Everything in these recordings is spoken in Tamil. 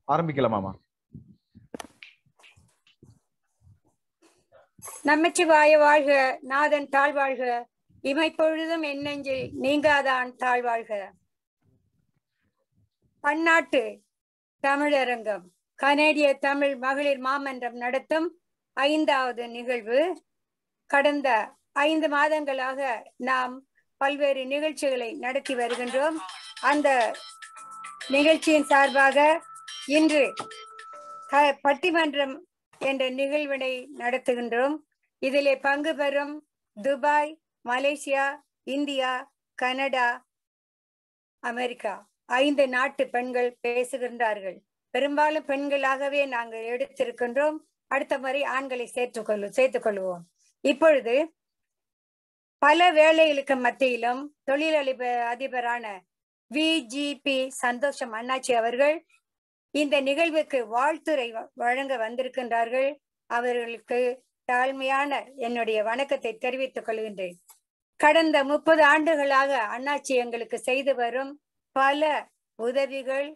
ஆரம்பிக்கலாமாமா நமச்சிவாய வாழ்க நாதன் தாழ்வாழ்க இமைப்பொழுதும் என் நெஞ்சில் நீங்காதான் தாழ்வாழ்க பன்னாட்டு தமிழரங்கம் கனேடிய தமிழ் மகளிர் மாமன்றம் நடத்தும் ஐந்தாவது நிகழ்வு கடந்த ஐந்து மாதங்களாக நாம் பல்வேறு நிகழ்ச்சிகளை நடத்தி வருகின்றோம் அந்த நிகழ்ச்சியின் சார்பாக இன்று க- பட்டிமன்றம் என்ற நிகழ்வினை நடத்துகின்றோம் இதிலே பங்கு பெறும் Dubai Malaysia India Canada America ஐந்து நாட்டு பெண்கள் பேசுகின்றார்கள் பெரும்பாலும் பெண்களாகவே நாங்கள் எடுத்திருக்கின்றோம் அடுத்த முறை ஆண்களை சேர்த்துக் கொள்ளு சேர்த்துக் கொள்வோம் இப்பொழுது பல வேலைகளுக்கு மத்தியிலும் தொழிலதிபர் அதிபரான விஜிபி சந்தோஷம் அண்ணாச்சி அவர்கள் இந்த நிகழ்வுக்கு வாழ்த்துரை வ- வழங்க வந்திருக்கின்றார்கள் அவர்களுக்கு தாழ்மையான என்னுடைய வணக்கத்தை தெரிவித்துக் கொள்கின்றேன் கடந்த முப்பது ஆண்டுகளாக அண்ணாச்சி எங்களுக்கு செய்து வரும் பல உதவிகள்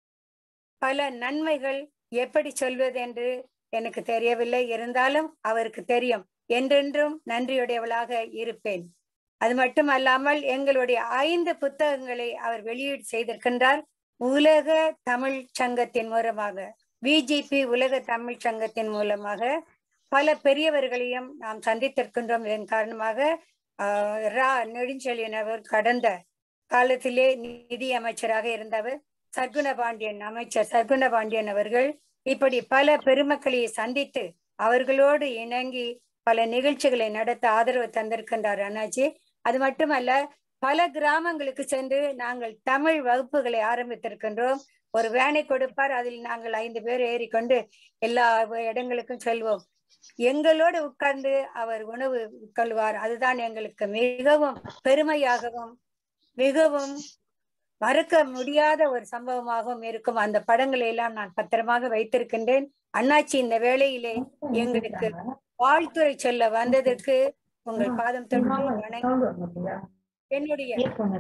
பல நன்மைகள் எப்படி சொல்வது என்று எனக்கு தெரியவில்லை இருந்தாலும் அவருக்கு தெரியும் என்றென்றும் நன்றியுடையவளாக இருப்பேன் அது மட்டுமல்லாமல் எங்களுடைய ஐந்து புத்தகங்களை அவர் வெளியீடு செய்திருக்கின்றார் உலக தமிழ் சங்கத்தின் மூலமாக பிஜேபி உலக தமிழ் சங்கத்தின் மூலமாக பல பெரியவர்களையும் நாம் சந்தித்திருக்கின்றோம் இதன் காரணமாக ஆஹ், ரா நெடுஞ்செழியன் அவர் கடந்த காலத்திலே நிதி அமைச்சராக இருந்தவர் சர்க்குண பாண்டியன் அமைச்சர் சர்க்குண பாண்டியன் அவர்கள் இப்படி பல பெருமக்களை சந்தித்து அவர்களோடு இணங்கி பல நிகழ்ச்சிகளை நடத்த ஆதரவு தந்திருக்கின்றார் அண்ணாச்சி அது மட்டுமல்ல பல கிராமங்களுக்கு சென்று நாங்கள் தமிழ் வகுப்புகளை ஆரம்பித்திருக்கின்றோம் ஒரு வேனை கொடுப்பார் அதில் நாங்கள் ஐந்து பேர் ஏறிக்கொண்டு எல்லா இடங்களுக்கும் செல்வோம் எங்களோடு உட்கார்ந்து அவர் உணவு உட்கொள்வார் அதுதான் எங்களுக்கு மிகவும் பெருமையாகவும் மிகவும் மறக்க முடியாத ஒரு சம்பவமாகவும் இருக்கும் அந்த படங்களை எல்லாம் நான் பத்திரமாக வைத்திருக்கின்றேன் அண்ணாச்சி இந்த வேளையிலே எங்களுக்கு வாழ்த்துரை சொல்ல வந்ததற்கு உங்கள் பாதம் தொட்டு வணங்கி என்னுடைய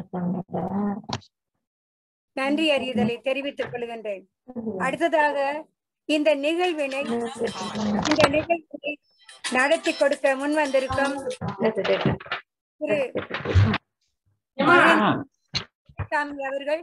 நன்றி அறிதலை தெரிவித்துக் கொள்கின்றேன் அடுத்ததாக இந்த நிகழ்வினை இந்த நிகழ்வினை நடத்தி கொடுக்க முன் வந்திருக்கும் திரு சாமி அவர்கள்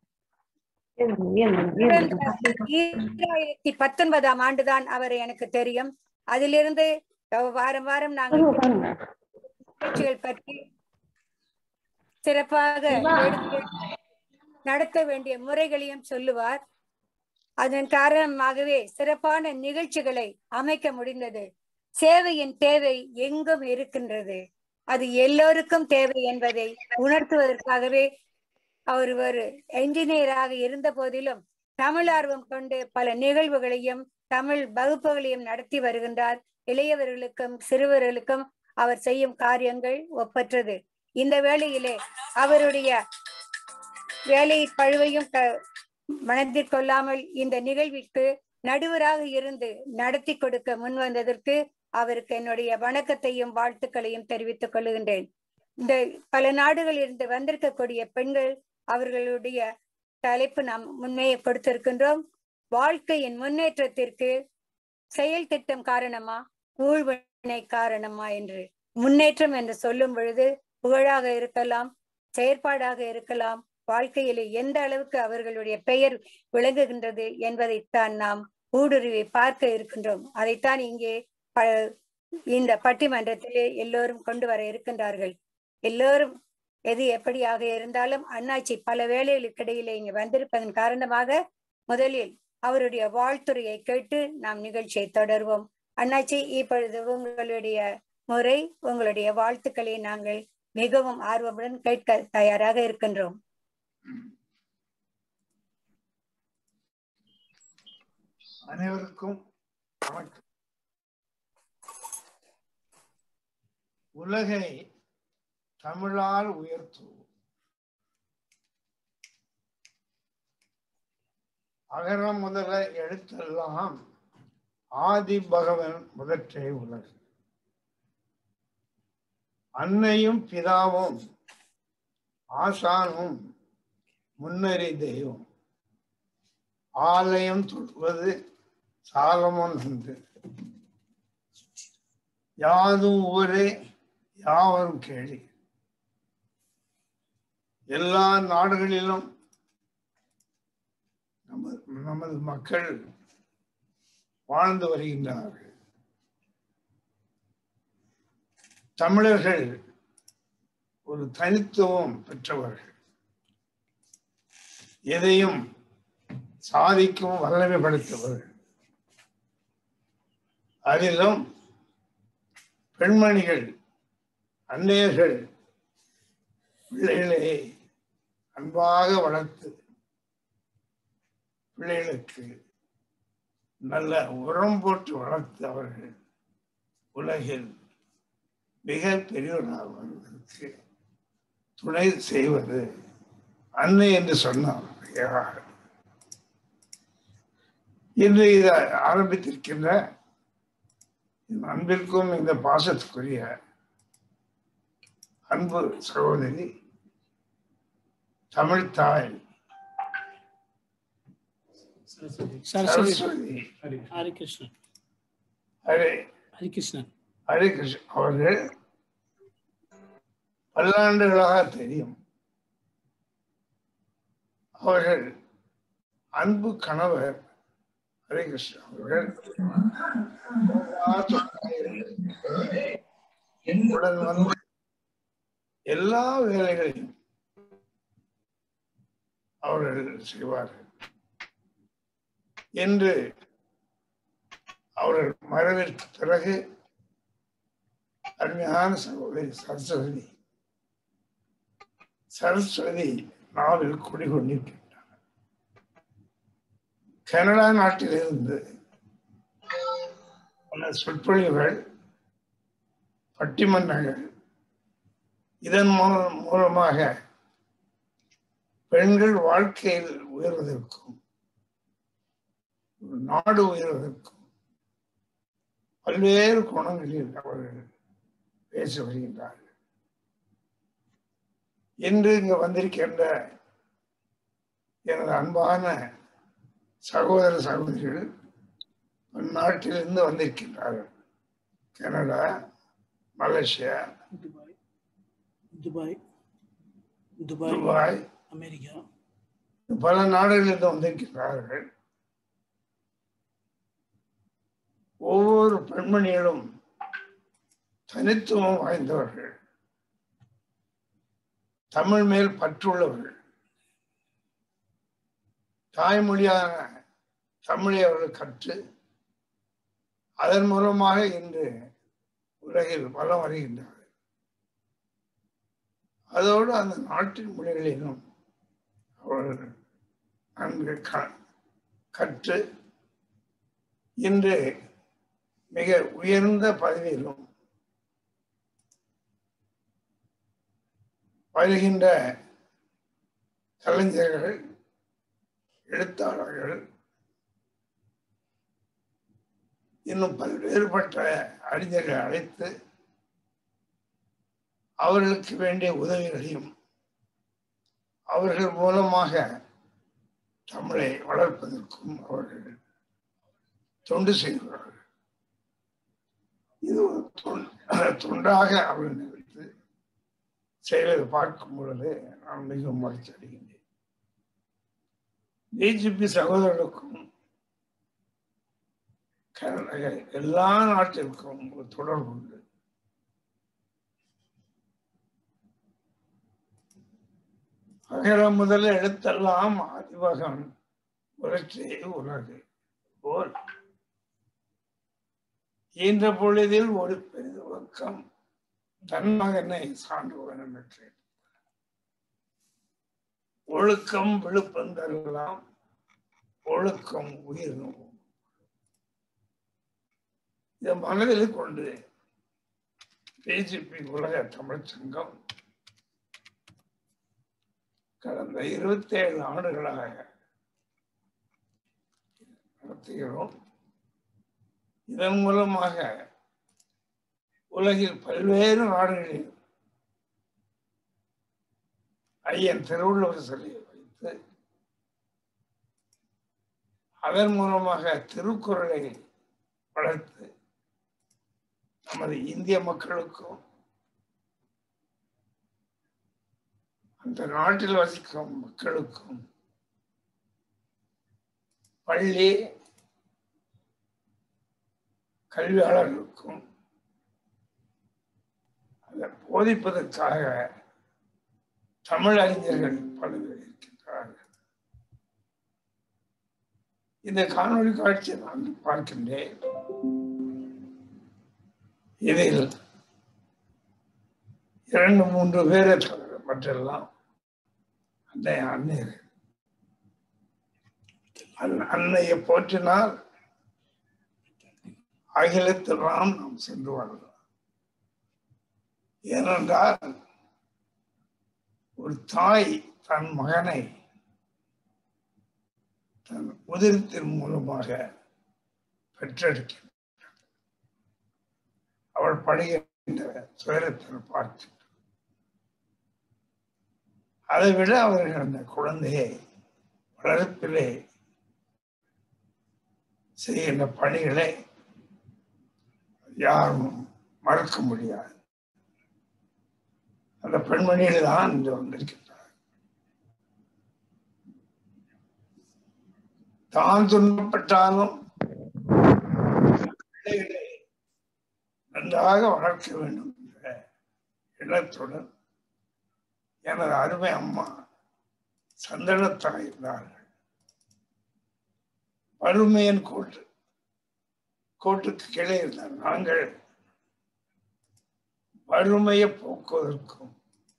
ஈராயிரத்தி பத்தொன்பதாம் ஆண்டுதான் அவர் எனக்கு தெரியும் அதிலிருந்து வாரம் வாரம் நாங்கள் நிகழ்ச்சிகள் பற்றி சிறப்பாக எடுத்து நடத்த வேண்டிய முறைகளையும் சொல்லுவார் அதன் காரணமாகவே சிறப்பான நிகழ்ச்சிகளை அமைக்க முடிந்தது சேவையின் தேவை எங்கும் இருக்கின்றது அது எல்லோருக்கும் தேவை என்பதை உணர்த்துவதற்காகவே அவர் ஒரு என்ஜினியராக இருந்த போதிலும் தமிழ் ஆர்வம் கொண்டு பல நிகழ்வுகளையும் தமிழ் வகுப்புகளையும் நடத்தி வருகின்றார் இளையவர்களுக்கும் சிறுவர்களுக்கும் அவர் செய்யும் காரியங்கள் ஒப்பற்றது இந்த வேளையிலே அவருடைய வேலை பழுவையும் க- மனதில் கொள்ளாமல் இந்த நிகழ்விற்கு நடுவராக இருந்து நடத்தி கொடுக்க முன் வந்ததற்கு அவருக்கு என்னுடைய வணக்கத்தையும் வாழ்த்துக்களையும் தெரிவித்துக் கொள்கின்றேன் இந்த பல நாடுகளில் இருந்து வந்திருக்கக்கூடிய பெண்கள் அவர்களுடைய தலைப்பு நாம் முன்மையை கொடுத்திருக்கின்றோம் வாழ்க்கையின் முன்னேற்றத்திற்கு செயல் திட்டம் காரணமா ஊழ்வினை காரணமா என்று முன்னேற்றம் என்று சொல்லும் பொழுது புகழாக இருக்கலாம் செயற்பாடாக இருக்கலாம் வாழ்க்கையிலே எந்த அளவுக்கு அவர்களுடைய பெயர் விளங்குகின்றது என்பதைத்தான் நாம் ஊடுருவி பார்க்க இருக்கின்றோம் அதைத்தான் இங்கே ப- இந்த பட்டிமன்றத்திலே எல்லோரும் கொண்டு வர இருக்கின்றார்கள் எல்லோரும் எது எப்படியாக இருந்தாலும் அண்ணாச்சி பல வேலைகளுக்கிடையிலே இங்கு வந்திருப்பதன் காரணமாக முதலில் அவருடைய வாழ்த்துறையை கேட்டு நாம் நிகழ்ச்சியை தொடர்வோம் அண்ணாச்சி இப்பொழுது உங்களுடைய முறை உங்களுடைய வாழ்த்துக்களை நாங்கள் மிகவும் ஆர்வமுடன் கேட்க தயாராக இருக்கின்றோம் அனைவருக்கும் வணக்கம் உலகை தமிழால் உயர்த்துவோம் அகரம் முதல எழுத்தெல்லாம் ஆதி பகவன் முதற்றே உலகு அன்னையும் பிதாவும் ஆசானும் முன்னறி தெய்வம் ஆலயம் தொடுவது சாலமோன் என்று யாதும் ஊரே யாவரும் கேளி எல்லா நாடுகளிலும் நமது நமது மக்கள் வாழ்ந்து வருகின்றார்கள் தமிழர்கள் ஒரு தனித்துவம் பெற்றவர்கள் எதையும் சாதிக்கும் வல்லமை படைத்தவர்கள் அதிலும் பெண்மணிகள் அன்னையர்கள் பிள்ளைகளை அன்பாக வளர்த்து பிள்ளைகளுக்கு நல்ல உரம் போட்டு வளர்த்து அவர்கள் உலகில் மிக பெரியவராக வருவதற்கு துணை செய்வது அன்னை என்று சொன்னார் இன்று இதை ஆரம்பித்திருக்கின்ற என் அன்பிற்கும் இந்த பாசத்துக்குரிய அன்பு சகோதரி தமிழ் தாய் சரஸ்வதி சரஸ்வதி ஹரிகிருஷ்ணன் ஹரே ஹரிகிருஷ்ணன் ஹரிகிருஷ்ணன் அவர்கள் பல்லாண்டுகளாக தெரியும் அவர்கள் அன்பு கணவர் ஹரிகிருஷ்ணன் அவர்கள் உடன் வந்து எல்லா வேலைகளையும் அவர்கள் செய்வார்கள் என்று அவர்கள் மறைவிற்கு பிறகு அருமையான சகோதரி சரஸ்வதி சரஸ்வதி நாவில் குடிகொண்டிருக்கின்றார் கனடா நாட்டிலிருந்து பல சொற்பொழிவுகள் பட்டிமன்றங்கள் இதன் மூலம் மூலமாக பெண்கள் வாழ்க்கையில் உயர்வதற்கும் ஒரு நாடு உயர்வதற்கும் பல்வேறு கோணங்களில் அவர்கள் பேசி வருகின்றார்கள் இன்று இங்கு வந்திருக்கின்ற எனது அன்பான சகோதர சகோதரிகள் நாட்டிலிருந்து வந்திருக்கின்றார்கள் Canada Malaysia Dubai Dubai Dubai Dubai America பல நாடுகளிலிருந்து வந்திருக்கிறார்கள் ஒவ்வொரு பெண்மணிகளும் தனித்துவம் வாய்ந்தவர்கள் தமிழ் மேல் பற்றுள்ளவர்கள் தாய்மொழியான தமிழை அவர்கள் கற்று அதன் மூலமாக இன்று உலகில் வலம் வருகின்றார்கள் அதோடு அந்த நாட்டின் மொழிகளிலும் அவர்கள் நன்கு க- கற்று இன்று மிக உயர்ந்த பதவியிலும் வருகின்ற கலைஞர்கள் எழுத்தாளர்கள் இன்னும் பல்வேறுபட்ட அறிஞர்களை அழைத்து அவர்களுக்கு வேண்டிய உதவிகளையும் அவர்கள் மூலமாக தமிழை வளர்ப்பதற்கும் அவர்கள் தொண்டு செய்கிறார்கள் இது ஒரு தொண்- தொண்டாக அவர்கள் நினைத்து செய்வதை பார்க்கும் பொழுது நான் மிகவும் மகிழ்ச்சி அடைகின்றேன் பிஜேபி சகோதரர்களுக்கும் கர்நாடக எல்லா நாட்டிற்கும் ஒரு தொடர்பு உண்டு அகர முதல எழுத்தெல்லாம் ஆதிவகம் உலற்றே உலகு போல் ஈன்ற பொழுதில் ஒரு பெருதுவக்கம் தன் மகனை சான்றுவன் என்று ஒழுக்கம் விழுப்பந்தெல்லாம் ஒழுக்கம் உயிர் நோவும் இதை மனதில் கொண்டு பிஜேபி உலக தமிழ்ச் சங்கம் கடந்த இருபத்தி ஏழு ஆண்டுகளாக நடத்துகிறோம் இதன் மூலமாக உலகில் பல்வேறு நாடுகளில் ஐயன் திருவள்ளுவர் சிலையை வைத்து அதன் மூலமாக திருக்குறளை வளர்த்து நமது இந்திய மக்களுக்கும் அந்த நாட்டில் வசிக்கும் மக்களுக்கும் பள்ளி கல்வியாளர்களுக்கும் அதை போதிப்பதற்காக தமிழ் அறிஞர்கள் பல பேர் இருக்கின்றார்கள் இந்த காணொளி காட்சியை நான் பார்க்கின்றேன் இதில் இரண்டு மூன்று பேரை தவிர மற்றெல்லாம் அன்னை அன்னையர் அன்- அன்னையை போற்றினால் அகிலத்தெல்லாம் நாம் சென்று வரலாம் ஏனென்றால் ஒரு தாய் தன் மகனை தன் உதிரத்தின் மூலமாக பெற்றெடுக்கின்றார் அவள் படுகின்ற துயரத்தை பார்த்து அதை விட அவர்கள் அந்த குழந்தையை வளர்ப்பிலே செய்கின்ற பணிகளை யாரும் மறக்க முடியாது அந்த பெண்மணியில் தான் இன்று வந்திருக்கின்றார் தான் துன்பப்பட்டாலும் பிள்ளைகளை நன்றாக வளர்க்க வேண்டும் என்ற எண்ணத்துடன் எனது அருமை அம்மா சந்தனத்தாய் இருந்தார்கள் வறுமையின் கோட்டு கோட்டுக்கு கீழே இருந்தார் நாங்கள் வறுமையை போக்குவதற்கும்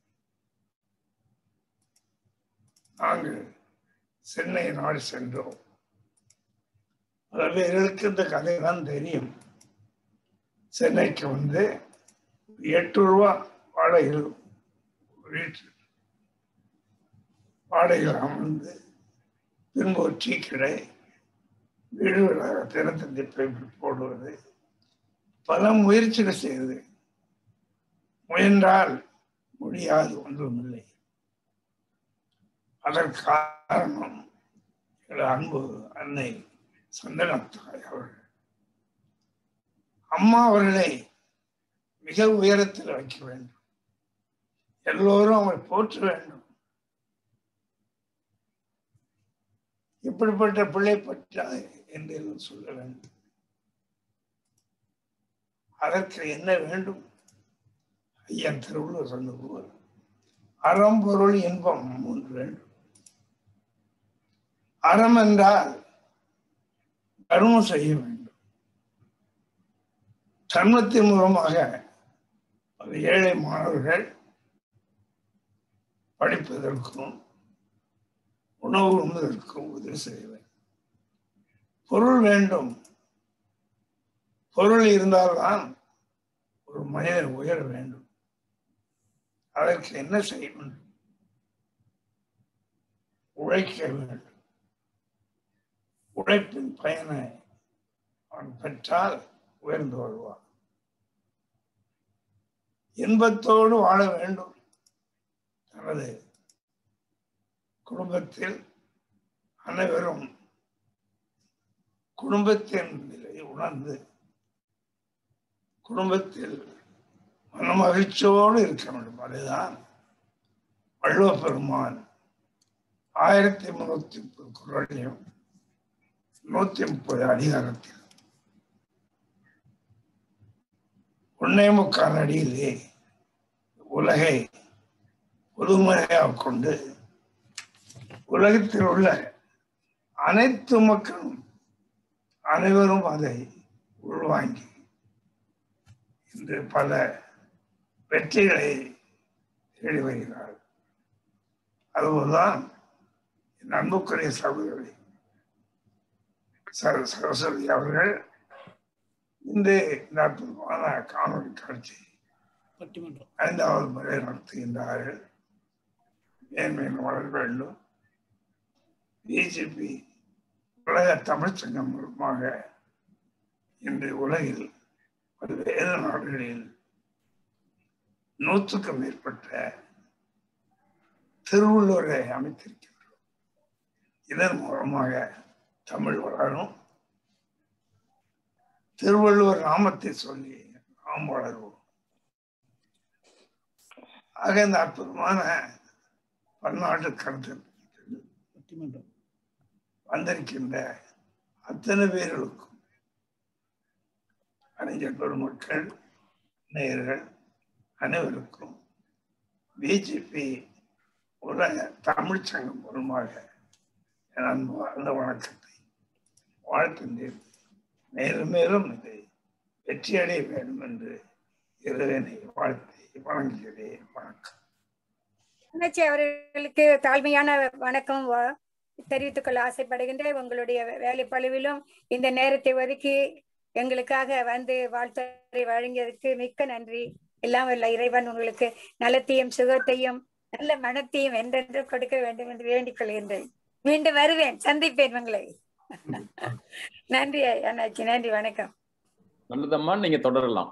நாங்கள் சென்னை நாடு சென்றோம் பல பேர்களுக்கு இந்த கதை தான் தெரியும் சென்னைக்கு வந்து எட்டு ரூபா வாடகையில் வீட்டு வாடகையில் அமர்ந்து பின்பு ஒரு டீ கடை வீடு வீடாக தினத்தந்தி பேப்பர் போடுவது பல முயற்சிகள் செய்தது முயன்றால் முடியாது ஒன்றுமில்லை அதற்கு காரணம் எனது அன்பு அன்னை சந்தனத்தாய் அவர்கள் அம்மா அவர்களை மிக உயரத்தில் வைக்க வேண்டும் எல்லோரும் அவரை போற்ற வேண்டும் இப்படிப்பட்ட பிள்ளை பற்றா என்று எல்லாம் சொல்ல வேண்டும் அதற்கு என்ன வேண்டும் ஐயன் திருவள்ளுவர் சொன்ன போல் அறம்பொருள் இன்பம் மூன்று வேண்டும் அறம் என்றால் தர்மம் செய்ய வேண்டும் தர்மத்தின் மூலமாக பல ஏழை மாணவர்கள் படிப்பதற்கும் உணவு உண்பதற்கும் உதவி செய்ய வேண்டும் பொருள் வேண்டும் பொருள் இருந்தால்தான் ஒரு மனிதன் உயர வேண்டும் அதற்கு என்ன செய்ய வேண்டும் உழைக்க வேண்டும் உழைப்பின் பயனை அவன் பெற்றால் உயர்ந்து வருவான் இன்பத்தோடு வாழ வேண்டும் தனது குடும்பத்தில் அனைவரும் குடும்பத்தின் நிலை உணர்ந்து குடும்பத்தில் மன மகிழ்ச்சியோடு இருக்க வேண்டும் அதுதான் வள்ளுவ பெருமான் ஆயிரத்தி முன்னூத்தி முப்பது குரலையும் நூத்தி முப்பது அதிகாரத்தில் ஒன்னே முக்கால் அடியிலே உலகை பொதுமையாக கொண்டு உலகத்தில் உள்ள அனைத்து மக்களும் அனைவரும் அதை உள்வாங்கி இன்று பல வெற்றிகளை தேடி வருகிறார் அதுபோல்தான் என் அன்புக்குரிய சகோதரி சர சரஸ்வதி அவர்கள் இன்று இந்த அற்புதமான காணொலி காட்சி பட்டிமன்றம் ஐந்தாவது முறை நடத்துகின்றார்கள் மேன்மேலும் வளர வேண்டும் பிஜேபி உலக தமிழ்ச் சங்கம் மூலமாக இன்று உலகில் பல்வேறு நாடுகளில் நூற்றுக்கும் மேற்பட்ட திருவள்ளுவரை அமைத்திருக்கின்றோம் இதன் மூலமாக தமிழ் வளரும் திருவள்ளுவர் நாமத்தை சொல்லி நாம் வளருவோம் ஆக இந்த அற்புதமான பன்னாட்டு கருத்து பட்டிமன்றம் வந்திருக்கின்ற அத்தனை பேர்களுக்கும் அறிஞர் பெருமக்கள் நேயர்கள் அனைவருக்கும் பிஜேபி உலக தமிழ் சங்கம் மூலமாக என் அன்பார்ந்த வணக்கத்தை வாழ்த்துகின்றேன் மேலும் மேலும் இது வெற்றியடைய வேண்டும் என்று இறைவனை வாழ்த்தி வணங்குகிறேன் வணக்கம் அண்ணாச்சி அவர்களுக்கு தாழ்மையான வணக்கம் வ- தெரிவித்துக் கொள்ள ஆசைப்படுகின்றேன் உங்களுடைய வே- வேலை பழுவிலும் இந்த நேரத்தை ஒதுக்கி எங்களுக்காக வந்து வாழ்த்துறை வழங்கியதற்கு மிக்க நன்றி எல்லாம் வல்ல இறைவன் உங்களுக்கு நலத்தையும் சுகத்தையும் நல்ல மனத்தையும் என்றென்றும் கொடுக்க வேண்டும் என்று வேண்டிக் கொள்கின்றேன் மீண்டும் வருவேன் சந்திப்பேன் உங்களை நன்றி அண்ணாச்சி நன்றி வணக்கம் நல்லதம்மா நீங்க தொடரலாம்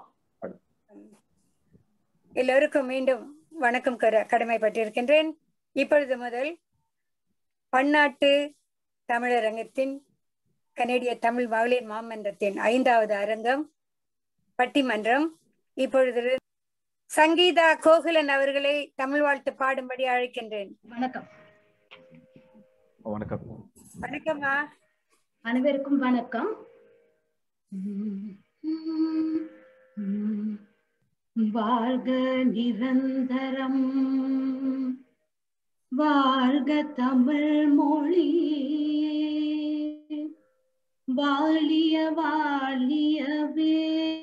எல்லோருக்கும் மீண்டும் வணக்கம் கர- கடமைப்பட்டிருக்கின்றேன் இப்பொழுது முதல் பன்னாட்டு தமிழரங்கத்தின் கனேடிய தமிழ் மகளிர் மாமன்றத்தின் ஐந்தாவது அரங்கம் பட்டிமன்றம் இப்பொழுது சங்கீதா கோகுலன் அவர்களை தமிழ் வாழ்த்து பாடும்படி அழைக்கின்றேன் வணக்கம் வணக்கம் வணக்கம்மா அனைவருக்கும் வணக்கம் வாழ்க நிரந்தரம் வாழ்க தமிழ் மொழி வாழிய வாழியவே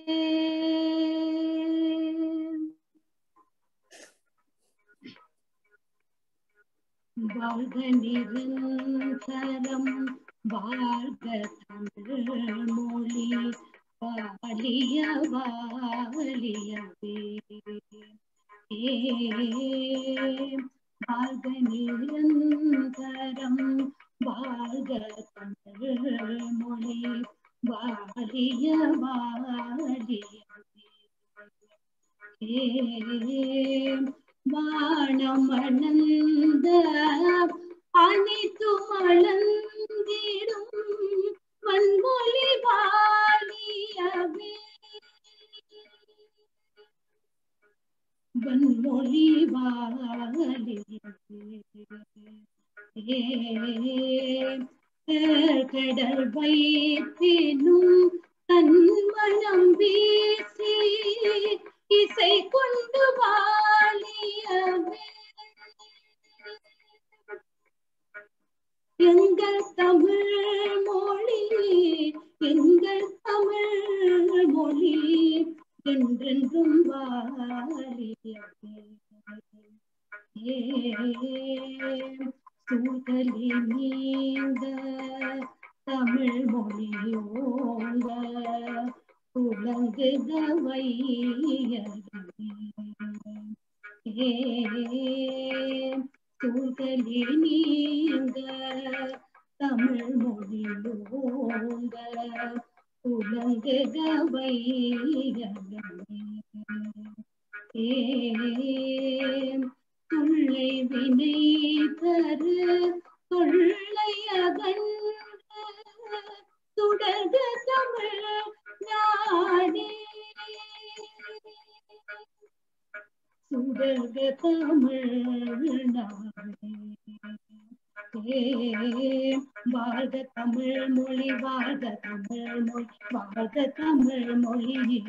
வாழ்க நிரந்தரம் வாழ்க தமிழ் மொழி வாழிய வாழியவே ஏ வாழ்க நிரந்தரம் வாழ்க தமிழ் மொழி வாழிய வாழியவே ஏ வானமணந்த அனைத்து மலர்ந்திடும் வன்மொழி வாழியவே வன்மொழி வாழியவே ஏ கடல் வைத்தினும் தன்மனம் வீசி இசை கொண்டு வாழியவே எங்கள் தமிழ் மொழி எங்கள் தமிழ் மொழி என்றென்றும் வாழியவே ஏ சூழலி நீங்க தமிழ் மொழியோங்க உலங்குக வையகமே ஏ சூழலி நீங்க தமிழ் மொழியோங்க உலங்குக வையகமே ஏ துள்ளை வினை தரு தொல்லை அகன்ற தொடர்க தமிழ் நாடே சுடர்க தமிழ் நாடே ஏ, வாழ்க தமிழ் மொழி வாழ்க தமிழ் மொழி வாழ்க தமிழ் மொழி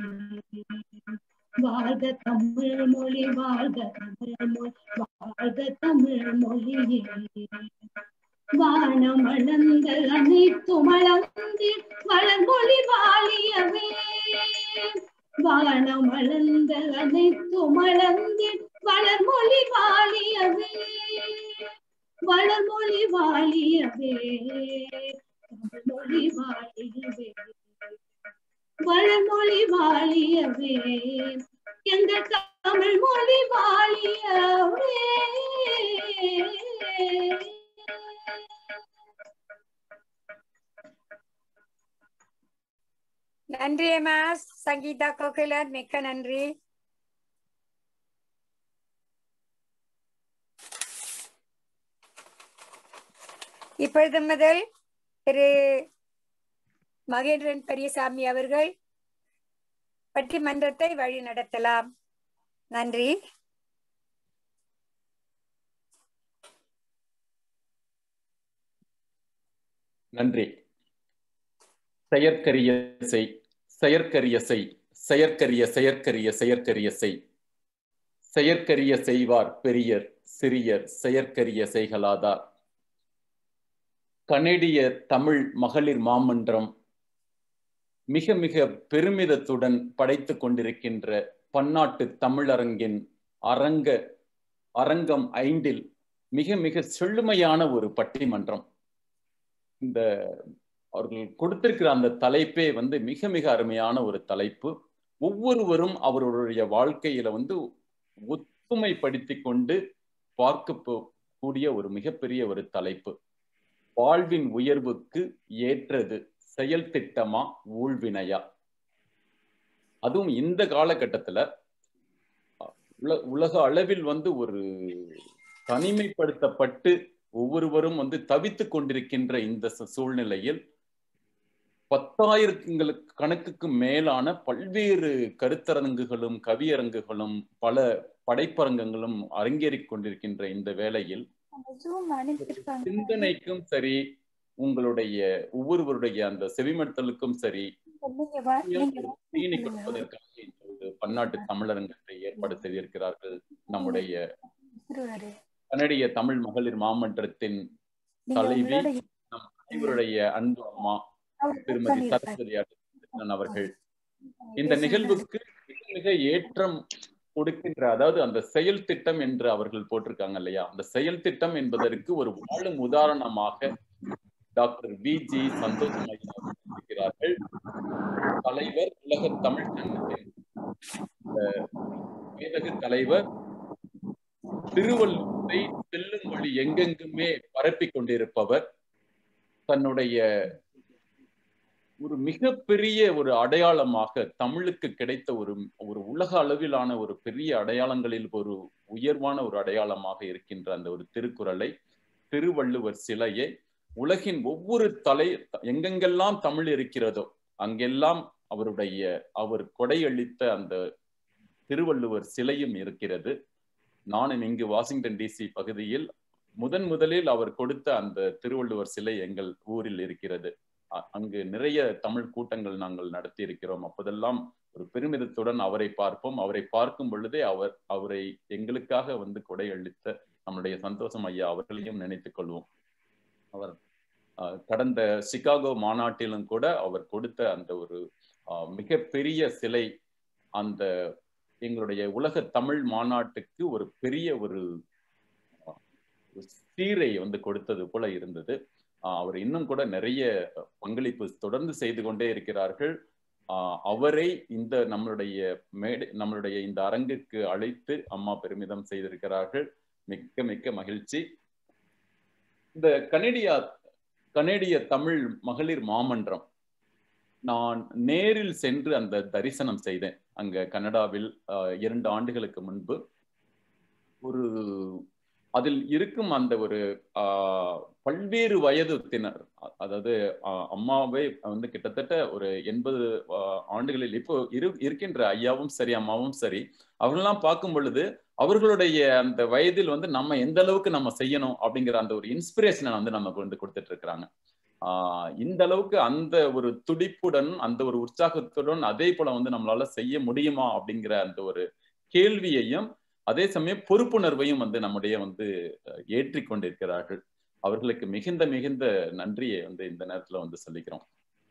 வாழ்க தமிழ் மொழி வாழ்க தமிழ் மொழி வாழ்க தமிழ் மொழி வானம் அளந்த அனைத்து மலர்ந்தி வளர்மொழி வாழியவே வானம் அளந்த அனைத்து மலர்ந்தி வளர்மொழி வாழியவே வளர்மொழி வாழியவே தமிழ்மொழி வாழியவே வளர்மொழி வாழியவே எங்கள் தமிழ் மொழி வாழியவே நன்றி அம்மா சங்கீதா கோகுலன் மிக்க நன்றி இப்பொழுது முதல் திரு மகேந்திரன் பெரியசாமி அவர்கள் பட்டிமன்றத்தை வழி நடத்தலாம் நன்றி நன்றி செயற்கரிய செய் செயற்கரிய செய் செயற்கரிய செயற்கரிய செயற்கரிய செய் செயற்கரிய செய்வார் பெரியர் சிறியர் செயற்கரிய செய்கலாதார் கனேடிய தமிழ் மகளிர் மாமன்றம் மிக மிக பெருமிதத்துடன் படைத்துக் கொண்டிருக்கின்ற பன்னாட்டு தமிழரங்கின் அரங்க அரங்கம் ஐந்தில் மிக மிக செழுமையான ஒரு பட்டிமன்றம் இந்த அவர்கள் கொடுத்திருக்கிற அந்த தலைப்பே வந்து மிக மிக அருமையான ஒரு தலைப்பு ஒவ்வொருவரும் அவர்களுடைய வாழ்க்கையில வந்து ஒத்துமைப்படுத்தி கொண்டு பார்க்க கூடிய ஒரு மிகப்பெரிய ஒரு தலைப்பு வாழ்வின் உயர்வுக்கு ஏற்றது செயல் திட்டமா ஊழ்வினையா அதுவும் இந்த காலகட்டத்துல உல- உலக அளவில் வந்து ஒரு தனிமைப்படுத்தப்பட்டு ஒவ்வொருவரும் வந்து தவித்துக் கொண்டிருக்கின்ற இந்த சூ- சூழ்நிலையில் பத்தாயிரங்களுக்கு கணக்குக்கு மேலான பல்வேறு கருத்தரங்குகளும் கவியரங்குகளும் பல படைப்பரங்கங்களும் அரங்கேறிக் கொண்டிருக்கின்ற இந்த வேளையில் ஜூம் அனுப்பியிருக்காங்க சிந்தனைக்கும் சரி உங்களுடைய ஒவ்வொருவருடைய அந்த செவிமடுத்தலுக்கும் சரி நீங்க வா- நீங்க வா- தீனி கொடுப்பதற்காக இந்த ஒரு பன்னாட்டு தமிழரங்கத்தை ஏற்பாடு செய்திருக்கிறார்கள் நம்முடைய இருவாரு. கனடிய தமிழ் மகளிர் மாமன்றத்தின் நீங்க தலைவி உங்களோட நம் அனைவருடைய அன்பு அம்மா அவர் திருமதி பண்ணியிருக்காரு. சரஸ்வதி அண்ணன் அவர்கள் இந்த நிகழ்வுக்கு மிக மிக ஏற்றம் கொடுக்கின்ற அதாவது அந்த செயல் திட்டம் என்று அவர்கள் போட்டிருக்காங்க இல்லையா அந்த செயல் திட்டம் என்பதற்கு ஒரு வாழும் உதாரணமாக டாக்டர் வி ஜி சந்தோஷம் ஐயா அவர்கள் இருக்கிறார்கள் தலைவர் உலக தமிழ் சங்கத்தின் அஹ், மேதகு தலைவர் திருவள்ளுவரை செல்லும் வழி எங்கெங்குமே பரப்பிக் கொண்டிருப்பவர் தன்னுடைய ஒரு மிகப்பெரிய ஒரு அடையாளமாக தமிழுக்கு கிடைத்த ஒரு ஒரு உலக அளவிலான ஒரு பெரிய அடையாளங்களில் ஒரு உயர்வான ஒரு அடையாளமாக இருக்கின்ற அந்த ஒரு திருக்குறளை திருவள்ளுவர் சிலையை உலகின் ஒவ்வொரு தலை எங்கெங்கெல்லாம் தமிழ் இருக்கிறதோ அங்கெல்லாம் அவருடைய அவர் கொடையளித்த அந்த திருவள்ளுவர் சிலையும் இருக்கிறது நான் இங்கு வாஷிங்டன் டிசி பகுதியில் முதன் முதலில் அவர் கொடுத்த அந்த திருவள்ளுவர் சிலை எங்கள் ஊரில் இருக்கிறது அ- அங்கு நிறைய தமிழ் கூட்டங்கள் நாங்கள் நடத்தி இருக்கிறோம் அப்போதெல்லாம் ஒரு பெருமிதத்துடன் அவரை பார்ப்போம் அவரை பார்க்கும் பொழுதே அவர் அவரை எங்களுக்காக வந்து கொடையளித்த நம்முடைய சந்தோஷம் ஐயா அவர்களையும் நினைத்துக் கொள்வோம் அவர் அஹ், கடந்த சிகாகோ மாநாட்டிலும் கூட அவர் கொடுத்த அந்த ஒரு அஹ், மிகப்பெரிய சிலை அந்த எங்களுடைய உலக தமிழ் மாநாட்டுக்கு ஒரு பெரிய ஒரு அஹ், ஒரு சீரை வந்து கொடுத்தது போல இருந்தது ஆஹ் அவர் இன்னும் கூட நிறைய பங்களிப்பு தொடர்ந்து செய்து கொண்டே இருக்கிறார்கள் ஆஹ் அவரை இந்த நம்மளுடைய மேடை நம்மளுடைய இந்த அரங்குக்கு அழைத்து அம்மா பெருமிதம் செய்திருக்கிறார்கள் மிக்க மிக்க மகிழ்ச்சி இந்த கனேடியா கனேடிய தமிழ் மகளிர் மாமன்றம் நான் நேரில் சென்று அந்த தரிசனம் செய்தேன் அங்க கனடாவில் ஆஹ் இரண்டு ஆண்டுகளுக்கு முன்பு ஒரு அதில் இருக்கும் அந்த ஒரு ஆஹ் பல்வேறு வயதுத்தினர் அ- அதாவது ஆஹ் அம்மாவே வந்து கிட்டத்தட்ட ஒரு எண்பது ஆஹ் ஆண்டுகளில் இப்போ இரு இருக்கின்ற ஐயாவும் சரி அம்மாவும் சரி அவர்களெல்லாம் பார்க்கும் பொழுது அவர்களுடைய அந்த வயதில் வந்து நம்ம எந்த அளவுக்கு நம்ம செய்யணும் அப்படிங்கிற அந்த ஒரு இன்ஸ்பிரேஷனை வந்து நமக்கு வந்து கொடுத்துட்டு இருக்கிறாங்க ஆஹ் இந்த அளவுக்கு அந்த ஒரு துடிப்புடன் அந்த ஒரு உற்சாகத்துடன் அதே போல வந்து நம்மளால செய்ய முடியுமா அப்படிங்கிற அந்த ஒரு கேள்வியையும் அதே சமயம் பொறுப்புணர்வையும் வந்து நம்முடைய வந்து அஹ், ஏற்றிக் கொண்டிருக்கிறார்கள் அவர்களுக்கு மிகுந்த மிகுந்த நன்றியை வந்து இந்த நேரத்துல வந்து சொல்லிக்கிறோம்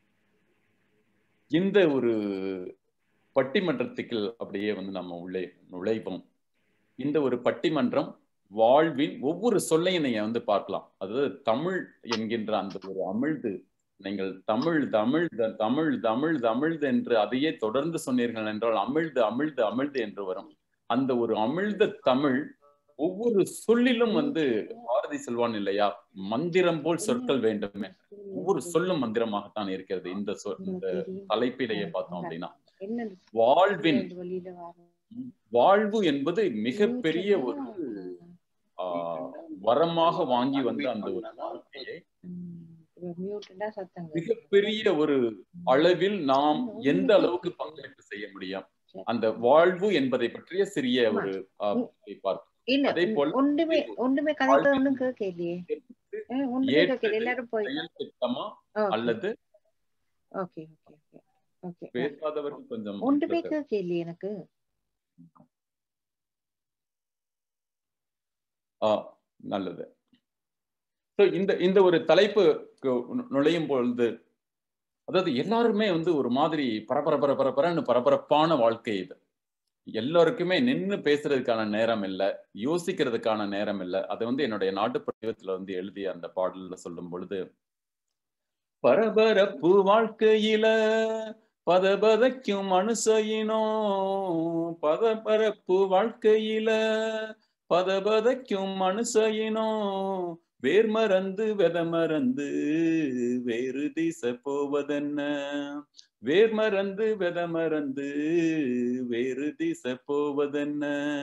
இந்த ஒரு பட்டிமன்றத்துக்கு அப்படியே வந்து நம்ம உள்ளே நுழைவோம் இந்த ஒரு பட்டிமன்றம் வாழ்வின் ஒவ்வொரு சொல்லையும் நீங்க வந்து பார்க்கலாம் அதாவது தமிழ் என்கின்ற அந்த ஒரு அமிழ்து நீங்கள் தமிழ் தமிழ் த- தமிழ் தமிழ் தமிழ்து என்று அதையே தொடர்ந்து சொன்னீர்கள் என்றால் அமிழ்து அமிழ்து அமிழ்து என்று வரும் அந்த ஒரு அமிழ்த தமிழ் ஒவ்வொரு சொல்லிலும் வந்து பாரதி செல்வான் இல்லையா மந்திரம் போல் சொற்கள் வேண்டுமே ஒவ்வொரு சொல்லும் மந்திரமாகத்தான் இருக்கிறது இந்த சொல் இந்த தலைப்பிலேயே பார்த்தோம் அப்படின்னா வாழ்வின் வாழ்வு என்பது மிகப்பெரிய ஒரு ஆஹ், வரமாக வாங்கி வந்த அந்த ஒரு வாழ்க்கையை மியூட்டா சத்தங்க மிகப்பெரிய ஒரு அளவில் நாம் எந்த அளவுக்கு பங்களிப்பு செய்ய முடியும் சரி. அந்த வாழ்வு என்பதை பற்றிய சிறிய ஆமா. ஒரு ஆஹ், பார்ப்போம் இல்ல அதே போல ஒன்றுமே ஒன்றுமே கதைப்பது ஒண்ணும் கேட்கலையே அஹ் ஒண்ணுமே ஏற்றது கேட்கல எல்லாரும் போய் செயல் திட்டமா அல்லது ஓகே ஓகே ஓகே ஓகே பேசாதவர்கள் கொஞ்சம் ஒன்றுமே கேட்கலையே எனக்கு ஆ நல்லது So, இந்த இந்த ஒரு தலைப்பு நுழையும் பொழுது அதாவது எல்லாருமே வந்து ஒரு மாதிரி பரபர பர பரபரன்னு பரபரப்பான வாழ்க்கை இது எல்லாருக்குமே நின்னு பேசுறதுக்கான நேரம் இல்லை யோசிக்கிறதுக்கான நேரம் இல்லை அதை வந்து என்னுடைய நாட்டு படிவத்துல வந்து எழுதி அந்த பாடல்ல சொல்லும் பொழுது பரபரப்பு வாழ்க்கையில பதபதைக்கும் மனுஷயினோ பதபரப்பு வாழ்க்கையில பதபதைக்கும் மனுஷயினோ வேர் மறந்து வெத மறந்து வேறு திசை போவதென்ன வேர் மறந்து வெத மறந்து வேறு திசை போவதென்ன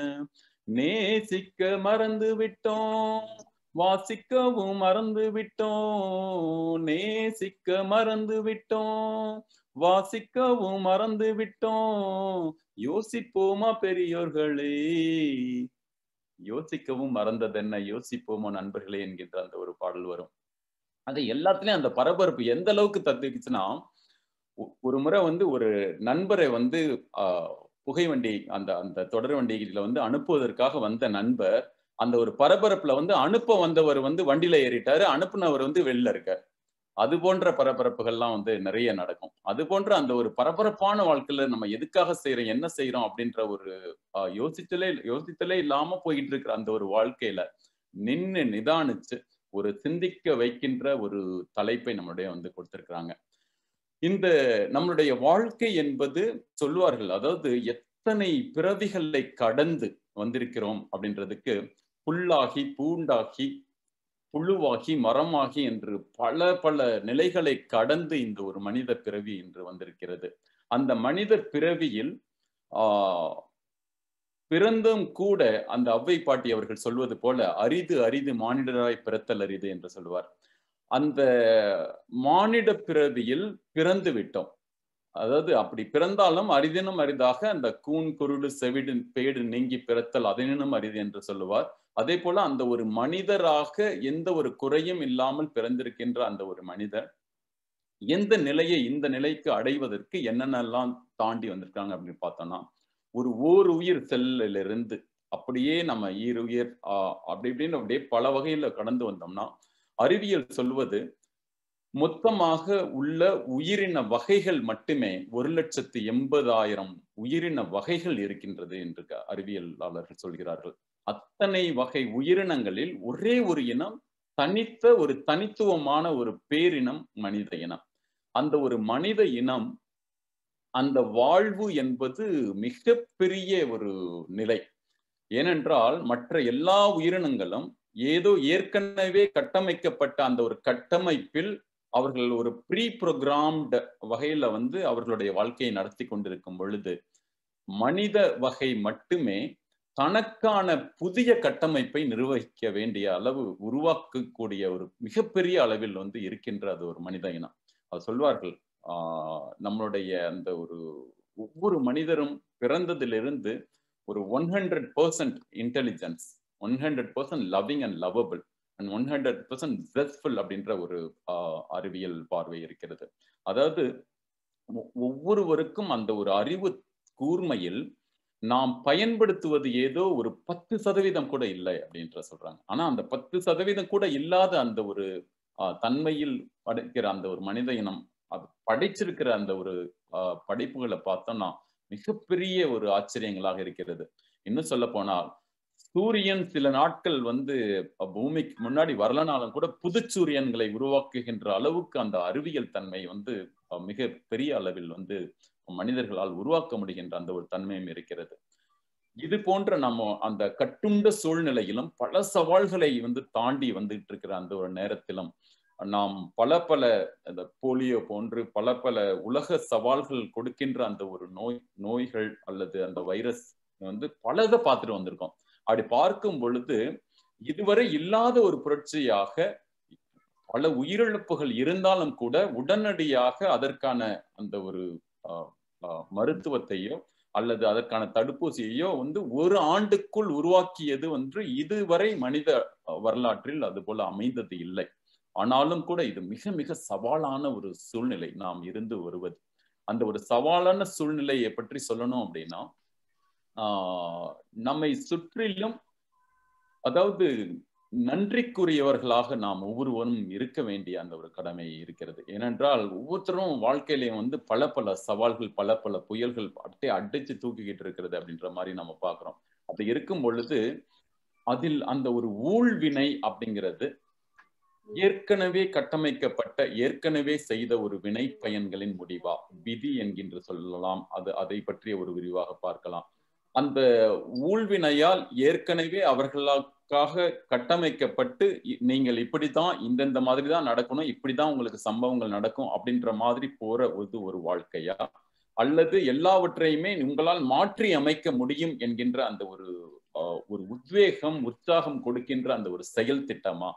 நேசிக்க மறந்து விட்டோம் வாசிக்கவும் மறந்து விட்டோம் நேசிக்க மறந்து விட்டோம் வாசிக்கவும் மறந்து விட்டோம் யோசிப்போமா பெரியோர்களே யோசிக்கவும் மறந்ததென்ன யோசிப்போமா நண்பர்களே என்கின்ற அந்த ஒரு பாடல் வரும் அது எல்லாத்துலயும் அந்த பரபரப்பு எந்த அளவுக்கு தத்துக்குச்சுன்னா ஒ- ஒரு முறை வந்து ஒரு நண்பரை வந்து ஆஹ் புகை வண்டி அந்த அந்த தொடர் வண்டியில வந்து அனுப்புவதற்காக வந்த நண்பர் அந்த ஒரு பரபரப்புல வந்து அனுப்ப வந்தவர் வந்து வண்டியில ஏறிட்டாரு அனுப்புனவர் வந்து வெளில இருக்கார் அது போன்ற பரபரப்புகள்லாம் வந்து நிறைய நடக்கும் அது போன்ற அந்த ஒரு பரபரப்பான வாழ்க்கையில நம்ம எதுக்காக செய்யறோம் என்ன செய்யறோம் அப்படின்ற ஒரு ஆஹ், யோசித்தலே யோசித்தலே இல்லாம போயிட்டு இருக்கிற அந்த ஒரு வாழ்க்கையில நின்னு நிதானிச்சு ஒரு சிந்திக்க வைக்கின்ற ஒரு தலைப்பை நம்மளுடைய வந்து கொடுத்திருக்கிறாங்க இந்த நம்மளுடைய வாழ்க்கை என்பது சொல்லுவார்கள் அதாவது எத்தனை பிறவிகளை கடந்து வந்திருக்கிறோம் அப்படின்றதுக்கு புல்லாகி பூண்டாகி புழுவாகி மரமாகி என்று பல பல நிலைகளை கடந்து இந்த ஒரு மனித பிறவி இன்று வந்திருக்கிறது அந்த மனித பிறவியில் ஆஹ் பிறந்தும் கூட அந்த அவ்வை பாட்டி அவர்கள் சொல்வது போல அரிது அரிது மானிடராய் பிறத்தல் அரிது என்று சொல்லுவார் அந்த மானிட பிறவியில் பிறந்து விட்டோம் அதாவது அப்படி பிறந்தாலும் அரிதினும் அரிதாக அந்த கூன் குருடு செவிடு பேடு நீங்கி பிறத்தல் அதனினும் அரிது என்று சொல்லுவார் அதே போல அந்த ஒரு மனிதராக எந்த ஒரு குறையும் இல்லாமல் பிறந்திருக்கின்ற அந்த ஒரு மனிதர் எந்த நிலையை இந்த நிலைக்கு அடைவதற்கு என்னென்னலாம் தாண்டி வந்திருக்காங்க அப்படின்னு பார்த்தோம்னா ஒரு ஓர் உயிர் செல்லிலிருந்து அப்படியே நம்ம ஈர் உயிர் ஆஹ் அப்படி இப்படின்னு அப்படியே பல வகையில கடந்து வந்தோம்னா அறிவியல் சொல்வது மொத்தமாக உள்ள உயிரின வகைகள் மட்டுமே ஒரு லட்சத்து எண்பதாயிரம் உயிரின வகைகள் இருக்கின்றது என்று க- அறிவியலாளர்கள் சொல்கிறார்கள் அத்தனை வகை உயிரினங்களில் ஒரே ஒரு இனம் தனித்த ஒரு தனித்துவமான ஒரு பேரினம் மனித இனம் அந்த ஒரு மனித இனம் அந்த வாழ்வு என்பது மிகப்பெரிய ஒரு நிலை ஏனென்றால் மற்ற எல்லா உயிரினங்களும் ஏதோ ஏற்கனவே கட்டமைக்கப்பட்ட அந்த ஒரு கட்டமைப்பில் அவர்கள் ஒரு ப்ரீ ப்ரோக்ராம்டு வகையில வந்து அவர்களுடைய வாழ்க்கையை நடத்தி கொண்டிருக்கும் பொழுது மனித வகை மட்டுமே தனக்கான புதிய கட்டமைப்பை நிர்வகிக்க வேண்டிய அளவு உருவாக்கக்கூடிய ஒரு மிகப்பெரிய அளவில் வந்து இருக்கின்ற அது ஒரு மனித இனம் அது சொல்வார்கள் ஆஹ் நம்மளுடைய அந்த ஒரு ஒவ்வொரு மனிதரும் பிறந்ததிலிருந்து ஒரு one hundred percent intelligence one hundred percent loving and lovable and one hundred percent zestful அப்படின்ற ஒரு ஆஹ் அறிவியல் பார்வை இருக்கிறது அதாவது ஒ- ஒவ்வொருவருக்கும் அந்த ஒரு அறிவு கூர்மையில் நாம் பயன்படுத்துவது ஏதோ ஒரு பத்து சதவீதம் கூட இல்லை அப்படின்ற சொல்றாங்க ஆனா அந்த பத்து சதவீதம் கூட இல்லாத அந்த ஒரு ஆஹ், தன்மையில் படைக்கிற அந்த ஒரு மனித இனம் அது படைச்சிருக்கிற அந்த ஒரு ஆஹ், படைப்புகளை பார்த்தோம்னா மிகப்பெரிய ஒரு ஆச்சரியங்களாக இருக்கிறது இன்னும் சொல்ல போனால் சூரியன் சில நாட்கள் வந்து அஹ், பூமிக்கு முன்னாடி வரலனாலும் கூட புது சூரியன்களை உருவாக்குகின்ற அளவுக்கு அந்த அறிவியல் தன்மை வந்து அஹ், மிக பெரிய அளவில் வந்து மனிதர்களால் உருவாக்க முடிகின்ற அந்த ஒரு தன்மையும் இருக்கிறது இது போன்ற நம்ம அந்த கட்டுண்ட சூழ்நிலையிலும் பல சவால்களை வந்து தாண்டி வந்துட்டு இருக்கிற அந்த ஒரு நேரத்திலும் நாம் பல பல அந்த போலியோ போன்று பல பல உலக சவால்கள் கொடுக்கின்ற அந்த ஒரு நோய் நோய்கள் அல்லது அந்த வைரஸ் வந்து பலதை பார்த்துட்டு வந்திருக்கோம் அப்படி பார்க்கும் பொழுது இதுவரை இல்லாத ஒரு புரட்சியாக பல உயிரிழப்புகள் இருந்தாலும் கூட உடனடியாக அதற்கான அந்த ஒரு ஆஹ், ஆஹ், மருத்துவத்தையோ அல்லது அதற்கான தடுப்பூசியையோ வந்து ஒரு ஆண்டுக்குள் உருவாக்கியது வந்து இதுவரை மனித அஹ், வரலாற்றில் அது போல அமைந்தது இல்லை ஆனாலும் கூட இது மிக மிக சவாலான ஒரு சூழ்நிலை நாம் இருந்து வருவது அந்த ஒரு சவாலான சூழ்நிலையை பற்றி சொல்லணும் அப்படின்னா ஆஹ் நம்மை சுற்றிலும் அதாவது நன்றிக்குரியவர்களாக நாம் ஒவ்வொருவரும் இருக்க வேண்டிய அந்த ஒரு கடமை இருக்கிறது ஏனென்றால் ஒவ்வொருத்தரும் வாழ்க்கையிலையும் வந்து பல பல சவால்கள் பல பல புயல்கள் அப்படியே அடிச்சு தூக்கிக்கிட்டு இருக்கிறது அப்படின்ற மாதிரி நம்ம பார்க்கிறோம் அப்படி இருக்கும் பொழுது அதில் அந்த ஒரு ஊழ்வினை அப்படிங்கிறது ஏற்கனவே கட்டமைக்கப்பட்ட ஏற்கனவே செய்த ஒரு வினை பயன்களின் முடிவா விதி என்கின்ற சொல்லலாம் அது அதை பற்றிய ஒரு விரிவாக பார்க்கலாம் அந்த ஊழ்வினையால் ஏற்கனவே அவர்களுக்காக கட்டமைக்கப்பட்டு இ- நீங்கள் இப்படித்தான் இந்தந்த மாதிரி தான் நடக்கணும் இப்படிதான் உங்களுக்கு சம்பவங்கள் நடக்கும் அப்படின்ற மாதிரி போற ஒரு ஒரு வாழ்க்கையா அல்லது எல்லாவற்றையுமே உங்களால் மாற்றி அமைக்க முடியும் என்கின்ற அந்த ஒரு ஆஹ், ஒரு உத்வேகம் உற்சாகம் கொடுக்கின்ற அந்த ஒரு செயல் திட்டமா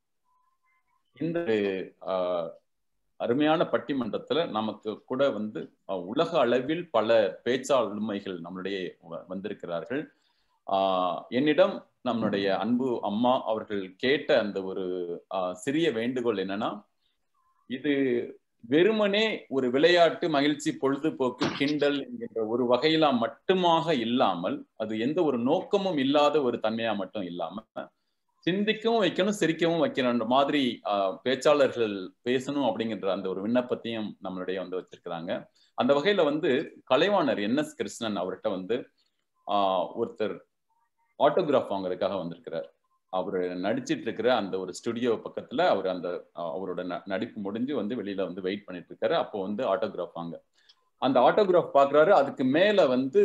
இந்த ஆஹ், அருமையான பட்டிமன்றத்துல நமக்கு கூட வந்து அஹ், உலக அளவில் பல பேச்சாளுமைகள் நம்மளுடைய வ- வந்திருக்கிறார்கள் ஆஹ், என்னிடம் நம்மளுடைய அன்பு அம்மா அவர்கள் கேட்ட அந்த ஒரு ஆஹ், சிறிய வேண்டுகோள் என்னன்னா இது வெறுமனே ஒரு விளையாட்டு மகிழ்ச்சி பொழுதுபோக்கு கிண்டல் என்கின்ற ஒரு வகையில மட்டுமாக இல்லாமல் அது எந்த ஒரு நோக்கமும் இல்லாத ஒரு தன்மையா மட்டும் இல்லாம சிந்திக்கவும் வைக்கணும் சிரிக்கவும் வைக்கணுன்ற மாதிரி ஆஹ், பேச்சாளர்கள் பேசணும் அப்படிங்கிற அந்த ஒரு விண்ணப்பத்தையும் நம்மளுடைய வந்து வச்சிருக்கிறாங்க அந்த வகையில வந்து கலைவாணர் என் எஸ் கிருஷ்ணன் அவர்கிட்ட வந்து ஆஹ், ஒருத்தர் ஆட்டோகிராஃப் வாங்குறதுக்காக வந்திருக்கிறார் அவர் நடிச்சிட்டு இருக்கிற அந்த ஒரு ஸ்டுடியோ பக்கத்துல அவர் அந்த ஆஹ், அவரோட ந- நடிப்பு முடிஞ்சு வந்து வெளியில வந்து வெயிட் பண்ணிட்டு இருக்காரு அப்போ வந்து ஆட்டோகிராஃப் வாங்க அந்த ஆட்டோகிராஃப் பாக்குறாரு அதுக்கு மேல வந்து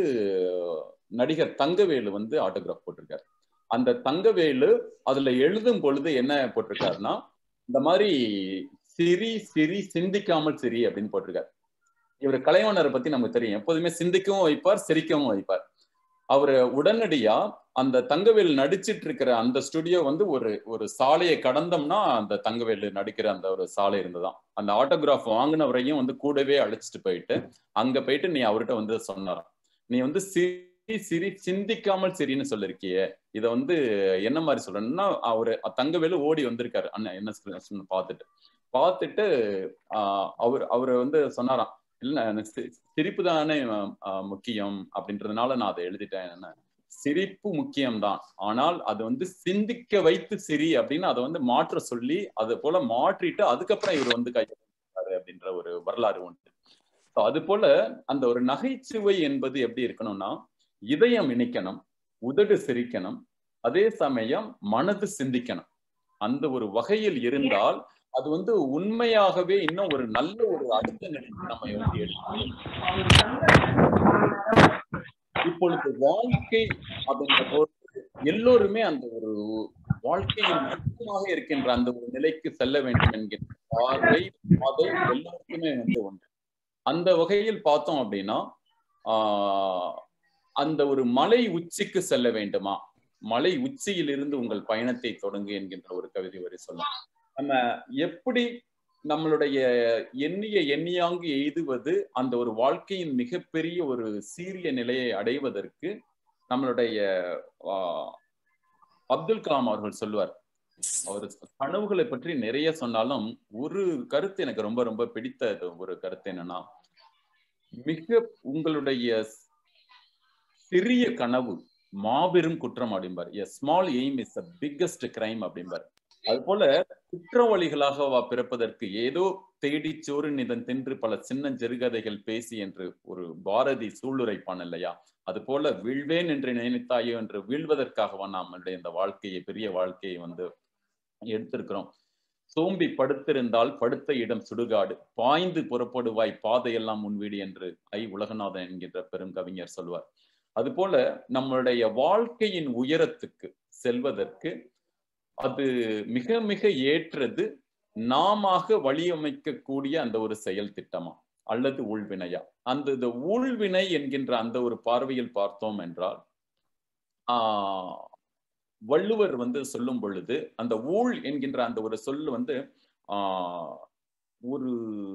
நடிகர் தங்கவேலு வந்து ஆட்டோகிராஃப் போட்டிருக்காரு அந்த தங்கவேலு அதுல எழுதும் பொழுது என்ன போட்டிருக்காருன்னா இந்த மாதிரி சிரி சிரி சிந்திக்காமல் சிரி அப்படின்னு போட்டிருக்காரு இவர் கலைவாணரை பத்தி நமக்கு தெரியும் எப்போதுமே சிந்திக்கவும் வைப்பார் சிரிக்கவும் வைப்பார் அவரு உடனடியா அந்த தங்கவேல் நடிச்சிட்டு இருக்கிற அந்த ஸ்டுடியோ வந்து ஒரு ஒரு சாலையை கடந்தோம்னா அந்த தங்கவேல் நடிக்கிற அந்த ஒரு சாலை இருந்ததாம் அந்த ஆட்டோகிராஃப் வாங்கினவரையும் வந்து கூடவே அழைச்சிட்டு போயிட்டு அங்க போயிட்டு நீ அவர்கிட்ட வந்து சொன்னாராம் நீ வந்து சிரி சிரி சிந்திக்காமல் சிரின்னு சொல்லிருக்கியே இத வந்து என்ன மாதிரி சொல்றேன்னா அவரு தங்கவேலு ஓடி வந்திருக்காரு அண்ணன் என்ன பார்த்துட்டு பார்த்துட்டு ஆஹ் அவர் அவர் வந்து சொன்னாராம் இல்ல எனக்கு சி- சிரிப்பு தானே ஆஹ் முக்கியம் அப்படின்றதுனால நான் அதை எழுதிட்டேன் என்ன சிரிப்பு முக்கியம்தான் ஆனால் அது வந்து சிந்திக்க வைத்து சிரி அப்படின்னு அதை வந்து மாற்ற சொல்லி அது போல மாற்றிட்டு அதுக்கப்புறம் இவர் வந்து கையெழுத்தாரு அப்படின்ற ஒரு வரலாறு உண்டு So அது போல அந்த ஒரு நகைச்சுவை என்பது எப்படி இருக்கணும்னா இதயம் இனிக்கணும் உதடு சிரிக்கணும் அதே சமயம் மனது சிந்திக்கணும் அந்த ஒரு வகையில் இருந்தால் அது வந்து உண்மையாகவே இன்னும் ஒரு நல்ல ஒரு அடுத்த நிலைக்கு நம்ம வந்து எடுக்கணும் இப்பொழுது வாழ்க்கை அப்படின்ற போது எல்லோருமே அந்த ஒரு வாழ்க்கையில் முக்கியமாக இருக்கின்ற அந்த ஒரு நிலைக்கு செல்ல வேண்டும் என்கின்ற பார்வை அதை எல்லோருக்குமே வந்து உண்டு அந்த வகையில் பார்த்தோம் அப்படின்னா ஆஹ் அந்த ஒரு மலை உச்சிக்கு செல்ல வேண்டுமா மலை உச்சியில் இருந்து உங்கள் பயணத்தை தொடங்கு என்கின்ற ஒரு கவிதை வரி சொல்லலாம் நம்ம எப்படி நம்மளுடைய எண்ணிய எண்ணியாங்கு எய்துவது அந்த ஒரு வாழ்க்கையின் மிகப்பெரிய ஒரு சீரிய நிலையை அடைவதற்கு நம்மளுடைய ஆஹ், அப்துல் கலாம் அவர்கள் சொல்லுவார் அவர் கனவுகளை பற்றி நிறைய சொன்னாலும் ஒரு கருத்து எனக்கு ரொம்ப ரொம்ப பிடித்த ஒரு கருத்து என்னன்னா மிக உங்களுடைய சிறிய கனவு மாபெரும் குற்றம் அப்படிம்பார் a small aim is the biggest crime அப்படிம்பார் அது போல குற்றவாளிகளாக வா பிறப்பதற்கு ஏதோ தேடி சோறு நிதன் தின்று பல சின்ன சிறுகதைகள் பேசி என்று ஒரு பாரதி சூளுரைப்பான் இல்லையா அது போல வீழ்வேன் என்று நினைத்தாயோ என்று வீழ்வதற்காகவா நம்மளுடைய இந்த வாழ்க்கையை பெரிய வாழ்க்கையை வந்து எடுத்திருக்கிறோம் சோம்பி படுத்திருந்தால் படுத்த இடம் சுடுகாடு பாய்ந்து புறப்படுவாய் பாதையெல்லாம் உன் வீடு என்று ஐ உலகநாதன் என்கின்ற பெரும் கவிஞர் சொல்வார் அதுபோல நம்மளுடைய வாழ்க்கையின் உயரத்துக்கு செல்வதற்கு அது மிக மிக ஏற்றது நாமாக வழியமைக்கக்கூடிய அந்த ஒரு செயல் திட்டமா அல்லது ஊழ்வினையா அந்த இந்த ஊழ்வினை என்கின்ற அந்த ஒரு பார்வையில் பார்த்தோம் என்றால் ஆஹ் வள்ளுவர் வந்து சொல்லும் பொழுது அந்த ஊழ் என்கின்ற அந்த ஒரு சொல் வந்து ஆஹ் ஒரு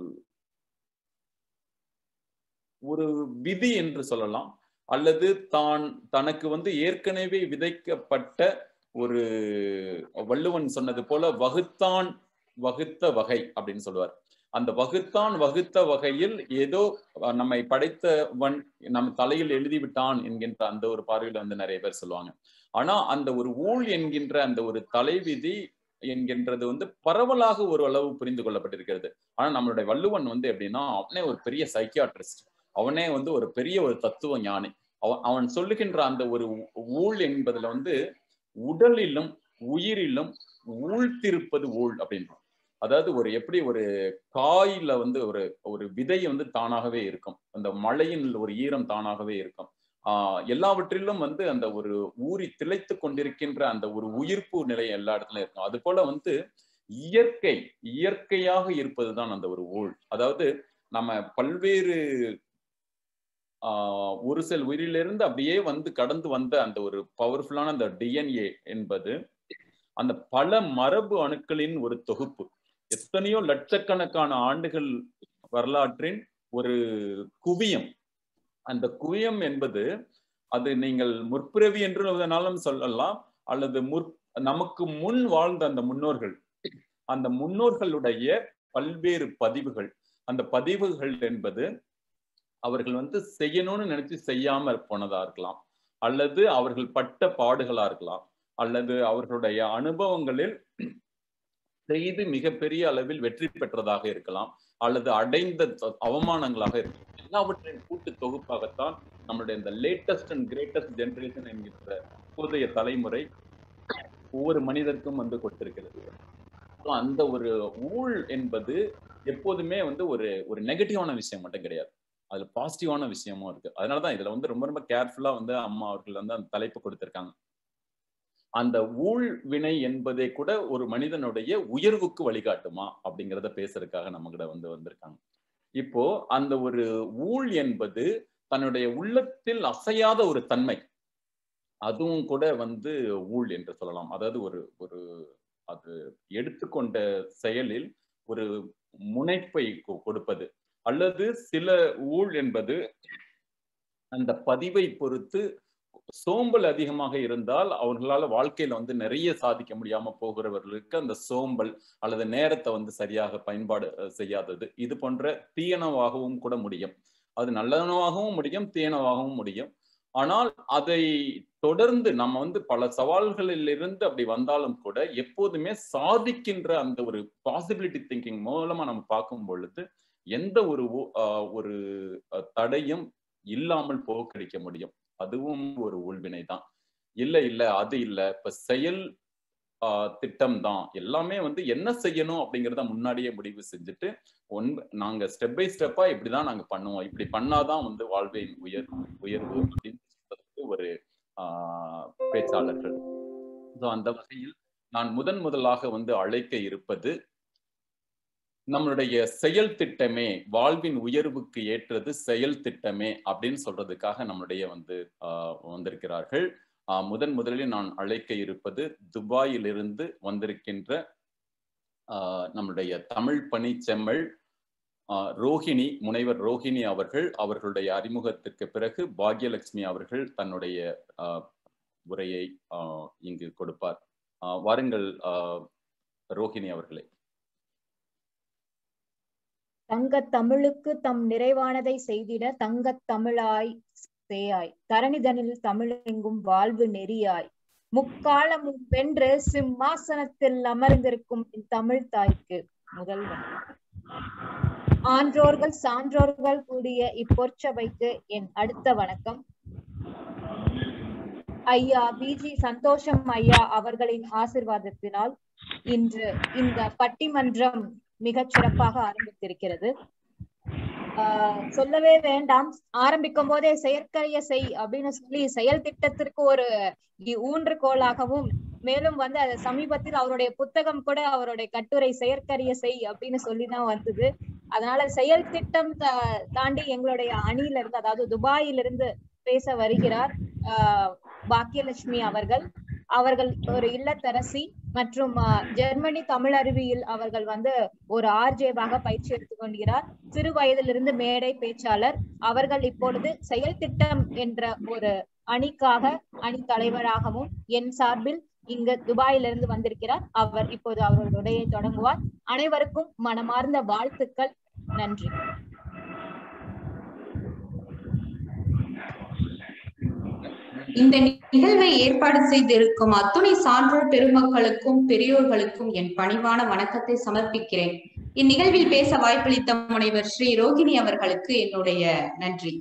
ஒரு விதி என்று சொல்லலாம் அல்லது தான் தனக்கு வந்து ஏற்கனவே விதைக்கப்பட்ட ஒரு வள்ளுவன் சொன்னது போல வகுத்தான் வகுத்த வகை அப்படின்னு சொல்லுவார் அந்த வகுத்தான் வகுத்த வகையில் ஏதோ அஹ், நம்மை படைத்தவன் நம்ம தலையில் எழுதிவிட்டான் என்கின்ற அந்த ஒரு பார்வையில வந்து நிறைய பேர் சொல்லுவாங்க ஆனா அந்த ஒரு ஊழ் என்கின்ற அந்த ஒரு தலைவிதி என்கின்றது வந்து பரவலாக ஒரு அளவு புரிந்து கொள்ளப்பட்டிருக்கிறது ஆனா நம்மளுடைய வள்ளுவன் வந்து எப்படின்னா அவனே ஒரு பெரிய சைக்கியாட்ரிஸ்ட் அவனே வந்து ஒரு பெரிய ஒரு தத்துவ ஞானி அவன் அவன் சொல்லுகின்ற அந்த ஒரு ஊழ் என்பதுல வந்து உடலிலும் உயிரிலும் ஊழ்த்திருப்பது ஊழ் அப்படின்றான் அதாவது ஒரு எப்படி ஒரு காயில வந்து ஒரு ஒரு விதை வந்து தானாகவே இருக்கும் அந்த மழையின் ஒரு ஈரம் தானாகவே இருக்கும் ஆஹ் எல்லாவற்றிலும் வந்து அந்த ஒரு ஊறி திளைத்து கொண்டிருக்கின்ற அந்த ஒரு உயிர்ப்பு நிலை எல்லா இடத்துலயும் இருக்கும் அது போல வந்து இயற்கை இயற்கையாக இருப்பதுதான் அந்த ஒரு ஊழ் அதாவது நம்ம பல்வேறு ஆஹ் ஒரு செல் உயிரிலிருந்து அப்படியே வந்து கடந்து வந்த அந்த ஒரு பவர்ஃபுல்லான அந்த டிஎன்ஏ என்பது அந்த பல மரபு அணுக்களின் ஒரு தொகுப்பு எத்தனையோ லட்சக்கணக்கான ஆண்டுகள் வரலாற்றின் ஒரு குவியம் அந்த குவியம் என்பது அது நீங்கள் முற்பிறவி என்று வேணாலும் சொல்லலாம் அல்லது முற் நமக்கு முன் வாழ்ந்த அந்த முன்னோர்கள் அந்த முன்னோர்களுடைய பல்வேறு பதிவுகள் அந்த பதிவுகள் என்பது அவர்கள் வந்து செய்யணும்னு நினைச்சு செய்யாம போனதா இருக்கலாம் அல்லது அவர்கள் பட்ட பாடுகளா இருக்கலாம் அல்லது அவர்களுடைய அனுபவங்களில் செய்து மிகப்பெரிய அளவில் வெற்றி பெற்றதாக இருக்கலாம் அல்லது அடைந்த த- அவமானங்களாக இருக்கலாம் எல்லாவற்றின் கூட்டு தொகுப்பாகத்தான் நம்மளுடைய இந்த லேட்டஸ்ட் அண்ட் கிரேட்டஸ்ட் ஜெனரேஷன் என்கின்ற இப்போதைய தலைமுறை ஒவ்வொரு மனிதருக்கும் வந்து கொடுத்திருக்கிறது So, அந்த ஒரு ஊழ் என்பது எப்போதுமே வந்து ஒரு ஒரு நெகட்டிவான விஷயம் மட்டும் கிடையாது அதுல பாசிட்டிவான விஷயமும் இருக்கு அதனாலதான் இதுல வந்து ரொம்ப ரொம்ப கேர்ஃபுல்லா வந்து அம்மா அவர்கள் வந்து அந்த தலைப்பு கொடுத்திருக்காங்க அந்த ஊழ் வினை என்பதே கூட ஒரு மனிதனுடைய உயர்வுக்கு வழிகாட்டுமா அப்படிங்கிறத பேசுறதுக்காக நம்ம கிட்ட வந்து வந்திருக்காங்க இப்போ அந்த ஒரு ஊழ் என்பது தன்னுடைய உள்ளத்தில் அசையாத ஒரு தன்மை அதுவும் கூட வந்து ஊழ் என்று சொல்லலாம் அதாவது ஒரு ஒரு அது எடுத்துக்கொண்ட செயலில் ஒரு முனைப்பை கொ- கொடுப்பது அல்லது சில ஊழ் என்பது அந்த பதிவை பொறுத்து சோம்பல் அதிகமாக இருந்தால் அவர்களால வாழ்க்கையில வந்து நிறைய சாதிக்க முடியாம போகிறவர்களுக்கு அந்த சோம்பல் அல்லது நேரத்தை வந்து சரியாக பயன்பாடு அஹ், செய்யாதது இது போன்ற தீயனவாகவும் கூட முடியும் அது நல்லனவாகவும் முடியும் தீயனவாகவும் முடியும் ஆனால் அதை தொடர்ந்து நம்ம வந்து பல சவால்களில் இருந்து அப்படி வந்தாலும் கூட எப்போதுமே சாதிக்கின்ற அந்த ஒரு பாசிபிலிட்டி திங்கிங் மூலமா நம்ம பார்க்கும் பொழுது எந்த ஒரு ஊ- ஆஹ் ஒரு அஹ், தடையும் இல்லாமல் போக்கடிக்க முடியும் அதுவும் ஒரு உள்வினை தான் இல்ல இல்ல அது இல்ல இப்ப செயல் திட்டம் தான் எல்லாமே வந்து என்ன செய்யணும் அப்படிங்கிறத முன்னாடியே முடிவு செஞ்சுட்டு ஒன் நாங்க ஸ்டெப் பை ஸ்டெப்பா இப்படிதான் நாங்க பண்ணுவோம் இப்படி பண்ணாதான் வந்து வாழ்வின் உயர் உயர்வு அப்படின்னு சொல்றதுக்கு ஒரு ஆஹ் பேச்சாளர்கள் ஸோ அந்த வகையில் நான் முதன் முதலாக வந்து அழைக்க இருப்பது நம்மளுடைய செயல் திட்டமே வாழ்வின் உயர்வுக்கு ஏற்றது செயல் திட்டமே அப்படின்னு சொல்றதுக்காக நம்மளுடைய வந்து ஆஹ் வந்திருக்கிறார்கள் ஆஹ் முதன் முதலில் நான் அழைக்க இருப்பது துபாயிலிருந்து வந்திருக்கின்ற ஆஹ் நம்மளுடைய தமிழ் பணி செம்மல் ஆஹ் ரோஹிணி முனைவர் ரோஹிணி அவர்கள் அவர்களுடைய அறிமுகத்திற்கு பிறகு பாக்யலட்சுமி அவர்கள் தன்னுடைய ஆஹ் உரையை ஆஹ் இங்கு கொடுப்பார் ஆஹ் வாருங்கள் ஆஹ் ரோஹிணி அவர்களே தங்கத் தமிழுக்கு தம் நிறைவானதை செய்திட தங்கத் தமிழாய் சேயாய் தரணிதனில் தமிழெங்கும் வாழ்வு நெறியாய் முக்காலமும் வென்று சிம்மாசனத்தில் அமர்ந்திருக்கும் என் தமிழ் தாய்க்கு முதல்வன் ஆன்றோர்கள் சான்றோர்கள் கூடிய இப்பொற்சபைக்கு என் அடுத்த வணக்கம் ஐயா பிஜி சந்தோஷம் ஐயா அவர்களின் ஆசிர்வாதத்தினால் இன்று இந்த பட்டிமன்றம் மிகச் சிறப்பாக ஆரம்பித்திருக்கிறது ஆஹ் சொல்லவே வேண்டாம் ஆரம்பிக்கும் போதே செயற்கரிய செய் அப்படின்னு சொல்லி செயல் திட்டத்திற்கு ஒரு இ- ஊன்றுகோலாகவும் மேலும் வந்து அது சமீபத்தில் அவருடைய புத்தகம் கூட அவருடைய கட்டுரை செயற்கரிய செய் அப்படின்னு சொல்லிதான் வந்தது அதனால செயல் திட்டம் தா- தாண்டி எங்களுடைய அணியில இருந்து அதாவது துபாயிலிருந்து பேச வருகிறார் ஆஹ் பாக்கியலட்சுமி அவர்கள் அவர்கள் ஒரு இல்லத்தரசி மற்றும் அஹ், ஜெர்மனி தமிழ் அறிவியல் அவர்கள் வந்து ஒரு ஆர்ஜேவாக பயிற்சி எடுத்துக் கொள்கிறார் சிறு வயதிலிருந்து மேடை பேச்சாளர் அவர்கள் இப்பொழுது செயல் திட்டம் என்ற ஒரு அணிக்காக அணி தலைவராகவும் என் சார்பில் இங்கு துபாயிலிருந்து வந்திருக்கிறார் அவர் இப்போது அவருடைய உரையை தொடங்குவார் அனைவருக்கும் மனமார்ந்த வாழ்த்துக்கள் நன்றி இந்த நிகழ்வை ஏற்பாடு செய்திருக்கும் அத்துணை சான்றோர் பெருமக்களுக்கும் பெரியோர்களுக்கும் என் பணிவான வணக்கத்தை சமர்ப்பிக்கிறேன் இந்நிகழ்வில் பேச வாய்ப்பளித்த முனைவர் ஸ்ரீ ரோகிணி அவர்களுக்கு என்னுடைய நன்றி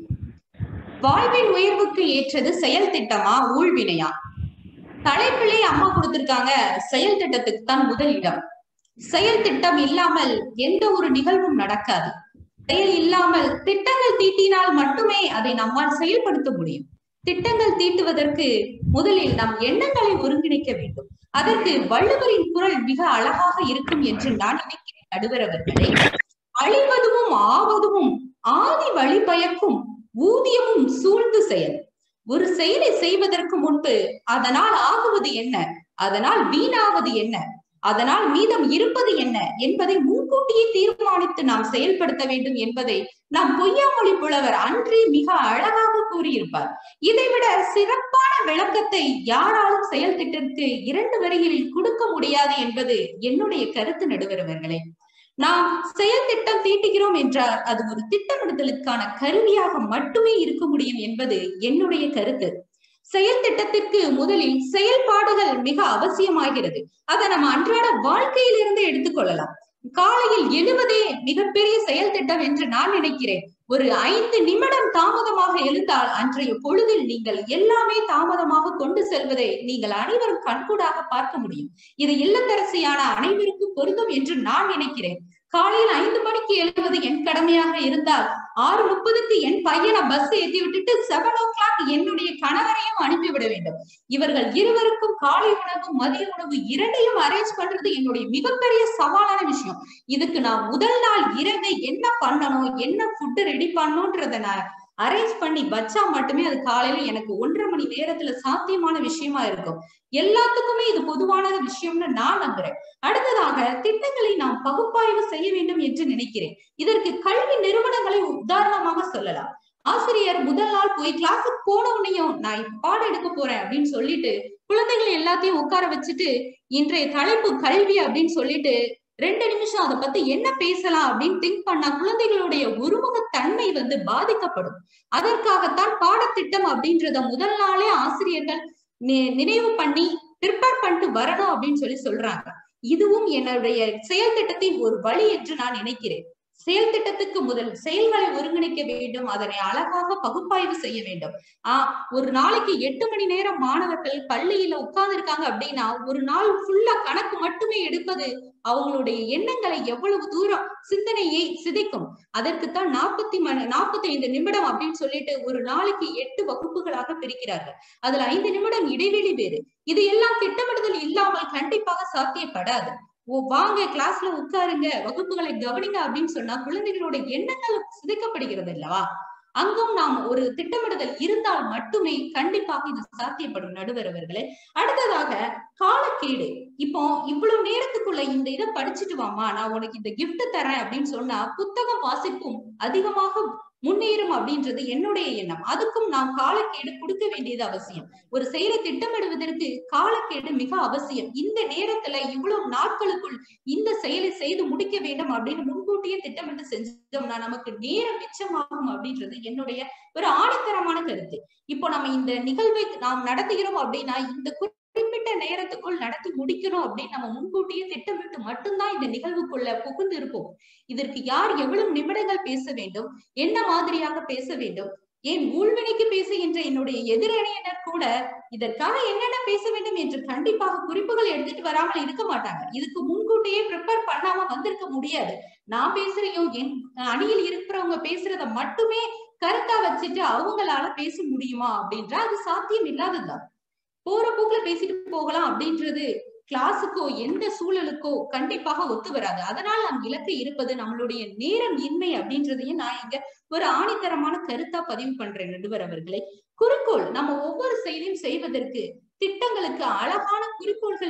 வாழ்வின் உயர்வுக்கு ஏற்றது செயல் திட்டமா ஊழ்வினையா தலைப்பிலே அம்மா கொடுத்திருக்காங்க செயல் திட்டத்துக்கு தான் முதல் இடம் செயல் திட்டம் இல்லாமல் எந்த ஒரு நிகழ்வும் நடக்காது செயல் இல்லாமல் திட்டங்கள் தீட்டினால் மட்டுமே அதை நம்மால் செயல்படுத்த முடியும் திட்டங்கள் தீட்டுவதற்கு முதலில் நம் எண்ணங்களை ஒருங்கிணைக்க வேண்டும் அதற்கு வள்ளுவரின் குரல் மிக அழகாக இருக்கும் என்று நான் நினைக்கிறேன் நடுவர் அவர்களே அழிவதுவும் ஆவதும் ஆதி வழி பயக்கும் ஊதியமும் சூழ்ந்து செயல் ஒரு செயலை செய்வதற்கு முன்பு அதனால் ஆகுவது என்ன அதனால் வீணாவது என்ன அதனால் மீதம் இருப்பது என்ன என்பதை முன்கூட்டியே தீர்மானித்து நாம் செயல்படுத்த வேண்டும் என்பதை நாம் பொய்யாமொழி புலவர் அன்றே மிக அழகாக கூறியிருப்பார் இதைவிட சிறப்பான விளக்கத்தை யாராலும் செயல் திட்டத்திற்கு இரண்டு வரிகளில் கொடுக்க முடியாது என்பது என்னுடைய கருத்து நடுவரவர்களே நாம் செயல் திட்டம் தீட்டுகிறோம் என்றால் அது ஒரு திட்டமிடுதலுக்கான கருவியாக மட்டுமே இருக்க முடியும் என்பது என்னுடைய கருத்து செயல் திட்டத்திற்கு முதலில் செயல்பாடுகள் மிக அவசியமாகிறது அதை நம்ம அன்றாட வாழ்க்கையிலிருந்து எடுத்துக்கொள்ளலாம் காலையில் எழுவதே மிகப்பெரிய செயல் திட்டம் என்று நான் நினைக்கிறேன் ஒரு ஐந்து நிமிடம் தாமதமாக எழுந்தால் அன்றைய பொழுதில் நீங்கள் எல்லாமே தாமதமாக கொண்டு செல்வதை நீங்கள் அனைவரும் கண்கூடாக பார்க்க முடியும் இது இல்லத்தரசியான அனைவருக்கும் பொருந்தும் என்று நான் நினைக்கிறேன் காலையில் ஐந்து மணிக்கு எழுவது என் கடமையாக இருந்தால் ஆறு முப்பதுக்கு என் பையனை பஸ் ஏத்தி விட்டுட்டு செவன் ஓ கிளாக் என்னுடைய கணவரையும் அனுப்பிவிட வேண்டும் இவர்கள் இருவருக்கும் காலை உணவு மதிய உணவு இரண்டையும் அரேஞ்ச் பண்றது என்னுடைய மிகப்பெரிய சவாலான விஷயம் இதுக்கு நான் முதல் நாள் இரவு என்ன பண்ணணும் என்ன ஃபுட்டு ரெடி பண்ணணும்ன்றத நான் அரேஞ்ச் பண்ணி வச்சா மட்டுமே அது காலையில எனக்கு ஒன்றரை மணி நேரத்துல சாத்தியமான விஷயமா இருக்கும் எல்லாத்துக்குமே இது பொதுவான விஷயம்னு நான் நம்புறேன் அடுத்ததாக திட்டங்களை நாம் பகுப்பாய்வு செய்ய வேண்டும் என்று நினைக்கிறேன் இதற்கு கல்வி நிறுவனங்களை உதாரணமாக சொல்லலாம் ஆசிரியர் முதல் நாள் போய் கிளாஸுக்கு போன உடனேயும் நான் இப்ப பாடம் எடுக்க போறேன் அப்படின்னு சொல்லிட்டு குழந்தைகள் எல்லாத்தையும் உட்கார வச்சுட்டு இன்றைய தலைப்பு கல்வி அப்படின்னு சொல்லிட்டு ரெண்டு நிமிஷம் அதை பத்தி என்ன பேசலாம் அப்படின்னு திங்க் பண்ணா குழந்தைகளுடைய ஒருமுகத்தன்மை வந்து பாதிக்கப்படும் அதற்காகத்தான் பாடத்திட்டம் அப்படின்றத முதல் நாளே ஆசிரியர்கள் நி- நினைவு பண்ணி ப்ரிப்பேர் பண்ணிட்டு வரணும் அப்படின்னு சொல்லி சொல்றாங்க இதுவும் என்னுடைய செயல் திட்டத்தின் ஒரு வழி என்று நான் நினைக்கிறேன் செயல் திட்டத்துக்கு முதல் செயல்களை ஒருங்கிணைக்க வேண்டும் அதனை அழகாக பகுப்பாய்வு செய்ய வேண்டும் ஆஹ் ஒரு நாளைக்கு எட்டு மணி நேரம் மாணவர்கள் பள்ளியில உட்கார்ந்து இருக்காங்க அப்படின்னா ஒரு நாள் ஃபுல்லா கணக்கு மட்டுமே எடுப்பது அவங்களுடைய எண்ணங்களை எவ்வளவு தூரம் சிந்தனையை சிதைக்கும் அதற்குத்தான் நாற்பத்தி மணி நாற்பத்தி ஐந்து நிமிடம் அப்படின்னு சொல்லிட்டு ஒரு நாளைக்கு எட்டு வகுப்புகளாக பிரிக்கிறார்கள் அதுல ஐந்து நிமிடம் இடைவெளி வேறு இது எல்லாம் திட்டமிடுதல் இல்லாமல் கண்டிப்பாக சாத்தியப்படாது ஓ வாங்க கிளாஸ்ல உட்காருங்க வகுப்புகளை கவனிங்க அப்படின்னு சொன்னா குழந்தைகளோட எண்ணங்கள் சிதைக்கப்படுகிறது அல்லவா அங்கும் நாம் ஒரு திட்டமிடுதல் இருந்தால் மட்டுமே கண்டிப்பாக இது சாத்தியப்படும் நடுவர் அவர்களே அடுத்ததாக காலக்கேடு இப்போ இவ்வளவு நேரத்துக்குள்ள இந்த இதை படிச்சுட்டு வாமா நான் உனக்கு இந்த gift தரேன் அப்படின்னு சொன்னா புத்தகம் வாசிப்பும் அதிகமாக முன்னேறும் அப்படின்றது என்னுடைய எண்ணம் அதுக்கும் நாம் காலக்கேடு கொடுக்க வேண்டியது அவசியம் ஒரு செயலை திட்டமிடுவதற்கு காலக்கேடு மிக அவசியம் இந்த நேரத்துல இவ்வளவு நாட்களுக்குள் இந்த செயலை செய்து முடிக்க வேண்டும் அப்படின்னு முன்கூட்டியே திட்டமிட்டு செஞ்சோம்னா நமக்கு நேரம் மிச்சமாகும் அப்படின்றது என்னுடைய ஒரு ஆணித்தரமான கருத்து இப்போ நம்ம இந்த நிகழ்வை நாம் நடத்துகிறோம் அப்படின்னா இந்த குறிப்பிட்ட நேரத்துக்குள் நடத்தி முடிக்கணும் அப்படின்னு நம்ம முன்கூட்டியே திட்டமிட்டு மட்டும்தான் இந்த நிகழ்வுக்குள்ள புகுந்து இருப்போம் இதற்கு யார் எவ்வளவு நிமிடங்கள் பேச வேண்டும் என்ன மாதிரியாக பேச வேண்டும் ஏன் ஊழ்வினைக்கு பேசுகின்ற என்னுடைய எதிரணியினர் கூட இதற்காக என்னென்ன பேச வேண்டும் என்று கண்டிப்பாக குறிப்புகள் எடுத்துட்டு வராமல் இருக்க மாட்டாங்க இதுக்கு முன்கூட்டியே ப்ரிப்பேர் பண்ணாம வந்திருக்க முடியாது நான் பேசுறையும் என் அணியில் இருக்கிறவங்க பேசுறத மட்டுமே கருத்தா வச்சுட்டு அவங்களால பேச முடியுமா அப்படின்றா அது சாத்தியம் இல்லாததுதான் போற போக்குல பேசிட்டு போகலாம் அப்படின்றது கிளாஸுக்கோ எந்த சூழலுக்கோ கண்டிப்பாக ஒத்து வராது அதனால் நம் இலக்கு இருப்பது நம்மளுடைய நேரம் இன்மை அப்படின்றதையும் நான் இங்க ஒரு ஆணித்தரமான கருத்தா பதிவு பண்றேன் நடுவர் அவர்களே குறிக்கோள் நம்ம ஒவ்வொரு செயலையும் செய்வதற்கு திட்டங்களுக்கு அழகான குறிக்கோள்கள் வேண்டும்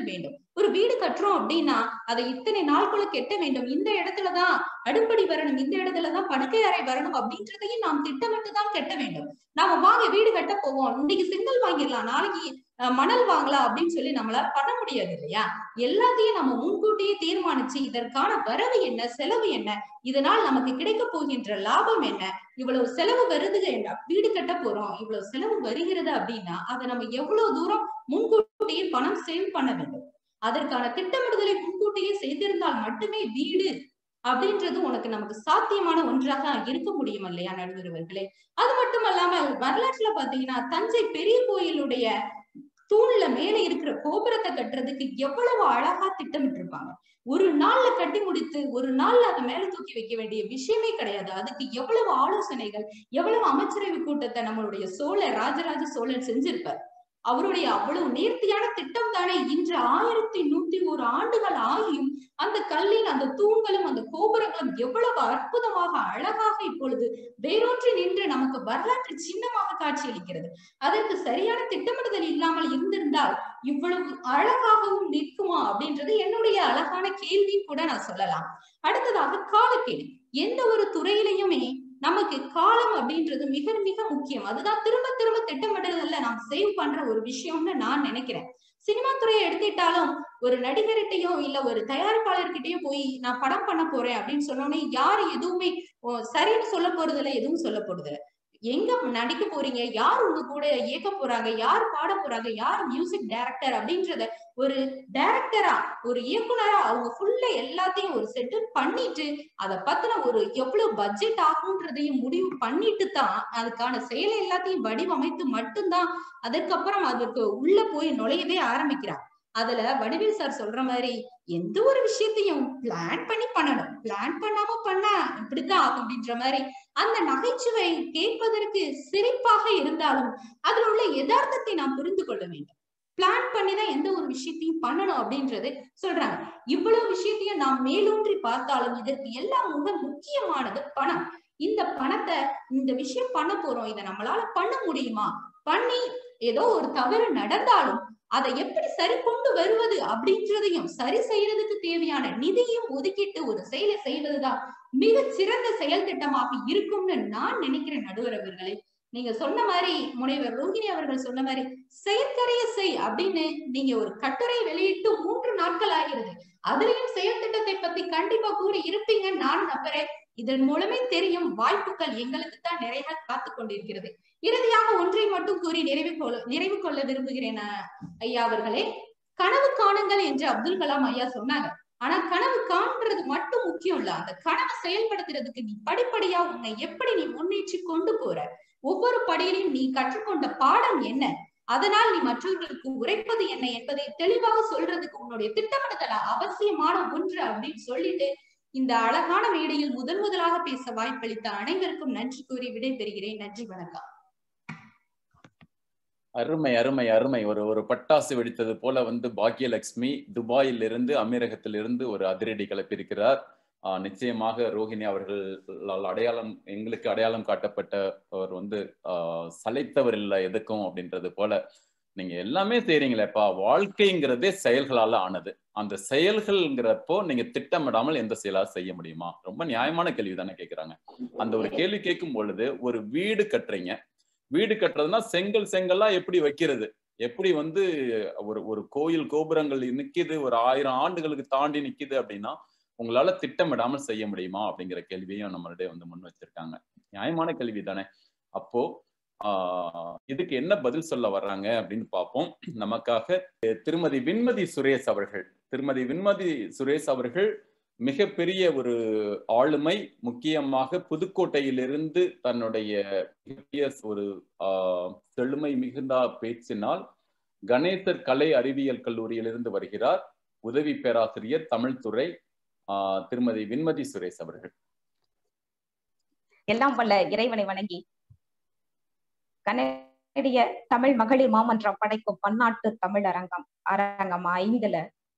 ஒரு வீடு கட்டுறோம் அப்படின்னா அதை இத்தனை நாளுக்குள்ள கெட்ட வேண்டும் இந்த இடத்துலதான் அடுப்படி வரணும் இந்த இடத்துலதான் படுக்கை அறை வரணும் அப்படின்றதையும் நாம் திட்டமிட்டு தான் கட்ட வேண்டும் நாம வாங்க வீடு கட்ட போவோம் இன்னைக்கு செங்கல் வாங்கிடலாம் நாளைக்கு அஹ், மணல் வாங்கலாம் அப்படின்னு சொல்லி நம்மளால பண்ண முடியாது இல்லையா எல்லாத்தையும் நம்ம முன்கூட்டியே தீர்மானிச்சு இதற்கான வரவு என்ன செலவு என்ன இதனால் நமக்கு கிடைக்க போகின்ற லாபம் என்ன இவ்வளவு செலவு வருது என்ன வீடு கட்ட போறோம் இவ்வளவு செலவு வருகிறது அப்படின்னா அதை நம்ம எவ்வளவு தூரம் முன்கூட்டியே பணம் சேவ் பண்ண வேண்டும் அதற்கான திட்டமிடுதலை முன்கூட்டியே செய்திருந்தால் மட்டுமே வீடு அப்படின்றது உனக்கு நமக்கு சாத்தியமான ஒன்றாக இருக்க முடியும் இல்லையா நடுவர்களே அது மட்டும் இல்லாமல் வரலாற்றுல பாத்தீங்கன்னா தஞ்சை பெரிய கோயிலுடைய தூண்ல மேல இருக்கிற கோபுரத்தை கட்டுறதுக்கு எவ்வளவு அழகா திட்டமிட்டு இருப்பாங்க ஒரு நாள்ல கட்டி முடித்து ஒரு நாள்ல அதை மேல தூக்கி வைக்க வேண்டிய விஷயமே கிடையாது அதுக்கு எவ்வளவு ஆலோசனைகள் எவ்வளவு அமைச்சரவை கூட்டத்தை நம்மளுடைய சோழர் ராஜராஜ சோழன் செஞ்சிருப்பார் அவருடைய அவ்வளவு நேர்த்தியான திட்டம் தானே இன்று ஆயிரத்தி நூத்தி ஒரு ஆண்டுகள் ஆகியும் அந்த கல்லின் அந்த தூண்களும் அந்த கோபுரங்களும் எவ்வளவு அற்புதமாக அழகாக இப்பொழுது வேரூன்றி நின்று நமக்கு வரலாற்று சின்னமாக காட்சியளிக்கிறது அதற்கு சரியான திட்டமிடுதல் இல்லாமல் இருந்திருந்தால் இவ்வளவு அழகாகவும் நிற்குமா அப்படின்றது என்னுடைய அழகான கேள்வி கூட நான் சொல்லலாம் அடுத்ததாக காலக்கெடு எந்த ஒரு துறையிலையுமே நமக்கு காலம் அப்படின்றது மிக மிக முக்கியம் அதுதான் திரும்ப திரும்ப திட்டமிடுதல்ல நாம் சேவ் பண்ற ஒரு விஷயம்னு நான் நினைக்கிறேன் சினிமா துறையை எடுத்துட்டாலும் ஒரு நடிகர்கிட்டயோ இல்ல ஒரு தயாரிப்பாளர்கிட்டயோ போய் நான் படம் பண்ண போறேன் அப்படின்னு சொன்னோடனே யாரு எதுவுமே ஓ, சரின்னு சொல்ல போறது இல்ல எதுவும் சொல்ல போறது இல்ல எங்க நடிக்க போறீங்க யார் உங்க கூட இயக்க போறாங்க யார் பாட போறாங்க யார் மியூசிக் டைரக்டர் அப்படின்றத ஒரு டைரக்டரா ஒரு இயக்குனரா அவங்க ஃபுல்லா எல்லாத்தையும் ஒரு செட்டில் பண்ணிட்டு அதை பத்தின ஒரு எவ்வளவு பட்ஜெட் ஆகுன்றதையும் முடிவு பண்ணிட்டு தான் அதுக்கான செயலை எல்லாத்தையும் வடிவமைத்து மட்டும்தான் அதுக்கப்புறம் அதற்கு உள்ள போய் நுழையவே ஆரம்பிக்கிறார் அதுல வடிவேல் சார் சொல்ற மாதிரி எந்த ஒரு விஷயத்தையும் பிளான் பண்ணி பண்ணணும் பிளான் பண்ணாம பண்ணா இப்படித்தான் ஆகும் அப்படின்ற மாதிரி அந்த நகைச்சுவை கேட்பதற்கு சிரிப்பாக இருந்தாலும் அதுல உள்ள யதார்த்தத்தை நாம் புரிந்து கொள்ள வேண்டும் பிளான் பண்ணி தான் எந்த ஒரு விஷயத்தையும் பண்ணணும் அப்படின்றது சொல்றாங்க இவ்வளவு விஷயத்தையும் நாம் மேலூன்றி பார்த்தாலும் இதற்கு எல்லாம் மிக முக்கியமானது பணம் இந்த பணத்தை இந்த விஷயம் பண்ண போறோம் இதை நம்மளால பண்ண முடியுமா பண்ணி ஏதோ ஒரு தவறு நடந்தாலும் அதை எப்படி சரி கொண்டு வருவது அப்படின்றதையும் சரி செய்யறதுக்கு தேவையான நிதியும் ஒதுக்கிட்டு ஒரு செயலை செய்வதுதான் மிக சிறந்த செயல் திட்டமாக இருக்கும்னு நான் நினைக்கிறேன் நடுவர் அவர்களே நீங்க சொன்ன மாதிரி முனைவர் ரோகிணி அவர்கள் சொன்ன மாதிரி செயற்கரைய செய் அப்படின்னு நீங்க ஒரு கட்டுரை வெளியிட்டு மூன்று நாட்கள் ஆகிறது அதுலயும் செயல் திட்டத்தை பத்தி கண்டிப்பா கூறி இருப்பீங்கன்னு நான் நம்புறேன் இதன் மூலமே தெரியும் வாய்ப்புகள் எங்களுக்கு தான் நிறைய காத்து கொண்டிருக்கிறது இறுதியாக ஒன்றை மட்டும் கூறி நிறைவு கொள்ள நிறைவு கொள்ள விரும்புகிறேன் அஹ், ஐயா அவர்களே கனவு காணுங்கள் என்று அப்துல் கலாம் ஐயா சொன்னாங்க ஆனா கனவு காண்றது மட்டும் முக்கியம் இல்ல அந்த கனவை செயல்படுத்துறதுக்கு நீ படிப்படியா உன்னை எப்படி நீ முன்னேற்றி கொண்டு போற ஒவ்வொரு படியிலையும் நீ கற்றுக்கொண்ட பாடம் என்ன அதனால் நீ மற்றவர்களுக்கு உரைப்பது என்ன என்பதை தெளிவாக சொல்றதுக்கு உன்னுடைய திட்டமிடுதல் அவசியமான ஒன்று அப்படின்னு சொல்லிட்டு இந்த அழகான மேடையில் முதன் முதலாக பேச வாய்ப்பளித்த அனைவருக்கும் நன்றி கூறி விடைபெறுகிறேன் நன்றி வணக்கம் அருமை அருமை அருமை ஒரு ஒரு பட்டாசு வெடித்தது போல வந்து பாக்கியலட்சுமி துபாயில் இருந்து அமீரகத்திலிருந்து ஒரு அதிரடி கிளப்பியிருக்கிறார் ஆஹ் நிச்சயமாக ரோஹிணி அவர்களால் அடையாளம் எங்களுக்கு அடையாளம் காட்டப்பட்டவர் வந்து ஆஹ் சளைத்தவர் இல்லை எதுக்கும் அப்படின்றது போல நீங்க எல்லாமே செய்றீங்களேப்பா வாழ்க்கைங்கிறதே செயல்களால ஆனது அந்த செயல்கள்ங்கிறப்போ நீங்க திட்டமிடாமல் எந்த செயலா செய்ய முடியுமா ரொம்ப நியாயமான கேள்வி தானே கேக்குறாங்க அந்த ஒரு கேள்வி கேட்கும் பொழுது ஒரு வீடு கட்டுறீங்க வீடு கட்டுறதுன்னா செங்கல் செங்கல்லா எப்படி வைக்கிறது எப்படி வந்து ஒரு ஒரு கோயில் கோபுரங்கள் நிக்குது ஒரு ஆயிரம் ஆண்டுகளுக்கு தாண்டி நிக்குது அப்படின்னா உங்களால திட்டமிடாமல் செய்ய முடியுமா அப்படிங்கிற கேள்வியும் நம்மளுடைய வந்து முன் வச்சிருக்காங்க நியாயமான கேள்வி தானே அப்போ ஆஹ் இதுக்கு என்ன பதில் சொல்ல வர்றாங்க அப்படின்னு பார்ப்போம் நமக்காக திருமதி விண்மதி சுரேஷ் அவர்கள் திருமதி விண்மதி சுரேஷ் அவர்கள் மிகப்பெரிய ஒரு ஆளுமை முக்கியமாக புதுக்கோட்டையிலிருந்து தன்னுடைய மிகப்பெரிய ஒரு ஆஹ் செழுமை மிகுந்த பேச்சினால் கணேசர் கலை அறிவியல் கல்லூரியிலிருந்து வருகிறார் உதவி பேராசிரியர் தமிழ்துறை ஆஹ் திருமதி விண்மதி சுரேஷ் அவர்கள் எல்லாம் வல்ல இறைவனை வணங்கி கனடிய தமிழ் மகளிர் மாமன்றம் படைக்கும் பன்னாட்டு தமிழ் அரங்கம் அரங்கம் ஐந்துல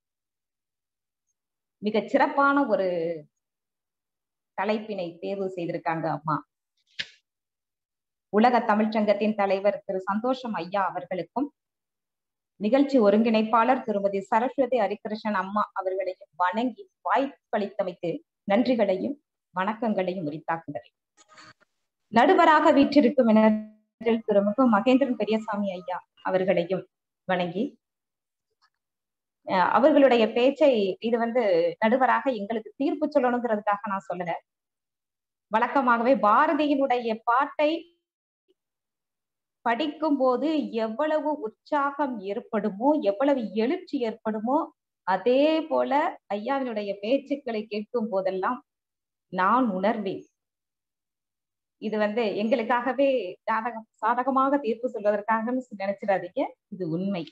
மிக சிறப்பான ஒரு தலைப்பினை தேர்வு செய்திருக்காங்க அம்மா உலக தமிழ்ச்சங்கத்தின் தலைவர் திரு சந்தோஷம் ஐயா அவர்களுக்கும் நிகழ்ச்சி ஒருங்கிணைப்பாளர் திருமதி சரஸ்வதி ஹரிகிருஷ்ணன் அம்மா அவர்களையும் வணங்கி வாய்ப்பளித்தமைக்கு நன்றிகளையும் வணக்கங்களையும் உரித்தாக்குகிறேன் நடுவராக வீற்றிருக்கும் இணையத்தில் திருமுக மகேந்திரன் பெரியசாமி ஐயா அவர்களையும் வணங்கி அஹ் அவர்களுடைய பேச்சை இது வந்து நடுவராக எங்களுக்கு தீர்ப்பு சொல்லணுங்கிறதுக்காக நான் சொல்லல வழக்கமாகவே பாரதியினுடைய பாட்டை படிக்கும் போது எவ்வளவு உற்சாகம் ஏற்படுமோ எவ்வளவு எழுச்சி ஏற்படுமோ அதே போல ஐயாவினுடைய பேச்சுக்களை கேட்கும் போதெல்லாம் நான் உணர்வேன் இது வந்து எங்களுக்காகவே சாதகம் சாதகமாக தீர்ப்பு சொல்வதற்காக நினைச்சிடாதீங்க இது உண்மை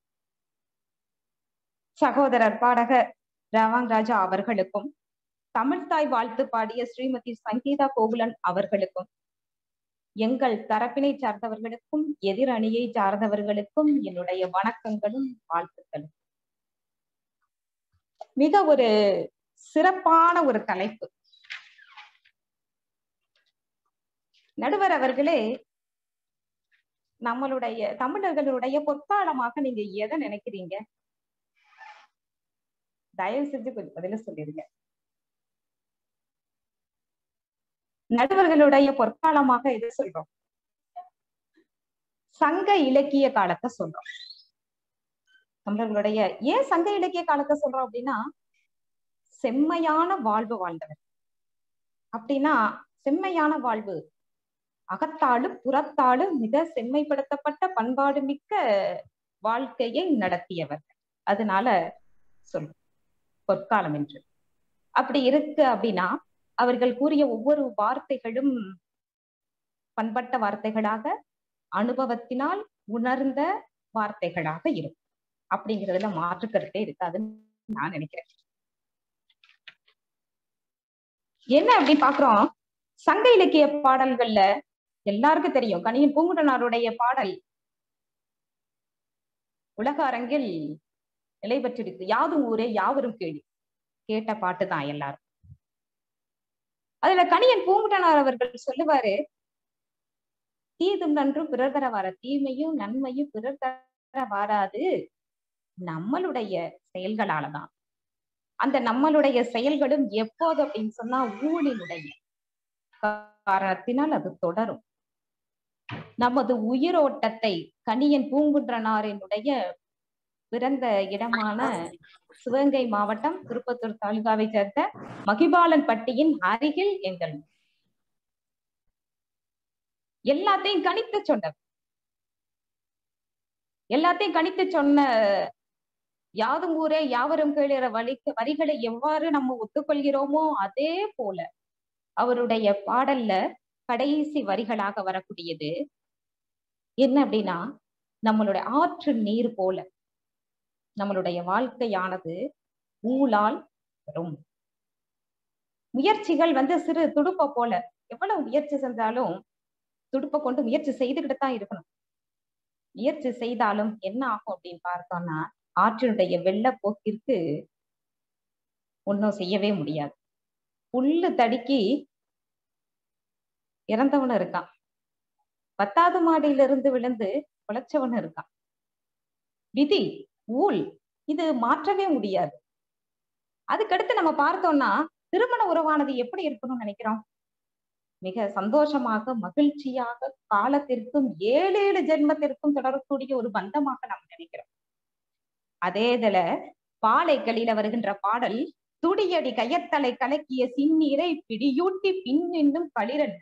சகோதரர் பாடகர் ரவாங் ராஜா அவர்களுக்கும் தமிழ்தாய் வாழ்த்து பாடிய ஸ்ரீமதி சங்கீதா கோகுலன் அவர்களுக்கும் எங்கள் தரப்பினை சார்ந்தவர்களுக்கும் எதிர் அணியை சார்ந்தவர்களுக்கும் என்னுடைய வணக்கங்களும் வாழ்த்துக்களும் மிக ஒரு சிறப்பான ஒரு தலைப்பு நடுவர் அவர்களே நம்மளுடைய தமிழர்களுடைய பொற்காலமாக நீங்க எதை நினைக்கிறீங்க தயவு செஞ்சு கொஞ்சம் பதில சொல்லிருங்க நடுவர்களுடைய பொற்காலமாக எது சொல்றோம் சங்க இலக்கிய காலத்தை சொல்றோம் தமிழர்களுடைய ஏன் சங்க இலக்கிய காலத்தை சொல்றோம் அப்படின்னா செம்மையான வாழ்வு வாழ்ந்தவர் அப்படின்னா செம்மையான வாழ்வு அகத்தாலும் புறத்தாலும் மிக செம்மைப்படுத்தப்பட்ட பண்பாடு மிக்க வாழ்க்கையை நடத்தியவர் அதனால சொல் பொற்காலம் என்று அப்படி இருக்கு அப்படின்னா அவர்கள் கூறிய ஒவ்வொரு வார்த்தைகளும் பண்பட்ட வார்த்தைகளாக அனுபவத்தினால் உணர்ந்த வார்த்தைகளாக இருக்கும் அப்படிங்கிறதுல மாற்று கருத்தே இருக்காதுன்னு நான் நினைக்கிறேன் என்ன அப்படி பாக்குறோம் சங்க இலக்கிய பாடல்கள்ல எல்லாருக்கும் தெரியும் கணியன் பூங்குடனாருடைய பாடல் உலக அரங்கில் நிலை பெற்றிருக்கு யாதும் ஊரே யாவரும் கேள்வி கேட்ட பாட்டு தான் எல்லாரும் அதுல கணியன் பூங்குடனார் அவர்கள் சொல்லுவாரு தீதும் நன்றும் பிறர் தர வர தீமையும் நன்மையும் பிறர் தர வராது நம்மளுடைய செயல்களாலதான் அந்த நம்மளுடைய செயல்களும் எப்போது அப்படின்னு சொன்னா ஊழினுடைய காரணத்தினால் அது தொடரும் நமது உயிரோட்டத்தை கணியன் பூங்குன்றனாரினுடைய பிறந்த இடமான சிவகங்கை மாவட்டம் திருப்பத்தூர் தாலுகாவை சேர்ந்த மகிபாலன் பட்டியின் அருகில் எங்கள் எல்லாத்தையும் கணித்து சொன்னவர் எல்லாத்தையும் கணித்து சொன்ன யாதும் ஊரே யாவரும் கேளுற வழிக்கு வரிகளை எவ்வாறு நம்ம ஒத்துக்கொள்கிறோமோ அதே போல அவருடைய பாடல்ல கடைசி வரிகளாக வரக்கூடியது என்ன அப்படின்னா நம்மளுடைய ஆற்று நீர் போல நம்மளுடைய வாழ்க்கையானது ஊழால் வரும் முயற்சிகள் வந்து சிறு துடுப்ப போல எவ்வளவு முயற்சி செஞ்சாலும் துடுப்பை கொண்டு முயற்சி செய்துகிட்டு தான் இருக்கணும் முயற்சி செய்தாலும் என்ன ஆகும் அப்படின்னு பார்த்தோம்னா ஆற்றினுடைய வெள்ளப்போக்கிற்கு ஒன்றும் செய்யவே முடியாது புல்லு தடுக்கி இறந்தவனும் இருக்கான் பத்தாவது மாடியில இருந்து விழுந்து குலைச்சவனும் இருக்கான் விதி ஊழ் இது மாற்றவே முடியாது அதுக்கடுத்து நம்ம பார்த்தோம்னா திருமண உறவானது எப்படி இருக்கணும்னு நினைக்கிறோம் மிக சந்தோஷமாக மகிழ்ச்சியாக காலத்திற்கும் ஏழு ஏழு ஜென்மத்திற்கும் தொடரக்கூடிய ஒரு பந்தமாக நாம் நினைக்கிறோம் அதே இதுல பாலைகளில வருகின்ற பாடல் துடியடி கயத்தலை கலக்கிய சின்னீரை பிடியூட்டி பின் என்னும் களிரன்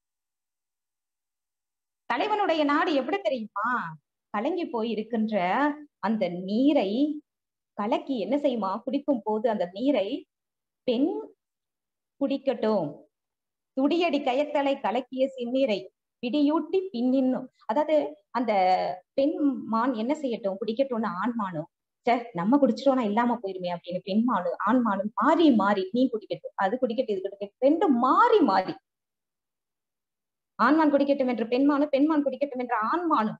தலைவனுடைய நாடு எப்படி தெரியுமா கலங்கி போய் இருக்கின்ற அந்த நீரை கலக்கி என்ன செய்யுமா குடிக்கும் போது அந்த நீரை பெண் குடிக்கட்டும் துடியடி கயத்தலை கலக்கிய சின்னீரை பிடியூட்டி பின்னின்னும் அதாவது அந்த பெண் மான் என்ன செய்யட்டும் குடிக்கட்டும்னு ஆண் மானும் சே நம்ம குடிச்சிட்டோம்னா இல்லாம போயிருமே அப்படின்னு பெண் மானு ஆண் மானும் மாறி மாறி நீ குடிக்கட்டும் அது குடிக்கட்டும் இது குடிக்கட்டும் ரெண்டு மாறி மாறி ஆண்மான் குடிக்கட்டும் என்று பெண்மானும் பெண்மான் குடிக்கட்டும் என்ற ஆண்மானும்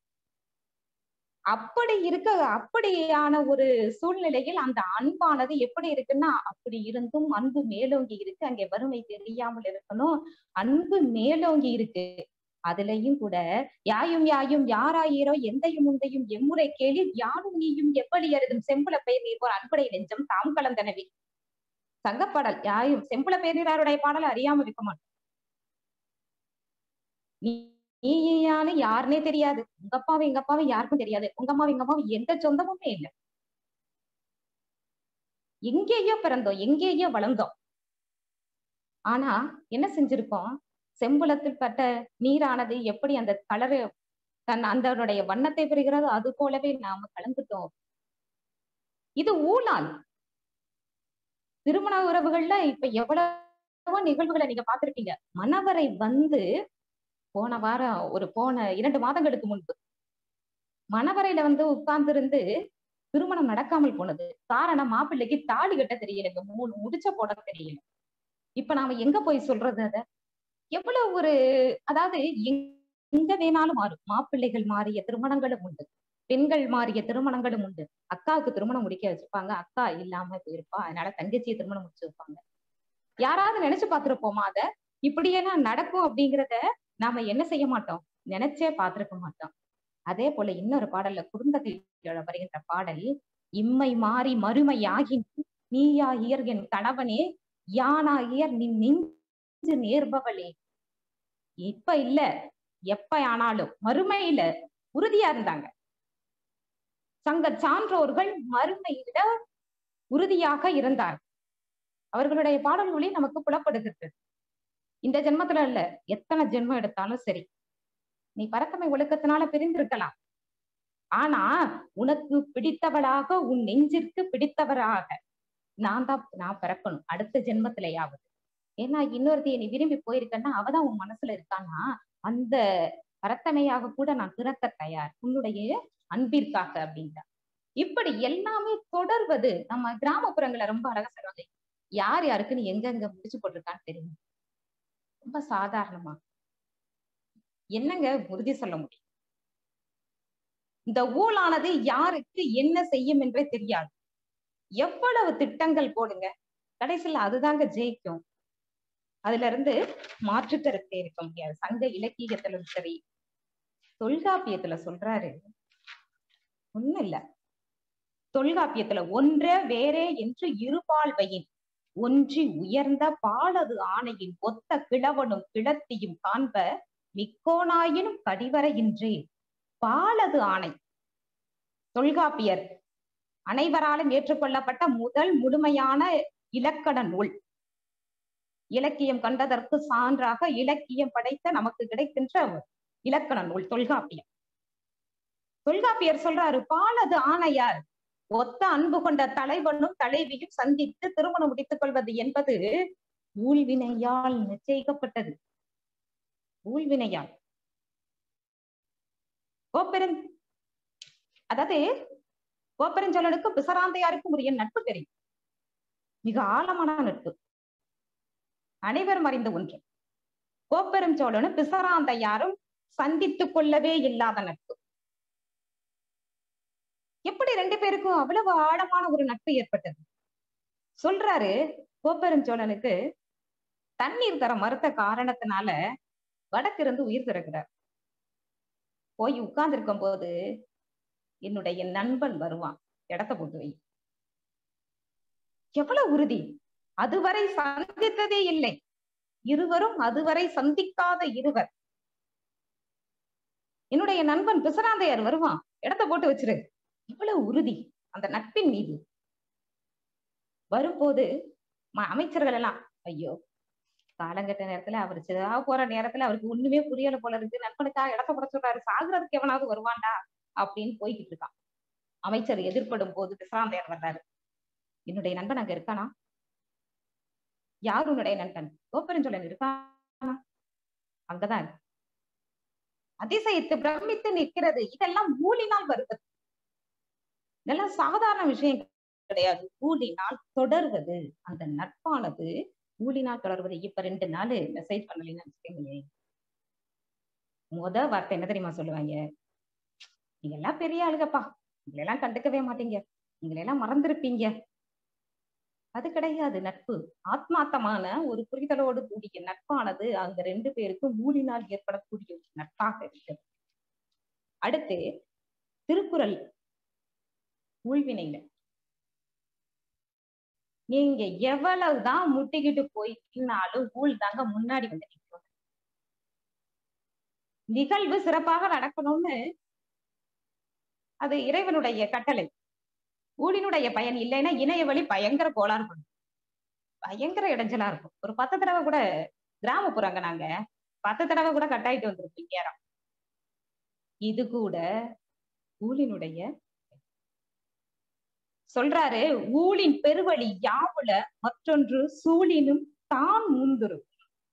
அப்படி இருக்க அப்படியான ஒரு சூழ்நிலையில் அந்த அன்பானது எப்படி இருக்குன்னா அப்படி இருந்தும் அன்பு மேலோங்கி இருக்கு அங்கே வறுமை தெரியாமல் இருக்கணும் அன்பு மேலோங்கி இருக்கு அதுலயும் கூட யாயும் யாயும் யாராயிரோ எந்தையும் உந்தையும் எம்முறை கேளிர் யாரும் நீயும் எவ்வளி அருதும் செம்புல பெயர் நீர் அன்படை நெஞ்சம் தாம் கலந்தனவி சங்கப்பாடல் யாயும் செம்புல பேரிடாருடைய பாடல் அறியாம இருக்க மாட்டோம் நீ நீயானு யாருன்னே தெரியாது உங்க அப்பாவும் எங்க அப்பாவும் யாருக்கும் தெரியாது உங்க அம்மாவும் எங்க அம்மாவும் எந்த சொந்தமுமே இல்லை எங்கேயோ பிறந்தோம் எங்கேயோ வளர்ந்தோம் ஆனா என்ன செஞ்சிருக்கோம் செம்புலத்தில் பட்ட நீரானது எப்படி அந்த கலரு தன் அதனுடைய வண்ணத்தை பெறுகிறதோ அது போலவே நாம கலந்துட்டோம் இது ஊழால் திருமண உறவுகள்ல இப்ப எவ்வளவோ நிகழ்வுகளை நீங்க பார்த்திருப்பீங்க மணவரை வந்து போன வாரம் ஒரு போன இரண்டு மாதங்களுக்கு முன்பு மணவரையில வந்து உட்கார்ந்திருந்து திருமணம் நடக்காமல் போனது காரணம் மாப்பிள்ளைக்கு தாலி கட்ட தெரியல மூணு முடிச்ச போட தெரியல இப்ப நாம எங்க போய் சொல்றது அத எவ்வளவு ஒரு அதாவது எங்க வேணாலும் மாறும் மாப்பிள்ளைகள் மாறிய திருமணங்களும் உண்டு பெண்கள் மாறிய திருமணங்களும் உண்டு அக்காவுக்கு திருமணம் முடிக்க வச்சிருப்பாங்க அக்கா இல்லாம போயிருப்பா அதனால தங்கச்சியை திருமணம் முடிச்சு வைப்பாங்க யாராவது நினைச்சு பார்த்திருப்போமா அத இப்படியெல்லாம் நடக்கும் அப்படிங்கிறத நாம என்ன செய்ய மாட்டோம் நினைச்சே பார்த்திருக்க மாட்டோம் அதே போல இன்னொரு பாடல்ல குடும்பத்தில் வருகின்ற பாடல் இம்மை மாறி மறுமையாகி நீயாகியர் என் கணவனே யானாகியர் நின் நெஞ்சு நேர்பவளே இப்ப இல்ல எப்ப ஆனாலும் மறுமையில உறுதியா இருந்தாங்க சங்க சான்றோர்கள் மறுமையில உறுதியாக இருந்தார் அவர்களுடைய பாடல்களே நமக்கு புலப்படுகிறது இந்த ஜென்மத்துல இல்ல எத்தனை ஜென்மம் எடுத்தாலும் சரி நீ பரத்தமை ஒழுக்கத்தினால பிரிந்திருக்கலாம் ஆனா உனக்கு பிடித்தவளாக உன் நெஞ்சிற்கு பிடித்தவராக நான் தான் நான் பிறக்கணும் அடுத்த ஜென்மத்திலேயாவது ஏன்னா இன்னொருத்தைய நீ விரும்பி போயிருக்கன்னா அவதான் உன் மனசுல இருக்கான்னா அந்த பரத்தமையாக கூட நான் பிறக்க தயார் உன்னுடைய அன்பிற்காக அப்படின்ட்டா இப்படி எல்லாமே தொடர்வது நம்ம கிராமப்புறங்களை ரொம்ப அழகா சொல்லுவாங்க யார் யாருக்குன்னு எங்கெங்க முடிச்சு போட்டிருக்கான்னு தெரியும் ரொம்ப சாதாரணமா என்னங்க உறுதி சொல்ல முடியும் இந்த ஊழானது யாருக்கு என்ன செய்யும் என்றே தெரியாது எவ்வளவு திட்டங்கள் போடுங்க கடைசியில அதுதாங்க ஜெயிக்கும் அதுல இருந்து மாற்று கருத்தே இருக்க முடியாது சங்க இலக்கியத்திலும் சரி தொல்காப்பியத்துல சொல்றாரு ஒண்ணும் இல்ல தொல்காப்பியத்துல ஒன்ற வேறே என்று இருபால்வையின் ஒன்றி உயர்ந்த பாலது ஆணையின் ஒத்த கிழவனும் கிளத்தியும் காண்ப மிக்கோனாயினும் கடிவரையின்றே பாலது ஆணை தொல்காப்பியர் அனைவராலும் ஏற்றுக்கொள்ளப்பட்ட முதல் முழுமையான இலக்கண நூல் இலக்கியம் கண்டதற்கு சான்றாக இலக்கியம் படைத்த நமக்கு கிடைக்கின்ற இலக்கண நூல் தொல்காப்பியம் தொல்காப்பியர் சொல்றாரு பாலது ஆணையார் ஒத்த அன்பு கொண்ட தலைவனும் தலைவியும் சந்தித்து திருமணம் முடித்துக் கொள்வது என்பது ஊழ்வினையால் நிச்சயிக்கப்பட்டது ஊழ்வினையால் கோப்பெருந் அதாவது கோப்பெருஞ்சோழனுக்கும் பிசராந்தையாருக்கும் உரிய நட்பு தெரியும் மிக ஆழமான நட்பு அனைவரும் அறிந்த ஒன்று கோப்பெரும் சோழனும் பிசராந்தையாரும் சந்தித்துக் கொள்ளவே இல்லாத நட்பு எப்படி ரெண்டு பேருக்கும் அவ்வளவு ஆழமான ஒரு நட்பு ஏற்பட்டது சொல்றாரு கோப்பெருஞ்சோழனுக்கு தண்ணீர் தர மறுத்த காரணத்தினால வடக்கிருந்து உயிர் திறக்கிறார் போய் உட்கார்ந்து இருக்கும் போது என்னுடைய நண்பன் வருவான் இடத்த போட்டு வை எவ்வளவு உறுதி அதுவரை சந்தித்ததே இல்லை இருவரும் அதுவரை சந்திக்காத இருவர் என்னுடைய நண்பன் பிசராந்தையார் வருவான் இடத்த போட்டு வச்சிரு இவ்வளவு உறுதி அந்த நட்பின் மீது வரும்போது அமைச்சர்கள் எல்லாம் ஐயோ காலங்கட்ட நேரத்துல அவர் சிதா போற நேரத்துல அவருக்கு ஒண்ணுமே புரியல போல இருக்கு நண்பனுக்காக இடத்த போட சொல்றாரு சாகுறதுக்கு எவனாவது வருவான்டா அப்படின்னு போய்கிட்டு இருக்கான் அமைச்சர் எதிர்படும் போது பிசராந்தையார் வர்றாரு என்னுடைய நண்பன் அங்க இருக்கானா யார் உன்னுடைய நண்பன் கோப்பெருஞ்சோழன் இருக்கானா அங்கதான் அதிசயத்து பிரமித்து நிற்கிறது இதெல்லாம் ஊழினால் வருவது இதெல்லாம் சாதாரண விஷயம் கிடையாது ஊழினால் தொடர்வது அந்த நட்பானது ஊழினால் தொடர்வது இப்ப ரெண்டு நாள் மெசேஜ் பண்ணலன்னு வச்சுக்கோங்களேன் முத வார்த்தை என்ன தெரியுமா சொல்லுவாங்க நீங்க எல்லாம் பெரிய ஆளுகப்பா உங்களை எல்லாம் கண்டுக்கவே மாட்டீங்க உங்களை எல்லாம் மறந்துருப்பீங்க அது கிடையாது நட்பு ஆத்மார்த்தமான ஒரு புரிதலோடு கூடிய நட்பானது அந்த ரெண்டு பேருக்கும் ஊழினால் ஏற்படக்கூடிய ஒரு நட்பாக இருக்கிறது அடுத்து திருக்குறள் ஊழ்வினையில நீங்க எவ்வளவுதான் முட்டிக்கிட்டு போயிட்டீங்கனாலும் ஊழ் தாங்க முன்னாடி வந்து நிற்கும் நிகழ்வு சிறப்பாக நடக்கணும்னு அது இறைவனுடைய கட்டளை ஊழினுடைய பயன் இல்லைன்னா இணைய வழி பயங்கர கோளாறு பண்ணும் பயங்கர இடைஞ்சலா இருக்கும் ஒரு பத்து தடவை கூட கிராமப்புறங்க நாங்க பத்து தடவை கூட கட்டாயிட்டு வந்திருப்போம் நேரம் இது கூட ஊழினுடைய சொல்றாரு ஊழின் பெருவழி யாவுல மற்றொன்று சூழினும் தான் முந்துரும்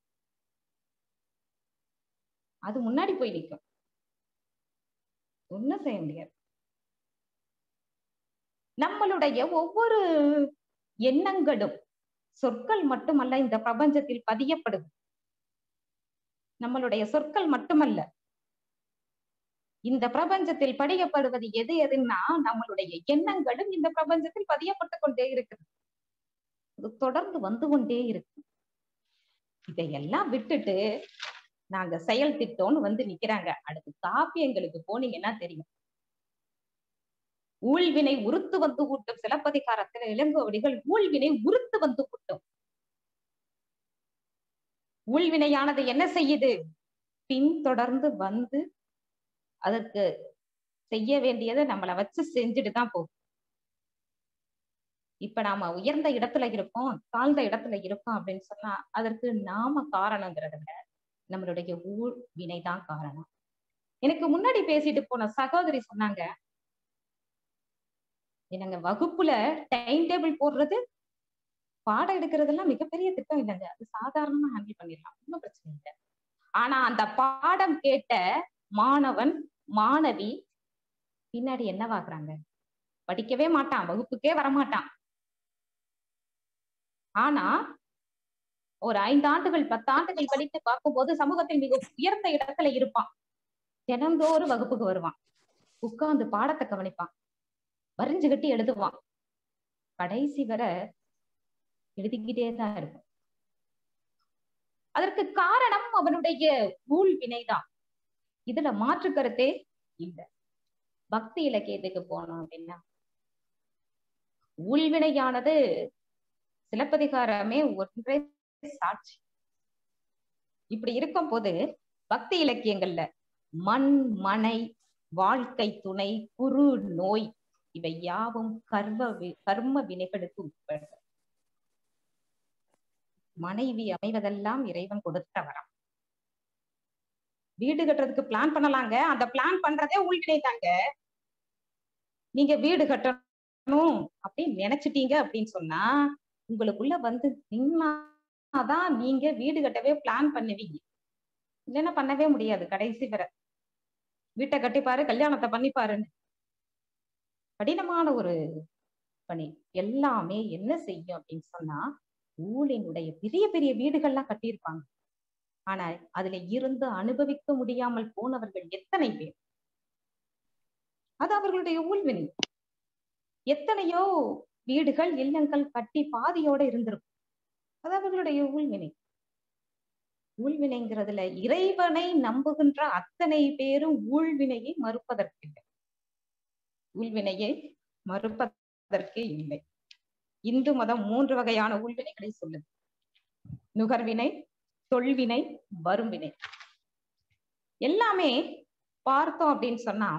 அது முன்னாடி போய் நிற்கும் ஒண்ணும் செய்ய முடியாது நம்மளுடைய ஒவ்வொரு எண்ணங்களும் சொற்கள் மட்டுமல்ல இந்த பிரபஞ்சத்தில் பதியப்படுது நம்மளுடைய சொற்கள் மட்டுமல்ல இந்த பிரபஞ்சத்தில் படிக்கப்படுவது எது எதுன்னா நம்மளுடைய எண்ணங்களும் இந்த பிரபஞ்சத்தில் பதியப்பட்டு கொண்டே இருக்கிறது அது தொடர்ந்து வந்து கொண்டே இருக்கு இதையெல்லாம் விட்டுட்டு நாங்க செயல் திட்டம்னு வந்து நிக்கிறாங்க அடுத்து காப்பியங்களுக்கு போனீங்கன்னா தெரியும் ஊழ்வினை உறுத்து வந்து கூட்டும் சிலப்பதிகாரத்துல இளங்கோவடிகள் ஊழ்வினை உறுத்து வந்து கூட்டும் ஊழ்வினையானது என்ன செய்யுது பின் தொடர்ந்து வந்து அதற்கு செய்ய வேண்டியதை நம்மளை வச்சு செஞ்சுட்டு தான் போகும் இப்ப நாம உயர்ந்த இடத்துல இருக்கோம் தாழ்ந்த இடத்துல இருக்கோம் அப்படின்னு சொன்னா அதற்கு நாம காரணங்கிறத விட நம்மளுடைய ஊழ் வினைதான் காரணம் எனக்கு முன்னாடி பேசிட்டு போன சகோதரி சொன்னாங்க என்னங்க வகுப்புல டைம் டேபிள் போடுறது பாடம் எடுக்கிறதெல்லாம் மிகப்பெரிய திட்டம் இல்லைங்க அது சாதாரணமா ஹேண்டில் பண்ணிடலாம் ஒன்றும் பிரச்சனை இல்லை ஆனா அந்த பாடம் கேட்ட மாணவன் மாணவி பின்னாடி என்னவாக்குறாங்க படிக்கவே மாட்டான் வகுப்புக்கே வரமாட்டான் ஆனா ஒரு ஐந்து ஆண்டுகள் பத்தாண்டுகள் கழித்து பார்க்கும்போது சமூகத்தில் மிக உயர்ந்த இடத்துல இருப்பான் தினந்தோறும் வகுப்புக்கு வருவான் உட்கார்ந்து பாடத்தை கவனிப்பான் வரிஞ்சு கட்டி எழுதுவான் கடைசி வரை எழுதிக்கிட்டே தான் இருக்கும் அதற்கு காரணம் அவனுடைய ஊழ் வினைதான் இதுல மாற்று கருத்தே இல்லை பக்தி இலக்கியத்துக்கு போனோம் அப்படின்னா ஊழ்வினையானது சிலப்பதிகாரமே ஒன்றே சாட்சி இப்படி இருக்கும் போது பக்தி இலக்கியங்கள்ல மண் மனை வாழ்க்கை துணை குரு நோய் இவை யாவும் கர்ம கர்ம வினைகளுக்கு உட்படுது மனைவி அமைவதெல்லாம் இறைவன் கொடுத்த வரம் வீடு கட்டுறதுக்கு பிளான் பண்ணலாங்க அந்த பிளான் பண்றதே உள்வினை தாங்க நீங்க வீடு கட்டணும் அப்படின்னு நினைச்சிட்டீங்க அப்படின்னு சொன்னா உங்களுக்குள்ள வந்து நின்னாதான் நீங்க வீடு கட்டவே பிளான் பண்ணுவீங்க இல்லைன்னா பண்ணவே முடியாது கடைசி வரை வீட்டை கட்டிப்பாரு கல்யாணத்தை பண்ணிப்பாருன்னு கடினமான ஒரு பணி எல்லாமே என்ன செய்யும் அப்படின்னு சொன்னா ஊழினுடைய பெரிய பெரிய வீடுகள்லாம் கட்டியிருப்பாங்க ஆனா அதுல இருந்து அனுபவிக்க முடியாமல் போனவர்கள் எத்தனை பேர் அது அவர்களுடைய ஊழ்வினை எத்தனையோ வீடுகள் இல்லங்கள் கட்டி பாதியோட இருந்திருக்கும் அது அவர்களுடைய ஊழ்வினை ஊழ்வினைங்கிறதுல இறைவனை நம்புகின்ற அத்தனை பேரும் ஊழ்வினையை மறுப்பதற்கில்லை ஊழ்வினையை மறுப்பதற்கே இல்லை இந்து மதம் மூன்று வகையான ஊழ்வினைகளை சொல்லுது நுகர்வினை தொல்வினை வரும்பினை எல்லாமே பார்த்தோம் அப்படின்னு சொன்னா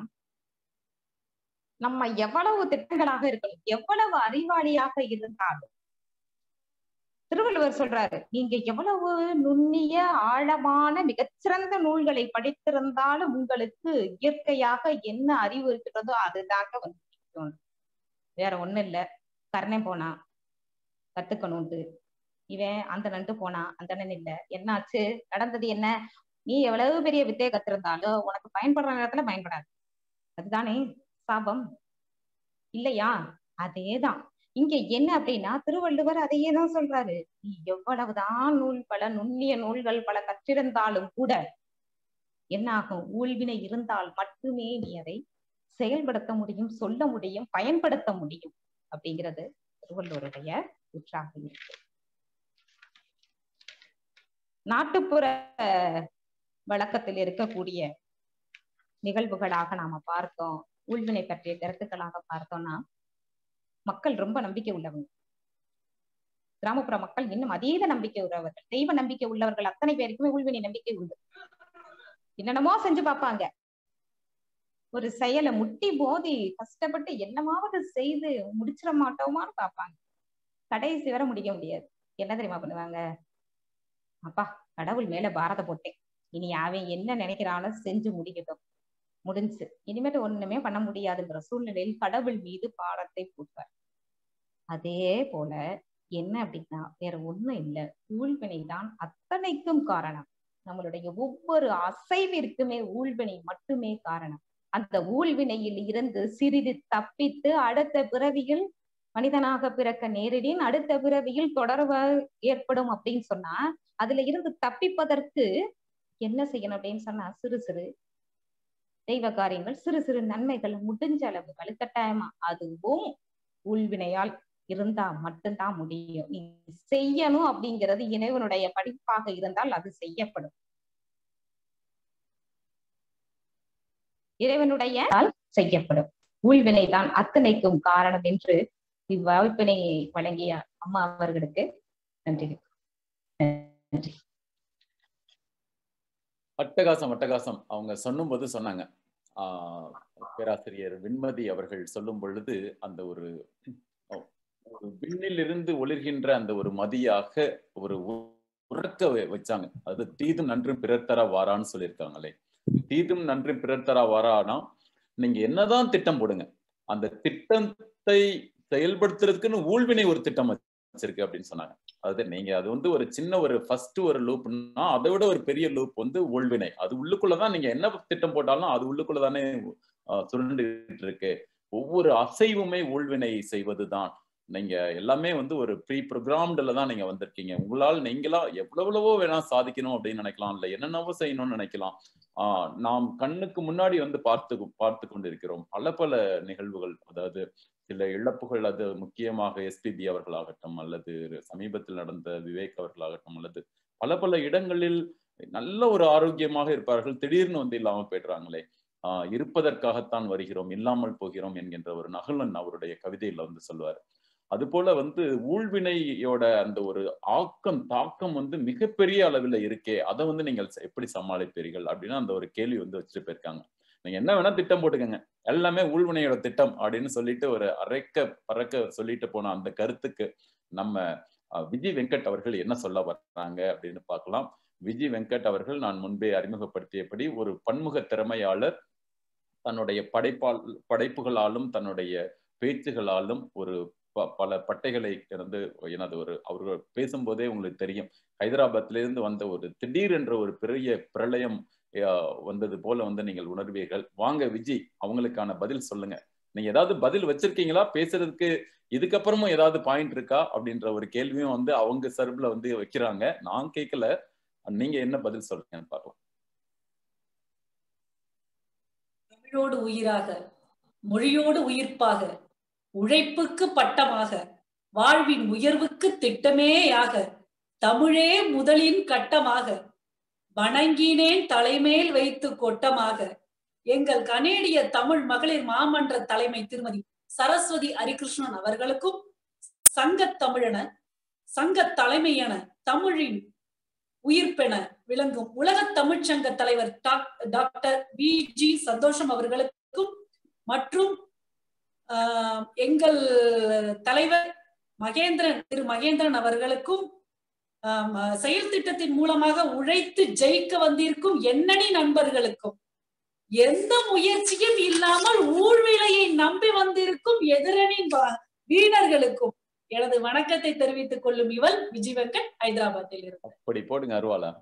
நம்ம எவ்வளவு திட்டங்களாக இருக்கணும் எவ்வளவு அறிவாளியாக இருந்தாலும் திருவள்ளுவர் சொல்றாரு நீங்க எவ்வளவு நுண்ணிய ஆழமான மிகச்சிறந்த நூல்களை படித்திருந்தாலும் உங்களுக்கு இயற்கையாக என்ன அறிவு இருக்கிறதோ அதுதாங்க வந்து வேற ஒண்ணும் இல்ல கர்ணன் போனா கத்துக்கணும்ட்டு இவன் அந்த நண்டு போனா அந்த நன் இல்ல என்னாச்சு நடந்தது என்ன நீ எவ்வளவு பெரிய வித்தையை கத்திருந்தாலும் உனக்கு பயன்படுற நேரத்துல பயன்படாது அதுதானே சாபம் இல்லையா அதேதான் இங்க என்ன அப்படின்னா திருவள்ளுவர் அதையே தான் சொல்றாரு நீ எவ்வளவுதான் நூல் பல நுண்ணிய நூல்கள் பல கற்றிருந்தாலும் கூட என்ன ஆகும் ஊழ்வினை இருந்தால் மட்டுமே நீ அதை செயல்படுத்த முடியும் சொல்ல முடியும் பயன்படுத்த முடியும் அப்படிங்கிறது திருவள்ளுவருடைய ஊற்றாக இருக்கு நாட்டுப்புற வழக்கத்தில் இருக்கக்கூடிய நிகழ்வுகளாக நாம பார்த்தோம் ஊழ்வினை பற்றிய கருத்துக்களாக பார்த்தோம்னா மக்கள் ரொம்ப நம்பிக்கை உள்ளவங்க கிராமப்புற மக்கள் இன்னும் அதீத நம்பிக்கை உள்ளவர்கள் தெய்வ நம்பிக்கை உள்ளவர்கள் அத்தனை பேருக்குமே ஊழ்வினை நம்பிக்கை உண்டு என்னென்னமோ செஞ்சு பார்ப்பாங்க ஒரு செயலை முட்டி மோதி கஷ்டப்பட்டு என்னமாவது செய்து முடிச்சிட மாட்டோமான்னு பார்ப்பாங்க கடைசி வரை முடிக்க முடியாது என்ன தெரியுமா பண்ணுவாங்க அப்பா கடவுள் மேல பாரத போட்டேன் இனி அவன் என்ன நினைக்கிறானோ செஞ்சு முடிக்கட்டும் முடிஞ்சு இனிமேட்டு ஒண்ணுமே பண்ண முடியாதுங்கிற சூழ்நிலையில் கடவுள் மீது பாரத்தை போட்டார் அதே போல என்ன அப்படின்னா வேற ஒண்ணும் இல்லை ஊழ்வினை தான் அத்தனைக்கும் காரணம் நம்மளுடைய ஒவ்வொரு அசைவிற்குமே ஊழ்வினை மட்டுமே காரணம் அந்த ஊழ்வினையில் இருந்து சிறிது தப்பித்து அடுத்த பிறவியில் மனிதனாக பிறக்க நேரிடின் அடுத்த பிறவியில் தொடர்பு ஏற்படும் அப்படின்னு சொன்னா அதுல இருந்து தப்பிப்பதற்கு என்ன செய்யணும் அப்படின்னு சொன்னா சிறு சிறு தெய்வ காரியங்கள் சிறு சிறு நன்மைகள் முடிஞ்ச அளவு வலுக்கட்டாயமா அதுவும் உள்வினையால் இருந்தா மட்டும்தான் முடியும் நீ செய்யணும் அப்படிங்கிறது இறைவனுடைய படிப்பாக இருந்தால் அது செய்யப்படும் இறைவனுடைய செய்யப்படும் ஊழ்வினை தான் அத்தனைக்கும் காரணம் என்று இவ்வாய்ப்பினை வழங்கிய அம்மா அவர்களுக்கு நன்றி நன்றி அட்டகாசம் அட்டகாசம் அவங்க சொல்லும்போது சொன்னாங்க ஆஹ் பேராசிரியர் விண்மதி அவர்கள் சொல்லும் பொழுது அந்த ஒரு ஒரு விண்ணிலிருந்து ஒளிர்கின்ற அந்த ஒரு மதியாக ஒரு உறக்க வச்சாங்க அது தீதும் நன்றும் பிறர் தர வாரான்னு சொல்லியிருக்காங்களே தீதும் நன்றும் பிறர் தர வாரானா நீங்க என்னதான் திட்டம் போடுங்க அந்த திட்டத்தை செயல்படுத்துறதுக்குன்னு ஊழ்வினை ஒரு திட்டம் வச்சிருக்கு அப்படின்னு சொன்னாங்க அது நீங்க அது வந்து ஒரு சின்ன ஒரு ஃபர்ஸ்ட் ஒரு லூப்னா அதை விட ஒரு பெரிய லூப் வந்து ஊழ்வினை அது உள்ளுக்குள்ளதான் நீங்க என்ன திட்டம் போட்டாலும் அது உள்ளுக்குள்ளதானே சுருண்டுகிட்டு இருக்கு ஒவ்வொரு அசைவுமே ஊழ்வினை செய்வதுதான் நீங்க எல்லாமே வந்து ஒரு ப்ரீ ப்ரோக்ராம்டுல தான் நீங்க வந்திருக்கீங்க உங்களால் நீங்களா எவ்வளவோ வேணா சாதிக்கணும் அப்படின்னு நினைக்கலாம் இல்ல என்னென்னவோ செய்யணும்னு நினைக்கலாம் ஆஹ் நாம் கண்ணுக்கு முன்னாடி வந்து பார்த்து பார்த்து கொண்டிருக்கிறோம் பல பல நிகழ்வுகள் அதாவது சில இழப்புகள் அது முக்கியமாக எஸ்பிபி அவர்களாகட்டும் அல்லது சமீபத்தில் நடந்த விவேக் அவர்களாகட்டும் அல்லது பல பல இடங்களில் நல்ல ஒரு ஆரோக்கியமாக இருப்பார்கள் திடீர்னு வந்து இல்லாம போயிடுறாங்களே ஆஹ் இருப்பதற்காகத்தான் வருகிறோம் இல்லாமல் போகிறோம் என்கின்ற ஒரு நகலன் அவருடைய கவிதையில வந்து சொல்லுவார் அது போல வந்து ஊழ்வினையோட அந்த ஒரு ஆக்கம் தாக்கம் வந்து மிகப்பெரிய அளவில் இருக்கே அதை வந்து நீங்கள் எப்படி சமாளிப்பீர்கள் அப்படின்னு அந்த ஒரு கேள்வி வந்து வச்சுட்டு போயிருக்காங்க நீங்க என்ன வேணா திட்டம் போட்டுக்கோங்க எல்லாமே ஊழ்வினையோட திட்டம் அப்படின்னு சொல்லிட்டு ஒரு அரைக்க பறக்க சொல்லிட்டு போன அந்த கருத்துக்கு நம்ம விஜய் வெங்கட் அவர்கள் என்ன சொல்ல வர்றாங்க அப்படின்னு பார்க்கலாம் விஜய் வெங்கட் அவர்கள் நான் முன்பே அறிமுகப்படுத்தியபடி ஒரு பன்முக திறமையாளர் தன்னுடைய படைப்பால் படைப்புகளாலும் தன்னுடைய பேச்சுகளாலும் ஒரு பல பட்டைகளை வந்து எனது ஒரு அவர்கள் பேசும்போதே உங்களுக்கு தெரியும் ஹைதராபாத்ல இருந்து வந்த ஒரு திடீர் என்ற ஒரு பெரிய பிரளயம் வந்தது போல வந்து நீங்கள் உணர்வீர்கள் வாங்க விஜய் அவங்களுக்கான பதில் சொல்லுங்க நீங்க ஏதாவது பதில் வச்சிருக்கீங்களா பேசுறதுக்கு இதுக்கப்புறமும் ஏதாவது பாயிண்ட் இருக்கா அப்படின்ற ஒரு கேள்வியும் வந்து அவங்க சர்ப்ல வந்து வைக்கிறாங்க நான் கேட்கல நீங்க என்ன பதில் சொல்றீங்கன்னு பார்க்கலாம் தமிழோடு உயிராக மொழியோடு உயிர்ப்பாக உழைப்புக்கு பட்டமாக வாழ்வின் உயர்வுக்கு திட்டமேயாக தமிழே முதலின் கட்டமாக வணங்கினேன் தலைமேல் வைத்து கொட்டமாக எங்கள் கனேடிய தமிழ் மகளிர் மாமன்ற தலைமை திருமதி சரஸ்வதி ஹரிகிருஷ்ணன் அவர்களுக்கும் சங்க தமிழன சங்க தலைமையென தமிழின் உயிர்ப்பென விளங்கும் உலக தமிழ்ச்சங்க தலைவர் டாக்டர் வி ஜி சந்தோஷம் அவர்களுக்கும் மற்றும் எங்கள் தலைவர் மகேந்திரன் திரு மகேந்திரன் அவர்களுக்கும் செயல் திட்டத்தின் மூலமாக உழைத்து ஜெயிக்க வந்திருக்கும் எண்ணணி நண்பர்களுக்கும் எந்த முயற்சியும் இல்லாமல் ஊழ்விலையை நம்பி வந்திருக்கும் எதிரணி வீரர்களுக்கும் எனது வணக்கத்தை தெரிவித்துக் கொள்ளும் இவள் விஜய் வெங்கட் ஹைதராபாத்தில் இருக்கு அப்படி போடுங்க அருவாலா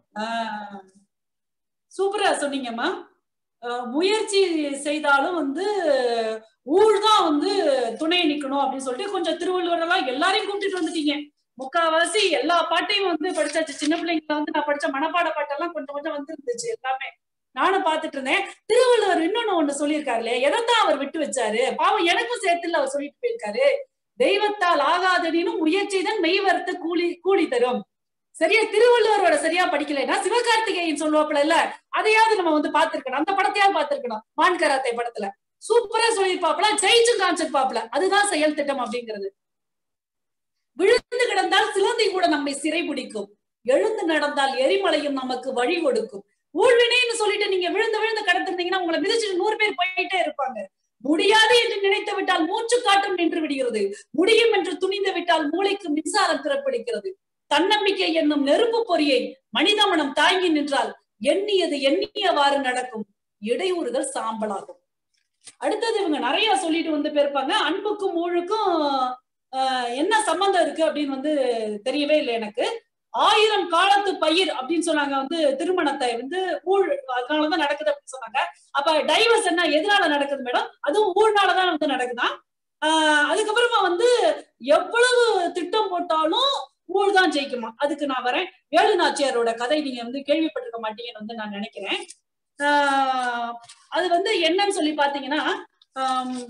சூப்பரா சொன்னீங்கம்மா முயற்சி செய்தாலும் வந்து ஊழ் தான் வந்து துணை நிக்கணும் அப்படின்னு சொல்லிட்டு கொஞ்சம் திருவள்ளுவர் எல்லாம் எல்லாரையும் கூப்பிட்டுட்டு வந்துட்டீங்க முக்காவாசி எல்லா பாட்டையும் வந்து படிச்சாச்சு சின்ன பிள்ளைங்கள வந்து நான் படிச்ச மனப்பாட பாட்டெல்லாம் கொஞ்சம் கொஞ்சம் வந்து இருந்துச்சு எல்லாமே நானும் பாத்துட்டு இருந்தேன் திருவள்ளுவர் இன்னொன்னு ஒண்ணு சொல்லியிருக்காரு இல்லையா எதைத்தான் அவர் விட்டு வச்சாரு பாவம் எனக்கும் சேர்த்துல அவர் சொல்லிட்டு போயிருக்காரு தெய்வத்தால் ஆகாதனினும் முயற்சிதான் மெய்வர்த்த கூலி கூலி தரும் சரியா திருவள்ளுவரோட சரியா படிக்கலைன்னா சிவகார்த்திகேயன் சொல்லுவாப்புல இல்ல அதையாவது நம்ம வந்து பார்த்திருக்கணும் அந்த படத்தையாவது பார்த்திருக்கணும் மான் கராத்தே படத்துல சூப்பரா சொல்லியிருப்பாப்புல ஜெயிச்சும் காமிச்சிருப்பாப்புல அதுதான் செயல் திட்டம் அப்படிங்கிறது விழுந்து கிடந்தால் சிலந்தி கூட நம்மை சிறை பிடிக்கும் எழுந்து நடந்தால் எரிமலையும் நமக்கு வழி கொடுக்கும் ஊழ்வினைன்னு சொல்லிட்டு நீங்க விழுந்து விழுந்து கடந்திருந்தீங்கன்னா உங்களை மிதிச்சுட்டு நூறு பேர் போயிட்டே இருப்பாங்க முடியாது என்று நினைத்து விட்டால் மூச்சு காட்டும் நின்று விடுகிறது முடியும் என்று துணிந்து விட்டால் மூளைக்கு மின்சாரம் பிறப்பிடிக்கிறது தன்னம்பிக்கை என்னும் நெருப்பு பொறியை மனித மனம் தாங்கி நின்றால் எண்ணியது எண்ணியவாறு நடக்கும் இடையூறுகள் சாம்பலாகும் அடுத்தது இவங்க நிறைய சொல்லிட்டு வந்து போயிருப்பாங்க அன்புக்கும் ஊழுக்கும் ஆஹ் என்ன சம்பந்தம் இருக்கு அப்படின்னு வந்து தெரியவே இல்லை எனக்கு ஆயிரம் காலத்து பயிர் அப்படின்னு சொன்னாங்க வந்து திருமணத்தை வந்து ஊழ் அதனாலதான் நடக்குது அப்படின்னு சொன்னாங்க அப்ப டைவர்ஸ் என்ன எதனால நடக்குது மேடம் அதுவும் ஊழ்னாலதான் வந்து நடக்குதான் ஆஹ் அதுக்கப்புறமா வந்து எவ்வளவு திட்டம் போட்டாலும் ஊழ் தான் ஜெயிக்குமா அதுக்கு நான் வரேன் வேலு நாச்சியாரோட கதை நீங்க வந்து கேள்விப்பட்டிருக்க மாட்டீங்கன்னு வந்து நான் நினைக்கிறேன் ஆஹ் அது வந்து என்னன்னு சொல்லி பாத்தீங்கன்னா ஆம்,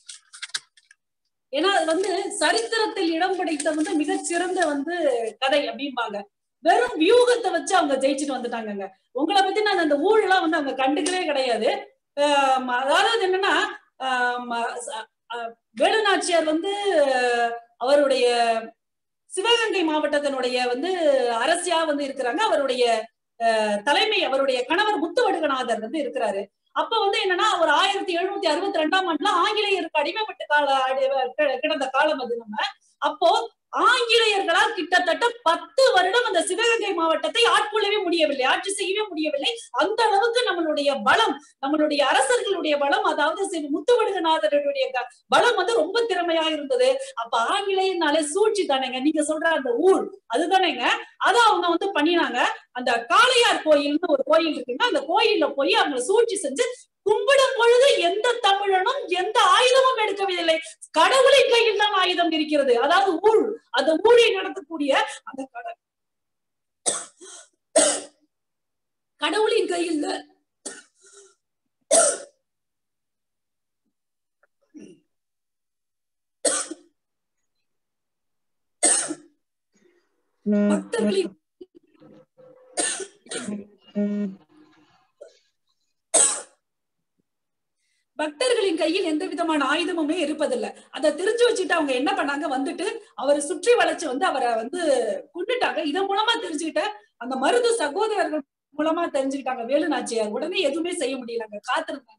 ஏன்னா அது வந்து சரித்திரத்தில் இடம் பிடித்த வந்து மிகச்சிறந்த வந்து கதை அப்படிம்பாங்க வெறும் வியூகத்தை வச்சு அவங்க ஜெயிச்சுட்டு வந்துட்டாங்கங்க உங்களை பத்தி நான் அந்த ஊழலாம் வந்து அவங்க கண்டுக்கவே கிடையாது ஆஹ் அதாவது என்னன்னா ஆஹ் ச- ஆஹ் வேலுநாச்சியார் வந்து அவருடைய சிவகங்கை மாவட்டத்தினுடைய வந்து அரசியா வந்து இருக்கிறாங்க அவருடைய அஹ், தலைமை அவருடைய கணவர் முத்துவடுகநாதர் வந்து இருக்கிறாரு அப்ப வந்து என்னன்னா ஒரு ஆயிரத்தி எழுநூத்தி அறுபத்தி ரெண்டாம் ஆண்டுல ஆங்கிலேயருக்கு அடிமைப்பட்டு கால அடி- கி- கிடந்த காலம் அது நம்ம அப்போ ஆங்கிலேயர்களால் கிட்டத்தட்ட பத்து வருடம் அந்த சிவகங்கை மாவட்டத்தை ஆட்கொள்ளவே முடியவில்லை ஆட்சி செய்யவே முடியவில்லை அந்த அளவுக்கு நம்மளுடைய பலம் நம்மளுடைய அரசர்களுடைய பலம் அதாவது சி- முத்துவடுகநாதருடைய க- பலம் வந்து ரொம்ப திறமையா இருந்தது அப்ப ஆங்கிலேயனாலே சூழ்ச்சி தானேங்க நீங்க சொல்ற அந்த ஊழ் அதுதானேங்க அத அவங்க வந்து பண்ணினாங்க அந்த காளையார் கோயில்னு ஒரு கோயில் இருக்குங்க அந்த கோயில்ல போய் அவங்க சூழ்ச்சி செஞ்சு கும்பிடும் பொழுது எந்த தமிழனும் எந்த ஆயுதமும் எடுக்கவில்லை கடவுளின் கையில் தான் ஆயுதம் இருக்கிறது அதாவது ஊழ் அந்த ஊழை நடத்தக்கூடிய அந்த கட- கடவுளின் கையில் தான் பக்தர்களின் பக்தர்களின் கையில் எந்த விதமான ஆயுதமுமே இருப்பதில்லை அதை தெரிஞ்சு வச்சுட்டு அவங்க என்ன பண்ணாங்க வந்துட்டு அவரை சுற்றி வளைச்சு வந்து அவரை வந்து கொண்டுட்டாங்க இதன் மூலமா தெரிஞ்சுக்கிட்ட அந்த மருது சகோதரர்கள் மூலமா தெரிஞ்சுக்கிட்டாங்க வேலு நாச்சியார் உடனே எதுவுமே செய்ய முடியலங்க காத்திருந்தாங்க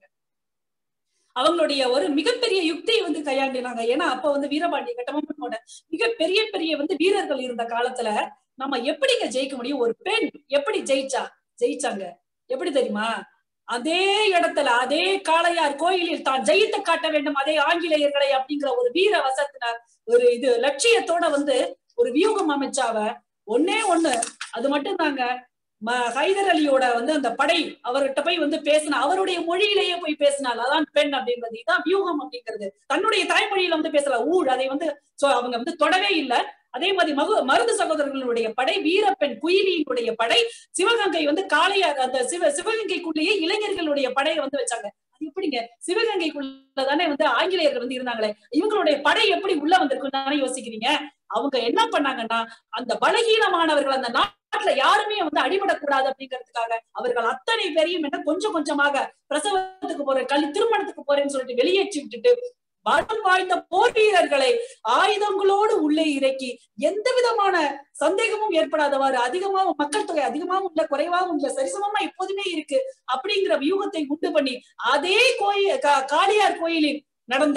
அவங்களுடைய ஒரு மிகப்பெரிய யுக்தியை வந்து கையாண்டினாங்க ஏன்னா அப்ப வந்து வீரபாண்டிய கட்டபொம்மனோட மிக பெரிய பெரிய வந்து வீரர்கள் இருந்த காலத்துல நம்ம எப்படிங்க ஜெயிக்க முடியும் ஒரு பெண் எப்படி ஜெயிச்சா ஜெயிச்சாங்க எப்படி தெரியுமா அதே இடத்துல அதே காளையார் கோயிலில் தான் ஜெயித்து காட்ட வேண்டும் அதே ஆங்கிலேயர்களை அப்படிங்கிற ஒரு வீர வசத்தினர் ஒரு இது லட்சியத்தோட வந்து ஒரு வியூகம் அமைச்சாவ ஒன்னே ஒண்ணு அது மட்டும் தாங்க ம- ஹைதர் அலியோட வந்து அந்த படை அவர்கிட்ட போய் வந்து பேசின அவருடைய மொழியிலேயே போய் பேசினால் அதான் பெண் அப்படின்றது இதான் வியூகம் அப்படிங்கிறது தன்னுடைய தாய்மொழியில வந்து பேசல ஊழ் அதை வந்து so அவங்க வந்து தொடவே இல்லை அதே மாதிரி மகு மருது சகோதரர்களுடைய படை வீரப்பெண் குயிலியினுடைய படை சிவகங்கை வந்து காளையார் அந்த சிவ சிவகங்கைக்குள்ளேயே இளைஞர்களுடைய படையை வந்து வச்சாங்க அது எப்படிங்க சிவகங்கைக்குள்ள தானே வந்து ஆங்கிலேயர்கள் வந்து இருந்தாங்களே இவங்களுடைய படை எப்படி உள்ள வந்திருக்கும் தானே யோசிக்கிறீங்க அவங்க என்ன பண்ணாங்கன்னா அந்த பலகீனமானவர்கள் அந்த நாட்டுல யாருமே வந்து அடிபடக்கூடாது அப்படிங்கிறதுக்காக அவர்கள் அத்தனை பேரையும் என்ன கொஞ்சம் கொஞ்சமாக பிரசவத்துக்கு போறேன் கல்வி திருமணத்துக்கு போறேன்னு சொல்லிட்டு வெளியேற்றி விட்டுட்டு பலம் வாய்ந்த போர் வீரர்களை ஆயுதங்களோடு உள்ளே இறக்கி எந்த விதமான சந்தேகமும் ஏற்படாதவாறு அதிகமாகவும் மக்கள் தொகை அதிகமாகவும் இல்ல குறைவாகவும் இல்ல சரிசமமா எப்போதுமே இருக்கு அப்படிங்கிற வியூகத்தை உண்டு பண்ணி அதே கோயில் கா- காளியார் கோயிலில் நடந்த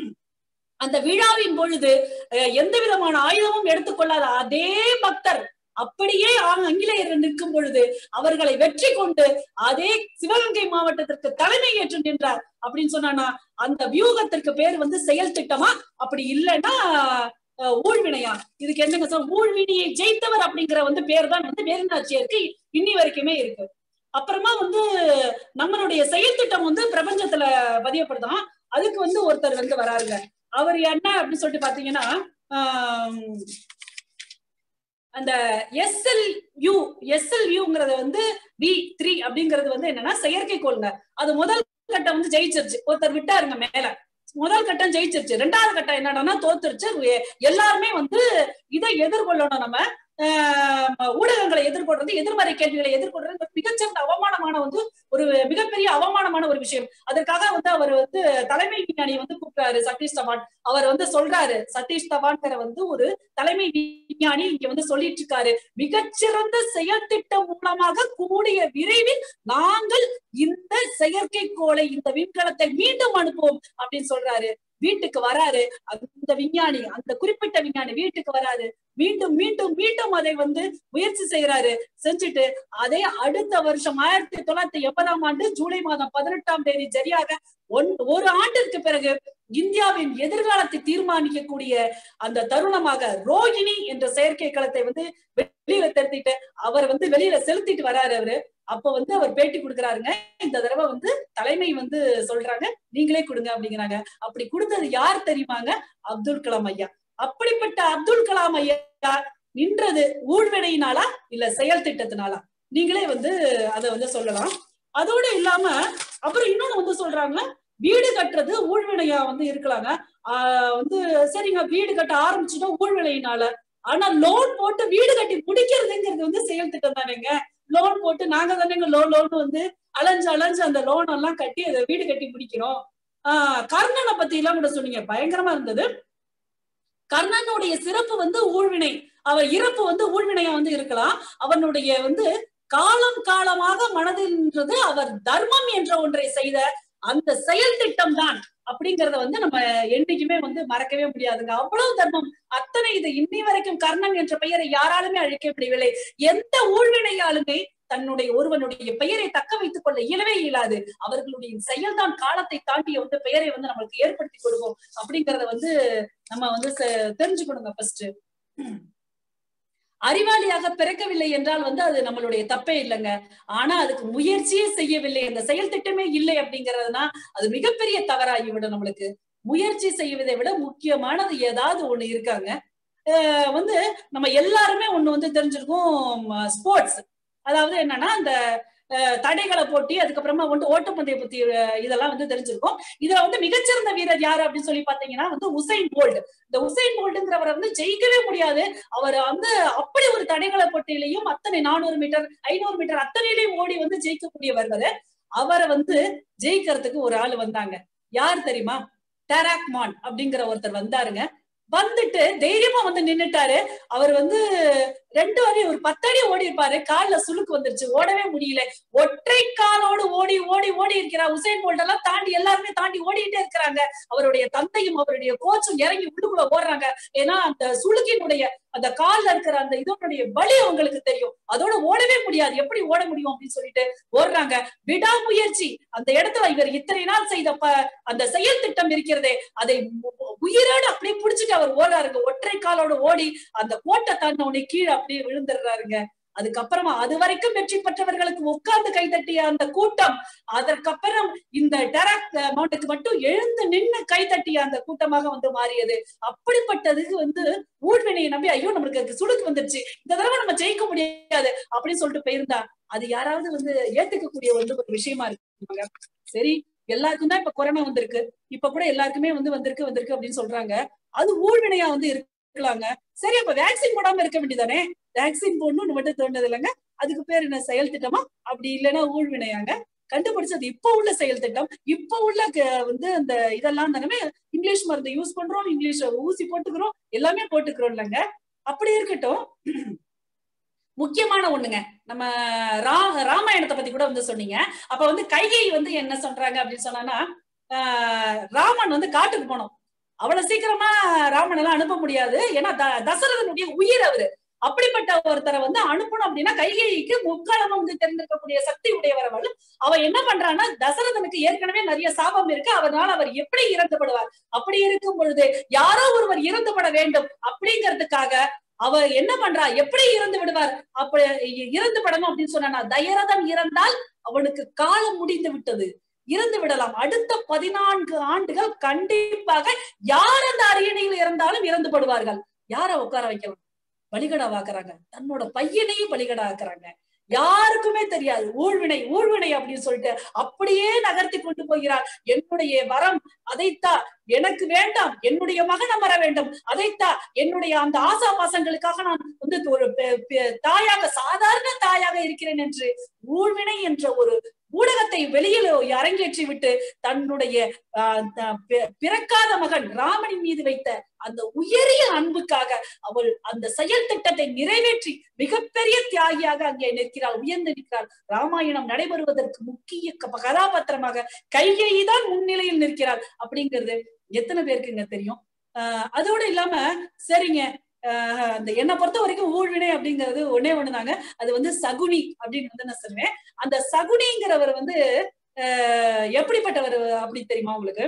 அந்த விழாவின் பொழுது அஹ், எந்த விதமான ஆயுதமும் எடுத்துக்கொள்ளாத அதே பக்தர் அப்படியே ஆ- ஆங்கிலேயர் நிற்கும் பொழுது அவர்களை வெற்றி கொண்டு அதே சிவகங்கை மாவட்டத்திற்கு தலைமை ஏற்று நின்றார் அப்படின்னு சொன்னானா அந்த வியூகத்திற்கு பேர் வந்து செயல் திட்டமா அப்படி இல்லைன்னா அஹ், ஊழ்வினையா இதுக்கு என்னங்க சார் ஊழ்வினையை ஜெயித்தவர் அப்படிங்கிற வந்து பேர் தான் வந்து வேலுநாச்சியருக்கு இன்னி வரைக்குமே இருக்கு அப்புறமா வந்து நம்மளுடைய செயல் திட்டம் வந்து பிரபஞ்சத்துல பதியப்படுதான் அதுக்கு வந்து ஒருத்தர் வந்து வராருங்க அவர் என்ன அப்படின்னு சொல்லிட்டு பாத்தீங்கன்னா ஆம், அந்த எஸ்எல் யூ எஸ்எல் யூங்கிறது வந்து வி த்ரீ அப்படிங்கிறது வந்து என்னன்னா செயற்கைக்கோளுங்க அது முதல் கட்டம் வந்து ஜெயிச்சிருச்சு ஒருத்தர் விட்டாருங்க மேல முதல் கட்டம் ஜெயிச்சிருச்சு ரெண்டாவது கட்டம் என்னடான்னா தோத்துருச்சு எ- எல்லாருமே வந்து இதை எதிர்கொள்ளணும் நம்ம ஆஹ் ஊடகங்களை எதிர்கொள்றது எதிர்மறை கேள்விகளை எதிர்கொள்றது ஒரு மிகச்சிறந்த அவமானமான வந்து ஒரு மிகப்பெரிய அவமானமான ஒரு விஷயம் அதற்காக வந்து அவர் வந்து தலைமை விஞ்ஞானி வந்து கூப்பிட்டாரு சதீஷ் தவான் அவர் வந்து சொல்றாரு சதீஷ் தவான்கிற வந்து ஒரு தலைமை விஞ்ஞானி இங்க வந்து சொல்லிட்டு இருக்காரு மிகச்சிறந்த செயல் திட்டம் மூலமாக கூடிய விரைவில் நாங்கள் இந்த செயற்கைக்கோளை இந்த விண்கலத்தை மீண்டும் அனுப்புவோம் அப்படின்னு சொல்றாரு வீட்டுக்கு வராரு அந்த விஞ்ஞானி அந்த குறிப்பிட்ட விஞ்ஞானி வீட்டுக்கு வராரு மீண்டும் மீண்டும் மீண்டும் அதை வந்து முயற்சி செய்யறாரு செஞ்சுட்டு அதே அடுத்த வருஷம் ஆயிரத்தி தொள்ளாயிரத்தி எண்பதாம் ஆண்டு ஜூலை மாதம் பதினெட்டாம் தேதி சரியாக ஒன் ஒரு ஆண்டிற்கு பிறகு இந்தியாவின் எதிர்காலத்தை தீர்மானிக்கக்கூடிய அந்த தருணமாக ரோகிணி என்ற செயற்கை களத்தை வந்து வெளியில திருத்திட்டு அவர் வந்து வெளியில செலுத்திட்டு வராரு அவரு அப்ப வந்து அவர் பேட்டி கொடுக்குறாருங்க இந்த தடவை வந்து தலைமை வந்து சொல்றாங்க நீங்களே கொடுங்க அப்படிங்கிறாங்க அப்படி கொடுத்தது யார் தெரியுமாங்க அப்துல் கலாம் ஐயா அப்படிப்பட்ட அப்துல் கலாம் ஐயா நின்றது ஊழ்வினையினாலா இல்ல செயல் திட்டத்தினாலா நீங்களே வந்து அதை வந்து சொல்லலாம் அதோட இல்லாம அப்புறம் இன்னொன்னு வந்து சொல்றாங்க வீடு கட்டுறது ஊழ்வினையா வந்து இருக்கலாங்க ஆஹ் வந்து சரிங்க வீடு கட்ட ஆரம்பிச்சுட்டோம் ஊழ்வினையினால ஆனா லோன் போட்டு வீடு கட்டி முடிக்கிறதுங்கிறது வந்து செயல் திட்டம் தானேங்க லோன் போட்டு நாங்க தானேங்க லோன் லோன் வந்து அலைஞ்சு அலைஞ்சு அந்த லோன் எல்லாம் கட்டி அதை வீடு கட்டி முடிக்கிறோம் ஆஹ் கர்ணனை பத்தி எல்லாம் கூட சொன்னீங்க பயங்கரமா இருந்தது கர்ணனுடைய சிறப்பு வந்து ஊழ்வினை அவன் இறப்பு வந்து ஊழ்வினையா வந்து இருக்கலாம் அவனுடைய வந்து காலம் காலமாக மனதின்றது அவர் தர்மம் என்ற ஒன்றை செய்த அந்த செயல் திட்டம் தான் அப்படிங்கறத வந்து நம்ம என்னைக்குமே வந்து மறக்கவே முடியாதுங்க அவ்வளவு தர்மம் அத்தனை இது இன்னி வரைக்கும் கர்ணன் என்ற பெயரை யாராலுமே அழிக்க முடியவில்லை எந்த ஊழ்வினையாலுமே தன்னுடைய ஒருவனுடைய பெயரை தக்க வைத்துக் கொள்ள இயலவே இயலாது அவர்களுடைய செயல்தான் காலத்தை தாண்டிய வந்து பெயரை வந்து நம்மளுக்கு ஏற்படுத்தி கொடுக்கும் அப்படிங்கறத வந்து நம்ம வந்து செ- தெரிஞ்சுக்கணுங்க ஃபர்ஸ்ட் அறிவாளியாக பிறக்கவில்லை என்றால் வந்து அது நம்மளுடைய தப்பே இல்லைங்க ஆனா அதுக்கு முயற்சியே செய்யவில்லை அந்த செயல் திட்டமே இல்லை அப்படிங்கறதுனா அது மிகப்பெரிய தவறாகிவிடும் நம்மளுக்கு முயற்சி செய்வதை விட முக்கியமானது ஏதாவது ஒண்ணு இருக்காங்க அஹ் வந்து நம்ம எல்லாருமே ஒண்ணு வந்து தெரிஞ்சிருக்கோம் ஸ்போர்ட்ஸ் அதாவது என்னன்னா அந்த அஹ், தடைகளை போட்டி அதுக்கப்புறமா வந்து ஓட்டப்பந்தய பத்தி அஹ், இதெல்லாம் வந்து தெரிஞ்சிருக்கும் இதுல வந்து மிகச்சிறந்த வீரர் யாரு அப்படின்னு சொல்லி பாத்தீங்கன்னா வந்து உசைன் போல்ட் இந்த உசைன் போல்ட்ங்கிறவரை வந்து ஜெயிக்கவே முடியாது அவர் வந்து அப்படி ஒரு தடைகள போட்டியிலையும் அத்தனை நானூறு மீட்டர் ஐநூறு மீட்டர் அத்தனையிலையும் ஓடி வந்து ஜெயிக்கக்கூடியவர் அவரு அவரை வந்து ஜெயிக்கிறதுக்கு ஒரு ஆள் வந்தாங்க யார் தெரியுமா டெராக் மான் அப்படிங்கிற ஒருத்தர் வந்தாருங்க வந்துட்டு தைரியமா வந்து நின்னுட்டாரு அவர் வந்து ரெண்டு அடி ஒரு பத்தடி ஓடி இருப்பாரு கால்ல சுளுக்கு வந்துருச்சு ஓடவே முடியல ஒற்றை காலோடு ஓடி ஓடி ஓடி இருக்கிறார் உசைன் போல்ட் எல்லாம் தாண்டி எல்லாருமே தாண்டி ஓடிட்டே இருக்கிறாங்க அவருடைய தந்தையும் அவருடைய கோச்சும் இறங்கி உள்ளுக்குள்ள ஓடுறாங்க ஏன்னா அந்த சுளுக்கினுடைய அந்த கால்ல இருக்கிற அந்த இதனுடைய வலி அவங்களுக்கு தெரியும் அதோட ஓடவே முடியாது எப்படி ஓட முடியும் அப்படின்னு சொல்லிட்டு ஓடுறாங்க விடாமுயற்சி அந்த இடத்துல இவர் இத்தனை நாள் செய்த ப- அந்த செயல் திட்டம் இருக்கிறதே அதை உ- உயிரோடு அப்படியே புடிச்சிட்டு அவர் ஓடுறாருங்க ஒற்றை காலோட ஓடி அந்த கோட்டை தாண்ட உடனே கீழே அப்படியே விழுந்துடுறாருங்க அதுக்கப்புறமா அது வரைக்கும் வெற்றி பெற்றவர்களுக்கு உட்கார்ந்து கைதட்டிய அந்த கூட்டம் அதற்கப்புறம் இந்த டெராக் மவுண்ட்டுக்கு மட்டும் எழுந்து நின்னு கைதட்டிய அந்த கூட்டமாக வந்து மாறியது அப்படிப்பட்டதுக்கு வந்து ஊழ்வினையை நம்பி ஐயோ நம்மளுக்கு சுடுக்கு வந்துருச்சு இந்த தடவை நம்ம ஜெயிக்க முடியாது அப்படின்னு சொல்லிட்டு போயிருந்தா அது யாராவது வந்து ஏத்துக்கக்கூடிய வந்து ஒரு விஷயமா இருக்குங்க சரி எல்லாருக்கும் தான் இப்ப கொரோனா வந்திருக்கு இப்ப கூட எல்லாருக்குமே வந்து வந்திருக்கு வந்திருக்கு அப்படின்னு சொல்றாங்க அது ஊழ்வினையா வந்து இருக்கலாங்க சரி அப்ப வேக்சின் போடாம இருக்க வேண்டியதானே வேக்சின் போடணும்னு மட்டும் தோணுது இல்லைங்க அதுக்கு பேர் என்ன செயல் திட்டமா அப்படி இல்லைன்னா ஊழ்வினையாங்க கண்டுபிடிச்சது இப்ப உள்ள செயல் திட்டம் இப்ப உள்ள க- வந்து அந்த இதெல்லாம் தானே இங்கிலீஷ் மருந்து யூஸ் பண்றோம் இங்கிலீஷ் ஊசி போட்டுக்கிறோம் எல்லாமே போட்டுக்கிறோம் இல்லைங்க அப்படி இருக்கட்டும் முக்கியமான ஒண்ணுங்க நம்ம ரா ராமாயணத்தை பத்தி கூட வந்து சொன்னீங்க அப்ப வந்து கைகை வந்து என்ன சொல்றாங்க அப்படின்னு சொன்னான்னா ஆஹ் ராமன் வந்து காட்டுக்கு போனோம் அவ்வளவு சீக்கிரமா ராமன் எல்லாம் அனுப்ப முடியாது ஏன்னா த- தசரதனுடைய உயிர் அவரு அப்படிப்பட்ட ஒருத்தரை வந்து அனுப்பணும் அப்படின்னா கைகேயிக்கு முக்காலமும் வந்து தெரிந்திருக்கக்கூடிய சக்தி உடையவர் அவள் அவ என்ன பண்றான்னா தசரதனுக்கு ஏற்கனவே நிறைய சாபம் இருக்கு அதனால அவர் எப்படி இறந்துபடுவார் அப்படி இருக்கும் பொழுது யாரோ ஒருவர் இறந்துபட வேண்டும் அப்படிங்கிறதுக்காக அவ என்ன பண்றா எப்படி இறந்து விடுவார் அப்படி இ- இறந்து படணும் அப்படின்னு சொன்னா தயரதன் இறந்தால் அவனுக்கு காலம் முடிந்து விட்டது இறந்து விடலாம் அடுத்த பதினான்கு ஆண்டுகள் கண்டிப்பாக யார் அந்த அரியணையில் இறந்தாலும் இறந்து படுவார்கள் யார உட்கார வைக்கலாம் பலிகடா வாக்குறாங்க தன்னோட பையனையும் பலிகடா ஆக்குறாங்க யாருக்குமே தெரியாது ஊழ்வினை ஊழ்வினை அப்படின்னு சொல்லிட்டு அப்படியே நகர்த்தி கொண்டு போகிறார் என்னுடைய வரம் அதைத்தா எனக்கு வேண்டாம் என்னுடைய மகன் அமர வேண்டும் அதைத்தா என்னுடைய அந்த ஆசா பாசங்களுக்காக நான் வந்து ஒரு பெ- பெ- தாயாக சாதாரண தாயாக இருக்கிறேன் என்று ஊழ்வினை என்ற ஒரு ஊடகத்தை வெளியில் அரங்கேற்றி விட்டு தன்னுடைய ஆஹ், த- பி- பிறக்காத மகன் ராமனின் மீது வைத்த அந்த உயரிய அன்புக்காக அவள் அந்த செயல் திட்டத்தை நிறைவேற்றி மிகப்பெரிய தியாகியாக அங்கே நிற்கிறாள் உயர்ந்து நிற்கிறாள் ராமாயணம் நடைபெறுவதற்கு முக்கிய க- கதாபாத்திரமாக கைகேயி தான் முன்னிலையில் நிற்கிறாள் அப்படிங்கிறது எத்தனை பேருக்குங்க தெரியும் ஆஹ் அதோட இல்லாம சரிங்க ஆஹ் அந்த என்னை பொறுத்த வரைக்கும் ஊழ்வினை அப்படிங்கிறது ஒன்னே ஒண்ணுதாங்க அது வந்து சகுனி அப்படின்னு வந்து நான் சொல்லுவேன் அந்த சகுனிங்கிறவர் வந்து ஆஹ் எப்படிப்பட்டவர் அப்படி தெரியுமா உங்களுக்கு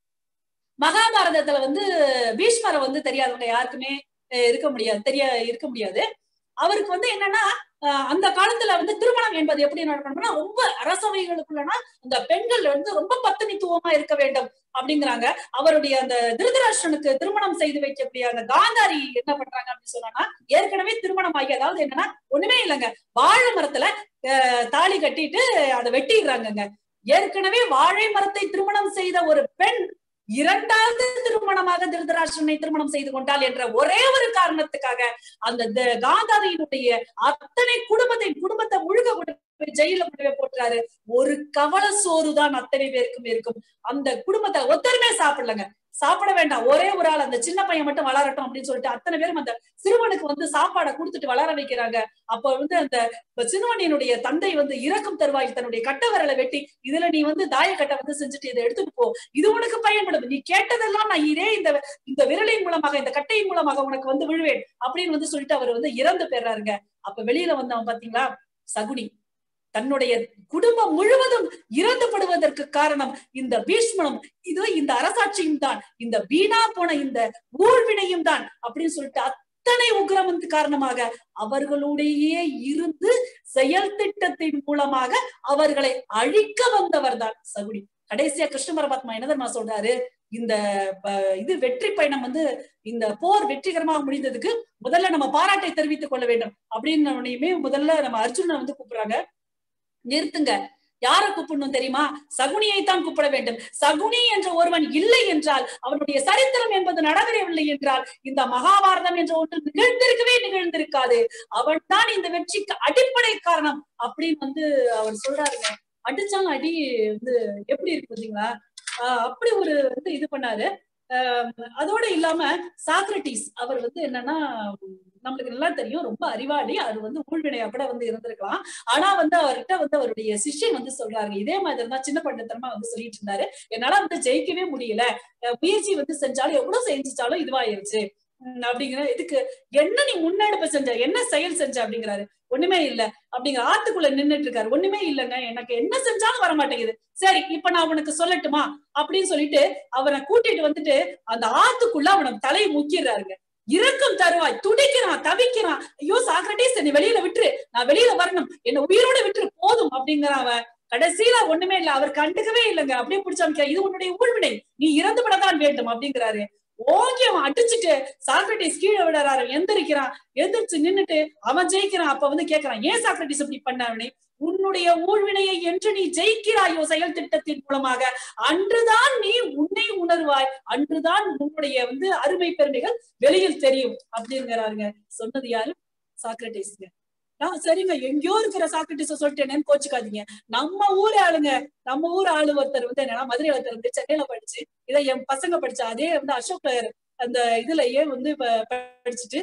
மகாபாரதத்துல வந்து பீஷ்மரை வந்து தெரியாதவங்க யாருக்குமே அஹ் இருக்க முடியாது தெரிய இருக்க முடியாது அவருக்கு வந்து என்னன்னா அஹ் அந்த காலத்துல வந்து திருமணம் என்பது எப்படி நடக்கணும்னா ரொம்ப அரசவைகளுக்குள்ளனா அந்த பெண்கள் வந்து ரொம்ப பத்தினித்துவமா இருக்க வேண்டும் அப்படிங்கிறாங்க அவருடைய அந்த திருதராஷ்டனுக்கு திருமணம் செய்து வைக்கக்கூடிய அந்த காந்தாரி என்ன பண்றாங்க அப்படின்னு சொன்னா ஏற்கனவே திருமணம் ஆகி அதாவது என்னன்னா ஒண்ணுமே இல்லைங்க வாழை மரத்துல அஹ், தாலி கட்டிட்டு அதை வெட்டிடுறாங்கங்க ஏற்கனவே வாழை மரத்தை திருமணம் செய்த ஒரு பெண் இரண்டாவது திருமணமாக திருதராஷ்டிரனை திருமணம் செய்து கொண்டாள் என்ற ஒரே ஒரு காரணத்துக்காக அந்த த- காந்தாரியினுடைய அத்தனை குடும்பத்தை குடும்பத்தை முழுக்க கொண்டு போய் ஜெயில கொண்டு போய் போட்டுறாரு ஒரு கவல சோறு தான் அத்தனை பேருக்கும் இருக்கும் அந்த குடும்பத்தை ஒத்தருமே சாப்பிடலங்க சாப்பிட வேண்டாம் ஒரே ஒரு ஆள் அந்த சின்ன பையன் மட்டும் வளரட்டும் அப்படின்னு சொல்லிட்டு அத்தனை பேரும் அந்த சிறுவனுக்கு வந்து சாப்பாடை கொடுத்துட்டு வளர வைக்கிறாங்க அப்ப வந்து அந்த சிறுவனினுடைய தந்தை வந்து இறக்கும் தருவாயில் தன்னுடைய கட்ட விரலை வெட்டி இதுல நீ வந்து தாயக்கட்டை வந்து செஞ்சுட்டு இதை எடுத்துட்டு போ இது உனக்கு பயன்படும் நீ கேட்டதெல்லாம் நான் இதே இந்த இந்த விரலின் மூலமாக இந்த கட்டையின் மூலமாக உனக்கு வந்து விழுவேன் அப்படின்னு வந்து சொல்லிட்டு அவர் வந்து இறந்து பெறாருங்க அப்ப வெளியில வந்தவன் பாத்தீங்களா சகுனி தன்னுடைய குடும்பம் முழுவதும் இறந்துபடுவதற்கு காரணம் இந்த பீஷ்மனும் இது இந்த அரசாட்சியும் தான் இந்த வீணா போன இந்த ஊழ்வினையும் தான் அப்படின்னு சொல்லிட்டு அத்தனை உக்கிரமத்து காரணமாக அவர்களுடையே இருந்து செயல் திட்டத்தின் மூலமாக அவர்களை அழிக்க வந்தவர் தான் சகுனி கடைசியா கிருஷ்ண பரமாத்மா என்ன தெரியுமா சொல்றாரு இந்த ப- இது வெற்றி பயணம் வந்து இந்த போர் வெற்றிகரமாக முடிந்ததுக்கு முதல்ல நம்ம பாராட்டை தெரிவித்துக் கொள்ள வேண்டும் அப்படின்னு உடனேயுமே முதல்ல நம்ம அர்ஜுனனை வந்து கூப்பிடுறாங்க நிறுத்துங்க யாரை கூப்பிடணும் தெரியுமா சகுனியை தான் கூப்பிட வேண்டும் சகுனி என்ற ஒருவன் இல்லை என்றால் அவனுடைய சரித்திரம் என்பது நடவரவில்லை என்றால் இந்த மகாபாரதம் என்ற ஒன்று நிகழ்ந்திருக்கவே நிகழ்ந்திருக்காது அவன் தான் இந்த வெற்றிக்கு அடிப்படை காரணம் அப்படின்னு வந்து அவர் சொல்றாருங்க அடிச்சாலும் அடி வந்து எப்படி இருக்கு பாத்தீங்களா ஆஹ் அப்படி ஒரு வந்து இது பண்ணாரு ஆஹ் அதோட இல்லாம சாக்ரட்டிஸ் அவர் வந்து என்னன்னா நம்மளுக்கு நல்லா தெரியும் ரொம்ப அறிவாளி அவர் வந்து ஊழ்வினையா கூட வந்து இருந்திருக்கலாம் ஆனா வந்து அவர்கிட்ட வந்து அவருடைய சிஷ்யன் வந்து சொல்றாரு இதே மாதிரி தான் சின்ன பண்டத்தனமா வந்து சொல்லிட்டு இருந்தாரு என்னால வந்து ஜெயிக்கவே முடியல அஹ் முயற்சி வந்து செஞ்சாலும் எவ்வளவு செஞ்சுச்சாலும் இதுவாயிருச்சு உம் அப்படிங்கிற இதுக்கு என்ன நீ முன்னெடுப்பு செஞ்ச என்ன செயல் செஞ்ச அப்படிங்கிறாரு ஒண்ணுமே இல்ல அப்படிங்கிற ஆத்துக்குள்ள நின்னுட்டு இருக்காரு ஒண்ணுமே இல்லைங்க எனக்கு என்ன செஞ்சாலும் வர மாட்டேங்குது சரி இப்ப நான் உனக்கு சொல்லட்டுமா அப்படின்னு சொல்லிட்டு அவனை கூட்டிட்டு வந்துட்டு அந்த ஆத்துக்குள்ள அவனை தலையை முக்கிறாருங்க இறக்கும் தருவாய் துடிக்கிறான் தவிக்கிறான் ஐயோ சாக்ரட்டிஸ் என்னை வெளியில விட்டுரு நான் வெளியில வரணும் என்ன உயிரோட விட்டுரு போதும் அப்படிங்கிறான் அவன் கடைசியில ஒண்ணுமே இல்ல அவர் கண்டுக்கவே இல்லைங்க அப்படியே பிடிச்சா இது உன்னுடைய ஊழ்வினை நீ இறந்து விடத்தான் வேண்டும் அப்படிங்கிறாரு ஓங்கி அவன் அடிச்சுட்டு சாக்ரட்டிஸ் கீழே விடுறாரு எந்திரிக்கிறான் எந்திரிச்சு நின்னுட்டு அவன் ஜெயிக்கிறான் அப்ப வந்து கேக்குறான் ஏன் சாக்ரட்டிஸ் இப்படி பண்ண அவனே உன்னுடைய ஊழ்வினையை என்று நீ ஜெயிக்கிறாயோ செயல் திட்டத்தின் மூலமாக அன்றுதான் நீ உன்னை உணர்வாய் அன்றுதான் உன்னுடைய வந்து அருமை பெருமைகள் வெளியில் தெரியும் அப்படிங்கிறாருங்க சொன்னது யாரு சாக்ரட்டிஸ்ங்க நான் சரிங்க எங்கேயோ இருக்கிற சாக்ரட்டிஸ சொல்லிட்டேனேன்னு கோச்சுக்காதீங்க நம்ம ஊர் ஆளுங்க நம்ம ஊர் ஆளு ஒருத்தர் வந்து என்னன்னா மதுரையில ஒருத்தர் வந்து சென்னையில படிச்சு இதை என் பசங்க படிச்ச அதே வந்து அசோக் நகர் அந்த இதுலயே வந்து ப- படிச்சுட்டு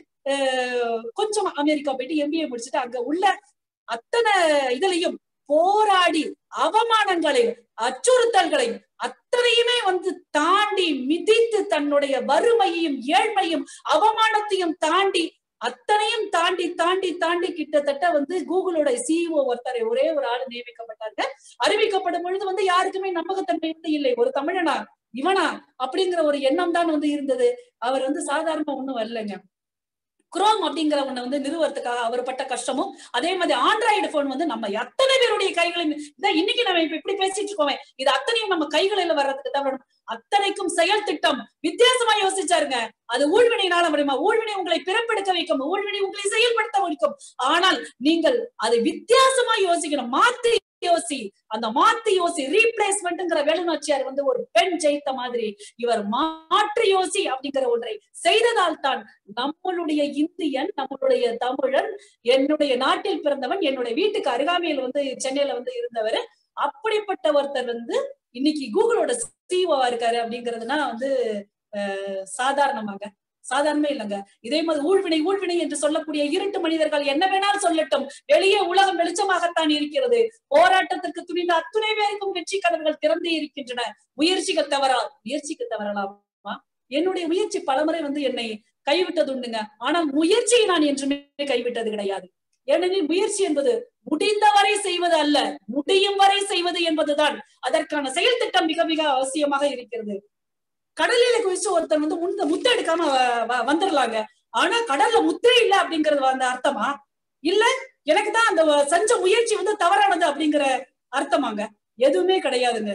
அஹ் கொஞ்சம் அமெரிக்கா போயிட்டு எம்பிஏ முடிச்சுட்டு அங்க உள்ள அத்தனை இதுலயும் போராடி அவமானங்களையும் அச்சுறுத்தல்களையும் அத்தனையுமே வந்து தாண்டி மிதித்து தன்னுடைய வறுமையையும் ஏழ்மையும் அவமானத்தையும் தாண்டி அத்தனையும் தாண்டி தாண்டி தாண்டி கிட்டத்தட்ட வந்து கூகுளோட சிஇஓ ஒருத்தரை ஒரே ஒரு ஆளு நியமிக்கப்பட்டாங்க அறிவிக்கப்படும் பொழுது வந்து யாருக்குமே நம்பகத்தன்மை வந்து இல்லை ஒரு தமிழனா இவனா அப்படிங்கிற ஒரு எண்ணம் தான் வந்து இருந்தது அவர் வந்து சாதாரண ஒண்ணும் வரலங்க குரோம் அப்படிங்கிற ஒண்ணு வந்து நிறுவறதுக்காக அவர் பட்ட கஷ்டமும் அதே மாதிரி ஆண்ட்ராய்டு போன் வந்து நம்ம அத்தனை பேருடைய கைகளில் இதான் இன்னைக்கு நம்ம இப்ப இப்படி பேசிட்டு இருக்கோமே இது அத்தனையும் நம்ம கைகளில வர்றதுக்கு தான் வேணும் அத்தனைக்கும் செயல் திட்டம் வித்தியாசமா யோசிச்சாருங்க அது ஊழ்வினையினால முடியுமா ஊழ்வினை உங்களை பிறப்பெடுக்க வைக்கும் ஊழ்வினை உங்களை செயல்படுத்த வைக்கும் ஆனால் நீங்கள் அதை வித்தியாசமா யோசிக்கணும் மாத்தி யோசி அந்த மாத்தி யோசி ரீப்ளேஸ்மெண்ட்ங்கிற வேலுநாச்சியார் வந்து ஒரு பெண் ஜெயித்த மாதிரி இவர் மாற்று யோசி அப்படிங்கிற ஒன்றை செய்ததால் தான் நம்மளுடைய இந்தியன் நம்மளுடைய தமிழன் என்னுடைய நாட்டில் பிறந்தவன் என்னுடைய வீட்டுக்கு அருகாமையில் வந்து சென்னையில வந்து இருந்தவர் அப்படிப்பட்ட ஒருத்தர் வந்து இன்னைக்கு கூகுளோட சிஓவா இருக்காரு அப்படிங்கிறதுனா வந்து அஹ், சாதாரணமாங்க சாதாரணமே இல்லைங்க இதே மாதிரி ஊழ்வினை ஊழ்வினை என்று சொல்லக்கூடிய இருட்டு மனிதர்கள் என்ன வேணாலும் சொல்லட்டும் வெளியே உலகம் வெளிச்சமாகத்தான் இருக்கிறது போராட்டத்திற்கு துணிந்த அத்துணை பேருக்கும் வெற்றி கதவுகள் திறந்தே இருக்கின்றன முயற்சிகள் தவறா முயற்சிக்கு தவறலாமா என்னுடைய முயற்சி பலமுறை வந்து என்னை கைவிட்டது உண்டுங்க ஆனால் முயற்சியை நான் என்றுமே கைவிட்டது கிடையாது ஏனெனில் முயற்சி என்பது முடிந்தவரை செய்வது அல்ல முடியும் வரை செய்வது என்பதுதான் அதற்கான செயல் திட்டம் மிக மிக அவசியமாக இருக்கிறது கடலில குதிச்சு ஒருத்தன் வந்து முந்த முத்து எடுக்காம வ- வ- வந்துடலாங்க ஆனா கடல்ல முத்தே இல்ல அப்படிங்கறது அந்த அர்த்தமா இல்ல எனக்கு தான் அந்த வ- செஞ்ச முயற்சி வந்து தவறானது அப்படிங்கிற அர்த்தமாங்க எதுவுமே கிடையாதுங்க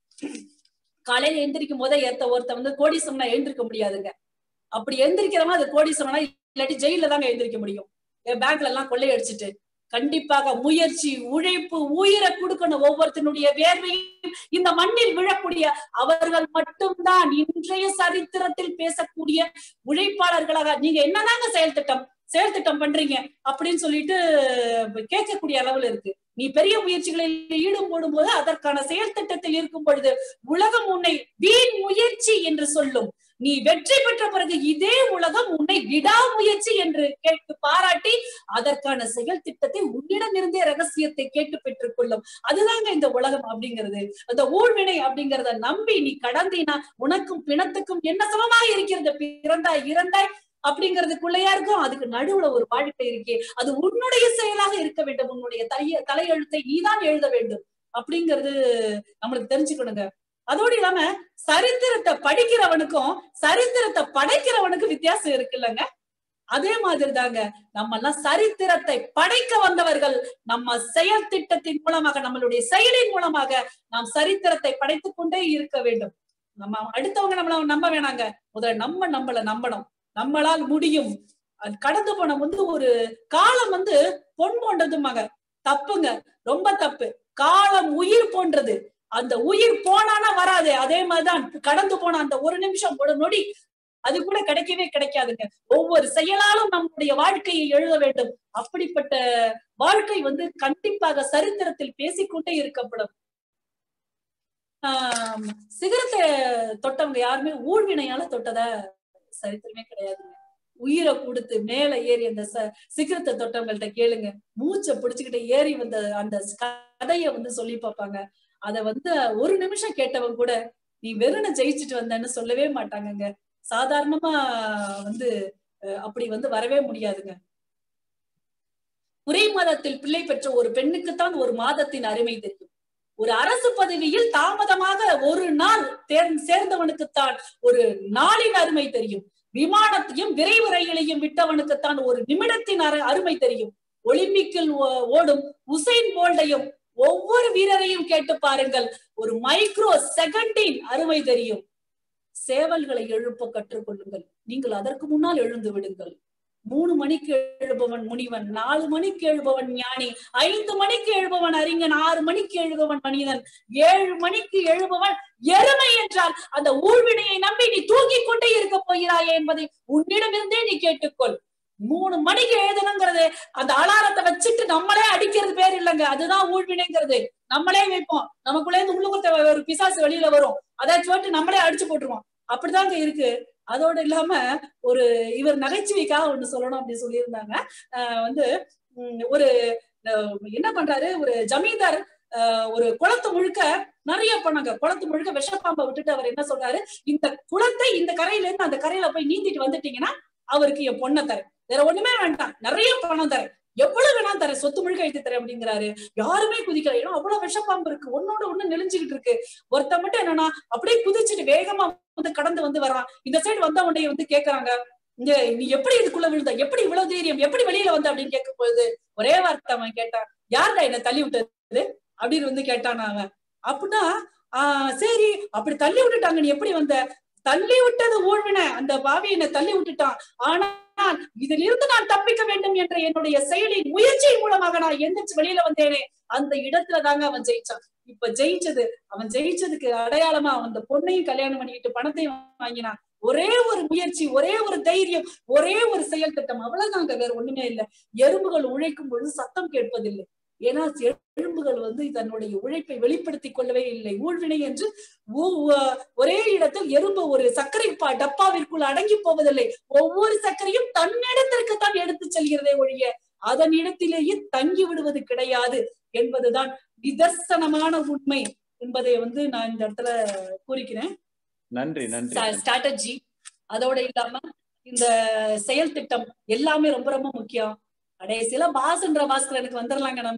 காலையில எந்திரிக்கும் போதே ஏத்த ஒருத்த வந்து கோடீஸ்வரனா எழுந்திருக்க முடியாதுங்க அப்படி எந்திரிக்கிறவன் அது கோடீஸ்வரனா இல்லாட்டி ஜெயில தாங்க எழுந்திருக்க முடியும் என் பேங்க்ல எல்லாம் கொள்ளையடிச்சிட்டு கண்டிப்பாக முயற்சி உழைப்பு உயிரை கொடுக்கணும் ஒவ்வொருத்தனுடைய வேர்வையும் இந்த மண்ணில் விழக்கூடிய அவர்கள் மட்டும்தான் இன்றைய சரித்திரத்தில் பேசக்கூடிய உழைப்பாளர்களாக நீங்க என்னதாங்க செயல் திட்டம் செயல் திட்டம் பண்றீங்க அப்படின்னு சொல்லிட்டு கேட்கக்கூடிய அளவுல இருக்கு நீ பெரிய முயற்சிகளில் ஈடுபடும் போது அதற்கான செயல் திட்டத்தில் இருக்கும் பொழுது உலகம் உன்னை வீண் முயற்சி என்று சொல்லும் நீ வெற்றி பெற்ற பிறகு இதே உலகம் உன்னை விடாமுயற்சி என்று கேட்டு பாராட்டி அதற்கான செயல் திட்டத்தை உன்னிடமிருந்தே ரகசியத்தை கேட்டு பெற்றுக் கொள்ளும் அதுதாங்க இந்த உலகம் அப்படிங்கிறது அந்த ஊழ்வினை அப்படிங்கறத நம்பி நீ கடந்தீனா உனக்கும் பிணத்துக்கும் என்ன சமமாக இருக்கிறது பிறந்தாய் இறந்தாய் அப்படிங்கிறதுக்குள்ளயா இருக்கும் அதுக்கு நடுவுல ஒரு வாழ்க்கை இருக்கே அது உன்னுடைய செயலாக இருக்க வேண்டும் உன்னுடைய தலைய தலையெழுத்தை நீதான் எழுத வேண்டும் அப்படிங்கிறது நம்மளுக்கு தெரிஞ்சுக்கணுங்க அதோடு இல்லாம சரித்திரத்தை படிக்கிறவனுக்கும் சரித்திரத்தை படைக்கிறவனுக்கும் வித்தியாசம் இருக்குல்லங்க அதே மாதிரி தாங்க நம்ம எல்லாம் சரித்திரத்தை படைக்க வந்தவர்கள் நம்ம செயல் திட்டத்தின் மூலமாக நம்மளுடைய செயலின் மூலமாக நாம் சரித்திரத்தை படைத்துக் கொண்டே இருக்க வேண்டும் நம்ம அடுத்தவங்க நம்மள நம்ப வேணாங்க முதல்ல நம்ம நம்மள நம்பணும் நம்மளால் முடியும் அது கடந்து போன வந்து ஒரு காலம் வந்து பொன் போன்றதுமாங்க தப்புங்க ரொம்ப தப்பு காலம் உயிர் போன்றது அந்த உயிர் போனானா வராது அதே மாதிரிதான் கடந்து போன அந்த ஒரு நிமிஷம் ஒரு நொடி அது கூட கிடைக்கவே கிடைக்காதுங்க ஒவ்வொரு செயலாலும் நம்முடைய வாழ்க்கையை எழுத வேண்டும் அப்படிப்பட்ட வாழ்க்கை வந்து கண்டிப்பாக சரித்திரத்தில் பேசிக்கொண்டே இருக்கப்படும் ஆஹ் சிகரத்தை தொட்டவங்க யாருமே ஊழ்வினையால தொட்டதா சரித்திரமே கிடையாதுங்க உயிரை கொடுத்து மேல ஏறி அந்த ச- சிகரத்தை தொட்டவங்கள்ட்ட கேளுங்க மூச்சை பிடிச்சுக்கிட்டு ஏறி வந்த அந்த கதைய வந்து சொல்லி பார்ப்பாங்க அத வந்து ஒரு நிமிஷம் கேட்டவங்க கூட நீ வெறுன ஜெயிச்சுட்டு வந்தேன்னு சொல்லவே மாட்டாங்கங்க சாதாரணமா வந்து அஹ், அப்படி வந்து வரவே முடியாதுங்க ஒரே மாதத்தில் பிள்ளை பெற்ற ஒரு பெண்ணுக்குத்தான் ஒரு மாதத்தின் அருமை தெரியும் ஒரு அரசு பதவியில் தாமதமாக ஒரு நாள் தேர் சேர்ந்தவனுக்குத்தான் ஒரு நாளின் அருமை தெரியும் விமானத்தையும் விரைவு ரயிலையும் விட்டவனுக்குத்தான் ஒரு நிமிடத்தின் அரு- அருமை தெரியும் ஒலிம்பிக்கில் ஓ- ஓடும் உசைன் போல்டையும் ஒவ்வொரு வீரரையும் கேட்டு பாருங்கள் ஒரு மைக்ரோ செகண்டின் அருமை தெரியும் சேவல்களை எழுப்ப கற்றுக்கொள்ளுங்கள் நீங்கள் அதற்கு முன்னால் எழுந்து விடுங்கள் மூணு மணிக்கு எழுபவன் முனிவன் நாலு மணிக்கு எழுபவன் ஞானி ஐந்து மணிக்கு எழுபவன் அறிஞன் ஆறு மணிக்கு எழுபவன் மனிதன் ஏழு மணிக்கு எழுபவன் எருமை என்றால் அந்த ஊழ்வினையை நம்பி நீ தூங்கிக் கொண்டே இருக்க போகிறாயே என்பதை உன்னிடமிருந்தே நீ கேட்டுக்கொள் மூணு மணிக்கு எழுதணுங்கிறது அந்த அலாரத்தை வச்சுட்டு நம்மளே அடிக்கிறது பேர் இல்லைங்க அதுதான் ஊழ்வினைங்கிறது நம்மளே வைப்போம் நமக்குள்ளே இருந்து உள்ளுக்குள்ள ஒரு பிசாசு வெளியில வரும் அதை சொல்லிட்டு நம்மளே அடிச்சு போட்டுருவோம் அப்படிதாங்க இருக்கு அதோட இல்லாம ஒரு இவர் நகைச்சுவைக்காக ஒண்ணு சொல்லணும் அப்படின்னு சொல்லியிருந்தாங்க ஆஹ் வந்து உம் ஒரு அஹ் என்ன பண்றாரு ஒரு ஜமீன்தார் ஆஹ் ஒரு குளத்து முழுக்க நிறைய பண்ணாங்க குளத்து முழுக்க விஷப்பாம்பை விட்டுட்டு அவர் என்ன சொல்றாரு இந்த குளத்தை இந்த கரையில இருந்து அந்த கரையில போய் நீந்திட்டு வந்துட்டீங்கன்னா அவருக்கு என் பொண்ணை தரேன் வேற ஒண்ணுமே வேண்டாம் நிறைய பணம் தரேன் எவ்வளவு வேணா தரேன் சொத்து முழுக்க எழுதி தரேன் அப்படிங்கிறாரு யாருமே குதிக்கல ஏன்னா அவ்வளவு விஷப்பாம்பு இருக்கு ஒன்னோட ஒண்ணு நெளிஞ்சுக்கிட்டு இருக்கு ஒருத்த மட்டும் என்னன்னா அப்படியே குதிச்சுட்டு வேகமா வந்து கடந்து வந்து வர்றான் இந்த சைடு வந்த உடனே வந்து கேக்குறாங்க இங்க நீ எப்படி இதுக்குள்ள விழுந்த எப்படி இவ்வளவு தைரியம் எப்படி வெளியில வந்த அப்படின்னு கேட்கும் பொழுது ஒரே வார்த்தை அவன் கேட்டான் யாருடா என்ன தள்ளி விட்டது அப்படின்னு வந்து கேட்டான் அவன் அப்படின்னா ஆஹ் சரி அப்படி தள்ளி விட்டுட்டாங்க நீ எப்படி வந்த தள்ளி விட்டது ஊழ்வின அந்த பாவி என்னை தள்ளி விட்டுட்டான் ஆனால் இதிலிருந்து நான் தப்பிக்க வேண்டும் என்ற என்னுடைய செயலின் முயற்சியின் மூலமாக நான் எந்திரிச்சு வெளியில வந்தேனே அந்த இடத்துல தாங்க அவன் ஜெயிச்சான் இப்ப ஜெயிச்சது அவன் ஜெயிச்சதுக்கு அடையாளமா அவன் அந்த பொண்ணையும் கல்யாணம் பண்ணிக்கிட்டு பணத்தையும் வாங்கினான் ஒரே ஒரு முயற்சி ஒரே ஒரு தைரியம் ஒரே ஒரு செயல் திட்டம் அவ்வளவுதாங்க வேற ஒண்ணுமே இல்ல எறும்புகள் உழைக்கும் பொழுது சத்தம் கேட்பதில்லை ஏன்னா எறும்புகள் வந்து தன்னுடைய உழைப்பை வெளிப்படுத்திக் கொள்ளவே இல்லை ஊழ்வினை என்று ஒரே இடத்தில் எறும்பு ஒரு சர்க்கரை டப்பாவிற்குள் அடங்கி போவதில்லை ஒவ்வொரு சர்க்கரையும் தன்னிடத்திற்கு தான் எடுத்து செல்கிறதே ஒழிய அதன் இடத்திலேயே தங்கி விடுவது கிடையாது என்பதுதான் நிதர்சனமான உண்மை என்பதை வந்து நான் இந்த இடத்துல கூறிக்கிறேன் நன்றி நன்றி ஸ்ட்ராட்டஜி அதோட இல்லாம இந்த செயல் திட்டம் எல்லாமே ரொம்ப ரொம்ப முக்கியம் கடைசியில பாஸ்ன்ற பாஸ்கரனுக்கு வந்துடலாங்க நம்ம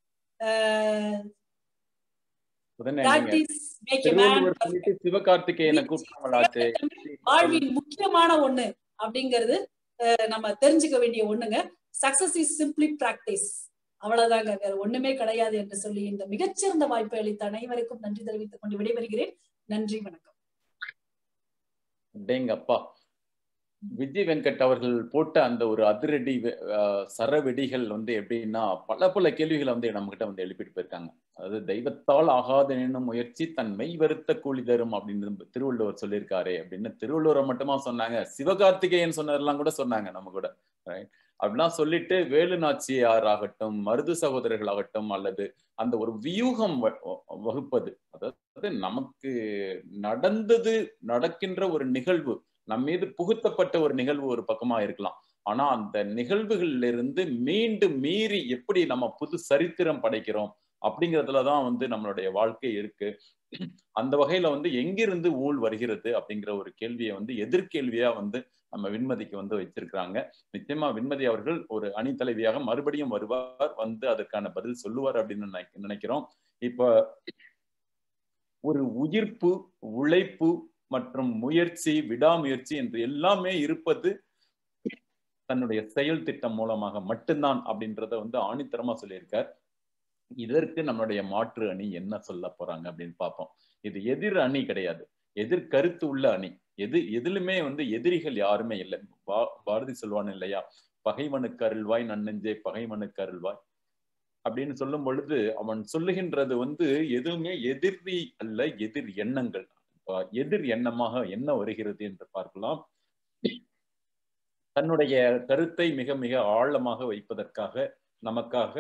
சிவகார்த்திகேயனை கூப்பிட்டாங்களாச்சு வாழ்வின் முக்கியமான ஒண்ணு அப்படிங்கிறது நம்ம தெரிஞ்சுக்க வேண்டிய ஒண்ணுங்க சக்சஸ் இஸ் சிம்பிளி பிராக்டிஸ் அவ்வளவுதாங்க வேற ஒண்ணுமே கிடையாது என்று சொல்லி இந்த மிகச்சிறந்த வாய்ப்பை அளித்த அனைவருக்கும் நன்றி தெரிவித்துக் கொண்டு விடைபெறுகிறேன் நன்றி வணக்கம் டேங்கப்பா விஜய் வெங்கட் அவர்கள் போட்ட அந்த ஒரு அதிரடி சரவெடிகள் வந்து எப்படின்னா பல பல கேள்விகளை வந்து நம்ம கிட்ட வந்து எழுப்பிட்டு போயிருக்காங்க அதாவது தெய்வத்தால் ஆகாத என்னும் முயற்சி தன் மெய் வருத்த கூலி தரும் அப்படின்னு திருவள்ளுவர் சொல்லியிருக்காரு அப்படின்னு திருவள்ளுவரை மட்டுமா சொன்னாங்க சிவகார்த்திகேயன் சொன்னதெல்லாம் கூட சொன்னாங்க நம்ம கூட ரைட் அப்படிலாம் சொல்லிட்டு வேலு நாச்சியார் ஆகட்டும் மருது சகோதரர்கள் ஆகட்டும் அல்லது அந்த ஒரு வியூகம் வகுப்பது அதாவது நமக்கு நடந்தது நடக்கின்ற ஒரு நிகழ்வு நம் மீது புகுத்தப்பட்ட ஒரு நிகழ்வு ஒரு பக்கமா இருக்கலாம் ஆனா அந்த நிகழ்வுகள்ல இருந்து மீண்டும் மீறி எப்படி நம்ம புது சரித்திரம் படைக்கிறோம் அப்படிங்கிறதுலதான் வந்து நம்மளுடைய வாழ்க்கை இருக்கு அந்த வகையில வந்து எங்கிருந்து ஊழ் வருகிறது அப்படிங்கிற ஒரு கேள்வியை வந்து எதிர்கேள்வியா வந்து நம்ம விண்மதிக்கு வந்து வச்சிருக்கிறாங்க நிச்சயமா விண்மதி அவர்கள் ஒரு அணி தலைவியாக மறுபடியும் வருவார் வந்து அதற்கான பதில் சொல்லுவார் அப்படின்னு நினைக்கிறோம் இப்ப ஒரு உயிர்ப்பு உழைப்பு மற்றும் முயற்சி விடாமுயற்சி என்று எல்லாமே இருப்பது தன்னுடைய செயல் திட்டம் மூலமாக மட்டும்தான் அப்படின்றத வந்து ஆணித்தரமா சொல்லியிருக்கார் இதற்கு நம்மளுடைய மாற்று அணி என்ன சொல்ல போறாங்க அப்படின்னு பார்ப்போம் இது எதிர் அணி கிடையாது எதிர் கருத்து உள்ள அணி எது எதிலுமே வந்து எதிரிகள் யாருமே இல்லை பாரதி சொல்வான் இல்லையா பகைவனுக்கு அருள்வாய் நன்னெஞ்சே பகைவனுக்கு அருள்வாய் அப்படின்னு சொல்லும் பொழுது அவன் சொல்லுகின்றது வந்து எதுவுமே எதிரி அல்ல எதிர் எண்ணங்கள் எதிர் எண்ணமாக என்ன வருகிறது என்று பார்க்கலாம் தன்னுடைய கருத்தை மிக மிக ஆழமாக வைப்பதற்காக நமக்காக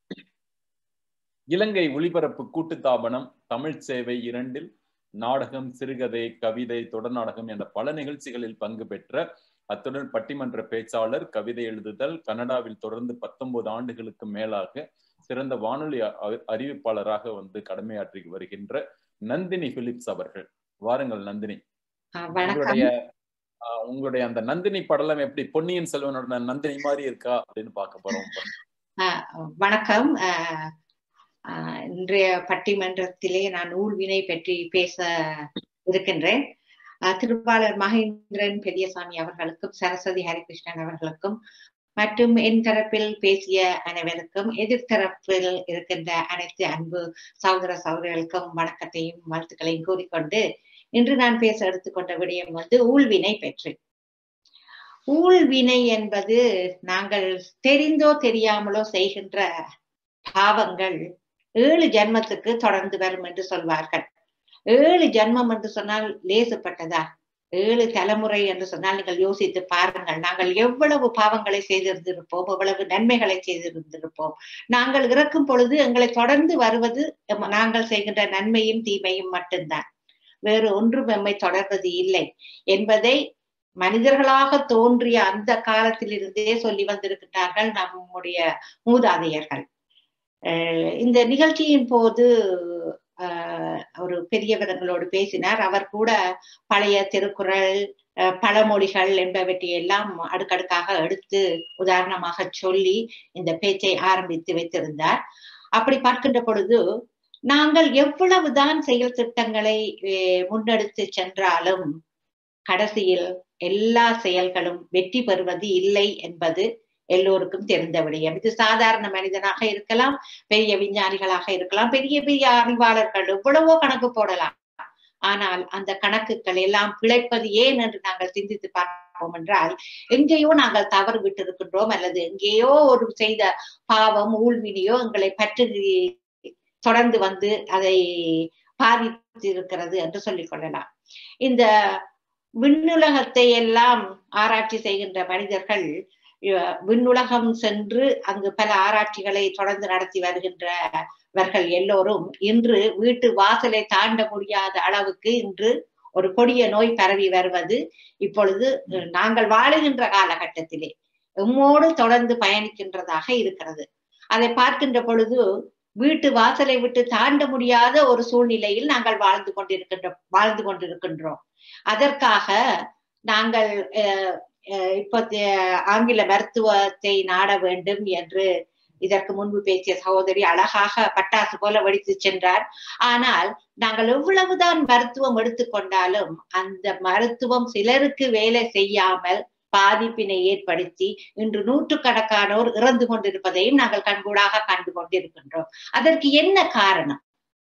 இலங்கை ஒளிபரப்பு கூட்டுத்தாபனம் தமிழ் சேவை இரண்டில் நாடகம் சிறுகதை கவிதை தொடர் நாடகம் என்ற பல நிகழ்ச்சிகளில் பங்கு பெற்ற அத்துடன் பட்டிமன்ற பேச்சாளர் கவிதை எழுதுதல் கனடாவில் தொடர்ந்து பத்தொன்பது ஆண்டுகளுக்கு மேலாக சிறந்த வானொலி அறிவிப்பாளராக வந்து கடமையாற்றி வருகின்ற நந்தினி பிலிப்ஸ் அவர்கள் வாருங்கள் நந்தினி உங்களுடைய உங்களுடைய அந்த நந்தினி படலம் எப்படி பொன்னியின் செல்வனோட நந்தினி மாதிரி இருக்கா அப்படின்னு பார்க்க போறோம் வணக்கம் இன்றைய பட்டிமன்றத்திலே நான் ஊழ்வினை பற்றி பேச இருக்கின்றேன் திருவாளர் மகேந்திரன் பெரியசாமி அவர்களுக்கும் சரஸ்வதி ஹரிகிருஷ்ணன் அவர்களுக்கும் மற்றும் என் தரப்பில் பேசிய அனைவருக்கும் எதிர்த்தரப்பில் இருக்கின்ற அனைத்து அன்பு சகோதர சகோதரிகளுக்கும் வணக்கத்தையும் வாழ்த்துக்களையும் கூறிக்கொண்டு இன்று நான் பேச எடுத்துக்கொண்ட விடயம் வந்து ஊழ்வினை பெற்று ஊழ்வினை என்பது நாங்கள் தெரிந்தோ தெரியாமலோ செய்கின்ற பாவங்கள் ஏழு ஜென்மத்துக்கு தொடர்ந்து வரும் என்று சொல்வார்கள் ஏழு ஜென்மம் என்று சொன்னால் லேசுப்பட்டதா ஏழு தலைமுறை என்று சொன்னால் நீங்கள் யோசித்து பாருங்கள் நாங்கள் எவ்வளவு பாவங்களை செய்திருந்திருப்போம் எவ்வளவு நன்மைகளை செய்திருந்திருப்போம் நாங்கள் இறக்கும் பொழுது எங்களை தொடர்ந்து வருவது நாங்கள் செய்கின்ற நன்மையும் தீமையும் மட்டும்தான் வேறு ஒன்றும் எம்மை தொடர்வது இல்லை என்பதை மனிதர்களாக தோன்றிய அந்த காலத்திலிருந்தே சொல்லி வந்திருக்கிறார்கள் நம்முடைய மூதாதையர்கள் இந்த நிகழ்ச்சியின் போது ஒரு பெரியவர்களோடு பேசினார் அவர் கூட பழைய திருக்குறள் பழமொழிகள் என்பவற்றை எல்லாம் அடுக்கடுக்காக எடுத்து உதாரணமாக சொல்லி இந்த பேச்சை ஆரம்பித்து வைத்திருந்தார் அப்படி பார்க்கின்ற பொழுது நாங்கள் எவ்வளவுதான் செயல் திட்டங்களை முன்னெடுத்து சென்றாலும் கடைசியில் எல்லா செயல்களும் வெற்றி பெறுவது இல்லை என்பது எல்லோருக்கும் தெரிந்த விடயம் இது சாதாரண மனிதனாக இருக்கலாம் பெரிய விஞ்ஞானிகளாக இருக்கலாம் பெரிய பெரிய அறிவாளர்கள் எவ்வளவோ கணக்கு போடலாம் ஆனால் அந்த கணக்குகள் எல்லாம் பிழைப்பது ஏன் என்று நாங்கள் சிந்தித்து பார்ப்போம் என்றால் எங்கேயோ நாங்கள் தவறு விட்டிருக்கின்றோம் அல்லது எங்கேயோ ஒரு செய்த பாவம் ஊழ்வினையோ எங்களை பற்றி தொடர்ந்து வந்து அதை பாதித்து இருக்கிறது என்று சொல்லிக் கொள்ளலாம் இந்த விண்ணுலகத்தை எல்லாம் ஆராய்ச்சி செய்கின்ற மனிதர்கள் அஹ், விண்ணுலகம் சென்று அங்கு பல ஆராய்ச்சிகளை தொடர்ந்து நடத்தி வருகின்றவர்கள் எல்லோரும் இன்று வீட்டு வாசலை தாண்ட முடியாத அளவுக்கு இன்று ஒரு கொடிய நோய் பரவி வருவது இப்பொழுது அஹ், நாங்கள் வாழுகின்ற காலகட்டத்திலே எம்மோடு தொடர்ந்து பயணிக்கின்றதாக இருக்கிறது அதை பார்க்கின்ற பொழுது வீட்டு வாசலை விட்டு தாண்ட முடியாத ஒரு சூழ்நிலையில் நாங்கள் வாழ்ந்து கொண்டிருக்கின்றோம் வாழ்ந்து கொண்டிருக்கின்றோம் அதற்காக நாங்கள் அஹ், அஹ், இப்போ தே- ஆங்கில மருத்துவத்தை நாட வேண்டும் என்று இதற்கு முன்பு பேசிய சகோதரி அழகாக பட்டாசு போல வெடித்து சென்றார் ஆனால் நாங்கள் எவ்வளவுதான் மருத்துவம் எடுத்துக்கொண்டாலும் அந்த மருத்துவம் சிலருக்கு வேலை செய்யாமல் பாதிப்பினை ஏற்படுத்தி இன்று நூற்றுக்கணக்கானோர் இறந்து கொண்டிருப்பதையும் நாங்கள் கண்கூடாக கண்டு கொண்டிருக்கின்றோம் அதற்கு என்ன காரணம்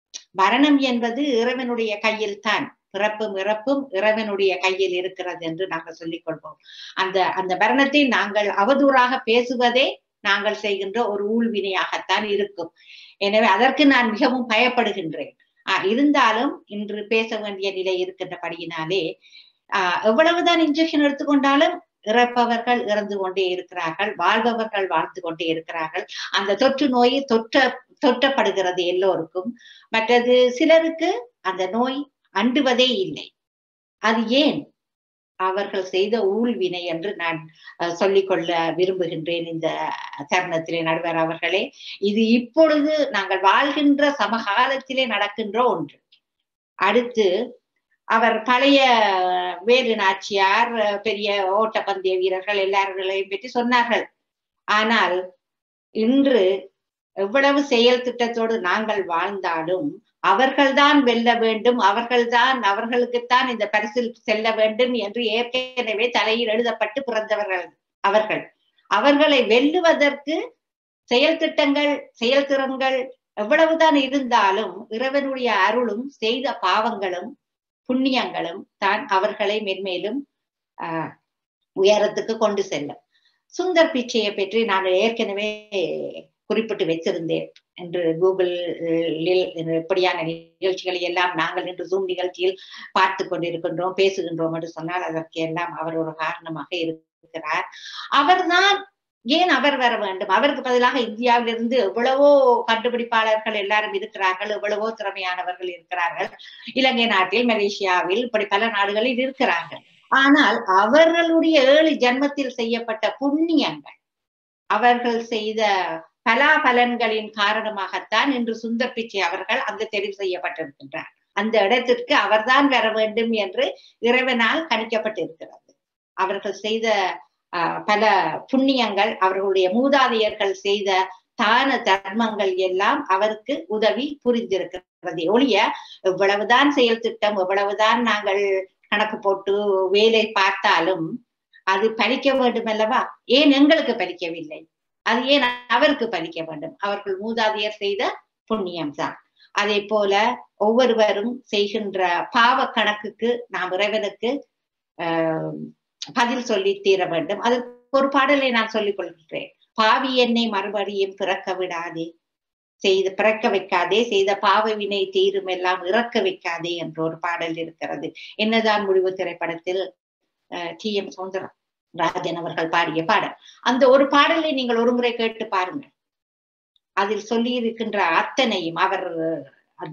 மரணம் என்பது இறைவனுடைய கையில் தான் பிறப்பும் இறப்பும் இறைவனுடைய கையில் இருக்கிறது என்று நாங்கள் சொல்லிக் கொள்வோம் அந்த அந்த மரணத்தை நாங்கள் அவதூறாக பேசுவதே நாங்கள் செய்கின்ற ஒரு ஊழ்வினையாகத்தான் இருக்கும் எனவே அதற்கு நான் மிகவும் பயப்படுகின்றேன் ஆஹ் இருந்தாலும் இன்று பேச வேண்டிய நிலை இருக்கின்றபடியினாலே ஆஹ் எவ்வளவுதான் இன்ஜெக்ஷன் எடுத்துக்கொண்டாலும் இறப்பவர்கள் இறந்து கொண்டே இருக்கிறார்கள் வாழ்பவர்கள் வாழ்ந்து கொண்டே இருக்கிறார்கள் அந்த தொற்று நோய் தொற்ற தொற்றப்படுகிறது எல்லோருக்கும் மற்றது சிலருக்கு அந்த நோய் அண்டுவதே இல்லை அது ஏன் அவர்கள் செய்த ஊழ்வினை என்று நான் அஹ், சொல்லிக்கொள்ள விரும்புகின்றேன் இந்த தருணத்திலே நடுவர் அவர்களே இது இப்பொழுது நாங்கள் வாழ்கின்ற சமகாலத்திலே நடக்கின்ற ஒன்று அடுத்து அவர் பழைய வேலு நாச்சியார் அஹ், பெரிய ஓட்டப்பந்தய வீரர்கள் எல்லார்களையும் பற்றி சொன்னார்கள் ஆனால் இன்று எவ்வளவு செயல் திட்டத்தோடு நாங்கள் வாழ்ந்தாலும் அவர்கள்தான் வெல்ல வேண்டும் அவர்கள்தான் அவர்களுக்குத்தான் இந்த பரிசில் செல்ல வேண்டும் என்று ஏற்கனவே தலையில் எழுதப்பட்டு பிறந்தவர்கள் அவர்கள் அவர்களை வெல்லுவதற்கு செயல் திட்டங்கள் செயல்திறன்கள் எவ்வளவுதான் இருந்தாலும் இறைவனுடைய அருளும் செய்த பாவங்களும் புண்ணியங்களும் தான் அவர்களை மென்மேலும் ஆஹ் உயரத்துக்கு கொண்டு செல்லும் சுந்தர் பிச்சையை பற்றி நான் ஏற்கனவே குறிப்பிட்டு வைத்திருந்தேன் என்று கூகுளில் இப்படியான நிகழ்ச்சிகளை எல்லாம் நாங்கள் இன்று ஜூம் நிகழ்ச்சியில் பார்த்து கொண்டிருக்கின்றோம் பேசுகின்றோம் என்று சொன்னால் அதற்கு எல்லாம் அவர் ஒரு காரணமாக இருக்கிறார் அவர்தான் ஏன் அவர் வர வேண்டும் அவருக்கு பதிலாக இந்தியாவிலிருந்து எவ்வளவோ கண்டுபிடிப்பாளர்கள் எல்லாரும் இருக்கிறார்கள் எவ்வளவோ திறமையானவர்கள் இருக்கிறார்கள் இலங்கை நாட்டில் மலேசியாவில் இப்படி பல நாடுகளில் இருக்கிறார்கள் ஆனால் அவர்களுடைய ஏழு ஜென்மத்தில் செய்யப்பட்ட புண்ணியங்கள் அவர்கள் செய்த பலாபலன்களின் காரணமாகத்தான் இன்று சுந்தர் பிச்சை அவர்கள் அந்த தெரிவு செய்யப்பட்டிருக்கின்றார் அந்த இடத்திற்கு அவர்தான் வர வேண்டும் என்று இறைவனால் கணிக்கப்பட்டிருக்கிறது அவர்கள் செய்த ஆஹ், பல புண்ணியங்கள் அவர்களுடைய மூதாதையர்கள் செய்த தான தர்மங்கள் எல்லாம் அவருக்கு உதவி புரிந்திருக்கிறது ஒழிய எவ்வளவுதான் செயல் திட்டம் எவ்வளவுதான் நாங்கள் கணக்கு போட்டு வேலை பார்த்தாலும் அது பலிக்க வேண்டும் அல்லவா ஏன் எங்களுக்கு பலிக்கவில்லை அது ஏன் அவருக்கு பலிக்க வேண்டும் அவர்கள் மூதாதையர் செய்த புண்ணியம் தான் அதே போல ஒவ்வொருவரும் செய்கின்ற பாவ கணக்குக்கு நாம் இறைவனுக்கு ஆஹ் பதில் சொல்லி தீர வேண்டும் அதற்கு ஒரு பாடலை நான் சொல்லிக் கொள்கின்றேன் பாவி என்னை மறுபடியும் பிறக்க விடாதே செய்து பிறக்க வைக்காதே செய்த பாவ வினை தீரும் எல்லாம் இறக்க வைக்காதே என்ற ஒரு பாடல் இருக்கிறது என்னதான் முடிவு திரைப்படத்தில் டி எம் சௌந்தரம் ராஜன் அவர்கள் பாடிய பாடல் அந்த ஒரு பாடலை நீங்கள் ஒரு முறை கேட்டு பாருங்கள் அதில் சொல்லி இருக்கின்ற அத்தனையும் அவர் அந்த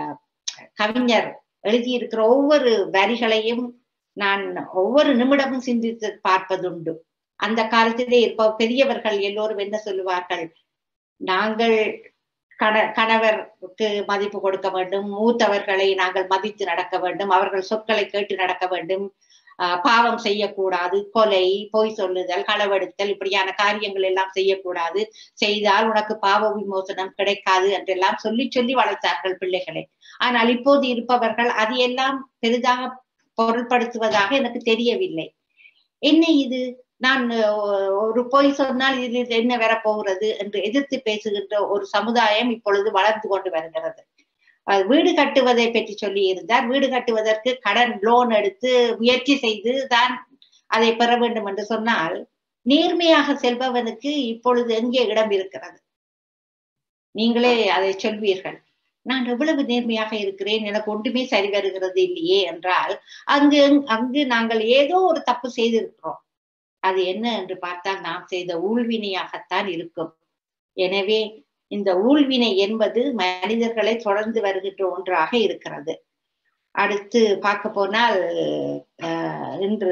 கவிஞர் எழுதியிருக்கிற ஒவ்வொரு வரிகளையும் நான் ஒவ்வொரு நிமிடமும் சிந்தித்து பார்ப்பதுண்டு அந்த காலத்திலே இருப்ப பெரியவர்கள் எல்லோரும் என்ன சொல்லுவார்கள் நாங்கள் கண கணவருக்கு மதிப்பு கொடுக்க வேண்டும் மூத்தவர்களை நாங்கள் மதித்து நடக்க வேண்டும் அவர்கள் சொற்களை கேட்டு நடக்க வேண்டும் ஆஹ் பாவம் செய்யக்கூடாது கொலை பொய் சொல்லுதல் களவெடுத்தல் இப்படியான காரியங்கள் எல்லாம் செய்யக்கூடாது செய்தால் உனக்கு பாவ விமோசனம் கிடைக்காது என்றெல்லாம் சொல்லி சொல்லி வளர்த்தார்கள் பிள்ளைகளை ஆனால் இப்போது இருப்பவர்கள் அது எல்லாம் பெரிதாக பொருள்படுத்துவதாக எனக்கு தெரியவில்லை என்ன இது நான் அஹ், ஒரு பொய் சொன்னால் இதில் என்ன வரப்போகிறது என்று எதிர்த்து பேசுகின்ற ஒரு சமுதாயம் இப்பொழுது வளர்ந்து கொண்டு வருகிறது அஹ், வீடு கட்டுவதை பற்றி சொல்லி இருந்தார் வீடு கட்டுவதற்கு கடன் லோன் எடுத்து முயற்சி செய்து தான் அதை பெற வேண்டும் என்று சொன்னால் நேர்மையாக செல்பவனுக்கு இப்பொழுது எங்கே இடம் இருக்கிறது நீங்களே அதை சொல்வீர்கள் நான் எவ்வளவு நேர்மையாக இருக்கிறேன் எனக்கு ஒன்றுமே சரி வருகிறது இல்லையே என்றால் அங்கு அங்கு நாங்கள் ஏதோ ஒரு தப்பு செய்திருக்கிறோம் அது என்ன என்று பார்த்தால் நாம் செய்த ஊழ்வினையாகத்தான் இருக்கும் எனவே இந்த ஊழ்வினை என்பது மனிதர்களை தொடர்ந்து வருகின்ற ஒன்றாக இருக்கிறது அடுத்து பார்க்க போனால் அஹ், இன்று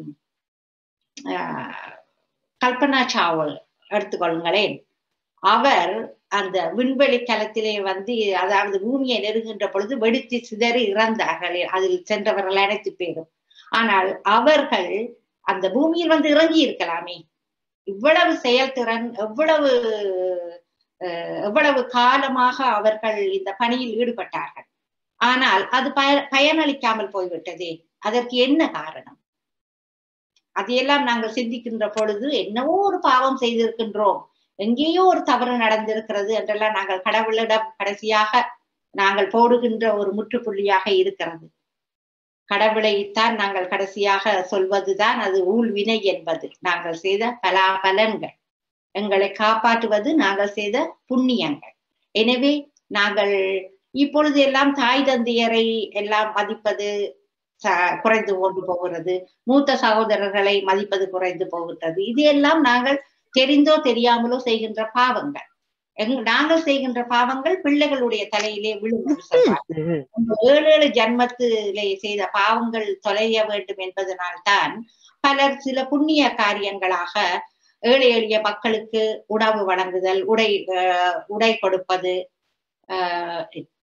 அஹ், கல்பனா சாவல் எடுத்துக்கொள்ளுங்களேன் அவர் அந்த விண்வெளி தளத்திலே வந்து அதாவது பூமியை நெருங்குகின்ற பொழுது வெடித்து சிதறி இறந்தார்கள் அதில் சென்றவர்கள் அனைத்து பேரும் ஆனால் அவர்கள் அந்த பூமியில் வந்து இறங்கி இருக்கலாமே இவ்வளவு செயல்திறன் எவ்வளவு அஹ், எவ்வளவு காலமாக அவர்கள் இந்த பணியில் ஈடுபட்டார்கள் ஆனால் அது பய பயனளிக்காமல் போய்விட்டதே அதற்கு என்ன காரணம் அதையெல்லாம் நாங்கள் சிந்திக்கின்ற பொழுது என்னவோ ஒரு பாவம் செய்திருக்கின்றோம் எங்கேயோ ஒரு தவறு நடந்திருக்கிறது என்றெல்லாம் நாங்கள் கடவுளிடம் கடைசியாக நாங்கள் போடுகின்ற ஒரு முற்றுப்புள்ளியாக இருக்கிறது கடவுளைத்தான் நாங்கள் கடைசியாக சொல்வதுதான் அது ஊழ்வினை என்பது நாங்கள் செய்த பலாபலன்கள் எங்களை காப்பாற்றுவது நாங்கள் செய்த புண்ணியங்கள் எனவே நாங்கள் இப்பொழுது எல்லாம் தாய் தந்தையரை எல்லாம் மதிப்பது ச- குறைந்து கொண்டு போகிறது மூத்த சகோதரர்களை மதிப்பது குறைந்து போகிறது இது எல்லாம் நாங்கள் தெரிந்தோ தெரியாமலோ செய்கின்ற பாவங்கள் எங்- நாங்கள் செய்கின்ற பாவங்கள் பிள்ளைகளுடைய தலையிலே விழும் என்று சொல்வார்கள். இந்த ஏழு ஏழு ஜன்மத்திலே செய்த பாவங்கள் தொலைய வேண்டும் என்பதனால்தான் பலர் சில புண்ணிய காரியங்களாக ஏழை எளிய மக்களுக்கு உணவு வழங்குதல் உடை அஹ், உடை கொடுப்பது ஆஹ்,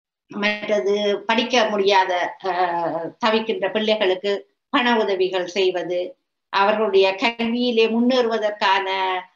மற்றது படிக்க முடியாத ஆஹ், தவிக்கின்ற பிள்ளைகளுக்கு பண உதவிகள் செய்வது அவர்களுடைய கல்வியிலே முன்னேறுவதற்கான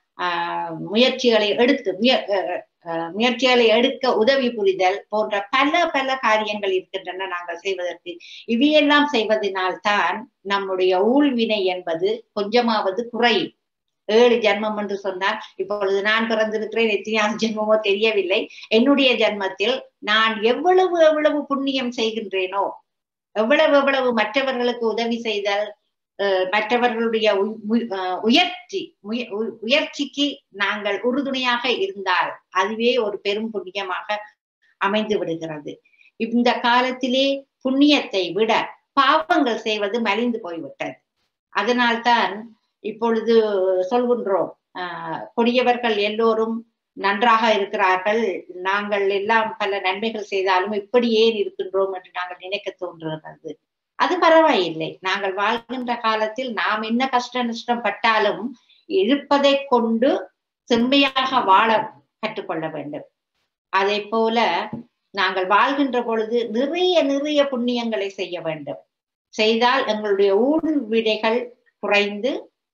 ஆஹ், முயற்சிகளை எடுத்து முய- அஹ், அஹ், முயற்சிகளை எடுக்க உதவி புரிதல் போன்ற பல பல காரியங்கள் இருக்கின்றன நாங்கள் செய்வதற்கு இவையெல்லாம் செய்வதனால்தான் நம்முடைய ஊழ்வினை என்பது கொஞ்சமாவது குறையும் ஏழு ஜென்மம் என்று சொன்னால் இப்பொழுது நான் பிறந்திருக்கிறேன் எத்தனையாவது ஜென்மமோ தெரியவில்லை என்னுடைய ஜென்மத்தில் நான் எவ்வளவு எவ்வளவு புண்ணியம் செய்கின்றேனோ எவ்வளவு எவ்வளவு மற்றவர்களுக்கு உதவி செய்தல் அஹ், மற்றவர்களுடைய உய்- உய்- அஹ், உயர்ச்சி முய- உ- உயர்ச்சிக்கு நாங்கள் உறுதுணையாக இருந்தால் அதுவே ஒரு பெரும் புண்ணியமாக அமைந்து விடுகிறது இந்த காலத்திலே புண்ணியத்தை விட பாவங்கள் செய்வது மலிந்து போய்விட்டது அதனால்தான் இப்பொழுது சொல்கின்றோம் ஆஹ் கொடியவர்கள் எல்லோரும் நன்றாக இருக்கிறார்கள் நாங்கள் எல்லாம் பல நன்மைகள் செய்தாலும் இப்படி ஏன் இருக்கின்றோம் என்று நாங்கள் நினைக்க தோன்றுகிறது அது பரவாயில்லை நாங்கள் வாழ்கின்ற காலத்தில் நாம் என்ன கஷ்ட நஷ்டம் பட்டாலும் இருப்பதை கொண்டு செம்மையாக வாழ கற்றுக்கொள்ள வேண்டும் அதை போல நாங்கள் வாழ்கின்ற பொழுது நிறைய நிறைய புண்ணியங்களை செய்ய வேண்டும் செய்தால் எங்களுடைய ஊழ் விடைகள் குறைந்து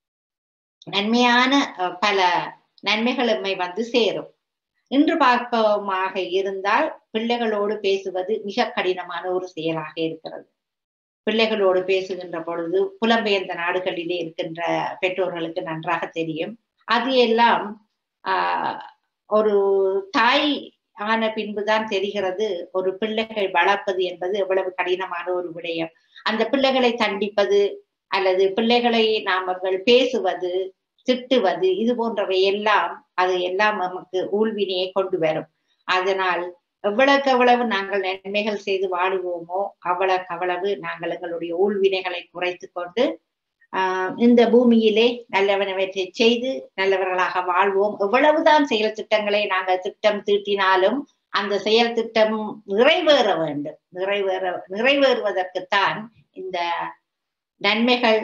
நன்மையான அஹ், பல நன்மைகள் எம்மை வந்து சேரும் இன்று பார்ப்போமாக இருந்தால் பிள்ளைகளோடு பேசுவது மிக கடினமான ஒரு செயலாக இருக்கிறது பிள்ளைகளோடு பேசுகின்ற பொழுது புலம்பெயர்ந்த நாடுகளிலே இருக்கின்ற பெற்றோர்களுக்கு நன்றாக தெரியும் அது எல்லாம் ஆஹ் ஒரு தாய் ஆன பின்புதான் தெரிகிறது ஒரு பிள்ளைகள் வளர்ப்பது என்பது எவ்வளவு கடினமான ஒரு விடயம் அந்த பிள்ளைகளை தண்டிப்பது அல்லது பிள்ளைகளை நாமங்கள் பேசுவது திட்டுவது இது போன்றவை எல்லாம் அது எல்லாம் நமக்கு ஊழ்வினையை கொண்டு வரும் அதனால் எவ்வளவுக்கு எவ்வளவு நாங்கள் நன்மைகள் செய்து வாழுவோமோ அவ்வளவுக்கு அவ்வளவு நாங்கள் எங்களுடைய ஊழ்வினைகளை குறைத்து கொண்டு ஆஹ் இந்த பூமியிலே நல்லவனவற்றை செய்து நல்லவர்களாக வாழ்வோம் எவ்வளவுதான் செயல் திட்டங்களை நாங்கள் திட்டம் தீட்டினாலும் அந்த செயல் திட்டம் நிறைவேற வேண்டும் நிறைவேற நிறைவேறுவதற்குத்தான் இந்த நன்மைகள்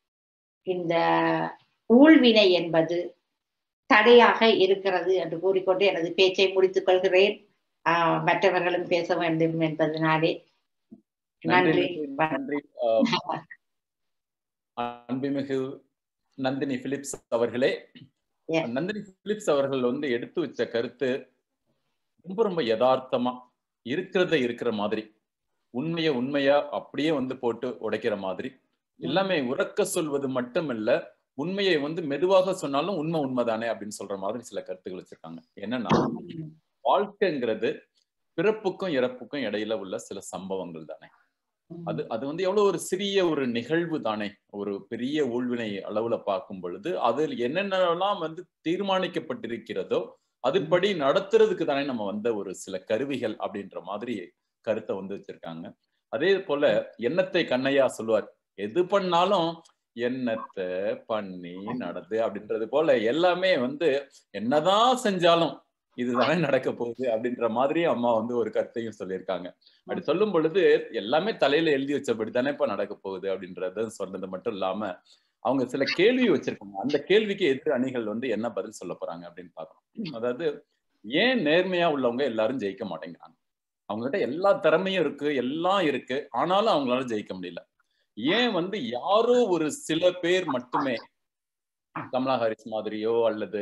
இந்த ஊழ்வினை என்பது தடையாக இருக்கிறது என்று கூறிக்கொண்டு எனது பேச்சை முடித்துக் கொள்கிறேன் ஆஹ் மற்றவர்களும் பேச வேண்டும் என்பதனாலே நன்றி நன்றி நன்றி ஆஹ், அன்புமிகு நந்தினி பிலிப்ஸ் அவர்களே Yes. நந்தினி பிலிப்ஸ் அவர்கள் வந்து எடுத்து வச்ச கருத்து ரொம்ப ரொம்ப யதார்த்தமா இருக்கிறத இருக்கிற மாதிரி உண்மையை உண்மையா அப்படியே வந்து போட்டு உடைக்கிற மாதிரி எல்லாமே உறக்க சொல்வது மட்டுமல்ல உண்மையை வந்து மெதுவாக சொன்னாலும் உண்மை உண்மைதானே அப்படின்னு சொல்ற மாதிரி சில கருத்துக்கள் வச்சிருக்காங்க என்னன்னா வாழ்க்கைங்கிறது பிறப்புக்கும் இறப்புக்கும் இடையில உள்ள சில சம்பவங்கள் தானே அது அது வந்து எவ்வளவு ஒரு சிறிய ஒரு நிகழ்வு தானே ஒரு பெரிய ஊழ்வினை அளவுல பார்க்கும் பொழுது அதில் என்னென்னலாம் வந்து தீர்மானிக்கப்பட்டிருக்கிறதோ அதுபடி நடத்துறதுக்கு தானே நம்ம வந்த ஒரு சில கருவிகள் அப்படின்ற மாதிரி கருத்தை வந்து வச்சிருக்காங்க அதே போல எண்ணத்தை கண்ணையா சொல்லுவார் எது பண்ணாலும் எண்ணத்தை பண்ணி நடந்து அப்படின்றது போல எல்லாமே வந்து என்னதான் செஞ்சாலும் இதுதானே நடக்க போகுது அப்படின்ற மாதிரி அம்மா வந்து ஒரு கருத்தையும் சொல்லியிருக்காங்க அப்படி சொல்லும் பொழுது எல்லாமே தலையில எழுதி வச்சபடி தானே இப்ப நடக்க போகுது அப்படின்றத சொன்னது மட்டும் இல்லாம அவங்க சில கேள்வி வச்சிருக்காங்க அந்த கேள்விக்கு எதிர் அணிகள் வந்து என்ன பதில் சொல்ல போறாங்க அப்படின்னு பார்க்கணும் அதாவது ஏன் நேர்மையா உள்ளவங்க எல்லாரும் ஜெயிக்க மாட்டேங்கிறாங்க அவங்ககிட்ட எல்லா திறமையும் இருக்கு எல்லாம் இருக்கு ஆனாலும் அவங்களால ஜெயிக்க முடியல ஏன் வந்து யாரோ ஒரு சில பேர் மட்டுமே கமலா ஹாரிஸ் மாதிரியோ அல்லது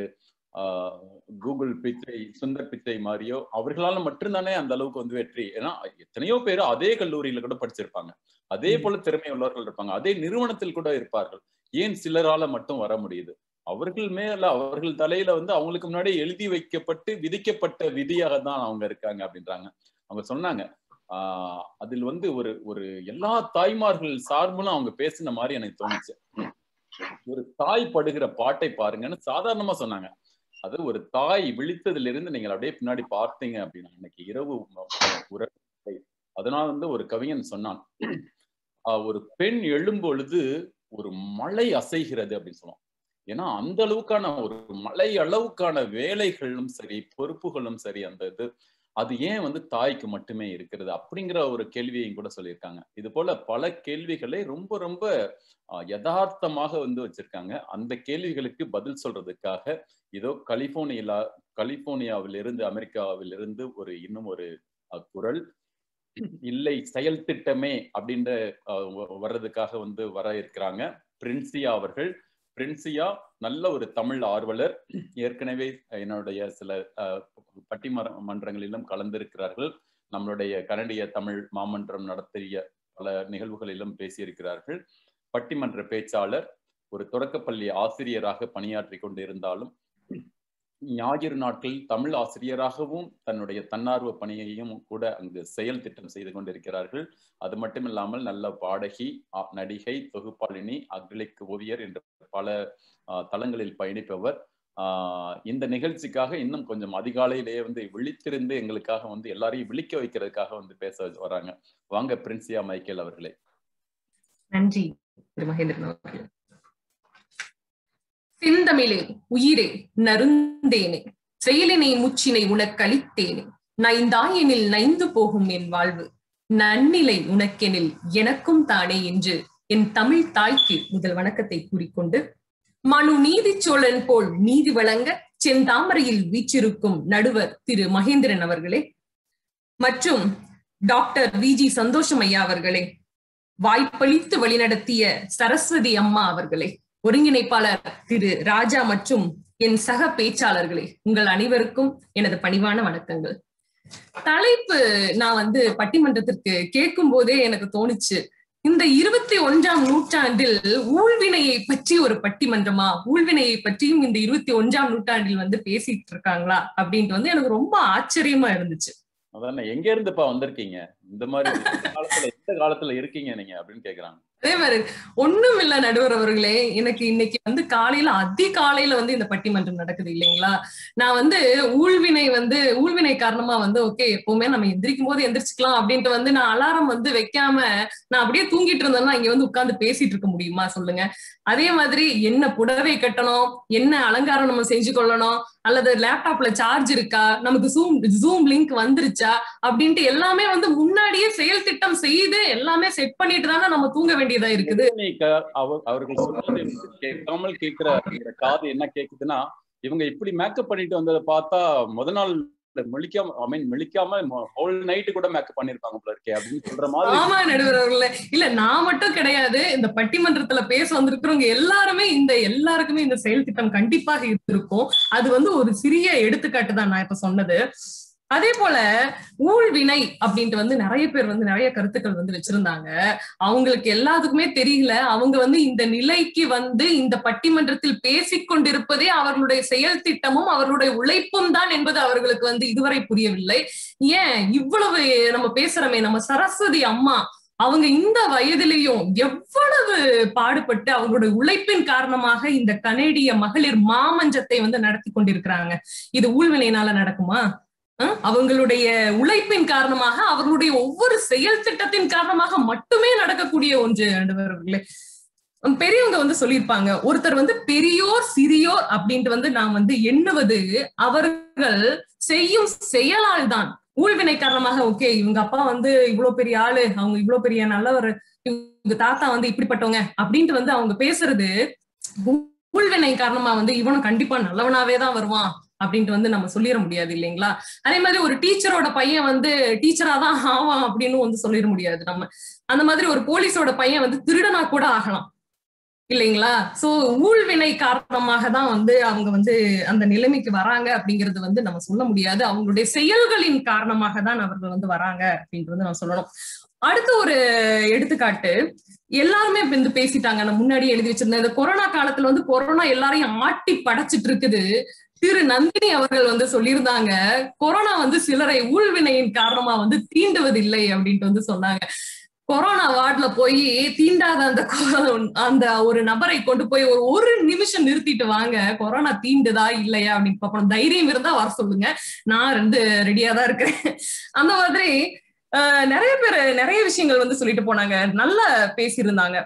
கூகுள் பிச்சை சுந்தர் பிச்சை மாதிரியோ அவர்களால மட்டும்தானே அந்த அளவுக்கு வந்து வெற்றி ஏன்னா எத்தனையோ பேர் அதே கல்லூரியில கூட படிச்சிருப்பாங்க அதே போல திறமை உள்ளவர்கள் இருப்பாங்க அதே நிறுவனத்தில் கூட இருப்பார்கள் ஏன் சிலரால மட்டும் வர முடியுது அவர்கள் மேல அவர்கள் தலையில வந்து அவங்களுக்கு முன்னாடி எழுதி வைக்கப்பட்டு விதிக்கப்பட்ட விதியாக தான் அவங்க இருக்காங்க அப்படின்றாங்க அவங்க சொன்னாங்க ஆஹ் அதில் வந்து ஒரு ஒரு எல்லா தாய்மார்கள் சார்பும் அவங்க பேசின மாதிரி எனக்கு தோணுச்சு ஒரு தாய் படுகிற பாட்டை பாருங்கன்னு சாதாரணமா சொன்னாங்க அது ஒரு தாய் விழித்ததுல இருந்து நீங்கள் அப்படியே பின்னாடி பார்த்தீங்க அப்படின்னா இன்னைக்கு இரவு உரை அதனால வந்து ஒரு கவிஞன் சொன்னான் ஒரு பெண் எழும்பொழுது ஒரு மலை அசைகிறது அப்படின்னு சொல்லுவோம் ஏன்னா அந்த அளவுக்கான ஒரு மலை அளவுக்கான வேலைகளும் சரி பொறுப்புகளும் சரி அந்த இது அது ஏன் வந்து தாய்க்கு மட்டுமே இருக்கிறது அப்படிங்கிற ஒரு கேள்வியையும் கூட சொல்லியிருக்காங்க இது போல பல கேள்விகளை ரொம்ப ரொம்ப யதார்த்தமாக வந்து வச்சிருக்காங்க அந்த கேள்விகளுக்கு பதில் சொல்றதுக்காக இதோ கலிபோர்னியா கலிபோர்னியாவிலிருந்து அமெரிக்காவிலிருந்து ஒரு இன்னும் ஒரு குரல் இல்லை செயல் திட்டமே அப்படின்ற வர்றதுக்காக வந்து வர இருக்கிறாங்க பிரின்சியா அவர்கள் பிரின்சியா நல்ல ஒரு தமிழ் ஆர்வலர் ஏற்கனவே என்னுடைய சில பட்டிமர மன்றங்களிலும் கலந்திருக்கிறார்கள் நம்மளுடைய கனடிய தமிழ் மாமன்றம் நடத்திய பல நிகழ்வுகளிலும் பேசியிருக்கிறார்கள் பட்டிமன்ற பேச்சாளர் ஒரு தொடக்கப்பள்ளி ஆசிரியராக பணியாற்றி கொண்டு இருந்தாலும் ஞாயிறு நாட்களில் தமிழ் ஆசிரியராகவும் தன்னுடைய தன்னார்வ பணியையும் கூட அங்கு செயல் திட்டம் செய்து கொண்டிருக்கிறார்கள் அது மட்டும் இல்லாமல் நல்ல பாடகி நடிகை தொகுப்பாளினி அக்ரிலிக் ஓவியர் என்ற பல தளங்களில் பயணிப்பவர் ஆஹ் இந்த நிகழ்ச்சிக்காக இன்னும் கொஞ்சம் அதிகாலையிலேயே வந்து விழித்திருந்து எங்களுக்காக வந்து எல்லாரையும் விழிக்க வைக்கிறதுக்காக வந்து பேச வராங்க வாங்க பிரின்சியா மைக்கேல் அவர்களே நன்றி திரு மகேந்திரன் அவர்களே செந்தமிழே உயிரே நருந்தேனே செயலினை முச்சினை உனக்களித்தேனே நைந்தாயெனில் நைந்து போகும் என் வாழ்வு நன்னிலை உனக்கெனில் எனக்கும் தானே என்று என் தமிழ் தாய்க்கு முதல் வணக்கத்தை கூறிக்கொண்டு மனு நீதி சோழன் போல் நீதி வழங்க செந்தாமரையில் வீச்சிருக்கும் நடுவர் திரு மகேந்திரன் அவர்களே மற்றும் டாக்டர் வி ஜி சந்தோஷம் ஐயா அவர்களே வாய்ப்பளித்து வழிநடத்திய சரஸ்வதி அம்மா அவர்களே ஒருங்கிணைப்பாளர் திரு ராஜா மற்றும் என் சக பேச்சாளர்களே உங்கள் அனைவருக்கும் எனது பணிவான வணக்கங்கள் தலைப்பு நான் வந்து பட்டிமன்றத்திற்கு கேட்கும் போதே எனக்கு தோணுச்சு இந்த இருபத்தி ஒன்றாம் நூற்றாண்டில் ஊழ்வினையை பற்றி ஒரு பட்டிமன்றமா ஊழ்வினையை பற்றியும் இந்த இருபத்தி ஒன்றாம் நூற்றாண்டில் வந்து பேசிட்டு இருக்காங்களா அப்படின்ட்டு வந்து எனக்கு ரொம்ப ஆச்சரியமா இருந்துச்சு அதானே எங்க இருந்துப்பா வந்திருக்கீங்க இந்த மாதிரி காலத்துல எந்த காலத்துல இருக்கீங்க நீங்க அப்படின்னு கேக்குறாங்க அதே மாதிரி ஒண்ணும் இல்ல நடுவர் அவர்களே எனக்கு இன்னைக்கு வந்து காலையில அதிகாலையில வந்து இந்த பட்டிமன்றம் நடக்குது இல்லைங்களா நான் வந்து ஊழ்வினை வந்து ஊழ்வினை காரணமா வந்து ஓகே எப்பவுமே நம்ம எந்திரிக்கும் போது எந்திரிச்சுக்கலாம் அப்படின்ட்டு வந்து நான் அலாரம் வந்து வைக்காம நான் அப்படியே தூங்கிட்டு இருந்தேன்னா இங்க வந்து உட்கார்ந்து பேசிட்டு இருக்க முடியுமா சொல்லுங்க அதே மாதிரி என்ன புடவை கட்டணும் என்ன அலங்காரம் நம்ம செஞ்சு கொள்ளணும் அல்லது லேப்டாப்ல சார்ஜ் இருக்கா நமக்கு ஜூம் ஜூம் லிங்க் வந்துருச்சா அப்படின்ட்டு எல்லாமே வந்து முன்னாடியே செயல் திட்டம் செய்து எல்லாமே செட் பண்ணிட்டு தானே நம்ம தூங்க வேண்டியதா இருக்குது அவர்கள் சொன்னதை கேட்காமல் கேட்கிற காது என்ன கேக்குதுன்னா இவங்க இப்படி மேக்கப் பண்ணிட்டு வந்ததை பார்த்தா முத நாள் முழிக்காம ஐ மீன் முழிக்காம ஹோல் நைட்டு கூட மேக்கப் பண்ணிருப்பாங்க போல இருக்கே அப்படின்னு சொல்ற மாதிரி ஆமா நடுவர்களே இல்ல நான் மட்டும் கிடையாது இந்த பட்டிமன்றத்துல பேச வந்திருக்கிறவங்க எல்லாருமே இந்த எல்லாருக்குமே இந்த செயல் திட்டம் கண்டிப்பாக இருக்கும் அது வந்து ஒரு சிறிய எடுத்துக்காட்டு தான் நான் இப்ப சொன்னது அதே போல ஊழ்வினை அப்படின்ட்டு வந்து நிறைய பேர் வந்து நிறைய கருத்துக்கள் வந்து வச்சிருந்தாங்க அவங்களுக்கு எல்லாத்துக்குமே தெரியல அவங்க வந்து இந்த நிலைக்கு வந்து இந்த பட்டிமன்றத்தில் பேசிக் கொண்டிருப்பதே அவர்களுடைய செயல் திட்டமும் அவர்களுடைய உழைப்பும் தான் என்பது அவர்களுக்கு வந்து இதுவரை புரியவில்லை ஏன் இவ்வளவு நம்ம பேசுறோமே நம்ம சரஸ்வதி அம்மா அவங்க இந்த வயதிலையும் எவ்வளவு பாடுபட்டு அவங்களுடைய உழைப்பின் காரணமாக இந்த கனேடிய மகளிர் மாமஞ்சத்தை வந்து நடத்தி கொண்டிருக்கிறாங்க இது ஊழ்வினையினால நடக்குமா அஹ் அவங்களுடைய உழைப்பின் காரணமாக அவர்களுடைய ஒவ்வொரு செயல் திட்டத்தின் காரணமாக மட்டுமே நடக்கக்கூடிய ஒன்று நடுவர்களே பெரியவங்க வந்து சொல்லியிருப்பாங்க ஒருத்தர் வந்து பெரியோர் சிறியோர் அப்படின்ட்டு வந்து நாம் வந்து எண்ணுவது அவர்கள் செய்யும் செயலால் தான் ஊழ்வினை காரணமாக ஓகே இவங்க அப்பா வந்து இவ்வளவு பெரிய ஆளு அவங்க இவ்வளவு பெரிய நல்லவர் இவங்க தாத்தா வந்து இப்படிப்பட்டவங்க அப்படின்ட்டு வந்து அவங்க பேசுறது ஊழ்வினை காரணமா வந்து இவனும் கண்டிப்பா நல்லவனாவே தான் வருவான் அப்படின்ட்டு வந்து நம்ம சொல்லிட முடியாது இல்லைங்களா அதே மாதிரி ஒரு டீச்சரோட பையன் வந்து டீச்சரா தான் ஆவான் அப்படின்னு வந்து சொல்லிட முடியாது நம்ம அந்த மாதிரி ஒரு போலீஸோட பையன் வந்து திருடனா கூட ஆகலாம் இல்லைங்களா சோ ஊழ்வினை காரணமாக தான் வந்து அவங்க வந்து அந்த நிலைமைக்கு வராங்க அப்படிங்கிறது வந்து நம்ம சொல்ல முடியாது அவங்களுடைய செயல்களின் காரணமாக தான் அவர்கள் வந்து வராங்க அப்படின்ட்டு வந்து நம்ம சொல்லணும் அடுத்த ஒரு எடுத்துக்காட்டு எல்லாருமே இப்ப வந்து பேசிட்டாங்க நான் முன்னாடி எழுதி வச்சிருந்தேன் இந்த கொரோனா காலத்துல வந்து கொரோனா எல்லாரையும் ஆட்டி படைச்சிட்டு இருக்குது திரு நந்தினி அவர்கள் வந்து சொல்லியிருந்தாங்க கொரோனா வந்து சிலரை ஊழ்வினையின் காரணமா வந்து தீண்டுவதில்லை அப்படின்ட்டு வந்து சொன்னாங்க கொரோனா வார்டுல போய் தீண்டாத அந்த அந்த ஒரு நபரை கொண்டு போய் ஒரு ஒரு நிமிஷம் நிறுத்திட்டு வாங்க கொரோனா தீண்டுதா இல்லையா அப்படின்னு பாப்போம் தைரியம் இருந்தா வர சொல்லுங்க நான் ரெண்டு ரெடியா தான் இருக்கிறேன் அந்த மாதிரி நிறைய பேர் நிறைய விஷயங்கள் வந்து சொல்லிட்டு போனாங்க நல்லா பேசியிருந்தாங்க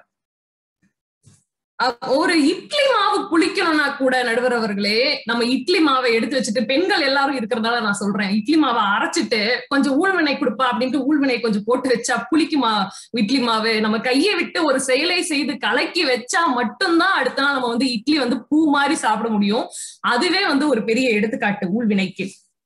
ஒரு இட்லி மாவு புளிக்கணும்னா கூட நடுவர் அவர்களே நம்ம இட்லி மாவை எடுத்து வச்சுட்டு பெண்கள் எல்லாரும் இருக்கிறதால நான் சொல்றேன் இட்லி மாவை அரைச்சிட்டு கொஞ்சம் ஊழ்வினை கொடுப்பா அப்படின்ட்டு ஊழ்வினை கொஞ்சம் போட்டு வச்சா புளிக்குமா இட்லி மாவு நம்ம கையை விட்டு ஒரு செயலை செய்து கலக்கி வச்சா மட்டும்தான் அடுத்த நாள் நம்ம வந்து இட்லி வந்து பூ மாதிரி சாப்பிட முடியும் அதுவே வந்து ஒரு பெரிய எடுத்துக்காட்டு ஊழ்வினைக்கு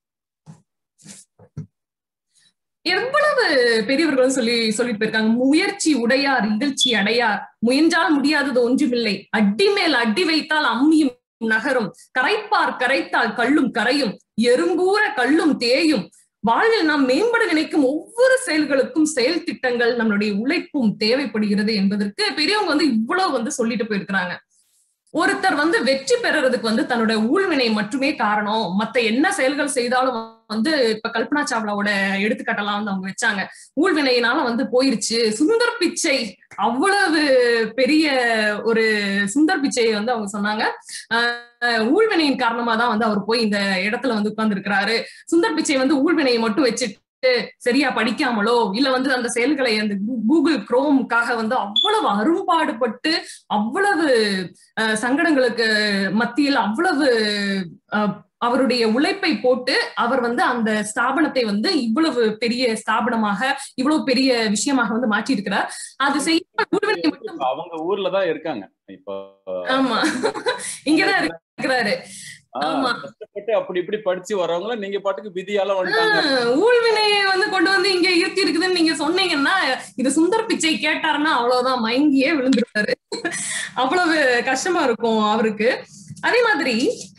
எவ்வளவு பெரியவர்களும் சொல்லி சொல்லிட்டு போயிருக்காங்க முயற்சி உடையார் இகழ்ச்சி அடையார் முயன்றால் முடியாதது ஒன்றுமில்லை அடி மேல் அடி வைத்தால் அம்மியும் நகரும் கரைப்பார் கரைத்தால் கல்லும் கரையும் எறும்பூர கல்லும் தேயும் வாழ்வில் நாம் மேம்பட நினைக்கும் ஒவ்வொரு செயல்களுக்கும் செயல் திட்டங்கள் நம்மளுடைய உழைப்பும் தேவைப்படுகிறது என்பதற்கு பெரியவங்க வந்து இவ்வளவு வந்து சொல்லிட்டு போயிருக்கிறாங்க ஒருத்தர் வந்து வெற்றி பெறறதுக்கு வந்து தன்னோட ஊழ்வினை மட்டுமே காரணம் மத்த என்ன செயல்கள் செய்தாலும் வந்து இப்ப கல்பனா சாவ்லாவோட எடுத்துக்காட்டெல்லாம் வந்து அவங்க வச்சாங்க ஊழ்வினையினால வந்து போயிருச்சு சுந்தர் பிச்சை அவ்வளவு பெரிய ஒரு சுந்தர் பிச்சையை வந்து அவங்க சொன்னாங்க ஊழ்வினையின் காரணமா தான் வந்து அவர் போய் இந்த இடத்துல வந்து உட்கார்ந்து இருக்கிறாரு சுந்தர் பிச்சை வந்து ஊழ்வினையை மட்டும் வச்சுட்டு சரியா படிக்காமலோ இல்ல வந்து அந்த செயல்களை அந்த கூகுள் குரோமுக்காக வந்து அவ்வளவு அரும்பாடுபட்டு அவ்வளவு சங்கடங்களுக்கு மத்தியில் அவ்வளவு அவருடைய உழைப்பை போட்டு அவர் வந்து அந்த ஸ்தாபனத்தை வந்து இவ்வளவு பெரிய ஸ்தாபனமாக இவ்வளவு பெரிய விஷயமாக வந்து மாற்றி இருக்கிறார் அது செய்ய அவங்க ஊர்ல தான் இருக்காங்க இப்போ ஆமா இங்கதான் இருக்கிறாரு கஷ்டப்பட்டு அப்படி இப்படி படிச்சு வரவங்கள நீங்க பாட்டுக்கு விதியால வந்துட்டாங்க ஊழ்வினையை வந்து கொண்டு வந்து இங்க இருத்தி இருக்குதுன்னு நீங்க சொன்னீங்கன்னா இது சுந்தர் பிச்சை கேட்டாருன்னா அவ்வளவுதான் மயங்கியே விழுந்துருவாரு அவ்வளவு கஷ்டமா இருக்கும் அவருக்கு அதே மாதிரி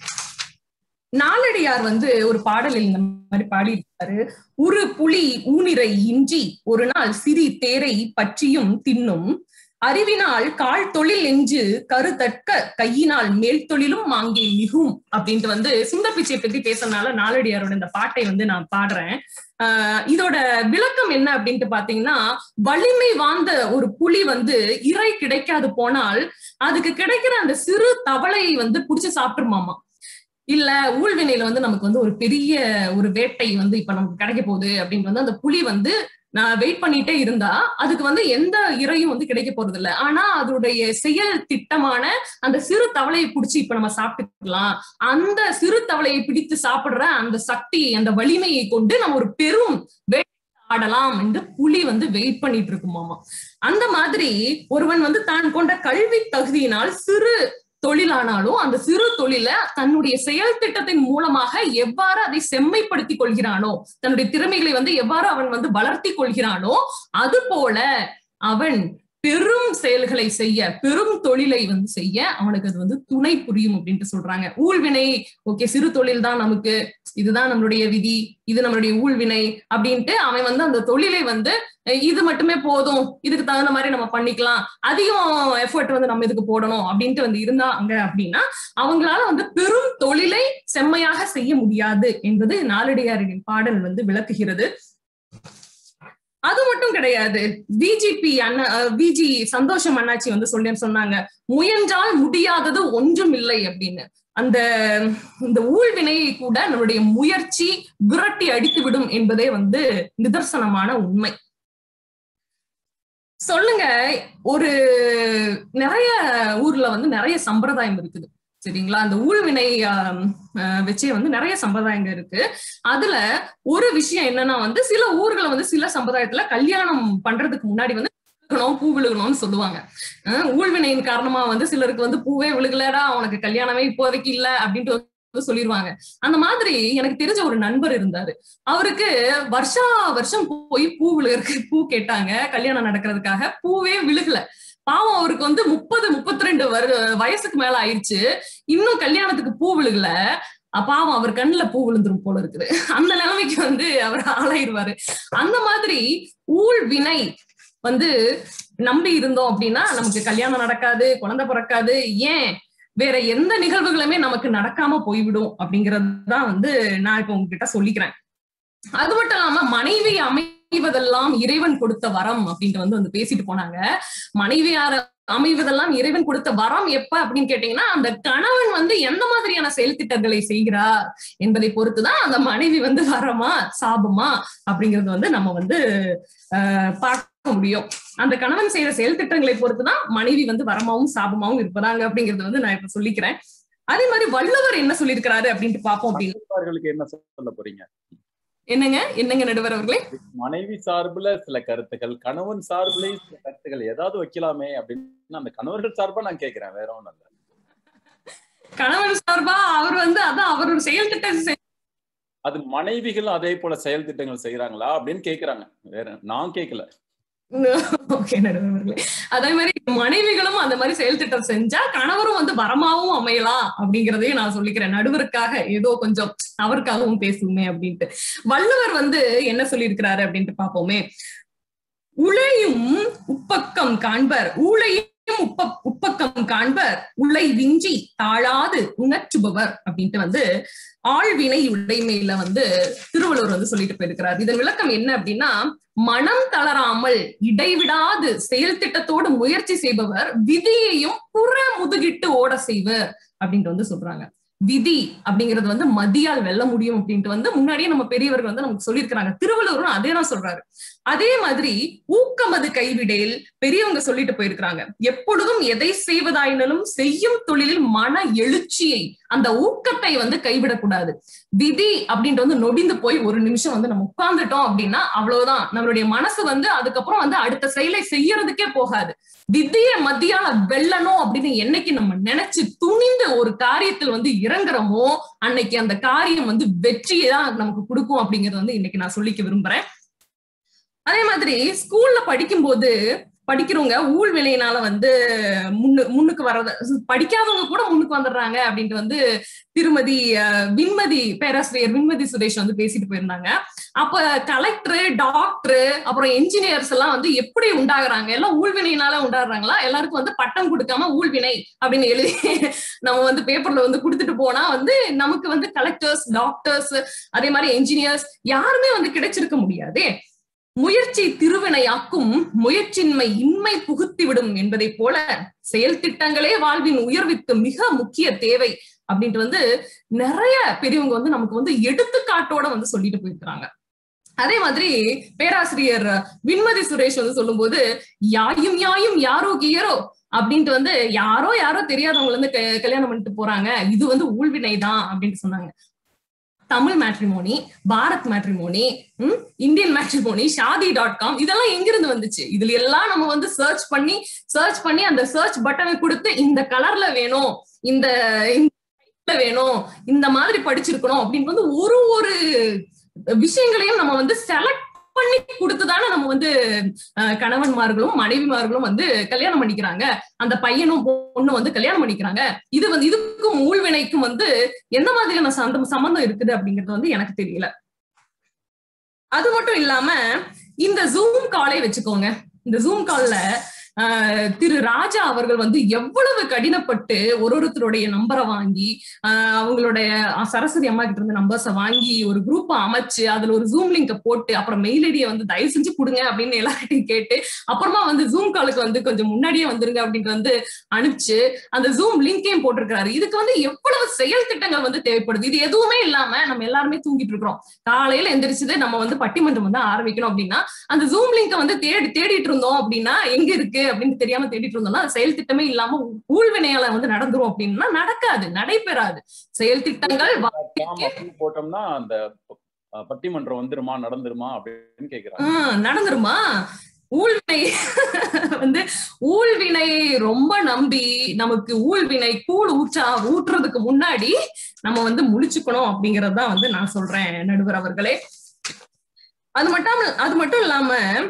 நாளடியார் வந்து ஒரு பாடலில் இந்த மாதிரி பாடியிருக்காரு உரு புலி ஊனிரை இன்றி ஒரு நாள் சிறி தேரை பற்றியும் தின்னும் அறிவினால் கால் தொழில் என்று கருத்தற்க கையினால் மேல் தொழிலும் மாங்கே மிகும் அப்படின்ட்டு வந்து சுந்தர் பிச்சை பத்தி பேசுறதுனால நாளடியாரோட இந்த பாட்டை வந்து நான் பாடுறேன் ஆஹ் இதோட விளக்கம் என்ன அப்படின்ட்டு பாத்தீங்கன்னா வலிமை வாய்ந்த ஒரு புலி வந்து இறை கிடைக்காது போனால் அதுக்கு கிடைக்கிற அந்த சிறு தவளையை வந்து புடிச்சு சாப்பிட்டுருமாமா இல்ல ஊழ்வினையில வந்து நமக்கு வந்து ஒரு பெரிய ஒரு வேட்டை வந்து இப்ப நமக்கு கிடைக்க போகுது அப்படின்னு வந்து அந்த புலி வந்து நான் வெயிட் பண்ணிட்டே இருந்தா அதுக்கு வந்து எந்த இறையும் வந்து கிடைக்க போறது இல்லை ஆனா அதோடைய செயல் திட்டமான அந்த சிறு தவளையை பிடிச்சி இப்ப நம்ம சாப்பிட்டுக்கலாம் அந்த சிறு தவளையை பிடித்து சாப்பிடுற அந்த சக்தி அந்த வலிமையை கொண்டு நம்ம ஒரு பெரும் ஆடலாம் என்று புலி வந்து வெயிட் பண்ணிட்டு இருக்குமாமா அந்த மாதிரி ஒருவன் வந்து தான் கொண்ட கல்வி தகுதியினால் சிறு தொழிலானாலும் அந்த சிறு தொழில தன்னுடைய செயல் திட்டத்தின் மூலமாக எவ்வாறு அதை செம்மைப்படுத்திக் கொள்கிறானோ தன்னுடைய திறமைகளை வந்து எவ்வாறு அவன் வந்து வளர்த்தி கொள்கிறானோ அது போல அவன் பெரும் செயல்களை செய்ய பெரும் தொழிலை வந்து செய்ய அவனுக்கு அது வந்து துணை புரியும் அப்படின்ட்டு சொல்றாங்க ஊழ்வினை ஓகே சிறு தொழில் தான் நமக்கு இதுதான் நம்மளுடைய விதி இது நம்மளுடைய ஊழ்வினை அப்படின்ட்டு அவன் வந்து அந்த தொழிலை வந்து அஹ் இது மட்டுமே போதும் இதுக்கு தகுந்த மாதிரி நம்ம பண்ணிக்கலாம் அதிகம் எஃபர்ட் வந்து நம்ம இதுக்கு போடணும் அப்படின்ட்டு வந்து இருந்தாங்க அப்படின்னா அவங்களால வந்து பெரும் தொழிலை செம்மையாக செய்ய முடியாது என்பது நாளடியாரின் பாடல் வந்து விளக்குகிறது அது மட்டும் கிடையாது பிஜிபி அண்ணா பிஜி சந்தோஷம் அண்ணாச்சி வந்து சொல்லி சொன்னாங்க முயன்றால் முடியாதது ஒன்றும் இல்லை அப்படின்னு அந்த இந்த ஊழ்வினையை கூட நம்மளுடைய முயற்சி விரட்டி அடித்து விடும் என்பதே வந்து நிதர்சனமான உண்மை சொல்லுங்க ஒரு நிறைய ஊர்ல வந்து நிறைய சம்பிரதாயம் இருக்குது சரிங்களா அந்த ஊழ்வினை ஆஹ், ஆஹ், வச்சே வந்து நிறைய சம்பிரதாயங்கள் இருக்கு அதுல ஒரு விஷயம் என்னன்னா வந்து சில ஊர்களை வந்து சில சம்பிரதாயத்துல கல்யாணம் பண்றதுக்கு முன்னாடி வந்து விழுகணும், பூ விழுகணும்னு சொல்லுவாங்க அஹ் ஊழ்வினையின் காரணமா வந்து சிலருக்கு வந்து பூவே விழுகலடா உனக்கு கல்யாணமே இப்போதைக்கு இல்ல அப்படின்ட்டு வந்து சொல்லிடுவாங்க அந்த மாதிரி எனக்கு தெரிஞ்ச ஒரு நண்பர் இருந்தாரு அவருக்கு வருஷா வருஷம் போய் பூ விழுகிறதுக்கு பூ கேட்டாங்க கல்யாணம் நடக்கிறதுக்காக பூவே விழுகல பாவம் அவருக்கு வந்து முப்பது முப்பத்தி ரெண்டு வயசுக்கு மேல ஆயிடுச்சு இன்னும் கல்யாணத்துக்கு பூ விழுகல அஹ் பாவம் அவர் கண்ணுல பூ விழுந்துரும் போல இருக்குது அந்த நிலைமைக்கு வந்து அவர் ஆளாயிருவாரு அந்த மாதிரி ஊழ் வினை வந்து நம்பி இருந்தோம் அப்படின்னா நமக்கு கல்யாணம் நடக்காது குழந்தை பிறக்காது ஏன் வேற எந்த நிகழ்வுகளுமே நமக்கு நடக்காம போய்விடும் அப்படிங்கறது தான் வந்து நான் இப்ப உங்ககிட்ட சொல்லிக்கிறேன் அது மட்டும் இல்லாம மனைவி அமைவதெல்லாம் இறைவன் கொடுத்த வரம் அப்படின்ட்டு வந்து வந்து பேசிட்டு போனாங்க மனைவியார அமைவதெல்லாம் இறைவன் கொடுத்த வரம் எப்ப அப்படின்னு கேட்டீங்கன்னா அந்த கணவன் வந்து எந்த மாதிரியான செயல் திட்டங்களை செய்கிறார் என்பதை பொறுத்துதான் அந்த மனைவி வந்து வரமா சாபமா அப்படிங்கறது வந்து நம்ம வந்து ஆஹ் பார்க்க முடியும் அந்த கணவன் செய்யற செயல் திட்டங்களை பொறுத்துதான் மனைவி வந்து வரமாவும் சாபமாவும் இருப்பதாங்க அப்படிங்கறது வந்து நான் இப்ப சொல்லிக்கிறேன் அதே மாதிரி வள்ளுவர் என்ன சொல்லியிருக்கிறாரு அப்படின்ட்டு பார்ப்போம் அப்படின்னு அவர்களுக்கு என்ன சொல்ல போறீங்க என்னங்க என்னங்க நடுவர் அவர்களே மனைவி சார்புல சில கருத்துக்கள் கணவன் சார்புலயும் சில கருத்துக்கள் ஏதாவது வைக்கலாமே அப்படின்னு அந்த கணவர்கள் சார்பா நான் கேட்கிறேன் வேற ஒண்ணும் இல்ல கணவன் சார்பா அவர் வந்து அதான் அவர் ஒரு செயல் திட்டம் செய்- அது மனைவிகள் அதே போல செயல் திட்டங்கள் செய்யறாங்களா அப்படின்னு கேக்குறாங்க வேற நான் கேட்கல ஓகே நடுவர் அவர்களே அதே மாதிரி மனைவிகளும் அந்த மாதிரி செயல் திட்டம் செஞ்சா கணவரும் வந்து வரமாவும் அமையலாம் அப்படிங்கறதையும் நான் சொல்லிக்கிறேன் நடுவருக்காக ஏதோ கொஞ்சம் அவருக்காகவும் பேசுவோமே அப்படின்ட்டு வள்ளுவர் வந்து என்ன சொல்லியிருக்கிறாரு அப்படின்ட்டு பார்ப்போமே உழையும் உப்பக்கம் காண்பர் ஊழையும் உப்ப உப்பக்கம் காண்பர் உலை விஞ்சி தாழாது உணற்றுபவர் அப்படின்ட்டு வந்து ஆழ்வினை உடைமையில வந்து திருவள்ளுவர் வந்து சொல்லிட்டு போயிருக்கிறார் இதன் விளக்கம் என்ன அப்படின்னா மனம் தளராமல் இடைவிடாது செயல் திட்டத்தோடு முயற்சி செய்பவர் விதியையும் புற முதுகிட்டு ஓட செய்வர் அப்படின்ட்டு வந்து சொல்றாங்க விதி அப்படிங்கிறது வந்து மதியால் வெல்ல முடியும் அப்படின்ட்டு வந்து முன்னாடியே நம்ம பெரியவர்கள் வந்து நமக்கு சொல்லியிருக்கிறாங்க திருவள்ளுவரும் அதே தான் சொல்றாரு அதே மாதிரி ஊக்கமது கைவிடேல் பெரியவங்க சொல்லிட்டு போயிருக்கிறாங்க எப்பொழுதும் எதை செய்வதாயினாலும் செய்யும் தொழிலில் மன எழுச்சியை அந்த ஊக்கத்தை வந்து கைவிடக்கூடாது விதி அப்படின்ட்டு வந்து நொடிந்து போய் ஒரு நிமிஷம் வந்து நம்ம உட்கார்ந்துட்டோம் அப்படின்னா அவ்வளவுதான் நம்மளுடைய மனசு வந்து அதுக்கப்புறம் வந்து அடுத்த செயலை செய்யறதுக்கே போகாது விதிய மத்தியால வெல்லணும் அப்படின்னு என்னைக்கு நம்ம நினைச்சு துணிந்து ஒரு காரியத்தில் வந்து இறங்குறோமோ அன்னைக்கு அந்த காரியம் வந்து வெற்றியை தான் நமக்கு கொடுக்கும் அப்படிங்கறது வந்து இன்னைக்கு நான் சொல்லிக்க விரும்புறேன் அதே மாதிரி ஸ்கூல்ல படிக்கும்போது படிக்கிறவங்க ஊழ் விலையினால வந்து முன்னு முன்னுக்கு வர்றது படிக்காதவங்க கூட முன்னுக்கு வந்துடுறாங்க அப்படின்ட்டு வந்து திருமதி அஹ், விண்மதி பேராசிரியர் விண்மதி சுரேஷ் வந்து பேசிட்டு போயிருந்தாங்க அப்ப கலெக்டர் டாக்டர் அப்புறம் என்ஜினியர்ஸ் எல்லாம் வந்து எப்படி உண்டாகுறாங்க எல்லாம் ஊழ்வினையினால உண்டாடுறாங்களா எல்லாருக்கும் வந்து பட்டம் கொடுக்காம ஊழ்வினை அப்படின்னு எழுதி நம்ம வந்து பேப்பர்ல வந்து கொடுத்துட்டு போனா வந்து நமக்கு வந்து கலெக்டர்ஸ் டாக்டர்ஸ் அதே மாதிரி என்ஜினியர்ஸ் யாருமே வந்து கிடைச்சிருக்க முடியாதே முயற்சி திருவினையாக்கும் முயற்சின்மை இன்மை புகுத்திவிடும் என்பதை போல செயல் திட்டங்களே வாழ்வின் உயர்விற்கு மிக முக்கிய தேவை அப்படின்ட்டு வந்து நிறைய பெரியவங்க வந்து நமக்கு வந்து எடுத்துக்காட்டோட வந்து சொல்லிட்டு போயிருக்கிறாங்க அதே மாதிரி பேராசிரியர் விண்மதி சுரேஷ் வந்து சொல்லும்போது யாயும் யாயும் யாரோ கியரோ அப்படின்ட்டு வந்து யாரோ யாரோ தெரியாதவங்க வந்து க- கல்யாணம் பண்ணிட்டு போறாங்க இது வந்து ஊழ்வினை தான் அப்படின்ட்டு சொன்னாங்க Tamil matrimony Bharat matrimony Indian matrimony Shaadi dot com இதெல்லாம் எங்கிருந்து வந்துச்சு இதுல எல்லாம் நம்ம வந்து சர்ச் பண்ணி சர்ச் பண்ணி அந்த சர்ச் பட்டனை கொடுத்து இந்த கலர்ல வேணும் இந்த இந்த type ல வேணும் இந்த மாதிரி படிச்சிருக்கணும் அப்படின்னு வந்து ஒரு ஒரு விஷயங்களையும் நம்ம வந்து செலக்ட் பண்ணி கொடுத்துதானே நம்ம வந்து அஹ், கணவன்மார்களும் மனைவிமார்களும் வந்து கல்யாணம் பண்ணிக்கிறாங்க அந்த பையனும் பொண்ணும் வந்து கல்யாணம் பண்ணிக்கிறாங்க இது வந்து இதுக்கும் ஊழ்வினைக்கும் வந்து எந்த மாதிரியான சந்தம் சம்பந்தம் இருக்குது அப்படிங்கிறது வந்து எனக்கு தெரியல அது மட்டும் இல்லாம இந்த ஜூம் காலை வச்சுக்கோங்க இந்த ஜூம் கால்ல ஆஹ் திரு ராஜா அவர்கள் வந்து எவ்வளவு கடினப்பட்டு ஒரு ஒருத்தருடைய நம்பரை வாங்கி ஆஹ் அவங்களுடைய அஹ் சரஸ்வதி அம்மா கிட்ட இருந்து நம்பர்ஸை வாங்கி ஒரு குரூப் அமைச்சு அதுல ஒரு ஜூம் லிங்கை போட்டு அப்புறம் மெயில் ஐடியை வந்து தயவு செஞ்சு கொடுங்க அப்படின்னு எல்லார்கிட்டையும் கேட்டு அப்புறமா வந்து ஜூம் காலுக்கு வந்து கொஞ்சம் முன்னாடியே வந்துருங்க அப்படின்ட்டு வந்து அனுப்பிச்சு அந்த ஜூம் லிங்கையும் போட்டிருக்காரு இதுக்கு வந்து எவ்வளவு செயல் திட்டங்கள் வந்து தேவைப்படுது இது எதுவுமே இல்லாம நம்ம எல்லாருமே தூங்கிட்டு இருக்கிறோம் காலையில எந்திரிச்சது நம்ம வந்து பட்டிமன்றம் வந்து ஆரம்பிக்கணும் அப்படின்னா அந்த ஜூம் லிங்கை வந்து தேடி தேடிட்டு இருந்தோம் அப்படின்னா எங்க இருக்கு அப்படின்னு தெரியாம தேடிட்டு இருந்தோம்னா அது செயல் திட்டமே இல்லாம ஊழ்வினையால வந்து நடந்துரும் அப்படின்னா நடக்காது நடைபெறாது செயல் திட்டங்கள் நாம் அப்படின்னு போட்டோம்னா அந்த அஹ், பட்டிமன்றம் வந்துருமா நடந்துருமா அப்படின்னு கேக்குறாங்க ஆஹ் நடந்துருமா ஊழ்வினை வந்து ஊழ்வினை ரொம்ப நம்பி நமக்கு ஊழ்வினை கூழ் ஊற்றா ஊற்றுறதுக்கு முன்னாடி நம்ம வந்து முழிச்சுக்கணும் அப்படிங்கறது தான் வந்து நான் சொல்றேன் நடுவர் அவர்களே அது மட்டும் அது மட்டும் இல்லாம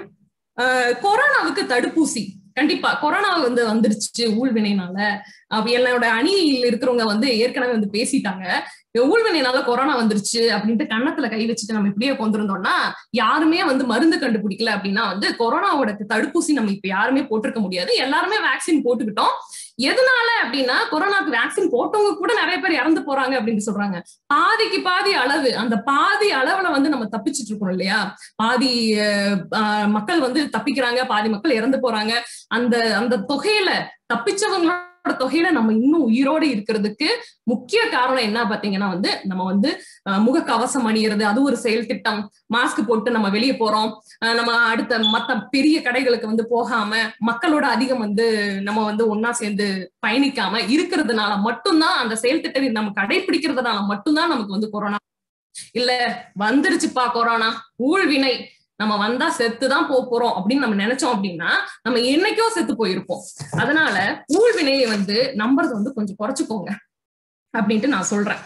ஆஹ் கொரோனாவுக்கு தடுப்பூசி கண்டிப்பா கொரோனா வந்து வந்துருச்சு ஊழ்வினைனால அப்ப என்னோட அணியில் இருக்கிறவங்க வந்து ஏற்கனவே வந்து பேசிட்டாங்க ஊழ்வினைனால கொரோனா வந்துருச்சு அப்படின்ட்டு கன்னத்துல கை வச்சுட்டு நம்ம இப்படியே கொண்டிருந்தோம்னா யாருமே வந்து மருந்து கண்டுபிடிக்கல அப்படின்னா வந்து கொரோனாவோட தடுப்பூசி நம்ம இப்ப யாருமே போட்டிருக்க முடியாது எல்லாருமே வேக்சின் போட்டுக்கிட்டோம் எதனால அப்படின்னா கொரோனாக்கு வேக்சின் போட்டவங்க கூட நிறைய பேர் இறந்து போறாங்க அப்படின்னு சொல்றாங்க பாதிக்கு பாதி அளவு அந்த பாதி அளவுல வந்து நம்ம தப்பிச்சிட்டு இருக்கோம் இல்லையா பாதி அஹ், ஆஹ், மக்கள் வந்து தப்பிக்கிறாங்க பாதி மக்கள் இறந்து போறாங்க அந்த அந்த தொகையில தப்பிச்சவங்களோட தொகையில நம்ம இன்னும் உயிரோடு இருக்கிறதுக்கு முக்கிய காரணம் என்ன பாத்தீங்கன்னா வந்து நம்ம வந்து அஹ், முகக்கவசம் அணியிறது அது ஒரு செயல் திட்டம் மாஸ்க் போட்டு நம்ம வெளியே போறோம் அஹ், நம்ம அடுத்த மத்த பெரிய கடைகளுக்கு வந்து போகாம மக்களோட அதிகம் வந்து நம்ம வந்து ஒன்னா சேர்ந்து பயணிக்காம இருக்கிறதுனால மட்டும்தான் அந்த செயல் திட்டத்தை நம்ம கடைபிடிக்கிறதுனால மட்டும்தான் நமக்கு வந்து கொரோனா இல்ல வந்துருச்சுப்பா கொரோனா ஊழ்வினை நம்ம வந்தா செத்துதான் போக போறோம் அப்படின்னு நம்ம நினைச்சோம் அப்படின்னா நம்ம என்னைக்கோ செத்து போயிருப்போம் அதனால ஊழ்வினையை வந்து நம்புறது வந்து கொஞ்சம் குறைச்சுக்கோங்க அப்படின்ட்டு நான் சொல்றேன்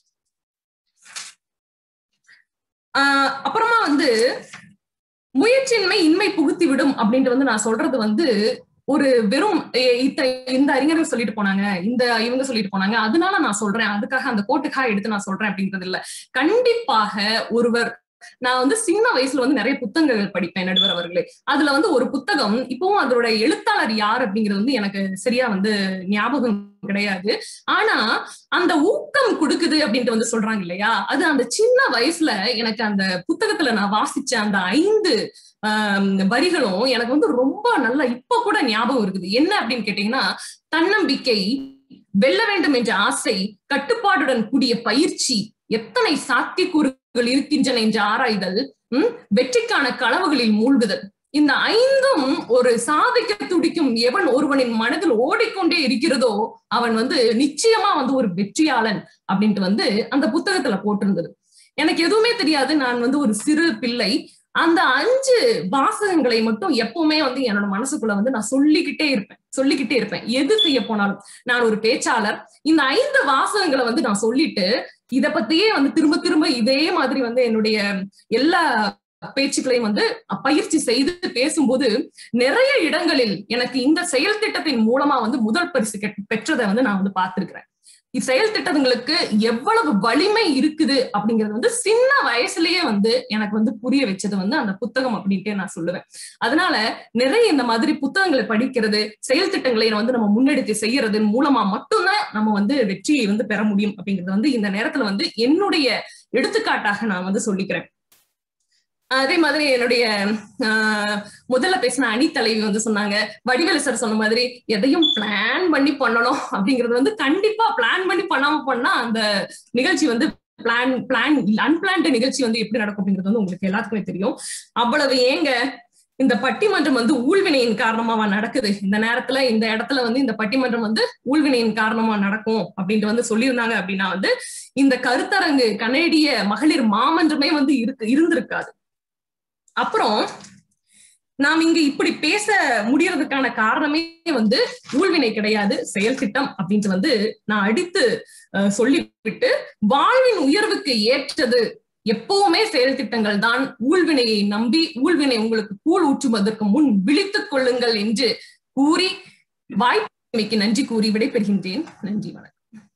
ஆஹ் அப்புறமா வந்து முயற்சியின்மை இன்மை புகுத்தி விடும் அப்படின்ட்டு வந்து நான் சொல்றது வந்து ஒரு வெறும் எ- இத்த இந்த அறிஞர்கள் சொல்லிட்டு போனாங்க இந்த இவங்க சொல்லிட்டு போனாங்க அதனால நான் சொல்றேன் அதுக்காக அந்த கோட்டுக்காக எடுத்து நான் சொல்றேன் அப்படின்றது இல்ல கண்டிப்பாக ஒருவர் நான் வந்து சின்ன வயசுல வந்து நிறைய புத்தகங்கள் படிப்பேன் நடுவர் அவர்களே அதுல வந்து ஒரு புத்தகம் இப்பவும் அதோட எழுத்தாளர் யார் அப்படிங்கிறது வந்து எனக்கு சரியா வந்து ஞாபகம் கிடையாது ஆனா அந்த ஊக்கம் கொடுக்குது அப்படின்ட்டு வந்து சொல்றாங்க இல்லையா அது அந்த சின்ன வயசுல எனக்கு அந்த புத்தகத்துல நான் வாசிச்ச அந்த ஐந்து ஆஹ் வரிகளும் எனக்கு வந்து ரொம்ப நல்லா இப்ப கூட ஞாபகம் இருக்குது என்ன அப்படின்னு கேட்டீங்கன்னா தன்னம்பிக்கை வெல்ல வேண்டும் என்ற ஆசை கட்டுப்பாடுடன் கூடிய பயிற்சி எத்தனை சாத்தியக்கூறுகள் இருக்கின்றன என்று ஆராய்தல் உம் வெற்றிக்கான களவுகளில் மூழ்குதல் இந்த ஐந்தும் ஒரு சாதிக்க துடிக்கும் எவன் ஒருவனின் மனதில் ஓடிக்கொண்டே இருக்கிறதோ அவன் வந்து நிச்சயமா வந்து ஒரு வெற்றியாளன் அப்படின்ட்டு வந்து அந்த புத்தகத்துல போட்டிருந்தது எனக்கு எதுவுமே தெரியாது நான் வந்து ஒரு சிறு பிள்ளை அந்த அஞ்சு வாசகங்களை மட்டும் எப்பவுமே வந்து என்னோட மனசுக்குள்ள வந்து நான் சொல்லிக்கிட்டே இருப்பேன் சொல்லிக்கிட்டே இருப்பேன் எது செய்ய போனாலும் நான் ஒரு பேச்சாளர் இந்த ஐந்து வாசகங்களை வந்து நான் சொல்லிட்டு இத பத்தியே வந்து திரும்ப திரும்ப இதே மாதிரி வந்து என்னுடைய எல்லா பேச்சுக்களையும் வந்து பயிற்சி செய்து பேசும்போது நிறைய இடங்களில் எனக்கு இந்த செயல் திட்டத்தின் மூலமா வந்து முதல் பரிசு கெட்- பெற்றதை வந்து நான் வந்து பார்த்திருக்கிறேன் செயல் திட்டங்களுக்கு எவ்வளவு வலிமை இருக்குது அப்படிங்கிறது வந்து சின்ன வயசுலயே வந்து எனக்கு வந்து புரிய வச்சது வந்து அந்த புத்தகம் அப்படின்ட்டு நான் சொல்லுவேன் அதனால நிறைய இந்த மாதிரி புத்தகங்களை படிக்கிறது செயல் திட்டங்களை வந்து நம்ம முன்னெடுத்து செய்யறதன் மூலமா மட்டும்தான் நம்ம வந்து வெற்றியை வந்து பெற முடியும் அப்படிங்கிறது வந்து இந்த நேரத்துல வந்து என்னுடைய எடுத்துக்காட்டாக நான் வந்து சொல்லிக்கிறேன் அதே மாதிரி என்னுடைய ஆஹ், முதல்ல பேசின அணித்தலைவி வந்து சொன்னாங்க வடிவேலு சார் சொன்ன மாதிரி எதையும் பிளான் பண்ணி பண்ணணும் அப்படிங்கிறது வந்து கண்டிப்பா பிளான் பண்ணி பண்ணாம பண்ணா அந்த நிகழ்ச்சி வந்து பிளான் பிளான் அன்பிளான்டு நிகழ்ச்சி வந்து எப்படி நடக்கும் அப்படிங்கிறது வந்து உங்களுக்கு எல்லாத்துக்குமே தெரியும் அவ்வளவு ஏங்க இந்த பட்டிமன்றம் வந்து ஊழ்வினையின் காரணமாவா நடக்குது இந்த நேரத்துல இந்த இடத்துல வந்து இந்த பட்டிமன்றம் வந்து ஊழ்வினையின் காரணமா நடக்கும் அப்படின்ட்டு வந்து சொல்லியிருந்தாங்க அப்படின்னா வந்து இந்த கருத்தரங்கு கனேடிய மகளிர் மாமன்றமே வந்து இருக்கு இருந்திருக்காது அப்புறம் நாம் இங்க இப்படி பேச முடியறதுக்கான காரணமே வந்து ஊழ்வினை கிடையாது செயல் திட்டம் அப்படின்ட்டு வந்து நான் அடித்து அஹ், சொல்லிவிட்டு வாழ்வின் உயர்வுக்கு ஏற்றது எப்பவுமே செயல் திட்டங்கள் தான் ஊழ்வினையை நம்பி ஊழ்வினை உங்களுக்கு கூழ் ஊற்றுவதற்கு முன் விழித்துக் கொள்ளுங்கள் என்று கூறி வாய்ப்புக்கு நன்றி கூறி விடைபெறுகின்றேன் நன்றி வணக்கம்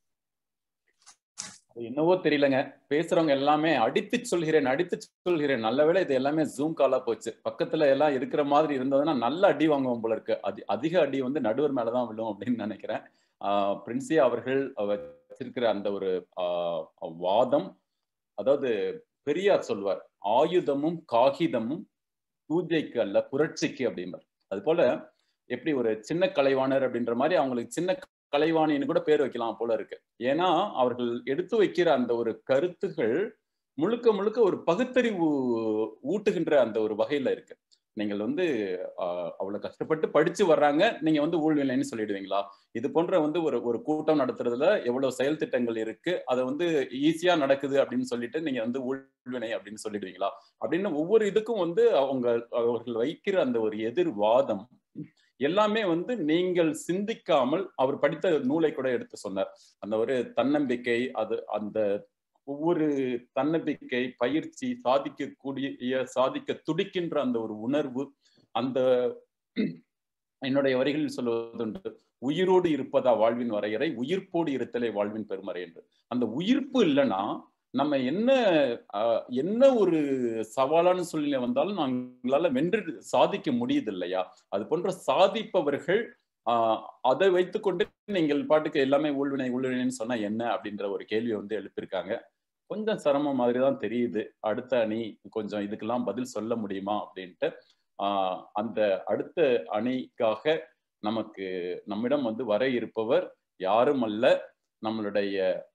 அது என்னவோ தெரியலங்க பேசுறவங்க எல்லாமே அடித்து சொல்கிறேன் அடித்து சொல்கிறேன் நல்ல வேளை இது எல்லாமே ஜூம் காலா போச்சு பக்கத்துல எல்லாம் இருக்கிற மாதிரி இருந்ததுன்னா நல்ல அடி வாங்குவோம் போல இருக்கு அதி அதிக அடி வந்து நடுவர் மேலதான் விழும் அப்படின்னு நினைக்கிறேன் ஆஹ் பிரின்சியா அவர்கள் வச்சிருக்கிற அந்த ஒரு ஆஹ் வாதம் அதாவது பெரியார் சொல்வார் ஆயுதமும் காகிதமும் பூஜைக்கு அல்ல புரட்சிக்கு அப்படிம்பார் அது போல எப்படி ஒரு சின்ன கலைவாணர் அப்படின்ற மாதிரி அவங்களுக்கு சின்ன கலைவாணின்னு கூட பேர் வைக்கலாம் போல இருக்கு ஏன்னா அவர்கள் எடுத்து வைக்கிற அந்த ஒரு கருத்துகள் முழுக்க முழுக்க ஒரு பகுத்தறிவு ஊட்டுகின்ற அந்த ஒரு வகையில இருக்கு நீங்கள் வந்து ஆஹ் அவ்வளவு கஷ்டப்பட்டு படிச்சு வர்றாங்க நீங்க வந்து ஊழ்வினைன்னு சொல்லிடுவீங்களா இது போன்ற வந்து ஒரு ஒரு கூட்டம் நடத்துறதுல எவ்வளவு செயல் திட்டங்கள் இருக்கு அதை வந்து ஈஸியா நடக்குது அப்படின்னு சொல்லிட்டு நீங்க வந்து ஊழ்வினை அப்படின்னு சொல்லிடுவீங்களா அப்படின்னு ஒவ்வொரு இதுக்கும் வந்து அவங்க அவர்கள் வைக்கிற அந்த ஒரு எதிர்வாதம் எல்லாமே வந்து நீங்கள் சிந்திக்காமல் அவர் படித்த நூலை கூட எடுத்து சொன்னார் அந்த ஒரு தன்னம்பிக்கை அது அந்த ஒவ்வொரு தன்னம்பிக்கை பயிற்சி சாதிக்கக்கூடிய சாதிக்க துடிக்கின்ற அந்த ஒரு உணர்வு அந்த என்னுடைய வரிகளில் சொல்வதுண்டு உயிரோடு இருப்பதா வாழ்வின் வரையறை உயிர்ப்போடு இருத்தலே வாழ்வின் பெருமறை என்று அந்த உயிர்ப்பு இல்லைன்னா நம்ம என்ன என்ன ஒரு சவாலான சூழ்நிலை வந்தாலும் நாங்களால வென்று சாதிக்க முடியுது இல்லையா அது போன்ற சாதிப்பவர்கள் ஆஹ் அதை வைத்துக்கொண்டு நீங்கள் பாட்டுக்கு எல்லாமே ஊழ்வினை ஊழ்வினைன்னு சொன்னா என்ன அப்படின்ற ஒரு கேள்வியை வந்து எழுப்பியிருக்காங்க கொஞ்சம் சிரமம் மாதிரி தான் தெரியுது அடுத்த அணி கொஞ்சம் இதுக்கெல்லாம் பதில் சொல்ல முடியுமா அப்படின்ட்டு ஆஹ் அந்த அடுத்த அணிக்காக நமக்கு நம்மிடம் வந்து வர இருப்பவர் யாரும் அல்ல நம்மளுடைய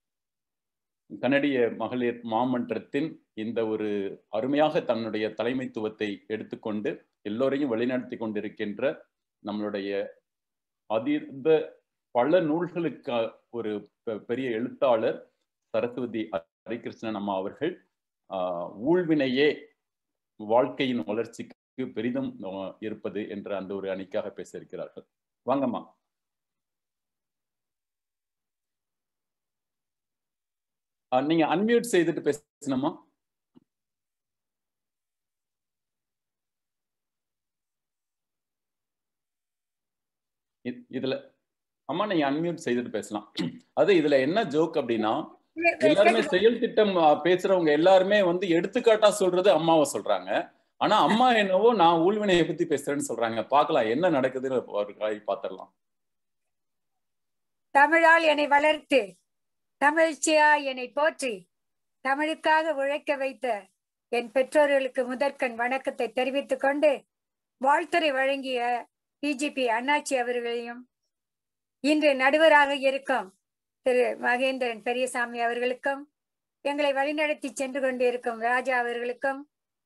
கனடிய மகளிர் மாமன்றத்தின் இந்த ஒரு அருமையாக தன்னுடைய தலைமைத்துவத்தை எடுத்துக்கொண்டு எல்லோரையும் வழிநடத்தி கொண்டிருக்கின்ற நம்மளுடைய அதிர்ந்த பல நூல்களுக்கு ஒரு பெரிய எழுத்தாளர் சரஸ்வதி ஹரிகிருஷ்ணன் அம்மா அவர்கள் ஆஹ் ஊழ்வினையே வாழ்க்கையின் வளர்ச்சிக்கு பெரிதும் இருப்பது என்ற அந்த ஒரு அணிக்காக பேச இருக்கிறார்கள் வாங்கம்மா நீங்க அன்மியூட் செய்துட்டு பேசணுமா இதுல அம்மா நீங்க அன்மியூட் செய்துட்டு பேசலாம் அது இதுல என்ன ஜோக் அப்படின்னா எல்லாருமே செயல் திட்டம் பேசுறவங்க எல்லாருமே வந்து எடுத்துக்காட்டா சொல்றது அம்மாவை சொல்றாங்க ஆனா அம்மா என்னவோ நான் ஊழ்வினையை பத்தி பேசுறேன்னு சொல்றாங்க பாக்கலாம் என்ன நடக்குதுன்னு ஒரு காய் பாத்திரலாம் தமிழால் என்னை வளர்த்து தமிழ்ச்சியா என்னை போற்றி தமிழுக்காக உழைக்க வைத்த என் பெற்றோர்களுக்கு முதற்கண் வணக்கத்தை தெரிவித்துக் கொண்டு வாழ்த்துறை வழங்கிய பிஜிபி அண்ணாச்சி அவர்களையும் இன்று நடுவராக இருக்கும் திரு மகேந்திரன் பெரியசாமி அவர்களுக்கும் எங்களை வழிநடத்தி சென்று கொண்டிருக்கும் ராஜா அவர்களுக்கும்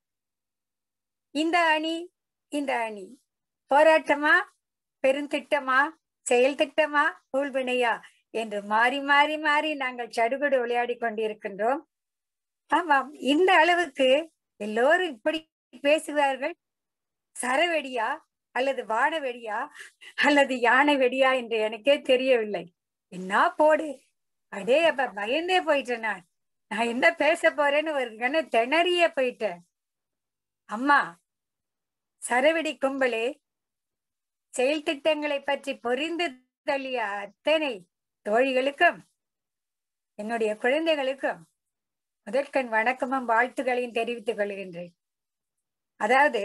இந்த அணி இந்த அணி போராட்டமா பெருந்திட்டமா செயல் திட்டமா ஊழ்வினையா என்று மாறி மாறி மாறி நாங்கள் சடுகுடு விளையாடி கொண்டிருக்கின்றோம் ஆமாம் இந்த அளவுக்கு எல்லோரும் இப்படி பேசுவார்கள் சரவெடியா அல்லது வானவெடியா அல்லது யானை வெடியா என்று எனக்கே தெரியவில்லை என்ன போடு அடே அப்ப பயந்தே போயிட்டேன் நான் நான் என்ன பேச போறேன்னு ஒரு கண திணறிய போயிட்டேன் அம்மா சரவெடி கும்பலே செயல் திட்டங்களை பற்றி பொறிந்து தள்ளிய அத்தனை தோழிகளுக்கும் என்னுடைய குழந்தைகளுக்கும் முதற்கண் வணக்கமும் வாழ்த்துக்களையும் தெரிவித்துக் கொள்கின்றேன் அதாவது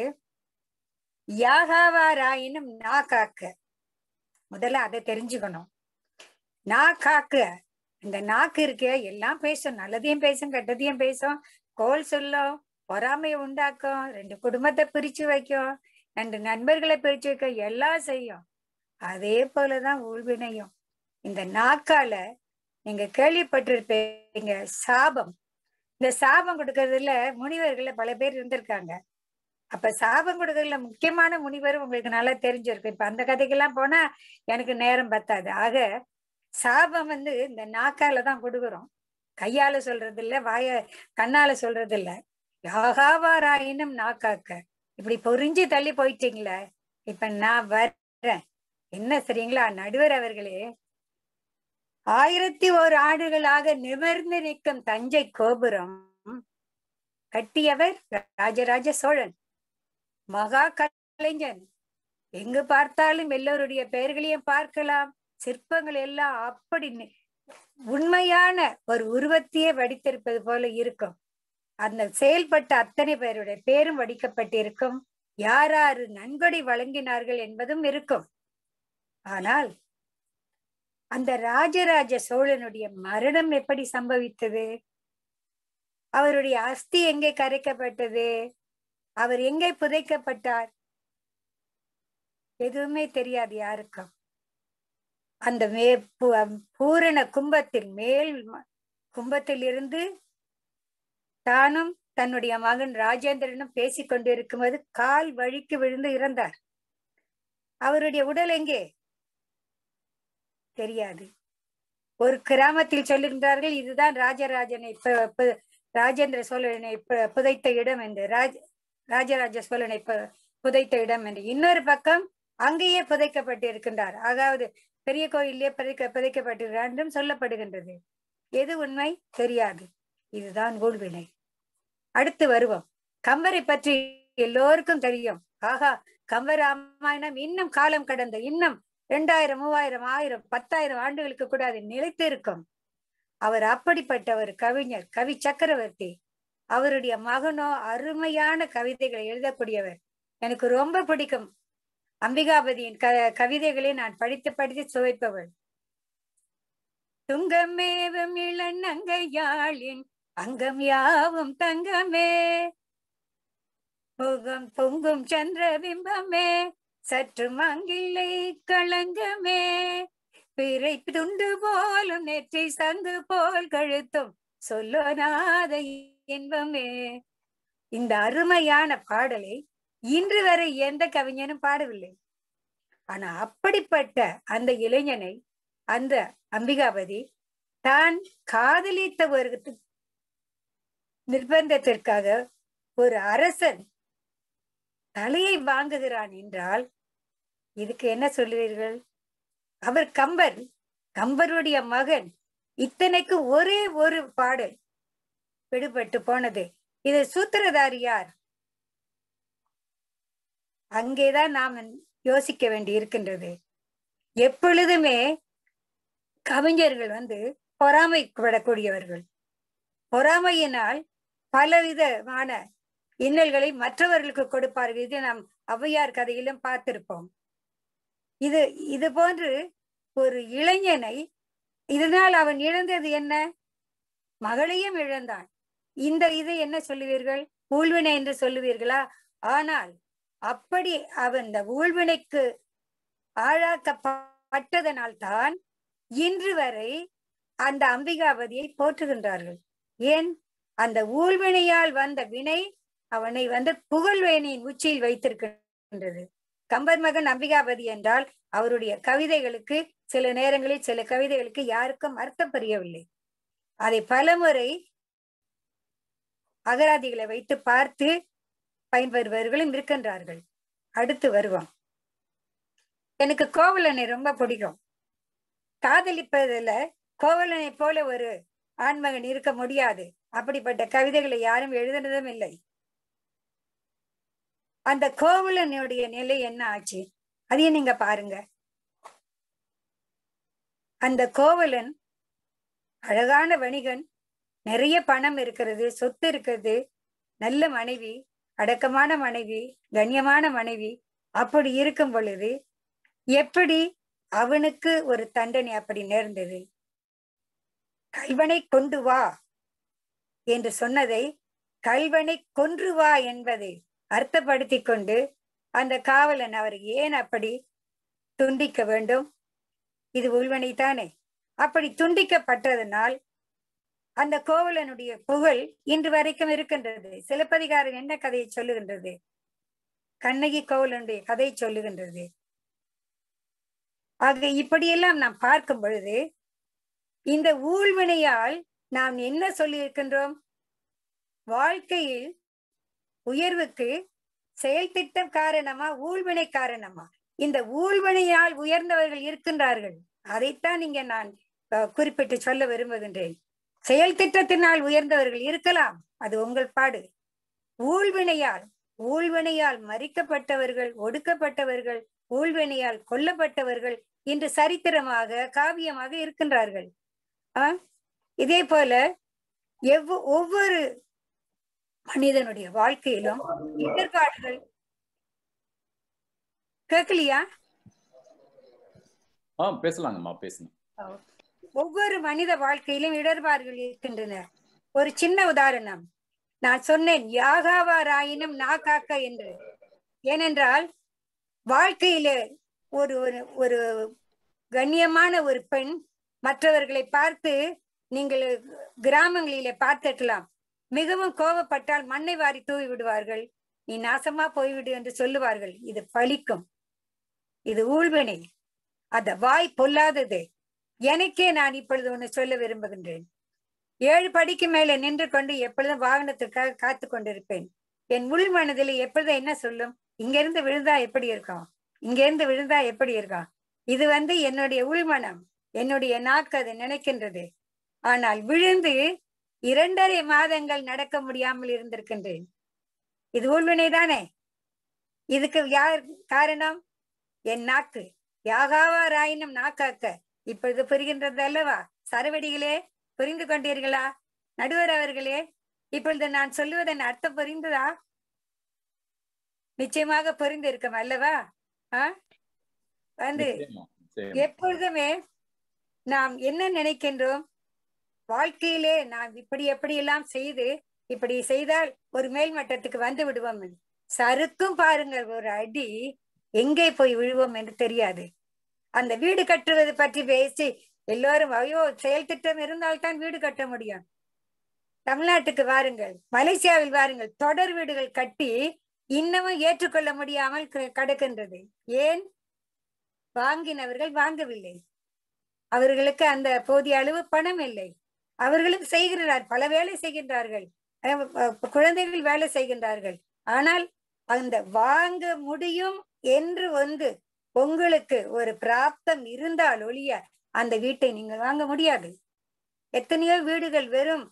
யாகாவாராயினும் நா காக்க முதல்ல அதை தெரிஞ்சுக்கணும் நா காக்க இந்த நாக்கு இருக்க எல்லாம் பேசும் நல்லதையும் பேசும் கெட்டதையும் பேசும் கோல் சொல்லும் பொறாமையை உண்டாக்கும் ரெண்டு குடும்பத்தை பிரிச்சு வைக்கும் ரெண்டு நண்பர்களை பிரிச்சு வைக்க எல்லாம் செய்யும் அதே போலதான் ஊழ்வினையும் இந்த நாக்கால நீங்க கேள்விப்பட்டிருப்பீங்க சாபம் இந்த சாபம் கொடுக்கறதுல முனிவர்கள்ல பல பேர் இருந்திருக்காங்க அப்ப சாபம் கொடுக்கறதுல முக்கியமான முனிவர் உங்களுக்கு நல்லா தெரிஞ்சிருக்கு இப்ப அந்த கதைக்கெல்லாம் போனா எனக்கு நேரம் பத்தாது ஆக சாபம் வந்து இந்த நாக்கால தான் கொடுக்குறோம் கையால சொல்றது இல்ல வாய கண்ணால சொல்றது இல்ல யாகாவாராயினும் நாக்காக்க இப்படி பொறிஞ்சு தள்ளி போயிட்டீங்களே இப்ப நான் வர்றேன் என்ன சரிங்களா நடுவர் அவர்களே ஆயிரத்தி ஓர் ஆண்டுகளாக நிமிர்ந்து நிற்கும் தஞ்சை கோபுரம் கட்டியவர் ராஜராஜ சோழன் மகா கலைஞன் எங்கு பார்த்தாலும் எல்லோருடைய பெயர்களையும் பார்க்கலாம் சிற்பங்கள் எல்லாம் அப்படி நி- உண்மையான ஒரு உருவத்தையே வடித்திருப்பது போல இருக்கும் அந்த செயல்பட்ட அத்தனை பேருடைய பேரும் வடிக்கப்பட்டிருக்கும் யாராரு நன்கொடை வழங்கினார்கள் என்பதும் இருக்கும் ஆனால் அந்த ராஜராஜ சோழனுடைய மரணம் எப்படி சம்பவித்தது அவருடைய அஸ்தி எங்கே கரைக்கப்பட்டது அவர் எங்கே புதைக்கப்பட்டார் எதுவுமே தெரியாது யாருக்கும் அந்த மே பூ- பூரண கும்பத்தில் மேல் ம- கும்பத்தில் இருந்து தானும் தன்னுடைய மகன் ராஜேந்திரனும் பேசிக் கொண்டிருக்கும்போது கால் வழிக்கு விழுந்து இறந்தார் அவருடைய உடல் எங்கே தெரியாது ஒரு கிராமத்தில் சொல்லுகின்றார்கள் இதுதான் ராஜராஜனை பு- பு- ராஜேந்திர சோழனை பு- புதைத்த இடம் என்று ராஜ ராஜராஜ சோழனை பு- புதைத்த இடம் என்று இன்னொரு பக்கம் அங்கேயே புதைக்கப்பட்டு இருக்கின்றார் அதாவது பெரிய கோயிலே புதைக்க புதைக்கப்பட்டிருக்கிறார் என்றும் சொல்லப்படுகின்றது எது உண்மை தெரியாது இதுதான் ஊழ்வினை அடுத்து வருவோம் கம்பரை பற்றி எல்லோருக்கும் தெரியும் ஆகா கம்ப ராமாயணம் இன்னும் காலம் கடந்த இன்னும் இரண்டாயிரம் மூவாயிரம் ஆயிரம் பத்தாயிரம் ஆண்டுகளுக்கு கூட அது நிலைத்து இருக்கும் அவர் அப்படிப்பட்ட ஒரு கவிஞர் கவி சக்கரவர்த்தி அவருடைய மகனோ அருமையான கவிதைகளை எழுதக்கூடியவர் எனக்கு ரொம்ப பிடிக்கும் அம்பிகாபதியின் க கவிதைகளை நான் படித்து படித்து சுவைப்பவள் துங்கமேவும் இளநங்கையாளின் அங்கம் யாவும் தங்கமே முகம் பொங்கும் சந்திரபிம்பமே சற்று மங்கில்லை களங்கமே பிறை துண்டு போலும் நெற்றி சங்கு போல் கழுத்தும் சொல்லனாத இன்பமே இந்த அருமையான பாடலை இன்று வரை எந்த கவிஞனும் பாடவில்லை ஆனா அப்படிப்பட்ட அந்த இளைஞனை அந்த அம்பிகாபதி தான் காதலித்த ஒரு நிர்பந்தத்திற்காக ஒரு அரசன் தலையை வாங்குகிறான் என்றால் இதுக்கு என்ன சொல்லுவீர்கள் அவர் கம்பர் கம்பருடைய மகன் இத்தனைக்கு ஒரே ஒரு பாடல் விடுபட்டு போனது இது சூத்திரதாரி யார் அங்கேதான் நாம் யோசிக்க வேண்டி இருக்கின்றது எப்பொழுதுமே கவிஞர்கள் வந்து பொறாமைப்படக்கூடியவர்கள் பொறாமையினால் பலவிதமான இன்னல்களை மற்றவர்களுக்கு கொடுப்பார்கள் இது நாம் ஔவையார் கதையிலும் பார்த்திருப்போம் இது இது போன்று ஒரு இளைஞனை இதனால் அவன் இழந்தது என்ன மகளையும் இழந்தான் இந்த இதை என்ன சொல்லுவீர்கள் ஊழ்வினை என்று சொல்லுவீர்களா ஆனால் அப்படி அவன் இந்த ஊழ்வினைக்கு ஆளாக்கப்பட்டதனால் தான் இன்று வரை அந்த அம்பிகாபதியை போற்றுகின்றார்கள் ஏன் அந்த ஊழ்வினையால் வந்த வினை அவனை வந்து புகழ்வேணியின் உச்சியில் வைத்திருக்கின்றது கம்பர் மகன் அம்பிகாபதி என்றால் அவருடைய கவிதைகளுக்கு சில நேரங்களில் சில கவிதைகளுக்கு யாருக்கும் அர்த்தம் புரியவில்லை அதை பலமுறை அகராதிகளை வைத்து பார்த்து பயன்பெறுபவர்களும் இருக்கின்றார்கள் அடுத்து வருவோம் எனக்கு கோவலனை ரொம்ப பிடிக்கும் காதலிப்பதுல கோவலனை போல ஒரு ஆண்மகன் இருக்க முடியாது அப்படிப்பட்ட கவிதைகளை யாரும் எழுதினதும் இல்லை அந்த கோவலனுடைய நிலை என்ன ஆச்சு அதையும் நீங்க பாருங்க அந்த கோவலன் அழகான வணிகன் நிறைய பணம் இருக்கிறது சொத்து இருக்கிறது நல்ல மனைவி அடக்கமான மனைவி கண்ணியமான மனைவி அப்படி இருக்கும் பொழுது எப்படி அவனுக்கு ஒரு தண்டனை அப்படி நேர்ந்தது கல்வனை கொண்டு வா என்று சொன்னதை கல்வனை கொன்று வா என்பதை அர்த்தப்படுத்தி கொண்டு அந்த காவலன் அவர் ஏன் அப்படி துண்டிக்க வேண்டும் இது உள்வனை தானே அப்படி துண்டிக்கப்பட்டதனால் அந்த கோவலனுடைய புகழ் இன்று வரைக்கும் இருக்கின்றது சிலப்பதிகாரம் என்ன கதையை சொல்லுகின்றது கண்ணகி கோவலனுடைய கதை சொல்லுகின்றது ஆக இப்படியெல்லாம் நாம் பார்க்கும் பொழுது இந்த ஊழ்வினையால் நாம் என்ன சொல்லி இருக்கின்றோம் வாழ்க்கையில் உயர்வுக்கு செயல் திட்டம் காரணமா ஊழ்வினை காரணமா இந்த ஊழ்வினையால் உயர்ந்தவர்கள் இருக்கின்றார்கள் அதைத்தான் இங்க நான் குறிப்பிட்டு சொல்ல விரும்புகின்றேன் செயல் திட்டத்தினால் உயர்ந்தவர்கள் இருக்கலாம் அது உங்கள் பாடு ஊழ்வினையால் ஊழ்வினையால் மறிக்கப்பட்டவர்கள் ஒடுக்கப்பட்டவர்கள் ஊழ்வினையால் கொல்லப்பட்டவர்கள் இன்று சரித்திரமாக காவியமாக இருக்கின்றார்கள் ஆஹ் இதே போல எவ்வ ஒவ்வொரு மனிதனுடைய வாழ்க்கையிலும் இடர்பாடுகள் கேட்கலையா ஆ பேசலாங்கம்மா பேசுங்க ஒவ்வொரு மனித வாழ்க்கையிலும் இடர்பாடுகள் இருக்கின்றன ஒரு சின்ன உதாரணம் நான் சொன்னேன் யாகாவாராயினும் நா காக்க என்று ஏனென்றால் வாழ்க்கையில ஒரு ஒரு ஒரு கண்ணியமான ஒரு பெண் மற்றவர்களை பார்த்து நீங்கள் கிராமங்களிலே பார்த்திருக்கலாம் மிகவும் கோபப்பட்டால் மண்ணை வாரி தூவி விடுவார்கள் நீ நாசமா போய்விடு என்று சொல்லுவார்கள் இது பலிக்கும் இது ஊழ்வினை அந்த வாய் பொல்லாதது எனக்கே நான் இப்பொழுது ஒண்ணு சொல்ல விரும்புகின்றேன் ஏழு படிக்கு மேல நின்று கொண்டு எப்பொழுதும் வாகனத்திற்காக காத்து கொண்டிருப்பேன் என் உள் மனதில் எப்பொழுதும் என்ன சொல்லும் இங்க இருந்து விழுந்தா எப்படி இருக்கும் இங்க இருந்து விழுந்தா எப்படி இருக்கும் இது வந்து என்னுடைய உள்மனம் என்னுடைய நாக்கு அது நினைக்கின்றது ஆனால் விழுந்து இரண்டரை மாதங்கள் நடக்க முடியாமல் இருந்திருக்கின்றேன் இது உள்வினை தானே இதுக்கு யார் காரணம் என் நாக்கு யாகாவாராயினும் நாக்காக்க இப்பொழுது புரிகின்றது அல்லவா சரவடிகளே புரிந்து கொண்டீர்களா நடுவர் அவர்களே இப்பொழுது நான் சொல்லுவதன் அர்த்தம் புரிந்ததா நிச்சயமாக புரிந்து இருக்கும் அல்லவா ஆஹ் வந்து நிச்சயமா, நிச்சயமா. எப்பொழுதுமே நாம் என்ன நினைக்கின்றோம் வாழ்க்கையிலே நாம் இப்படி எப்படி எல்லாம் செய்து இப்படி செய்தால் ஒரு மேல் மட்டத்துக்கு வந்து விடுவோம் என்று. சறுக்கும் பாருங்கள் ஒரு அடி எங்கே போய் விழுவோம் என்று தெரியாது அந்த வீடு கட்டுவது பற்றி பேசி எல்லோரும் ஐயோ செயல் திட்டம் இருந்தால்தான் வீடு கட்ட முடியும் தமிழ்நாட்டுக்கு வாருங்கள் மலேசியாவில் வாருங்கள் தொடர் வீடுகள் கட்டி இன்னமும் ஏற்றுக்கொள்ள முடியாமல் க- கிடக்கின்றது ஏன் வாங்கினவர்கள் வாங்கவில்லை அவர்களுக்கு அந்த போதிய அளவு பணம் இல்லை அவர்களும் செய்கிறார் பல வேலை செய்கின்றார்கள் அஹ் அஹ் குழந்தைகள் வேலை செய்கின்றார்கள் ஆனால் அந்த வாங்க முடியும் என்று வந்து உங்களுக்கு ஒரு பிராப்தம் இருந்தால் ஒழிய அந்த வீட்டை நீங்கள் வாங்க முடியாது எத்தனையோ வீடுகள் வெறும்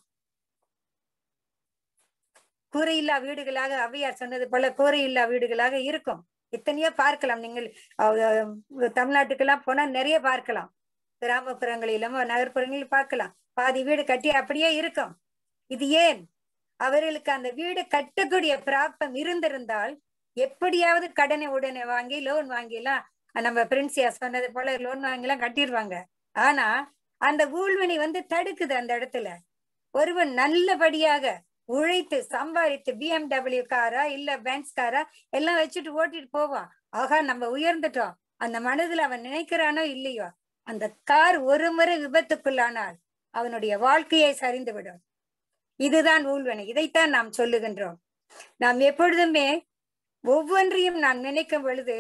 கூரையில்லா வீடுகளாக ஔவையார் சொன்னது போல கூரையில்லா வீடுகளாக இருக்கும் எத்தனையோ பார்க்கலாம் நீங்கள் அஹ், அஹ், தமிழ்நாட்டுக்கெல்லாம் போனா நிறைய பார்க்கலாம் கிராமப்புறங்களிலும் நகர்ப்புறங்களிலும் பார்க்கலாம் பாதி வீடு கட்டி அப்படியே இருக்கும் இது ஏன் அவர்களுக்கு அந்த வீடு கட்டக்கூடிய பிராப்தம் இருந்திருந்தால் எப்படியாவது கடனை உடனே வாங்கி லோன் வாங்கிலாம் நம்ம பிரின்சியா சொன்னது போல லோன் வாங்கிலாம் கட்டிடுவாங்க ஆனா அந்த ஊழ்வினை வந்து தடுக்குது அந்த இடத்துல ஒருவன் நல்லபடியாக உழைத்து சம்பாதித்து பிஎம்டபிள்யூ காரா இல்ல பென்ஸ் காரா எல்லாம் வச்சுட்டு ஓட்டிட்டு போவான் ஆகா நம்ம உயர்ந்துட்டோம் அந்த மனதுல அவன் நினைக்கிறானோ இல்லையோ அந்த கார் ஒரு முறை விபத்துக்குள்ளானால் அவனுடைய வாழ்க்கையை சரிந்து விடும் இதுதான் ஊழ்வினை இதைத்தான் நாம் சொல்லுகின்றோம் நாம் எப்பொழுதுமே ஒவ்வொன்றையும் நாம் நினைக்கும் பொழுது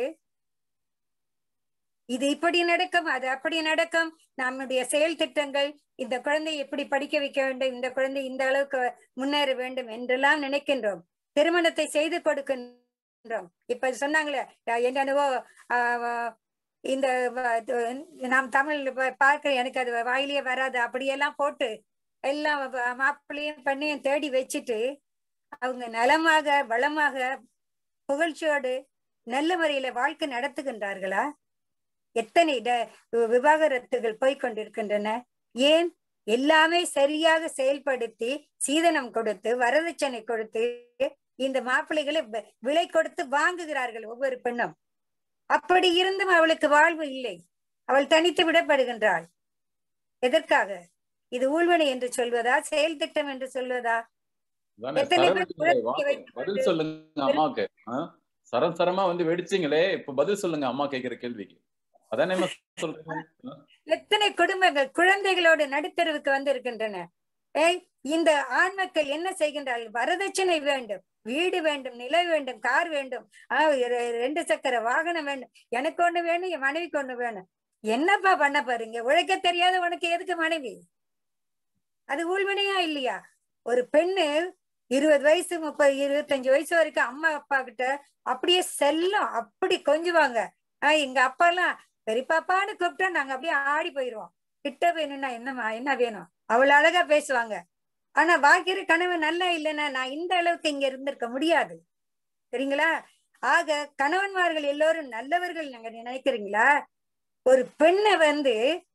இது இப்படி நடக்கும் அது அப்படி நடக்கும் நம்முடைய செயல் திட்டங்கள் இந்த குழந்தை எப்படி படிக்க வைக்க வேண்டும் இந்த குழந்தை இந்த அளவுக்கு முன்னேற வேண்டும் என்றெல்லாம் நினைக்கின்றோம் திருமணத்தை செய்து கொடுக்கின்றோம் இப்ப சொன்னாங்களே அஹ் என்னென்னவோ ஆஹ் இந்த வ- இது நாம் தமிழ் ப- பார்க்க எனக்கு அது வாயிலேயே வராது அப்படியெல்லாம் போட்டு எல்லாம் வ- மாப்பிள்ளையும் பெண்ணையும் தேடி வச்சுட்டு அவங்க நலமாக வளமாக புகழ்ச்சியோடு நல்ல முறையில வாழ்க்கை நடத்துகின்றார்களா எத்தனை ட- விவாகரத்துகள் போய்க்கொண்டிருக்கின்றன ஏன் எல்லாமே சரியாக செயல்படுத்தி சீதனம் கொடுத்து வரதட்சணை கொடுத்து இந்த மாப்பிள்ளைகளை வ- விலை கொடுத்து வாங்குகிறார்கள் ஒவ்வொரு பெண்ணும் அப்படி இருந்தும் அவளுக்கு வாழ்வு இல்லை அவள் தனித்து விடப்படுகின்றாள் எதற்காக இது ஊழ்வினை என்று சொல்வதா செயல் திட்டம் என்று சொல்வதா அதானே, எத்தனை பேர் சரவெடிகளே, குழந்தையை வாங்க, வைத்துக் பதில் கொண்டு சொல்லுங்க அம்மாக்கு ஆ? சரம் சரமா வந்து வெடிச்சீங்களே இப்ப பதில் சொல்லுங்க அம்மா கேக்குற கேள்விக்கு அதானே சொல்றேன் ஆ? எத்தனை குடும்பங்கள் குழந்தைகளோடு நடுத்தருவுக்கு வந்து இருக்கின்றன ஏய் இந்த ஆண் மக்கள் என்ன செய்கின்றார்கள் வரதட்சணை வேண்டும் வீடு வேண்டும் நிலம் வேண்டும் கார் வேண்டும் ஆஹ் ரெ- ரெண்டு சக்கர வாகனம் வேண்டும் எனக்கு ஒண்ணு வேணும் என் மனைவிக்கு ஒண்ணு வேணும் என்னப்பா பண்ண பாருங்க உழைக்க தெரியாத உனக்கு எதுக்கு மனைவி அது ஊழ்வினையா இல்லையா ஒரு பெண்ணு இருபது வயசு முப்பது இருபத்தஞ்சு வயசு வரைக்கும் அம்மா அப்பா கிட்ட அப்படியே செல்லம் அப்படி கொஞ்சுவாங்க ஆஹ் எங்க அப்பா எல்லாம் பெரியப்பாப்பான்னு கூப்பிட்டா நாங்க அப்படியே ஆடி போயிருவோம் கிட்ட வேணும்னா என்னம்மா என்ன வேணும் அவ்வளவு அழகா பேசுவாங்க ஆனா வாக்கிற கணவன் நல்லா இல்லைன்னா நான் இந்த அளவுக்கு இங்க இருந்திருக்க முடியாது சரிங்களா ஆக கணவன்மார்கள் எல்லோரும் நல்லவர்கள் நீங்க நினைக்கிறீங்களா ஒரு பெண்ணை வந்து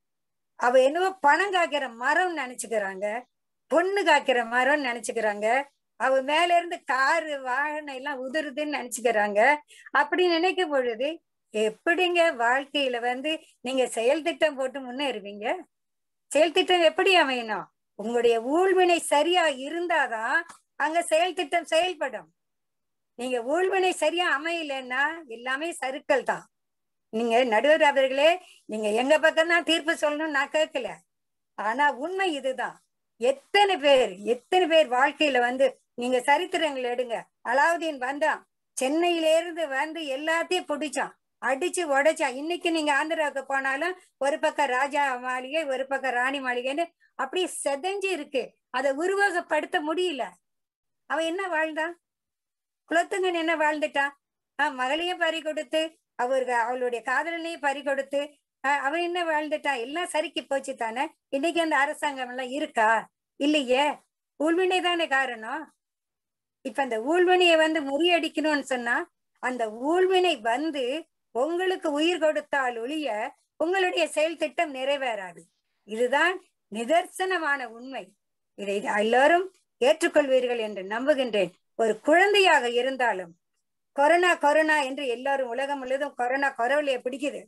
அவ என்னவோ பணம் காக்கிற மரம் நினைச்சுக்கிறாங்க பொண்ணு காக்கிற மரம் நினைச்சுக்கிறாங்க அவ மேல இருந்து காரு வாகனம் எல்லாம் உதிருதுன்னு நினைச்சுக்கிறாங்க அப்படி நினைக்கும் பொழுது எப்படிங்க வாழ்க்கையில வந்து நீங்க செயல் திட்டம் போட்டு முன்னேறுவீங்க செயல் திட்டம் எப்படி அமையணும் உங்களுடைய ஊழ்வினை சரியா இருந்தாதான் அங்க செயல் திட்டம் செயல்படும் நீங்க ஊழ்வினை சரியா அமையலன்னா எல்லாமே சருக்கள் தான் நீங்க நடுவர் அவர்களே நீங்க எங்க பக்கம் தான் தீர்ப்பு சொல்லணும்னு நான் கேட்கல ஆனா உண்மை இதுதான் எத்தனை பேர் எத்தனை பேர் வாழ்க்கையில வந்து நீங்க சரித்திரங்கள் எடுங்க அலாவுதீன் வந்தான் சென்னையில இருந்து வந்து எல்லாத்தையும் பிடிச்சான் அடிச்சு உடைச்சான் இன்னைக்கு நீங்க ஆந்திராவுக்கு போனாலும் ஒரு பக்கம் ராஜா மாளிகை ஒரு பக்கம் ராணி மாளிகைன்னு அப்படியே செதஞ்சு இருக்கு அதை உருவகப்படுத்த முடியல அவன் என்ன வாழ்ந்தான் குலத்துங்கன் என்ன வாழ்ந்துட்டான் ஆஹ் மகளையும் பறி கொடுத்து அவருக்கு அவளுடைய காதலனையும் பறி கொடுத்து ஆஹ் அவன் என்ன வாழ்ந்துட்டான் எல்லாம் சரிக்கு போச்சு தானே இன்னைக்கு அந்த அரசாங்கம் எல்லாம் இருக்கா இல்லையே ஊழ்வினை தானே காரணம் இப்ப அந்த ஊழ்வினையை வந்து முறியடிக்கணும்னு சொன்னா அந்த ஊழ்வினை வந்து உங்களுக்கு உயிர் கொடுத்தால் ஒழிய உங்களுடைய செயல் திட்டம் நிறைவேறாது இதுதான் நிதர்சனமான உண்மை இதை எல்லாரும் ஏற்றுக்கொள்வீர்கள் என்று நம்புகின்றேன் ஒரு குழந்தையாக இருந்தாலும் கொரோனா கொரோனா என்று எல்லாரும் உலகம் முழுவதும் கொரோனா கொரவலையை பிடிக்குது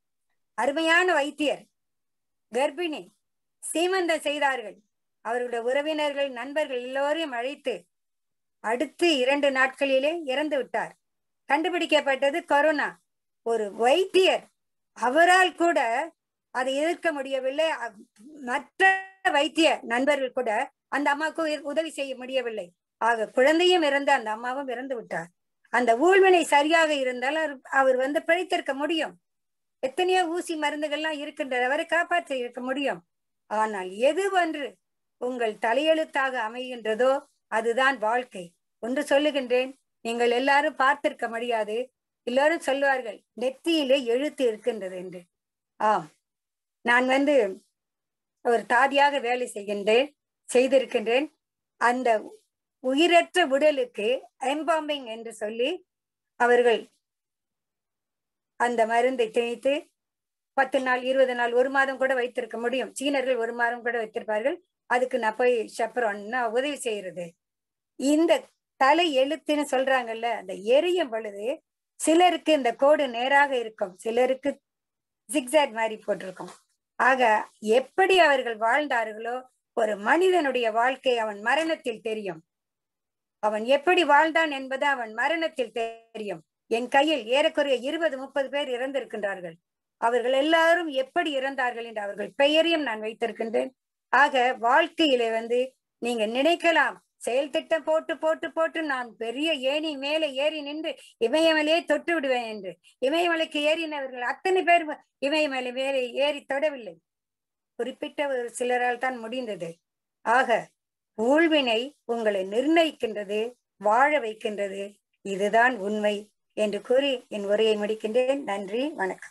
அருமையான வைத்தியர் கர்ப்பிணி சீமந்தம் செய்தார்கள் அவர்களுடைய உறவினர்கள் நண்பர்கள் எல்லோரையும் அழைத்து அடுத்து இரண்டு நாட்களிலே இறந்து விட்டார் கண்டுபிடிக்கப்பட்டது கொரோனா ஒரு வைத்தியர் அவரால் கூட அதை எதிர்க்க முடியவில்லை மற்ற வைத்திய நண்பர்கள் கூட அந்த அம்மாவுக்கு உதவி செய்ய முடியவில்லை ஆக குழந்தையும் இறந்து அந்த அம்மாவும் இறந்து விட்டார் அந்த ஊழ்வினை சரியாக இருந்தால் அவர் வந்து பிழைத்திருக்க முடியும் எத்தனையோ ஊசி மருந்துகள்லாம் இருக்கின்றது அவரை காப்பாற்றி இருக்க முடியும் ஆனால் எது ஒன்று உங்கள் தலையெழுத்தாக அமைகின்றதோ அதுதான் வாழ்க்கை ஒன்று சொல்லுகின்றேன் நீங்கள் எல்லாரும் பார்த்திருக்க முடியாது எல்லாரும் சொல்லுவார்கள் நெத்தியிலே எழுத்து இருக்கின்றது என்று ஆம் நான் வந்து ஒரு தாதியாக வேலை செய்கின்றேன் செய்திருக்கின்றேன் அந்த உயிரற்ற உடலுக்கு எம்பாம்பிங் என்று சொல்லி அவர்கள் அந்த மருந்தை திணித்து பத்து நாள் இருபது நாள் ஒரு மாதம் கூட வைத்திருக்க முடியும் சீனர்கள் ஒரு மாதம் கூட வைத்திருப்பார்கள் அதுக்கு நான் போய் சப்பரோன்னா உதவி செய்யறது இந்த தலை எழுத்துன்னு சொல்றாங்கல்ல அந்த எரியும் பொழுது சிலருக்கு இந்த கோடு நேராக இருக்கும் சிலருக்கு ஜிக்ஸாக் மாதிரி போட்டிருக்கும் ஆக எப்படி அவர்கள் வாழ்ந்தார்களோ ஒரு மனிதனுடைய வாழ்க்கை அவன் மரணத்தில் தெரியும் அவன் எப்படி வாழ்ந்தான் என்பது அவன் மரணத்தில் தெரியும் என் கையில் ஏறக்குறைய இருபது முப்பது பேர் இறந்திருக்கின்றார்கள் அவர்கள் எல்லாரும் எப்படி இறந்தார்கள் என்று அவர்கள் பெயரையும் நான் வைத்திருக்கின்றேன் ஆக வாழ்க்கையிலே வந்து நீங்க நினைக்கலாம் செயல் திட்டம் போட்டு போட்டு போட்டு நான் பெரிய ஏணி மேலே ஏறி நின்று இமயமலையே தொட்டு விடுவேன் என்று இமயமலைக்கு ஏறினவர்கள் அத்தனை பேர் இமயமலை மேலே ஏறி தொடவில்லை குறிப்பிட்ட ஒரு சிலரால் தான் முடிந்தது ஆக ஊழ்வினை உங்களை நிர்ணயிக்கின்றது வாழ வைக்கின்றது இதுதான் உண்மை என்று கூறி என் உரையை முடிக்கின்றேன் நன்றி வணக்கம்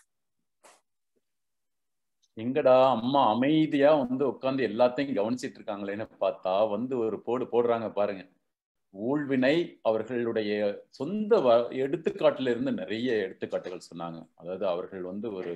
எங்கடா அம்மா அமைதியா வந்து உட்காந்து எல்லாத்தையும் கவனிச்சிட்டு இருக்காங்களேன்னு பார்த்தா வந்து ஒரு போடு போடுறாங்க பாருங்க ஊழ்வினை அவர்களுடைய சொந்த வ எடுத்துக்காட்டுல இருந்து நிறைய எடுத்துக்காட்டுகள் சொன்னாங்க அதாவது அவர்கள் வந்து ஒரு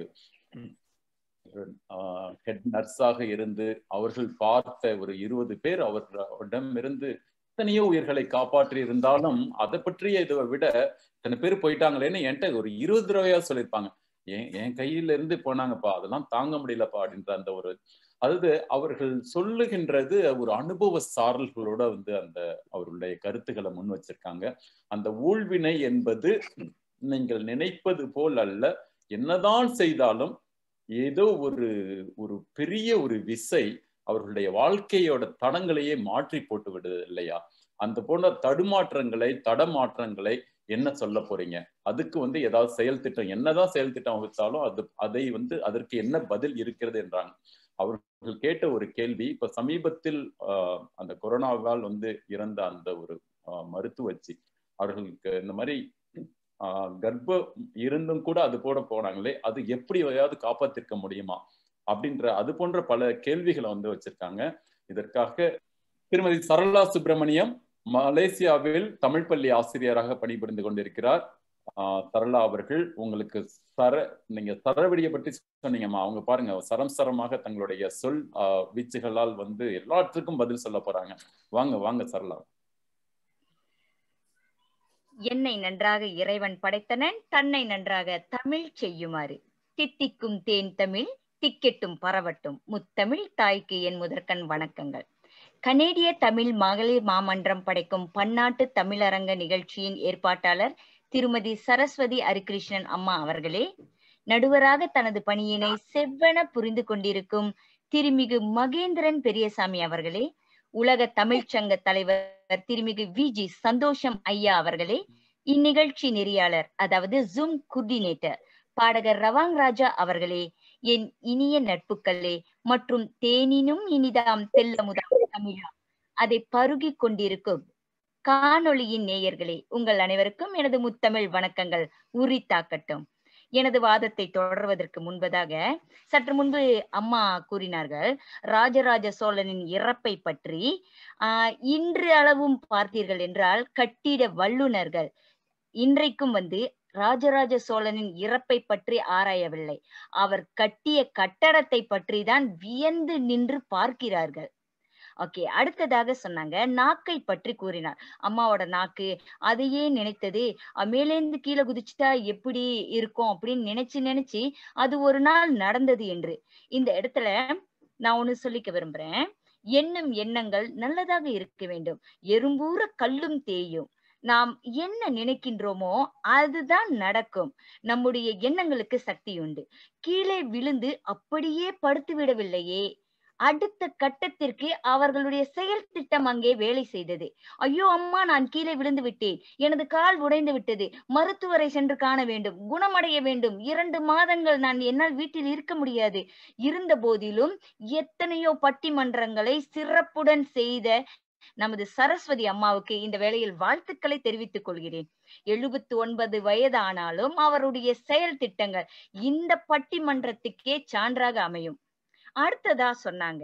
ஹெட் நர்ஸாக இருந்து அவர்கள் பார்த்த ஒரு இருபது பேர் அவர்களிடம் இருந்து எத்தனையோ உயிர்களை காப்பாற்றி இருந்தாலும் அதை பற்றிய இதை விட இத்தனை பேர் போயிட்டாங்களேன்னு என்கிட்ட ஒரு இருபது தடவையா சொல்லியிருப்பாங்க என் என் கையில இருந்து போனாங்கப்பா அதெல்லாம் தாங்க முடியலப்பா அப்படின்ற அந்த ஒரு அதாவது அவர்கள் சொல்லுகின்றது ஒரு அனுபவ சாரல்களோட வந்து அந்த அவருடைய கருத்துக்களை முன் வச்சிருக்காங்க அந்த ஊழ்வினை என்பது நீங்கள் நினைப்பது போல் அல்ல என்னதான் செய்தாலும் ஏதோ ஒரு ஒரு பெரிய ஒரு விசை அவர்களுடைய வாழ்க்கையோட தடங்களையே மாற்றி போட்டு விடுது இல்லையா அந்த போன்ற தடுமாற்றங்களை தடமாற்றங்களை என்ன சொல்ல போறீங்க அதுக்கு வந்து ஏதாவது செயல் திட்டம் என்னதான் செயல் திட்டம் வகுத்தாலும் அது அதை வந்து அதற்கு என்ன பதில் இருக்கிறது என்றாங்க அவர்கள் கேட்ட ஒரு கேள்வி இப்ப சமீபத்தில் அந்த கொரோனாவால் வந்து இறந்த அந்த ஒரு மருத்துவச்சி அவர்களுக்கு இந்த மாதிரி கர்ப்பம் இருந்தும் கூட அது போட போனாங்களே அது எப்படி எதையாவது காப்பாத்திருக்க முடியுமா அப்படின்ற அது போன்ற பல கேள்விகளை வந்து வச்சிருக்காங்க இதற்காக திருமதி சரளா சுப்பிரமணியம் மலேசியாவில் தமிழ் பள்ளி ஆசிரியராக பணிபுரிந்து கொண்டிருக்கிறார் ஆஹ் சரளா அவர்கள் உங்களுக்கு சர நீங்க சரவெடியை பற்றி சொன்னீங்கம்மா அவங்க பாருங்க சரம் சரமாக தங்களுடைய சொல் ஆஹ் வீச்சுகளால் வந்து எல்லாத்துக்கும் பதில் சொல்ல போறாங்க வாங்க வாங்க சரளா என்னை நன்றாக இறைவன் படைத்தனன் தன்னை நன்றாக தமிழ் செய்யுமாறு தித்திக்கும் தேன் தமிழ் திக்கெட்டும் பரவட்டும் முத்தமிழ் தாய்க்கு என் முதற்கண் வணக்கங்கள் கனேடிய தமிழ் மகளிர் மாமன்றம் படைக்கும் பன்னாட்டு தமிழரங்க நிகழ்ச்சியின் ஏற்பாட்டாளர் திருமதி சரஸ்வதி ஹரிகிருஷ்ணன் அம்மா அவர்களே நடுவராக தனது பணியினை செவ்வன புரிந்து கொண்டிருக்கும் திருமிகு மகேந்திரன் பெரியசாமி அவர்களே உலக தமிழ்ச் சங்க தலைவர் திருமிகு வி ஜி சந்தோஷம் ஐயா அவர்களே இந்நிகழ்ச்சி நெறியாளர் அதாவது ஜூம் கோர்டினேட்டர் பாடகர் ரவாங் ராஜா அவர்களே என் இனிய நட்புக்களே மற்றும் தேனினும் இனிதாம் தெல்லமுதாம் தமிழா அதை பருகி கொண்டிருக்கும் காணொளியின் நேயர்களே உங்கள் அனைவருக்கும் எனது முத்தமிழ் வணக்கங்கள் உரித்தாக்கட்டும் எனது வாதத்தை தொடர்வதற்கு முன்பதாக சற்று முன்பு அம்மா கூறினார்கள் ராஜராஜ சோழனின் இறப்பை பற்றி ஆஹ் இன்று அளவும் பார்த்தீர்கள் என்றால் கட்டிட வல்லுனர்கள் இன்றைக்கும் வந்து ராஜராஜ சோழனின் இறப்பை பற்றி ஆராயவில்லை அவர் கட்டிய கட்டடத்தை பற்றி தான் வியந்து நின்று பார்க்கிறார்கள் ஓகே அடுத்ததாக சொன்னாங்க நாக்கை பற்றி கூறினார் அம்மாவோட நாக்கு அதையே நினைத்தது மேலேந்து கீழே குதிச்சுட்டா எப்படி இருக்கும் அப்படின்னு நினைச்சு நினைச்சு அது ஒரு நாள் நடந்தது என்று இந்த இடத்துல நான் ஒண்ணு சொல்லிக்க விரும்புறேன் எண்ணம் எண்ணங்கள் நல்லதாக இருக்க வேண்டும் எறும்பூர கல்லும் தேயும் நாம் என்ன நினைக்கின்றோமோ அதுதான் நடக்கும் நம்முடைய எண்ணங்களுக்கு சக்தி உண்டு கீழே விழுந்து அப்படியே படுத்து விடவில்லையே அடுத்த கட்டத்திற்கு அவர்களுடைய செயல் திட்டம் அங்கே வேலை செய்தது ஐயோ அம்மா நான் கீழே விழுந்து விட்டேன் எனது கால் உடைந்து விட்டது மருத்துவரை சென்று காண வேண்டும் குணமடைய வேண்டும் இரண்டு மாதங்கள் நான் என்னால் வீட்டில் இருக்க முடியாது இருந்த போதிலும் எத்தனையோ பட்டிமன்றங்களை சிறப்புடன் செய்த நமது சரஸ்வதி அம்மாவுக்கு இந்த வேளையில் வாழ்த்துக்களை தெரிவித்துக் கொள்கிறேன் எழுபத்தி ஒன்பது வயதானாலும் அவருடைய செயல் திட்டங்கள் இந்த பட்டிமன்றத்துக்கே சான்றாக அமையும் அடுத்ததா சொன்னாங்க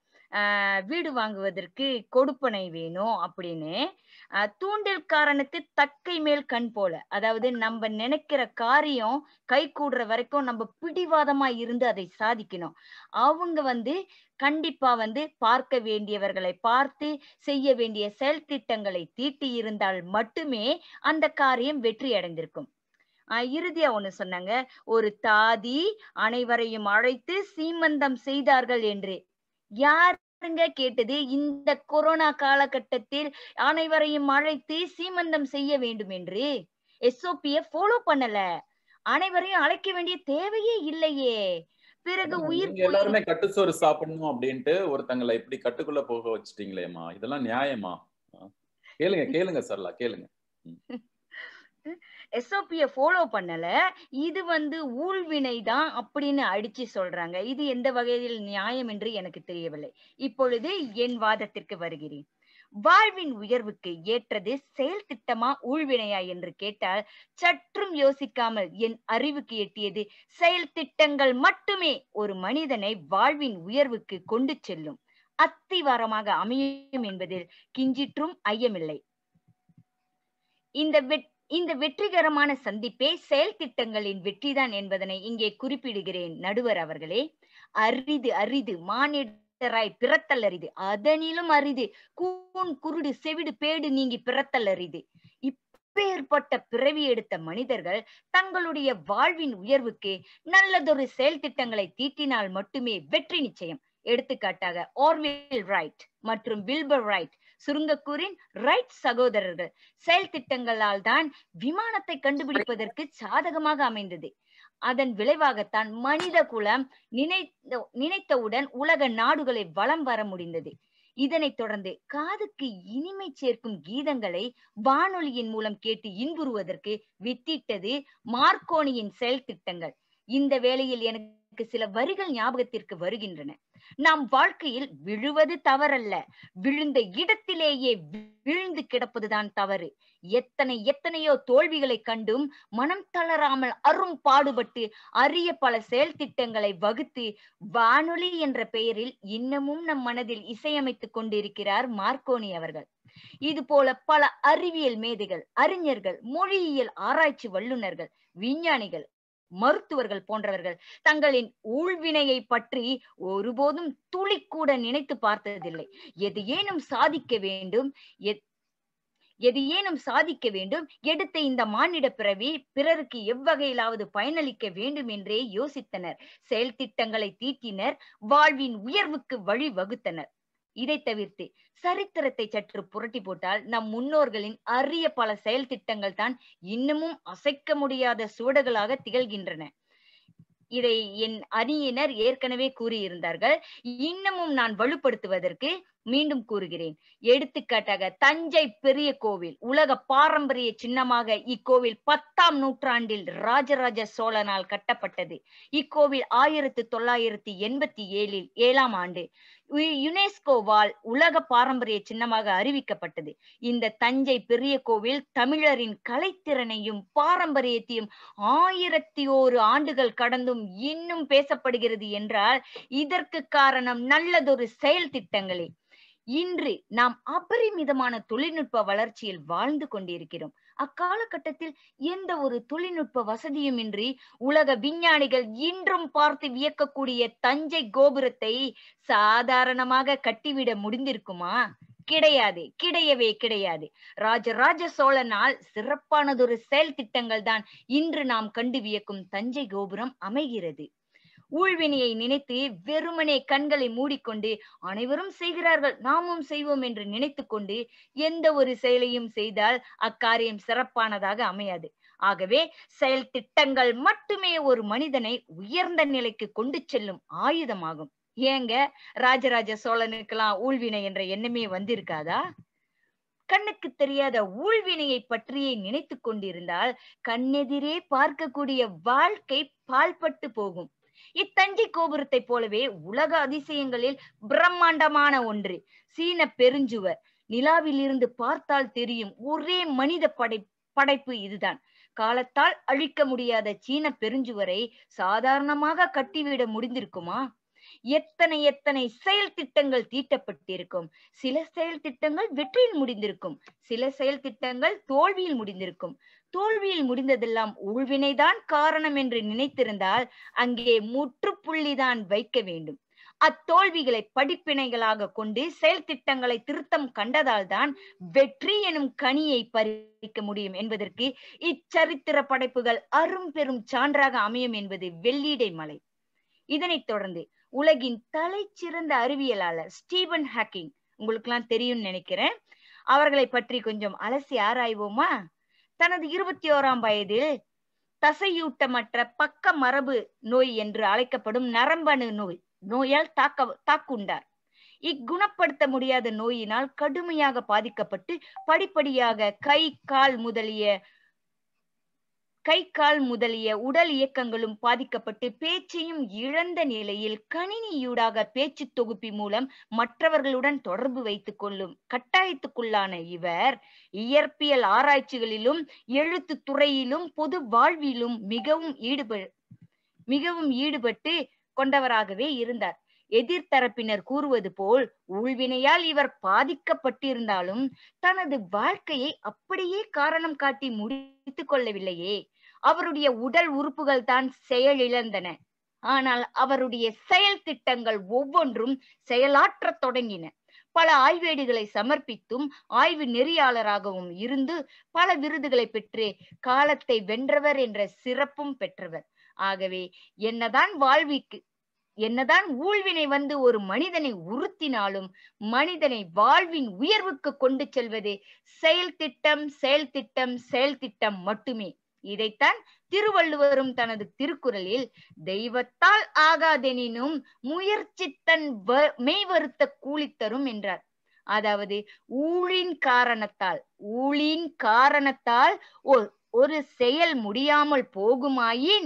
ஆஹ் வீடு வாங்குவதற்கு கொடுப்பனை வேணும் அப்படின்னு ஆஹ் தூண்டில்காரனுக்கு தக்கை மேல் கண் போல அதாவது நம்ம நினைக்கிற காரியம் கை கூடுற வரைக்கும் நம்ம பிடிவாதமா இருந்து அதை சாதிக்கணும் அவங்க வந்து கண்டிப்பா வந்து பார்க்க வேண்டியவர்களை பார்த்து செய்ய வேண்டிய செயல் திட்டங்களை தீட்டி இருந்தால் மட்டுமே அந்த காரியம் வெற்றி அடைந்திருக்கும் ஆஹ் இறுதியா ஒண்ணு சொன்னாங்க ஒரு தாதி அனைவரையும் அழைத்து சீமந்தம் செய்தார்கள் என்று யாருங்க கேட்டது இந்த கொரோனா காலகட்டத்தில் அனைவரையும் அழைத்து சீமந்தம் செய்ய வேண்டும் என்று எஸ்ஓபிய ஃபாலோ பண்ணல அனைவரையும் அழைக்க வேண்டிய தேவையே இல்லையே பிறகு உயிர் நீங்க எல்லாருமே கட்டுச்சோறு சாப்பிடணும் அப்படின்ட்டு ஒருத்தங்களை இப்படி கட்டுக்குள்ள போக வச்சுட்டீங்களேம்மா இதெல்லாம் நியாயமா கேளுங்க கேளுங்க சரலா கேளுங்க எஸ்ஓபிய ஃபாலோ பண்ணல இது வந்து ஊழ்வினை தான் அப்படின்னு அடிச்சு சொல்றாங்க இது எந்த வகையில் நியாயம் என்று எனக்கு தெரியவில்லை இப்பொழுது என் வாதத்திற்கு வருகிறேன் வாழ்வின் உயர்வுக்கு ஏற்றது செயல் திட்டமா ஊழ்வினையா என்று கேட்டால் சற்றும் யோசிக்காமல் என் அறிவுக்கு எட்டியது செயல் திட்டங்கள் மட்டுமே ஒரு மனிதனை வாழ்வின் உயர்வுக்கு கொண்டு செல்லும் அத்திவாரமாக அமையும் என்பதில் கிஞ்சிற்றும் ஐயமில்லை இந்த வெட் இந்த வெற்றிகரமான சந்திப்பே செயல் திட்டங்களின் வெற்றிதான் என்பதனை இங்கே குறிப்பிடுகிறேன் நடுவர் அவர்களே அரிது அரிது மானிடராய் பிறத்தல் அரிது அதனிலும் அரிது கூன் குருடு செவிடு பேடு நீங்கி பிறத்தல் அரிது இப்பேற்பட்ட பிறவி எடுத்த மனிதர்கள் தங்களுடைய வாழ்வின் உயர்வுக்கு நல்லதொரு செயல் திட்டங்களை தீட்டினால் மட்டுமே வெற்றி நிச்சயம் எடுத்துக்காட்டாக ஆர்வில் ரைட் மற்றும் வில்பர் ரைட் சுருங்கக்கூறின் ரைட் சகோதரர்கள் செயல் திட்டங்களால் தான் விமானத்தை கண்டுபிடிப்பதற்கு சாதகமாக அமைந்தது அதன் விளைவாகத்தான் மனித குலம் நினைத்த நினைத்தவுடன் உலக நாடுகளை வலம் வர முடிந்தது இதனைத் தொடர்ந்து காதுக்கு இனிமை சேர்க்கும் கீதங்களை வானொலியின் மூலம் கேட்டு இன்புறுவதற்கு வித்திட்டது மார்க்கோனியின் செயல் திட்டங்கள் இந்த வேளையில் எனக்கு எனக்கு சில வரிகள் ஞாபகத்திற்கு வருகின்றன நாம் வாழ்க்கையில் விழுவது தவறல்ல விழுந்த இடத்திலேயே விழுந்து கிடப்பதுதான் தவறு எத்தனை எத்தனையோ தோல்விகளை கண்டும் மனம் தளராமல் அரும் பாடுபட்டு அரிய பல செயல் திட்டங்களை வகுத்து வானொலி என்ற பெயரில் இன்னமும் நம் மனதில் இசையமைத்துக் கொண்டிருக்கிறார் மார்க்கோனி அவர்கள் இது போல பல அறிவியல் மேதைகள் அறிஞர்கள் மொழியியல் ஆராய்ச்சி வல்லுநர்கள் விஞ்ஞானிகள் மருத்துவர்கள் போன்றவர்கள் தங்களின் ஊழ்வினையை பற்றி ஒருபோதும் துளி கூட நினைத்து பார்த்ததில்லை எது ஏனும் சாதிக்க வேண்டும் எது ஏனும் சாதிக்க வேண்டும் எடுத்த இந்த மானிட பிறவி பிறருக்கு எவ்வகையிலாவது பயனளிக்க வேண்டும் என்றே யோசித்தனர் செயல் திட்டங்களை தீட்டினர் வாழ்வின் உயர்வுக்கு வழி வகுத்தனர் இதை தவிர்த்து சரித்திரத்தை சற்று புரட்டி போட்டால் நம் முன்னோர்களின் அரிய பல செயல் திட்டங்கள் தான் இன்னமும் அசைக்க முடியாத சுவடுகளாக திகழ்கின்றன இதை என் அணியினர் ஏற்கனவே கூறியிருந்தார்கள் இன்னமும் நான் வலுப்படுத்துவதற்கு மீண்டும் கூறுகிறேன் எடுத்துக்காட்டாக தஞ்சை பெரிய கோவில் உலக பாரம்பரிய சின்னமாக இக்கோவில் பத்தாம் நூற்றாண்டில் ராஜராஜ சோழனால் கட்டப்பட்டது இக்கோவில் ஆயிரத்தி தொள்ளாயிரத்தி எண்பத்தி ஏழில் ஏழாம் ஆண்டு யுனெஸ்கோவால் உலக பாரம்பரிய சின்னமாக அறிவிக்கப்பட்டது இந்த தஞ்சை பெரிய கோவில் தமிழரின் கலைத்திறனையும் பாரம்பரியத்தையும் ஆயிரத்தி ஓரு ஆண்டுகள் கடந்தும் இன்னும் பேசப்படுகிறது என்றால் இதற்கு காரணம் நல்லதொரு செயல் திட்டங்களே இன்று நாம் அபரிமிதமான தொழில்நுட்ப வளர்ச்சியில் வாழ்ந்து கொண்டிருக்கிறோம் அக்காலகட்டத்தில் எந்த ஒரு தொழில்நுட்ப வசதியும் இன்றி உலக விஞ்ஞானிகள் இன்றும் பார்த்து வியக்கக்கூடிய தஞ்சை கோபுரத்தை சாதாரணமாக கட்டிவிட முடிந்திருக்குமா கிடையாது கிடையவே கிடையாது ராஜராஜ சோழனால் சிறப்பானதொரு செயல் திட்டங்கள் தான் இன்று நாம் கண்டு வியக்கும் தஞ்சை கோபுரம் அமைகிறது ஊழ்வினையை நினைத்து வெறுமனே கண்களை மூடிக்கொண்டு அனைவரும் செய்கிறார்கள் நாமும் செய்வோம் என்று நினைத்து கொண்டு எந்த ஒரு செயலையும் செய்தால் அக்காரியம் சிறப்பானதாக அமையாது ஆகவே செயல் திட்டங்கள் மட்டுமே ஒரு மனிதனை உயர்ந்த நிலைக்கு கொண்டு செல்லும் ஆயுதமாகும் ஏங்க ராஜராஜ சோழனுக்கெல்லாம் ஊழ்வினை என்ற எண்ணமே வந்திருக்காதா கண்ணுக்கு தெரியாத ஊழ்வினையை பற்றியே நினைத்து கொண்டிருந்தால் கண்ணெதிரே பார்க்கக்கூடிய வாழ்க்கை பால்பட்டு போகும் இத்தஞ்சை கோபுரத்தை போலவே உலக அதிசயங்களில் பிரம்மாண்டமான ஒன்று சீன பெருஞ்சுவர் நிலாவில் இருந்து பார்த்தால் தெரியும் ஒரே மனித படை படைப்பு இதுதான் காலத்தால் அழிக்க முடியாத சீன பெருஞ்சுவரை சாதாரணமாக கட்டிவிட முடிந்திருக்குமா எத்தனை எத்தனை செயல் திட்டங்கள் தீட்டப்பட்டிருக்கும் சில செயல் திட்டங்கள் வெற்றியில் முடிந்திருக்கும் சில செயல் திட்டங்கள் தோல்வியில் முடிந்திருக்கும் தோல்வியில் முடிந்ததெல்லாம் ஊழ்வினைதான் காரணம் என்று நினைத்திருந்தால் அங்கே முற்றுப்புள்ளிதான் வைக்க வேண்டும் அத்தோல்விகளை படிப்பினைகளாக கொண்டு செயல் திட்டங்களை திருத்தம் கண்டதால் தான் வெற்றி எனும் கனியை பறிக்க முடியும் என்பதற்கு இச்சரித்திர படைப்புகள் அரும் பெரும் சான்றாக அமையும் என்பது வெள்ளீடை மலை இதனைத் தொடர்ந்து உலகின் தலை சிறந்த அறிவியலாளர் ஸ்டீபன் ஹாக்கிங் உங்களுக்கு எல்லாம் தெரியும்னு நினைக்கிறேன் அவர்களை பற்றி கொஞ்சம் அலசி ஆராய்வோமா தனது இருபத்தி ஓராம் வயதில் தசையூட்டமற்ற பக்க மரபு நோய் என்று அழைக்கப்படும் நரம்பணு நோய் நோயால் தாக்க தாக்குண்டார் இக்குணப்படுத்த முடியாத நோயினால் கடுமையாக பாதிக்கப்பட்டு படிப்படியாக கை கால் முதலிய கை கால் முதலிய உடல் இயக்கங்களும் பாதிக்கப்பட்டு பேச்சையும் இழந்த நிலையில் கணினியூடாக பேச்சு தொகுப்பி மூலம் மற்றவர்களுடன் தொடர்பு வைத்துக் கொள்ளும் கட்டாயத்துக்குள்ளான இவர் இயற்பியல் ஆராய்ச்சிகளிலும் எழுத்து துறையிலும் பொது வாழ்விலும் மிகவும் ஈடுப மிகவும் ஈடுபட்டு கொண்டவராகவே இருந்தார் எதிர்த்தரப்பினர் கூறுவது போல் ஊழ்வினையால் இவர் பாதிக்கப்பட்டிருந்தாலும் தனது வாழ்க்கையை அப்படியே காரணம் காட்டி முடித்துக் கொள்ளவில்லையே அவருடைய உடல் உறுப்புகள் தான் செயலிழந்தன ஆனால் அவருடைய செயல் திட்டங்கள் ஒவ்வொன்றும் செயலாற்றத் தொடங்கின பல ஆய்வேடுகளை சமர்ப்பித்தும் ஆய்வு நெறியாளராகவும் இருந்து பல விருதுகளை பெற்று காலத்தை வென்றவர் என்ற சிறப்பும் பெற்றவர் ஆகவே என்னதான் வாழ்விக்கு என்னதான் ஊழ்வினை வந்து ஒரு மனிதனை உறுத்தினாலும் மனிதனை வாழ்வின் உயர்வுக்கு கொண்டு செல்வது செயல் திட்டம் செயல் திட்டம் செயல் திட்டம் மட்டுமே இதைத்தான் திருவள்ளுவரும் தனது திருக்குறளில் தெய்வத்தால் ஆகாதெனினும் முயற்சி தன் மெய் வருத்த கூலி தரும் என்றார் அதாவது ஊழின் காரணத்தால் ஊழின் காரணத்தால் ஒரு செயல் முடியாமல் போகுமாயின்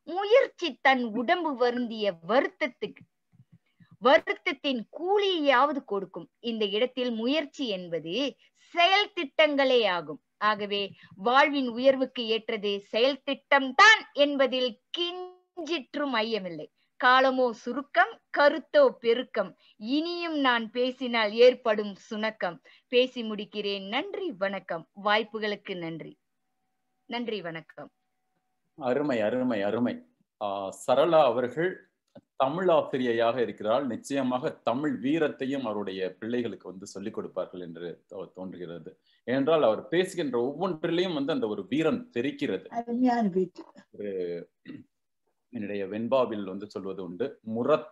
முயற்சி தன் உடம்பு வருந்திய வருத்தத்துக்கு வருத்தத்தின் கூலியாவது கொடுக்கும் இந்த இடத்தில் முயற்சி என்பது செயல் திட்டங்களே ஆகும் ஆகவே வாழ்வின் உயர்வுக்கு ஏற்றது செயல் திட்டம்தான் என்பதில் கிஞ்சிற்றும் ஐயமில்லை காலமோ சுருக்கம் கருத்தோ பெருக்கம் இனியும் நான் பேசினால் ஏற்படும் சுணக்கம் பேசி முடிக்கிறேன் நன்றி வணக்கம் வாய்ப்புகளுக்கு நன்றி நன்றி வணக்கம் அருமை அருமை அருமை ஆஹ் சரளா அவர்கள் தமிழ் ஆசிரியையாக இருக்கிறாள் நிச்சயமாக தமிழ் வீரத்தையும் அவருடைய பிள்ளைகளுக்கு வந்து சொல்லிக் கொடுப்பார்கள் என்று தோ- தோன்றுகிறது ஏனென்றால் அவர் பேசுகின்ற ஒவ்வொன்றிலையும் வந்து அந்த ஒரு வீரம் தெரிக்கிறது அருமையான பேச்சு ஒரு என்னுடைய வெண்பாவில் வந்து சொல்வது உண்டு முரத்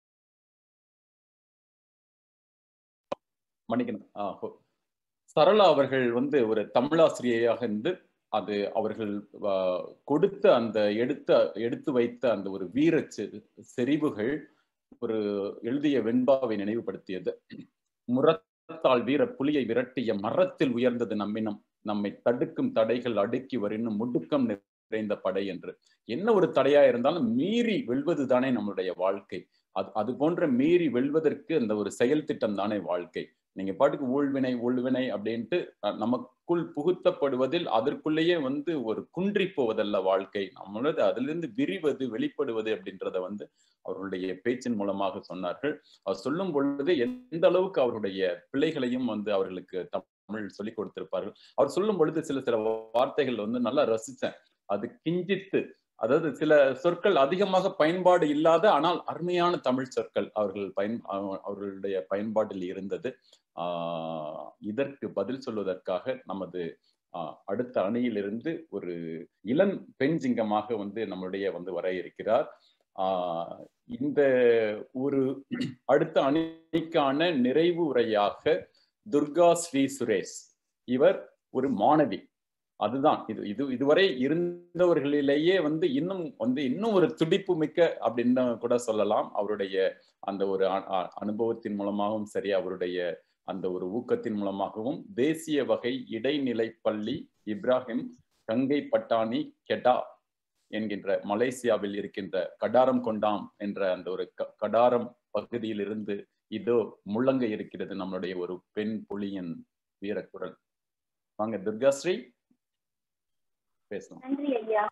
மன்னிக்கணும் ஆ, ஹோ. சரளா அவர்கள் வந்து ஒரு தமிழாசிரியையாக இருந்து அது அவர்கள் ஆ, கொடுத்த அந்த எடுத்த எடுத்து வைத்த அந்த ஒரு வீர செ- செறிவுகள் ஒரு எழுதிய வெண்பாவை நினைவுபடுத்தியது முரத்தால் வீர புலியை விரட்டிய மரத்தில் உயர்ந்தது நம்மினம் நம்மை தடுக்கும் தடைகள் அடுக்கி வரினும் முடுக்கம் நிறைந்த படை என்று என்ன ஒரு தடையா இருந்தாலும் மீறி வெல்வது தானே நம்மளுடைய வாழ்க்கை அது அது போன்ற மீறி வெல்வதற்கு அந்த ஒரு செயல் திட்டம் தானே வாழ்க்கை நீங்க பாட்டுக்கு ஊழ்வினை ஊழ்வினை அப்படின்ட்டு அஹ், நமக்குள் புகுத்தப்படுவதில் அதற்குள்ளேயே வந்து ஒரு குன்றி போவதல்ல வாழ்க்கை நம்மளது அதிலிருந்து விரிவது வெளிப்படுவது அப்படின்றத வந்து அவர்களுடைய பேச்சின் மூலமாக சொன்னார்கள் அவர் சொல்லும் பொழுது எந்த அளவுக்கு அவருடைய பிள்ளைகளையும் வந்து அவர்களுக்கு தமிழ் சொல்லிக் கொடுத்திருப்பார்கள் அவர் சொல்லும் பொழுது சில சில வார்த்தைகள் வந்து நல்லா ரசிச்சேன் அது கிஞ்சித்து அதாவது சில சொற்கள் அதிகமாக பயன்பாடு இல்லாத ஆனால் அருமையான தமிழ் சொற்கள் அவர்கள் பயன் அவ- அவர்களுடைய பயன்பாட்டில் இருந்தது ஆஹ் இதற்கு பதில் சொல்வதற்காக நமது ஆஹ் அடுத்த அணியிலிருந்து ஒரு இளம் பெண் சிங்கமாக வந்து நம்முடைய வந்து வர இருக்கிறார் ஆஹ் இந்த ஒரு அடுத்த அணிக்கான நிறைவு உரையாக துர்கா ஸ்ரீ சுரேஷ் இவர் ஒரு மாணவி அதுதான் இது இது இதுவரை இருந்தவர்களிலேயே வந்து இன்னும் வந்து இன்னும் ஒரு துடிப்பு மிக்க அப்படின்னு கூட சொல்லலாம் அவருடைய அந்த ஒரு அ- அ- அனுபவத்தின் மூலமாகவும் சரி அவருடைய அந்த ஒரு ஊக்கத்தின் மூலமாகவும் தேசிய வகை இடைநிலை பள்ளி இப்ராஹிம் கங்கை பட்டாணி கெடா என்கின்ற மலேசியாவில் இருக்கின்ற கடாரம் கொண்டாம் என்ற அந்த ஒரு க- கடாரம் பகுதியிலிருந்து இதோ முழங்க இருக்கிறது நம்மளுடைய ஒரு பெண் புலியின் வீரக்குரல் வாங்க துர்காஸ்ரீ பேசலாம் நன்றி ஐயா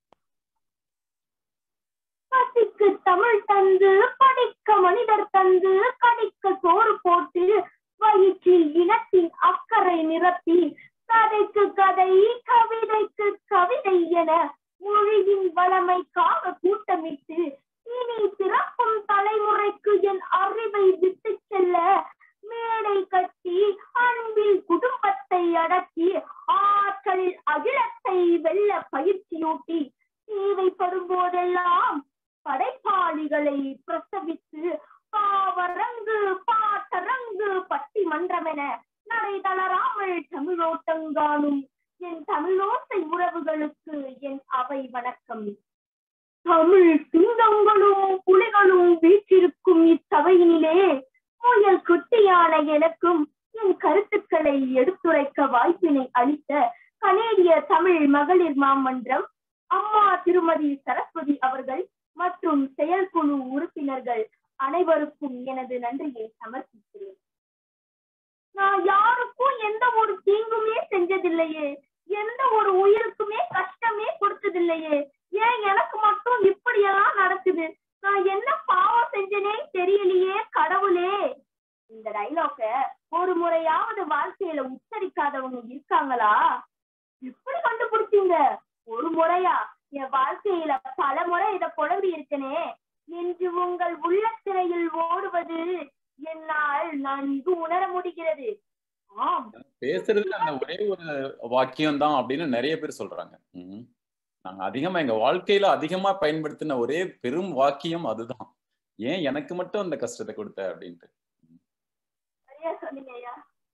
பசிக்கு தமிழ் தந்து படிக்க மனிதர் தந்து கடிக்க சோறு போட்டு வயிற்றில் இனத்தின் அக்கறை நிரப்பி கதைக்கு கதை கவிதைக்கு கவிதை என மொழியின் வளமைக்காக கூட்டமிட்டு இனி பிறக்கும் தலைமுறைக்கு என் அறிவை விட்டு செல்ல மேடை கட்டி அன்பில் குடும்பத்தை அடக்கி ஆற்றலில் அகிலத்தை வெல்ல பயிற்சியூட்டி தேவைப்படும் போதெல்லாம் படைப்பாளிகளை பிரசவித்து பாவரங்கு பாட்டரங்கு பட்டிமன்றம் என நடை தளராமல் தமிழோட்டங்காணும் என் தமிழோசை உறவுகளுக்கு என் அவை வணக்கம் தமிழ் சிங்கங்களும் புலிகளும் வீற்றிருக்கும் இச்சபையினிலே முயல் குட்டியான எனக்கும் என் கருத்துக்களை எடுத்துரைக்க வாய்ப்பினை அளித்த கனேடிய தமிழ் மகளிர் மாமன்றம் அம்மா திருமதி சரஸ்வதி அவர்கள் மற்றும் செயற்குழு உறுப்பினர்கள் அனைவருக்கும் எனது நன்றியை சமர்ப்பிக்கிறேன் நான் யாருக்கும் எந்த ஒரு தீங்குமே செஞ்சதில்லையே எந்த ஒரு உயிருக்குமே கஷ்டமே கொடுத்ததில்லையே ஏன் எனக்கு மட்டும் இப்படியெல்லாம் நடக்குது நான் என்ன பாவம் செஞ்சனே தெரியலையே கடவுளே இந்த டைலாக ஒரு முறையாவது வாழ்க்கையில உச்சரிக்காதவங்க இருக்காங்களா எப்படி கண்டுபிடிச்சீங்க ஒரு முறையா என் வாழ்க்கையில பல முறை இத புலம்பி இருக்கனே என்று உங்கள் உள்ளத்திரையில் ஓடுவது என்னால் நன்கு உணர முடிகிறது ஆம் பேசுறதுல அந்த ஒரே ஒரு வாக்கியம் தான் அப்படின்னு நிறைய பேர் சொல்றாங்க ம். நாங்க அதிகமா எங்க வாழ்க்கையில அதிகமா பயன்படுத்தின ஒரே பெரும் வாக்கியம் அதுதான் ஏன் எனக்கு மட்டும் அந்த கஷ்டத்தை கொடுத்த அப்படின்ட்டு சரியா சொன்னீங்க ஐயா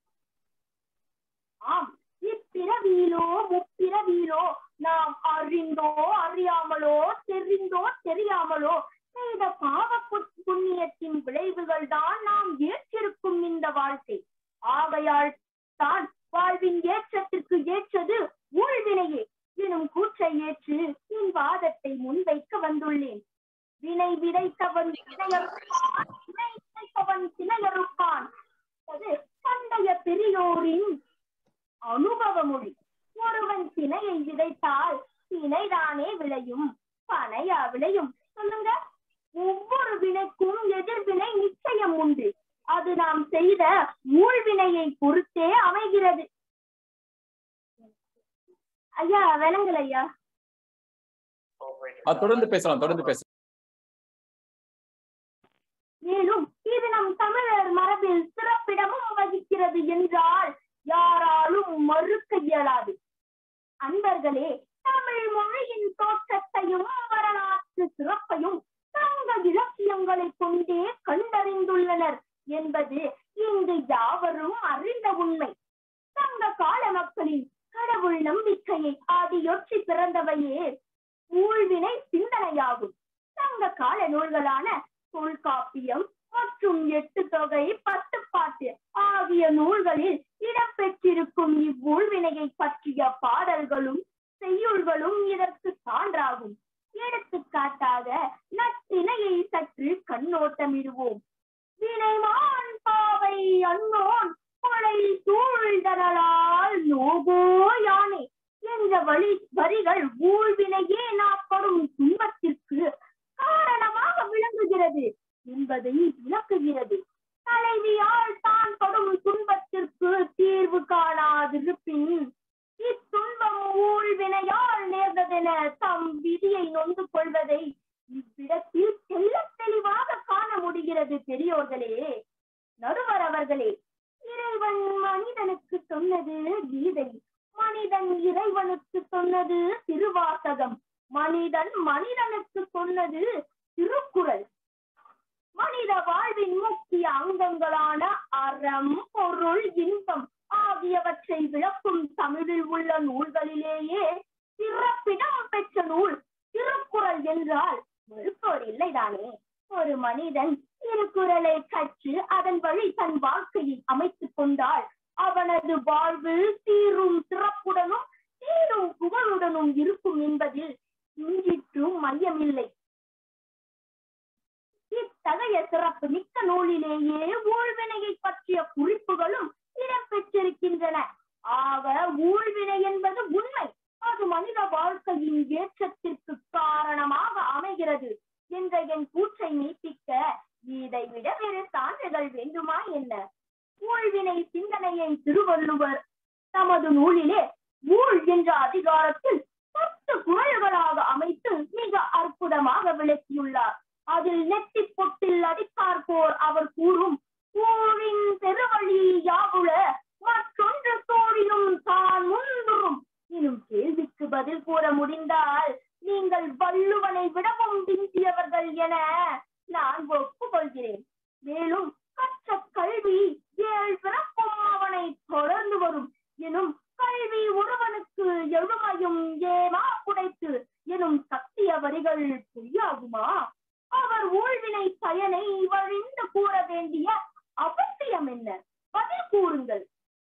ஆம் இப்பிறவியிலோ முப்பிறவியிலோ நாம் அறிந்தோ அறியாமலோ தெரிந்தோ தெரியாமலோ செய்த பாவ புண்- புண்ணியத்தின் விளைவுகள் தான் நாம் ஏற்றிருக்கும் இந்த வாழ்க்கை ஆகையால் தான் வாழ்வின் ஏற்றத்திற்கு ஏற்றது ஊழ்வினையே எனும் கூற்றை ஏற்று என் வாதத்தை முன்வைக்க விதைக்க வந்துள்ளேன் வினை விதைத்தவன் வினையறுப்பான் வினை விதைத்தவன் சினையறுப்பான் அது பண்டைய பெரியோரின் அனுபவ மொழி ஒருவன் திணையை விதைத்தால் திணைதானே விளையும் பனையா விளையும் சொல்லுங்க ஒவ்வொரு வினைக்கும் எதிர்வினை நிச்சயம் உண்டு அது நாம் செய்த மூழ்வினையை பொறுத்தே அமைகிறது ஐயா விளங்கல ஐயா ஆ, தொடர்ந்து பேசலாம் தொடர்ந்து பேசலாம் மேலும் இது நம் தமிழர் மரபில் சிறப்பிடமும் வகிக்கிறது என்றால் யாராலும் மறுக்க இயலாது அன்பர்களே தமிழ் மொழியின் தோற்றத்தையும் வரலாற்று சிறப்பையும் சங்க இலக்கியங்களை கொண்டே கண்டறிந்துள்ளனர் என்பது இங்கு யாவரும் அறிந்த உண்மை சங்க கால மக்களின் கடவுள் நம்பிக்கையை ஆதியொற்றி பிறந்தவையே ஊழ்வினை சிந்தனையாகும் சங்க கால நூல்களான தொல்காப்பியம் மற்றும் எட்டு தொகை பத்து பாட்டு ஆகிய நூல்களில் இடம்பெற்றிருக்கும் இவ்வூழ்வினையை பற்றிய பாடல்களும் செய்யுள்களும் இதற்கு சான்றாகும் எடுத்துக்காட்டாக நற்றினையை சற்று கண்ணோட்டமிடுவோம் வினைமான் பாவை அன்னோன் கொலை சூழ்தலால் நோகோ யானே என்ற வழி வரிகள் ஊழ்வினையே நாப்படும் துன்பத்திற்கு காரணமாக விளங்குகிறது என்பதை விளக்குகிறது தலைவியால் தான் படும் துன்பத்திற்கு தீர்வு காணாதிருப்பின் இத்துன்பம் ஊழ்வினையால் நேர்ந்ததென தம் விதியை நொந்து கொள்வதை இவ்விடத்தில் தெள்ளத் தெளிவாக காண முடிகிறது பெரியோர்களே நடுவர் அவர்களே இறைவன் மனிதனுக்கு சொன்னது கீதை மனிதன் இறைவனுக்கு சொன்னது திருவாசகம் மனிதன் மனிதனுக்கு சொன்னது திருக்குறள் மனித வாழ்வின் முக்கிய அங்கங்களான அறம் பொருள் இன்பம் ஆகியவற்றை விளக்கும் தமிழில் உள்ள நூல்களிலேயே சிறப்பிடம் பெற்ற நூல் திருக்குறள் என்றால் மறுப்போர் இல்லைதானே ஒரு மனிதன் திருக்குறளை கற்று அதன் வழி தன் வாழ்க்கையை அமைத்துக் கொண்டால் அவனது வாழ்வு சீரும் சிறப்புடனும் சீரும் புகழுடனும் இருக்கும் என்பதில் இன்றிற்றும் மையமில்லை இத்தகைய சிறப்பு மிக்க நூலிலேயே ஊழ்வினையை பற்றிய குறிப்புகளும் இடம்பெற்றிருக்கின்றன ஆக ஊழ்வினை என்பது உண்மை அது மனித வாழ்க்கையின் ஏற்றத்திற்கு காரணமாக அமைகிறது என்ற என் கூற்றை நீட்டிக்க இதை விட வேறு சான்றுகள் வேண்டுமா என்ன ஊழ்வினை சிந்தனையை திருவள்ளுவர் தமது நூலிலே ஊழ் என்ற அதிகாரத்தில் பத்து குரல்களாக அமைத்து மிக அற்புதமாக விளக்கியுள்ளார் அதில் நெத்தி பொட்டில் அடித்தார் போர் அவர் கூறும் ஊழின் பெருவழி யாவுல மற்றொன்று தோழிலும் தான் முந்துரும் எனும் கேள்விக்கு பதில் கூற முடிந்தால் நீங்கள் வள்ளுவனை விடவும் பிந்தியவர்கள் என நான் ஒப்புக்கொள்கிறேன் மேலும் கற்ற கல்வி ஏழ் பிறப்பும் அவனை தொடர்ந்து வரும் எனும் கல்வி ஒருவனுக்கு எழுமையும் ஏமா குடைத்து எனும் சத்திய வரிகள் பொய்யாகுமா அவர் ஊழ்வினை பயனை வழிந்து கூற வேண்டிய அவசியம் என்ன பதில் கூறுங்கள்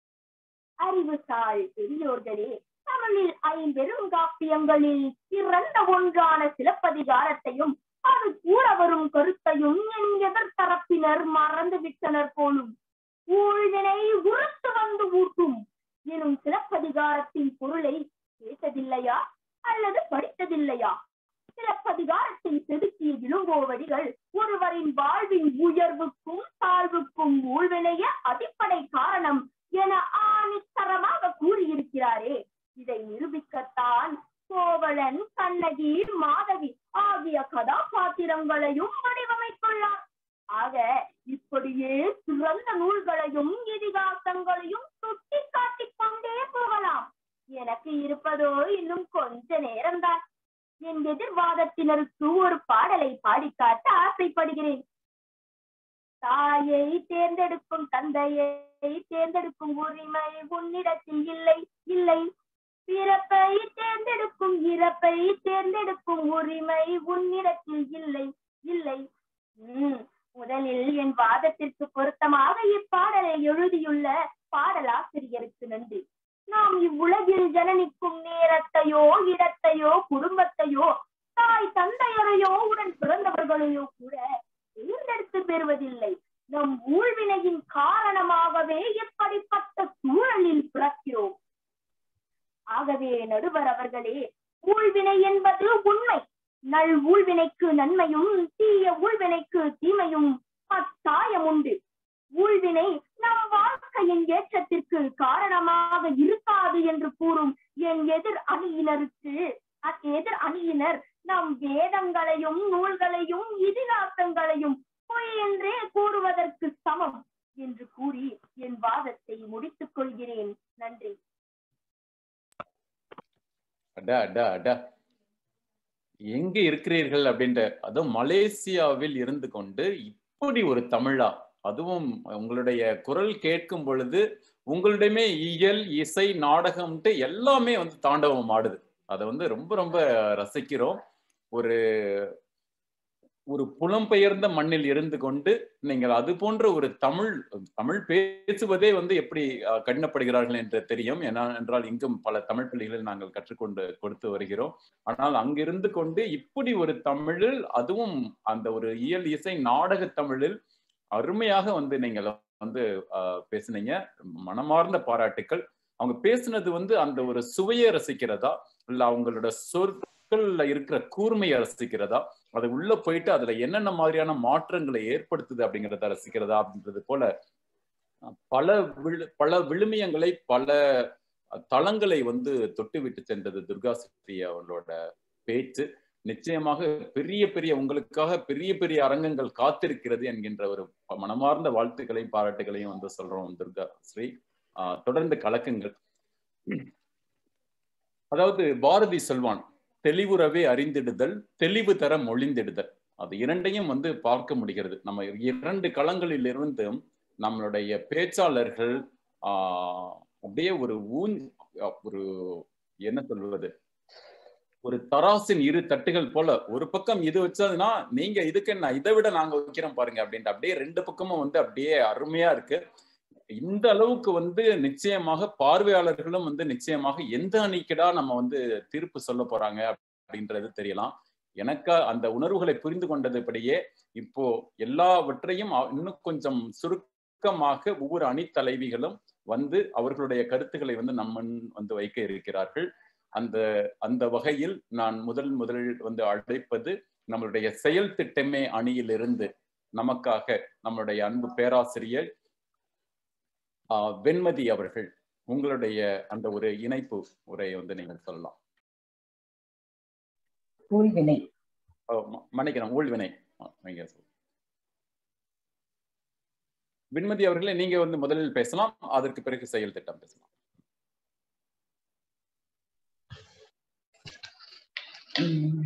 அறிவுசால் பெரியோர்களே தமிழில் ஐம்பெரும் காப்பியங்களில் சிறந்த ஒன்றான சிலப்பதிகாரத்தையும் அது கூற வரும் கருத்தையும் என் எதிர்த்தரப்பினர் மறந்து விட்டனர் போலும் ஊழ்வினை உறுத்து வந்து ஊட்டும் எனும் சிலப்பதிகாரத்தின் பொருளை கேட்டதில்லையா அல்லது படித்ததில்லையா சிலப்பதிகாரத்தை செதுக்கிய இளங்கோவடிகள் ஒருவரின் வாழ்வின் உயர்வுக்கும் தாழ்வுக்கும் ஊழ்வினைய அடிப்படை காரணம் என ஆணித்தரமாக கூறியிருக்கிறாரே இதை நிரூபிக்கத்தான் கோவலன் கண்ணகி மாதவி ஆகிய கதாபாத்திரங்களையும் வடிவமைத்துள்ளார் ஆக இப்படியே சிறந்த நூல்களையும் இதிகாசங்களையும் சுட்டி காட்டிக் கொண்டே போகலாம் எனக்கு இருப்பதோ இன்னும் கொஞ்ச நேரம்தான் என் எதிர்வாதத்தினருக்கு ஒரு பாடலை பாடி காட்ட ஆசைப்படுகிறேன் தாயை தேர்ந்தெடுக்கும் தந்தையை தேர்ந்தெடுக்கும் உரிமை உன்னிடத்தில் இல்லை இல்லை பிறப்பை தேர்ந்தெடுக்கும் இறப்பை தேர்ந்தெடுக்கும் உரிமை உன்னிடத்தில் இல்லை இல்லை உம் முதலில் என் வாதத்திற்கு பொருத்தமாக இப்பாடலை எழுதியுள்ள பாடலாசிரியருக்கு நன்றி நாம் இவ்வுலகில் ஜனனிக்கும் நேரத்தையோ இடத்தையோ குடும்பத்தையோ தாய் தந்தையரையோ உடன் பிறந்தவர்களையோ கூட தேர்ந்தெடுத்து பெறுவதில்லை நம் ஊழ்வினையின் காரணமாகவே எப்படிப்பட்ட சூழலில் பிறக்கிறோம் ஆகவே நடுவர் அவர்களே ஊழ்வினை என்பது உண்மை நல் ஊழ்வினைக்கு நன்மையும் தீய ஊழ்வினைக்கு தீமையும் கட்டாயம் உண்டு ஊழ்வினை நம் வாழ்க்கையின் ஏற்றத்திற்கு காரணமாக இருக்காது என்று கூறும் என் எதிர் அணியினருக்கு அ- எதிர் அணியினர் நம் வேதங்களையும் நூல்களையும் இதிகாசங்களையும் பொய் என்றே கூறுவதற்கு சமம் என்று கூறி என் வாதத்தை முடித்துக் கொள்கிறேன் நன்றி அடா அடா அடா எங்க இருக்கிறீர்கள் அப்படின்ற அதுவும் மலேசியாவில் இருந்து கொண்டு இப்படி ஒரு தமிழா அதுவும் உங்களுடைய குரல் கேட்கும் பொழுது உங்களிடமே இயல் இசை நாடகம்ட்டு எல்லாமே வந்து தாண்டவம் ஆடுது அதை வந்து ரொம்ப ரொம்ப ரசிக்கிறோம் ஒரு ஒரு புலம்பெயர்ந்த மண்ணில் இருந்து கொண்டு நீங்கள் அது போன்ற ஒரு தமிழ் தமிழ் பேசுவதே வந்து எப்படி அஹ், கடினப்படுகிறார்கள் என்று தெரியும் ஏன்னா என்றால் இங்கும் பல தமிழ் பள்ளிகளில் நாங்கள் கற்றுக்கொண்டு கொடுத்து வருகிறோம் ஆனால் அங்கிருந்து கொண்டு இப்படி ஒரு தமிழில் அதுவும் அந்த ஒரு இயல் இசை நாடக தமிழில் அருமையாக வந்து நீங்கள் வந்து அஹ், பேசுனீங்க மனமார்ந்த பாராட்டுக்கள் அவங்க பேசுனது வந்து அந்த ஒரு சுவையை ரசிக்கிறதா இல்ல அவங்களோட சொற்கள்ல இருக்கிற கூர்மையை ரசிக்கிறதா அது உள்ள போயிட்டு அதுல என்னென்ன மாதிரியான மாற்றங்களை ஏற்படுத்துது அப்படிங்கிறத ரசிக்கிறதா அப்படின்றது போல அஹ், பல விழு பல விழுமியங்களை பல தளங்களை வந்து தொட்டு விட்டு சென்றது துர்கா ஸ்ரீ அவர்களோட பேச்சு நிச்சயமாக பெரிய பெரிய உங்களுக்காக பெரிய பெரிய அரங்கங்கள் காத்திருக்கிறது என்கின்ற ஒரு மனமார்ந்த வாழ்த்துக்களையும் பாராட்டுகளையும் வந்து சொல்றோம் துர்கா ஸ்ரீ ஆஹ் தொடர்ந்து கலக்குங்கள் அதாவது பாரதி சொல்வான் தெளிவுறவே அறிந்திடுதல் தெளிவு தர மொழிந்திடுதல் அது இரண்டையும் வந்து பார்க்க முடிகிறது நம்ம இரண்டு களங்களில் இருந்தும் நம்மளுடைய பேச்சாளர்கள் ஆஹ் அப்படியே ஒரு ஊன் ஒரு என்ன சொல்வது ஒரு தராசின் இரு தட்டுகள் போல ஒரு பக்கம் இது வச்சதுன்னா நீங்க இதுக்கு என்ன இதை விட நாங்க வைக்கிறோம் பாருங்க அப்படின்ட்டு அப்படியே ரெண்டு பக்கமும் வந்து அப்படியே அருமையா இருக்கு இந்த அளவுக்கு வந்து நிச்சயமாக பார்வையாளர்களும் வந்து நிச்சயமாக எந்த அணிக்கடா நம்ம வந்து தீர்ப்பு சொல்ல போறாங்க அப்படின்றது தெரியலாம் எனக்கு அந்த உணர்வுகளை புரிந்து கொண்டதுபடியே இப்போ எல்லாவற்றையும் அ- இன்னும் கொஞ்சம் சுருக்கமாக ஒவ்வொரு அணி தலைவிகளும் வந்து அவர்களுடைய கருத்துக்களை வந்து நம்ம முன் வந்து வைக்க இருக்கிறார்கள் அந்த அந்த வகையில் நான் முதல் முதலில் வந்து அழைப்பது நம்மளுடைய செயல் திட்டமே அணியிலிருந்து நமக்காக நம்மளுடைய அன்பு பேராசிரியர் ஆஹ் வெண்மதி அவர்கள் உங்களுடைய அந்த ஒரு இணைப்பு உரையை வந்து நீங்கள் சொல்லலாம் ஊழ்வினை ஓ, ம- மன்னிக்கணும் ஊழ்வினை ஆ, நீங்க சொல்லுங்க. வெண்மதி அவர்களே நீங்க வந்து முதலில் பேசலாம் அதற்கு பிறகு செயல் திட்டம் பேசலாம் உம்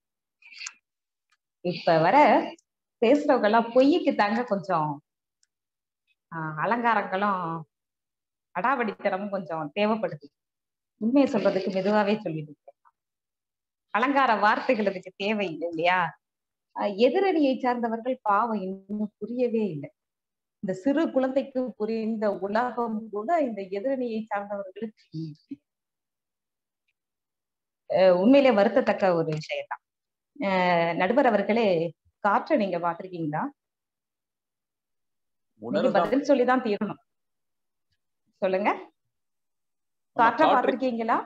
இப்ப வர பேசுறவங்க எல்லாம் பொய்யுக்கு தாங்க கொஞ்சம் ஆஹ் அலங்காரங்களும் அடாவடித்தனமும் கொஞ்சம் தேவைப்படுது உண்மையை சொல்றதுக்கு மெதுவாவே சொல்லிட்டு அலங்கார வார்த்தைகள் அதுக்கு தேவை இல்லை இல்லையா ஆஹ் எதிரணியை சார்ந்தவர்கள் பாவம் இன்னும் புரியவே இல்லை இந்த சிறு குழந்தைக்கு புரிந்த உலகம் கூட இந்த எதிரணியை சார்ந்தவர்களுக்கு இல்லை. ஆஹ் உண்மையிலே வருத்தத்தக்க ஒரு விஷயம்தான் ஆஹ் நடுவர் அவர்களே காற்றை நீங்க பாத்திருக்கீங்களா நீங்க உணர்தான் பதில் சொல்லிதான் தீரணும் சொல்லுங்க ஆமா, காற்றை காற்று பாத்திருக்கீங்களா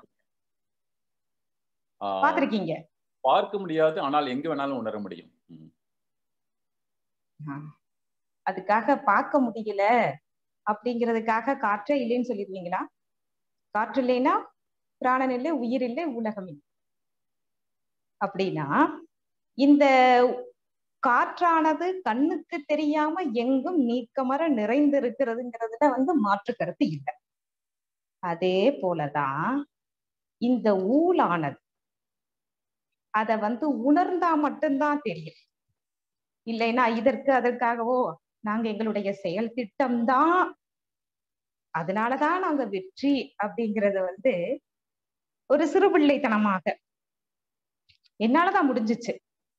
ஆஹ் பாத்திருக்கீங்க பார்க்க முடியாது ஆனால் எங்க வேணாலும் உணர முடியும் ம். ஆஹ் அதுக்காக பார்க்க முடியல அப்படிங்கிறதுக்காக காற்றே இல்லைன்னு சொல்லிடுவீங்களா காற்று இல்லைன்னா பிராணன் இல்லை உயிர் இல்லை உலகம் இல்லை அப்படின்னா இந்த காற்றானது கண்ணுக்கு தெரியாம எங்கும் நீக்கமர நிறைந்து இருக்கிறதுங்கிறதுல வந்து மாற்று கருத்து இல்லை அதே போலதான் இந்த ஊழானது அத வந்து உணர்ந்தா மட்டும்தான் தெரியும் இல்லைன்னா இதற்கு அதற்காகவோ நாங்க எங்களுடைய செயல் திட்டம்தான் அதனாலதான் நாங்க வெற்றி அப்படிங்கறத வந்து ஒரு சிறுபிள்ளைத்தனமாக என்னாலதான் முடிஞ்சிச்சு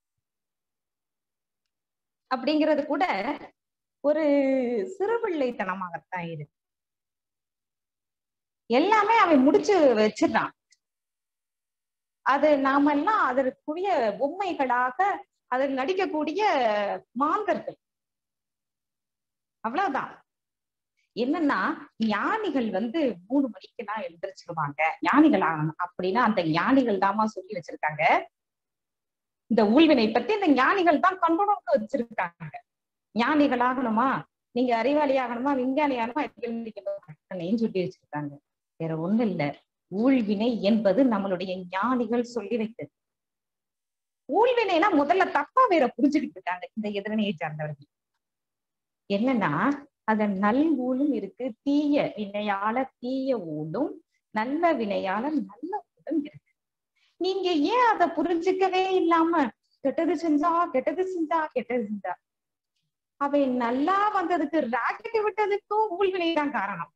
அப்படிங்கிறது கூட ஒரு சிறுபிள்ளைத்தனமாகத்தான் இருக்கு எல்லாமே அவன் முடிச்சு வச்சிடறான் அது நாமெல்லாம் அதற்குரிய பொம்மைகளாக அதில் நடிக்கக்கூடிய மாந்தர்கள் அவ்வளவுதான் என்னன்னா ஞானிகள் வந்து மூணு மணிக்கெல்லாம் எழுந்திரிச்சிருவாங்க ஞானிகள் ஆகணும் அப்படின்னா அந்த ஞானிகள் தாமா சொல்லி வச்சிருக்காங்க இந்த ஊழ்வினை பத்தி இந்த ஞானிகள் தான் கண்டுணர்ந்து வச்சிருக்காங்க ஞானிகள் ஆகணுமா நீங்க அறிவாளி ஆகணுமா விஞ்ஞானி ஆகணுமா எழுந்திரிக்கணும் சொல்லி வச்சிருக்காங்க வேற ஒண்ணு இல்ல ஊழ்வினை என்பது நம்மளுடைய ஞானிகள் சொல்லி வைத்தது ஊழ்வினைனா முதல்ல தப்பா வேற புரிஞ்சுக்கிட்டு இருக்காங்க இந்த எதிரணியை சார்ந்தவர்கள் என்னன்னா அத நல் ஊழும் இருக்கு தீய வினையால தீய ஊழும் நல்ல வினையால நல்ல ஊழும் இருக்கு நீங்க ஏன் அதை புரிஞ்சுக்கவே இல்லாம கெட்டது செஞ்சா கெட்டது செஞ்சா கெட்டது செஞ்சா அவை நல்லா வந்ததுக்கு ராக்கெட் விட்டதுக்கும் ஊழ்வினை தான் காரணம்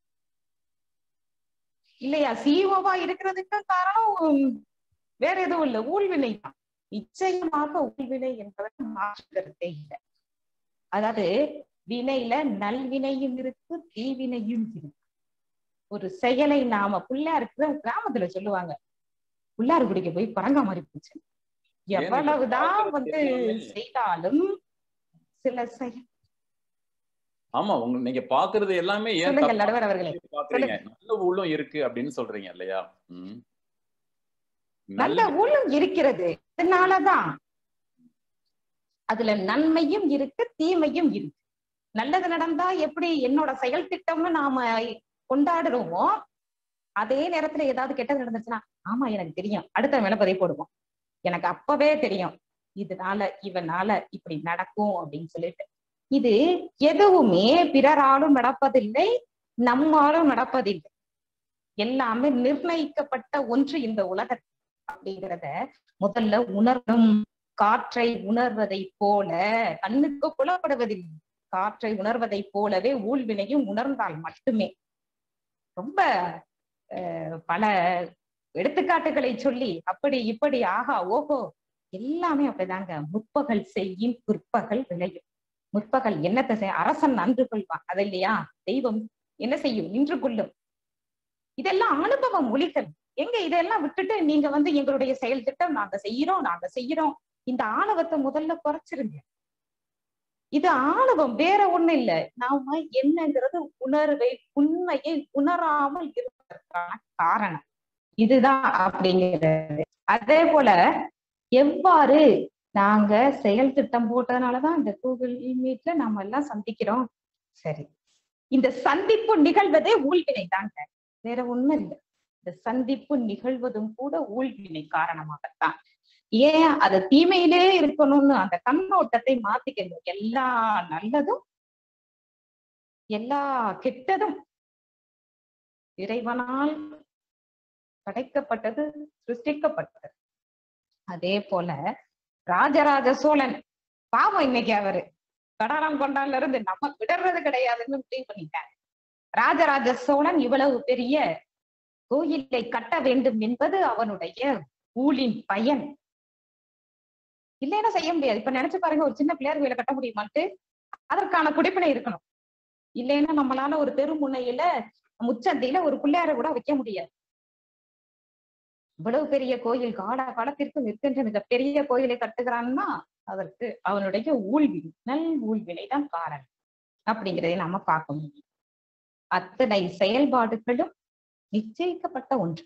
இல்லையா சிஓவா இருக்கிறதுக்கும் காரணம் வேற எதுவும் இல்ல ஊழ்வினை தான் நிச்சயமாக ஊழ்வினை என்பதற்கு மாற்று கருத்தே இல்லை அதாவது வினையில நல்வினையும் இருக்கு தீவினையும் இருக்கு ஒரு செயலை நாம பிள்ளையாருக்கு கிராமத்துல சொல்லுவாங்க புள்ளாறு குடிக்க போய் பரங்கா மாதிரி போச்சு எவ்வளவுதான் வந்து செய்தாலும் சில செயல் ஆமா உங்க நீங்க பாக்குறது எல்லாமே ஏன் சொல்லுங்க தப்பா நடுவர் அவர்களே பாக்குறீங்க நல்ல உள்ளம் இருக்கு அப்படின்னு சொல்றீங்க இல்லையா ம். நல்ல ஊழம் இருக்கிறது அதனாலதான் அதுல நன்மையும் இருக்கு தீமையும் இருக்கு நல்லது நடந்தா எப்படி என்னோட செயல் திட்டம்னு நாம கொண்டாடுறோமோ அதே நேரத்துல ஏதாவது கெட்டது நடந்துச்சுன்னா ஆமா எனக்கு தெரியும் அடுத்த மேல பதிவு போடுவோம் எனக்கு அப்பவே தெரியும் இதனால இவனால இப்படி நடக்கும் அப்படின்னு சொல்லிட்டு இது எதுவுமே பிறராலும் நடப்பதில்லை நம்மாலும் நடப்பதில்லை எல்லாமே நிர்ணயிக்கப்பட்ட ஒன்று இந்த உலக அப்படிங்கிறத முதல்ல உணரணும் காற்றை உணர்வதை போல கண்ணுக்கு புலப்படுவதில்லை காற்றை உணர்வதை போலவே ஊழ்வினையும் உணர்ந்தால் மட்டுமே ரொம்ப அஹ், பல எடுத்துக்காட்டுகளை சொல்லி அப்படி இப்படி ஆகா ஓஹோ எல்லாமே அப்படிதாங்க முற்பகல் செய்யும் பிற்பகல் விளையும் முற்பகல் என்னத்தை செய் அரசன் நன்று கொள்வான் அது இல்லையா தெய்வம் என்ன செய்யும் நின்று கொள்ளும் இதெல்லாம் அனுபவ மொழிகள் எங்க இதெல்லாம் விட்டுட்டு நீங்க வந்து எங்களுடைய செயல் திட்டம் நாங்க செய்யறோம் நாங்க செய்யறோம் இந்த ஆணவத்தை முதல்ல குறைச்சிருங்க இது ஆணவம் வேற ஒண்ணு இல்ல நாம என்னங்கிறது உணர்வை உண்மையை உணராமல் இருப்பதற்கான காரணம் இதுதான் அப்படிங்கிறது அதே போல எவ்வாறு நாங்க செயல் திட்டம் போட்டதுனாலதான் இந்த கூகுள் மீட்ல நாம எல்லாம் சந்திக்கிறோம் சரி இந்த சந்திப்பு நிகழ்வதே ஊழ்வினை தாங்க வேற ஒண்ணும் இல்லை இந்த சந்திப்பு நிகழ்வதும் கூட ஊழ்வினை காரணமாகத்தான் ஏன் அது தீமையிலே இருக்கணும்னு அந்த கண்ணோட்டத்தை மாத்திக்கணும் எல்லா நல்லதும் எல்லா கெட்டதும் இறைவனால் படைக்கப்பட்டது சிருஷ்டிக்கப்பட்டது அதே போல ராஜராஜ சோழன் பாவம் இன்னைக்கு அவரு கடலம் கொண்டான்ல இருந்து நம்ம விடுறது கிடையாதுன்னு முடிவு பண்ணிட்டாங்க ராஜராஜ சோழன் இவ்வளவு பெரிய கோயிலை கட்ட வேண்டும் என்பது அவனுடைய ஊழின் பயன் இல்லைன்னா செய்ய முடியாது இப்ப நினைச்சு பாருங்க ஒரு சின்ன பிள்ளையார் கோயிலை கட்ட முடியுமான்ட்டு அதற்கான குடிப்பினை இருக்கணும் இல்லைன்னா நம்மளால ஒரு தெரு முனையில முச்சந்தியில ஒரு பிள்ளையார கூட வைக்க முடியாது இவ்வளவு பெரிய கோயில் கால காலத்திற்கு நிற்கின்ற மிக பெரிய கோயிலை கட்டுகிறான்னா அதற்கு அவனுடைய ஊழ்வினை நல் ஊழ்வினை தான் காரணம் அப்படிங்கிறதை நாம பார்க்க முடியும் அத்தனை செயல்பாடுகளும் நிச்சயிக்கப்பட்ட ஒன்று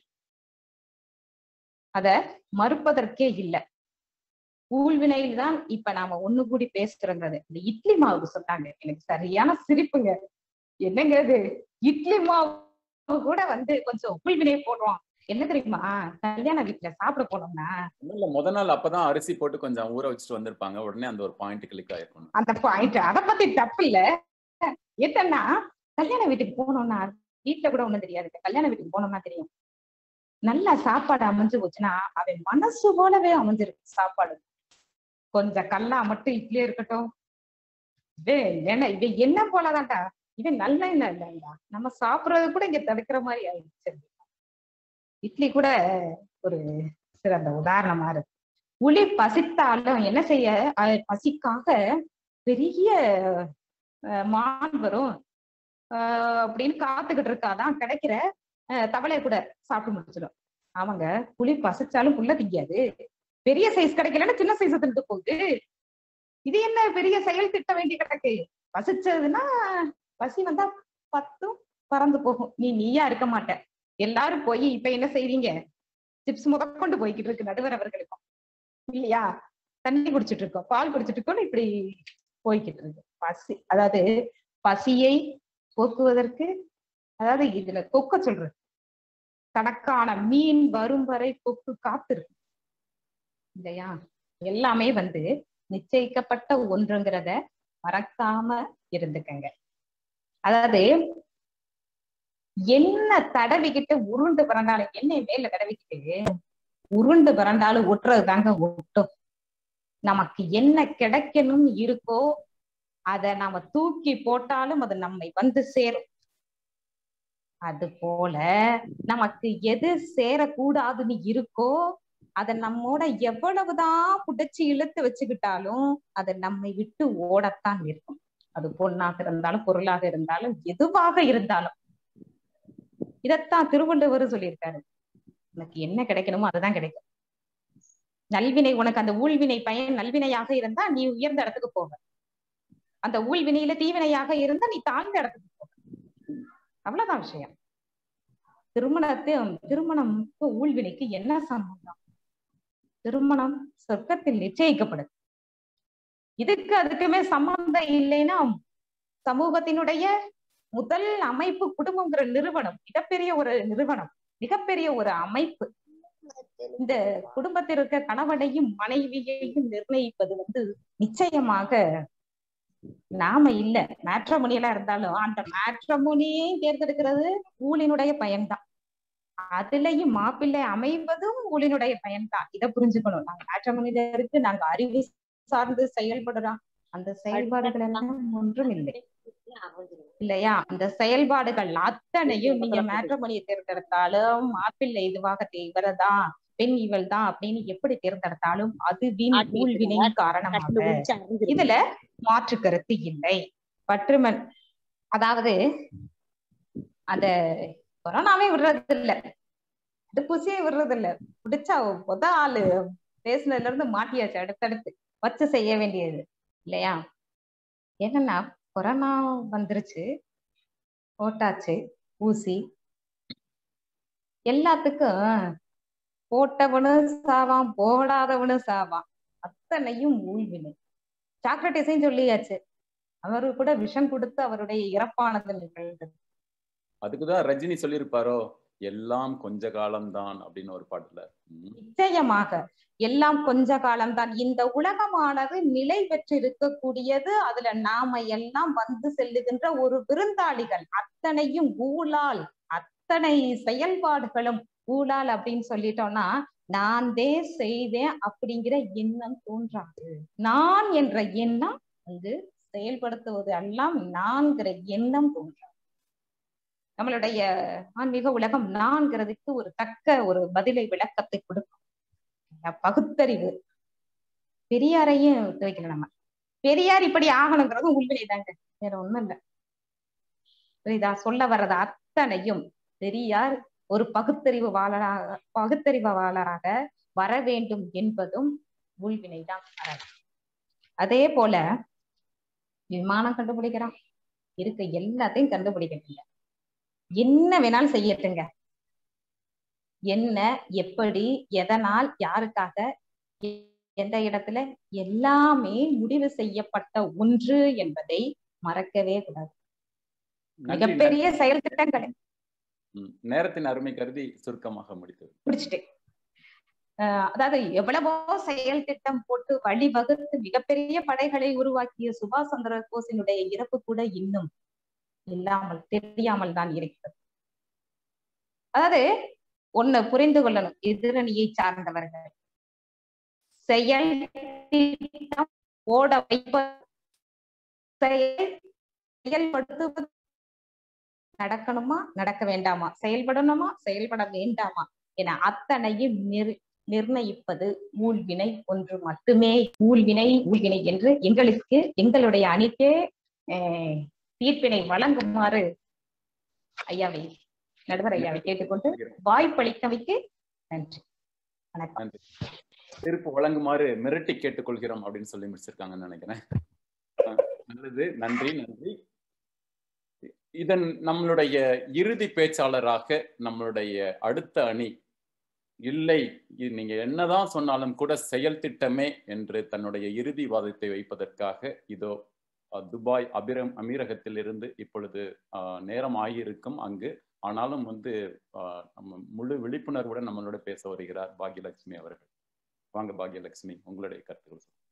அத மறுப்பதற்கே இல்லை ஊழ்வினையில் தான் இப்ப நாம ஒண்ணு கூடி பேசுறோங்கிறது இந்த இட்லி மாவு சொன்னாங்க எனக்கு சரியான சிரிப்புங்க என்னங்க இது இட்லி மாவு கூட வந்து கொஞ்சம் ஊழ்வினை போடுறோம் என்ன தெரியுமா கல்யாண வீட்டுல சாப்பிட போனோம்னா ஒண்ணும் இல்ல முத நாள் அப்பதான் அரிசி போட்டு கொஞ்சம் ஊற வச்சுட்டு வந்திருப்பாங்க உடனே அந்த ஒரு பாயிண்ட் கிளிக் ஆயிருக்கும் அந்த பாயிண்ட் அதை பத்தி தப்பு இல்ல என்னன்னா கல்யாண வீட்டுக்கு போனோம்னா வீட்டுல கூட ஒண்ணும் தெரியாது கல்யாண வீட்டுக்கு போனோம்னா தெரியும் நல்ல சாப்பாடு அமைஞ்சு போச்சுன்னா அவன் மனசு போலவே அமைஞ்சிருக்கு சாப்பாடு கொஞ்சம் கல்லா மட்டும் இட்லி இருக்கட்டும் இவன் என்ன இவன் என்ன போலதான்டா இவன் நல்ல என்ன இல்லைண்டா நம்ம சாப்பிடுறது கூட இங்க தடுக்கிற மாதிரி ஆயிடுச்சு இட்லி கூட ஒரு சிறந்த உதாரணமா இருக்கு புலி பசித்தாலும் என்ன செய்ய அது பசிக்காக பெரிய அஹ், மான் வரும் ஆஹ் அப்படின்னு காத்துக்கிட்டு இருக்காதான் கிடைக்கிற அஹ், தவளையை கூட சாப்பிட்டு முடிச்சிடும் அவங்க புலி பசிச்சாலும் புல்ல திங்காது பெரிய சைஸ் கிடைக்கலன்னா சின்ன சைஸ் தின்ட்டு போகுது இது என்ன பெரிய செயல் திட்ட வேண்டி கிடக்கு பசிச்சதுன்னா பசி வந்தா பத்தும் பறந்து போகும் நீ நீயா இருக்க மாட்ட எல்லாரும் போய் இப்ப என்ன செய்வீங்க சிப்ஸ் முதற்கொண்டு போய்கிட்டு இருக்கு நடுவர் அவர்களுக்கும் இல்லையா தண்ணி குடிச்சிட்டு இருக்கோம் பால் குடிச்சிட்டு இருக்கோம் இப்படி போய்கிட்டு இருக்கு பசி அதாவது பசியை போக்குவதற்கு அதாவது இதுல கொக்க சொல்றது தனக்கான மீன் வரும் வரை கொக்கு காத்திருக்கு இல்லையா எல்லாமே வந்து நிச்சயிக்கப்பட்ட ஒன்றுங்கிறத மறக்காம இருந்துக்கங்க அதாவது என்ன தடவிக்கிட்டு உருண்டு பிறந்தாலும் எண்ணெய் மேல தடவிக்கிட்டு உருண்டு பிறந்தாலும் ஒட்டுறது தாங்க ஒட்டும் நமக்கு என்ன கிடைக்கணும் இருக்கோ அத நாம தூக்கி போட்டாலும் அது நம்மை வந்து சேரும் அது போல நமக்கு எது சேரக்கூடாதுன்னு இருக்கோ அத நம்மோட எவ்வளவுதான் புடைச்சு இழுத்து வச்சுக்கிட்டாலும் அது நம்மை விட்டு ஓடத்தான் இருக்கும் அது பொண்ணாக இருந்தாலும் பொருளாக இருந்தாலும் எதுவாக இருந்தாலும் இதத்தான் திருவள்ளுவர் சொல்லியிருக்காரு உனக்கு என்ன கிடைக்கணுமோ அதுதான் கிடைக்கும் நல்வினை உனக்கு அந்த ஊழ்வினை பயன் நல்வினையாக இருந்தா நீ உயர்ந்த இடத்துக்கு போவ அந்த ஊழ்வினையில தீவினையாக இருந்தா நீ தாழ்ந்த இடத்துக்கு போவ அவ்வளவுதான் விஷயம் திருமணத்தை திருமணம்க்கு ஊழ்வினைக்கு என்ன சம்பந்தம் திருமணம் சொர்க்கத்தில் நிச்சயிக்கப்படுது இதுக்கு அதுக்குமே சம்பந்தம் இல்லைன்னா சமூகத்தினுடைய முதல் அமைப்பு குடும்பங்கிற நிறுவனம் மிகப்பெரிய ஒரு நிறுவனம் மிகப்பெரிய ஒரு அமைப்பு இந்த குடும்பத்தில் இருக்க கணவனையும் மனைவியையும் நிர்ணயிப்பது வந்து நிச்சயமாக நாம இல்ல மேட்ரமோனியலா இருந்தாலும் அந்த மேட்ரமோனியையும் தேர்ந்தெடுக்கிறது ஊழினுடைய பயன்தான் அதுலயும் மாப்பிள்ளை அமைவதும் ஊழினுடைய பயன்தான் இதை புரிஞ்சுக்கணும் நாங்க மேட்ரமோனியில இருக்கு நாங்க அறிவு சார்ந்து செயல்படுறோம் அந்த செயல்பாடுகள் எல்லாம் ஒன்றும் இல்லை இல்லையா அந்த செயல்பாடுகள் அத்தனையும் நீங்க மேட்ரமணியை தேர்ந்தெடுத்தாலும் மாப்பிள்ளை இதுவாக இவரதா பெண் இவள் தான் அப்படின்னு எப்படி தேர்ந்தெடுத்தாலும் அது வீண் ஊழ்வினையின் காரணமாக இதுல மாற்று கருத்து இல்லை பற்றுமன் அதாவது அத கொரோனாவே விடுறது இல்ல தடுப்பூசியே விடுறது இல்ல பிடிச்சா முத ஆளு பேசுனதுல இருந்து மாட்டியாச்சு அடுத்தடுத்து வச்சு செய்ய வேண்டியது இல்லையா என்னன்னா கொரோனா வந்துருச்சு போட்டாச்சு ஊசி எல்லாத்துக்கும் போட்டவனும் சாவான் போடாதவனும் சாவான் அத்தனையும் ஊழ்வினை சாக்ரட்டிஸையும் சொல்லியாச்சு அவரு கூட விஷம் கொடுத்து அவருடைய இறப்பானது நிகழ்ந்தது அதுக்குதான் ரஜினி சொல்லியிருப்பாரோ எல்லாம் கொஞ்ச காலம்தான் அப்படின்னு ஒரு பாட்டுல நிச்சயமாக எல்லாம் கொஞ்ச காலம்தான் இந்த உலகமானது நிலை பெற்று இருக்கக்கூடியது அதுல நாம எல்லாம் வந்து செல்லுகின்ற ஒரு விருந்தாளிகள் அத்தனையும் ஊழால் அத்தனை செயல்பாடுகளும் ஊழால் அப்படின்னு சொல்லிட்டோம்னா நான் தே செய்தேன் அப்படிங்கிற எண்ணம் தோன்றாது நான் என்ற எண்ணம் வந்து செயல்படுத்துவது எல்லாம் நான்கிற எண்ணம் தோன்றாது நம்மளுடைய ஆன்மீக உலகம் நான்கிறதுக்கு ஒரு தக்க ஒரு பதிலை விளக்கத்தை கொடுக்கும் பகுத்தறிவு பெரியாரையும் வைக்கல நம்ம பெரியார் இப்படி ஆகணுங்கிறது உண்மையை தாங்க வேற ஒண்ணும் இல்ல புரியுதா சொல்ல வர்றது அத்தனையும் பெரியார் ஒரு பகுத்தறிவுவாளராக பகுத்தறிவாளராக வர வேண்டும் என்பதும் உள்வினைதான் அதே போல விமானம் கண்டுபிடிக்கிறான் இருக்க எல்லாத்தையும் கண்டுபிடிக்கணும் என்ன வேணாலும் செய்யட்டுங்க என்ன எப்படி எதனால் யாருக்காக எந்த இடத்துல எல்லாமே முடிவு செய்யப்பட்ட ஒன்று என்பதை மறக்கவே கூடாது மிகப்பெரிய செயல் திட்டங்கள் நேரத்தின் அருமை கருதி சுருக்கமாக முடித்தது முடிச்சுட்டு அதாவது எவ்வளவோ செயல் திட்டம் போட்டு வழிவகுத்து மிகப்பெரிய படைகளை உருவாக்கிய சுபாஷ் சந்திர போஸினுடைய இறப்பு கூட இன்னும் இல்லாமல் தெரியாமல் தான் இருக்கிறது அதாவது ஒண்ணு புரிந்து கொள்ளணும் எதிரணியை சார்ந்தவர்கள் செயல் திட்டம் ஓட வைப்ப செயல்படுத்துவது நடக்கணுமா நடக்க வேண்டாமா செயல்படணுமா செயல்பட வேண்டாமா என அத்தனையும் நிர் நிர்ணயிப்பது ஊழ்வினை ஒன்று மட்டுமே ஊழ்வினை ஊழ்வினை என்று எங்களுக்கு எங்களுடைய அணிக்கே தீர்ப்பினை வழங்குமாறு ஐயாவை நடுவர் ஐயாவை கேட்டுக்கொண்டு வாய்ப்பளித்தமைக்கு நன்றி வணக்கம் நன்றி தீர்ப்பு வழங்குமாறு மிரட்டி கேட்டுக்கொள்கிறோம் அப்படின்னு சொல்லி முடிச்சிருக்காங்கன்னு நினைக்கிறேன் அஹ் நல்லது நன்றி நன்றி இதன் நம்மளுடைய இறுதி பேச்சாளராக நம்மளுடைய அடுத்த அணி இல்லை இது நீங்க என்னதான் சொன்னாலும் கூட செயல் திட்டமே என்று தன்னுடைய இறுதி வாதத்தை வைப்பதற்காக இதோ அஹ், துபாய் அபிரம் அமீரகத்திலிருந்து இப்பொழுது அஹ், நேரம் ஆகியிருக்கும் அங்கு ஆனாலும் வந்து அஹ், நம்ம முழு விழிப்புணர்வுடன் நம்மளோட பேச வருகிறார் பாக்யலட்சுமி அவர்கள் வாங்க பாக்யலட்சுமி உங்களுடைய கருத்துக்கள் சொல்லுங்க.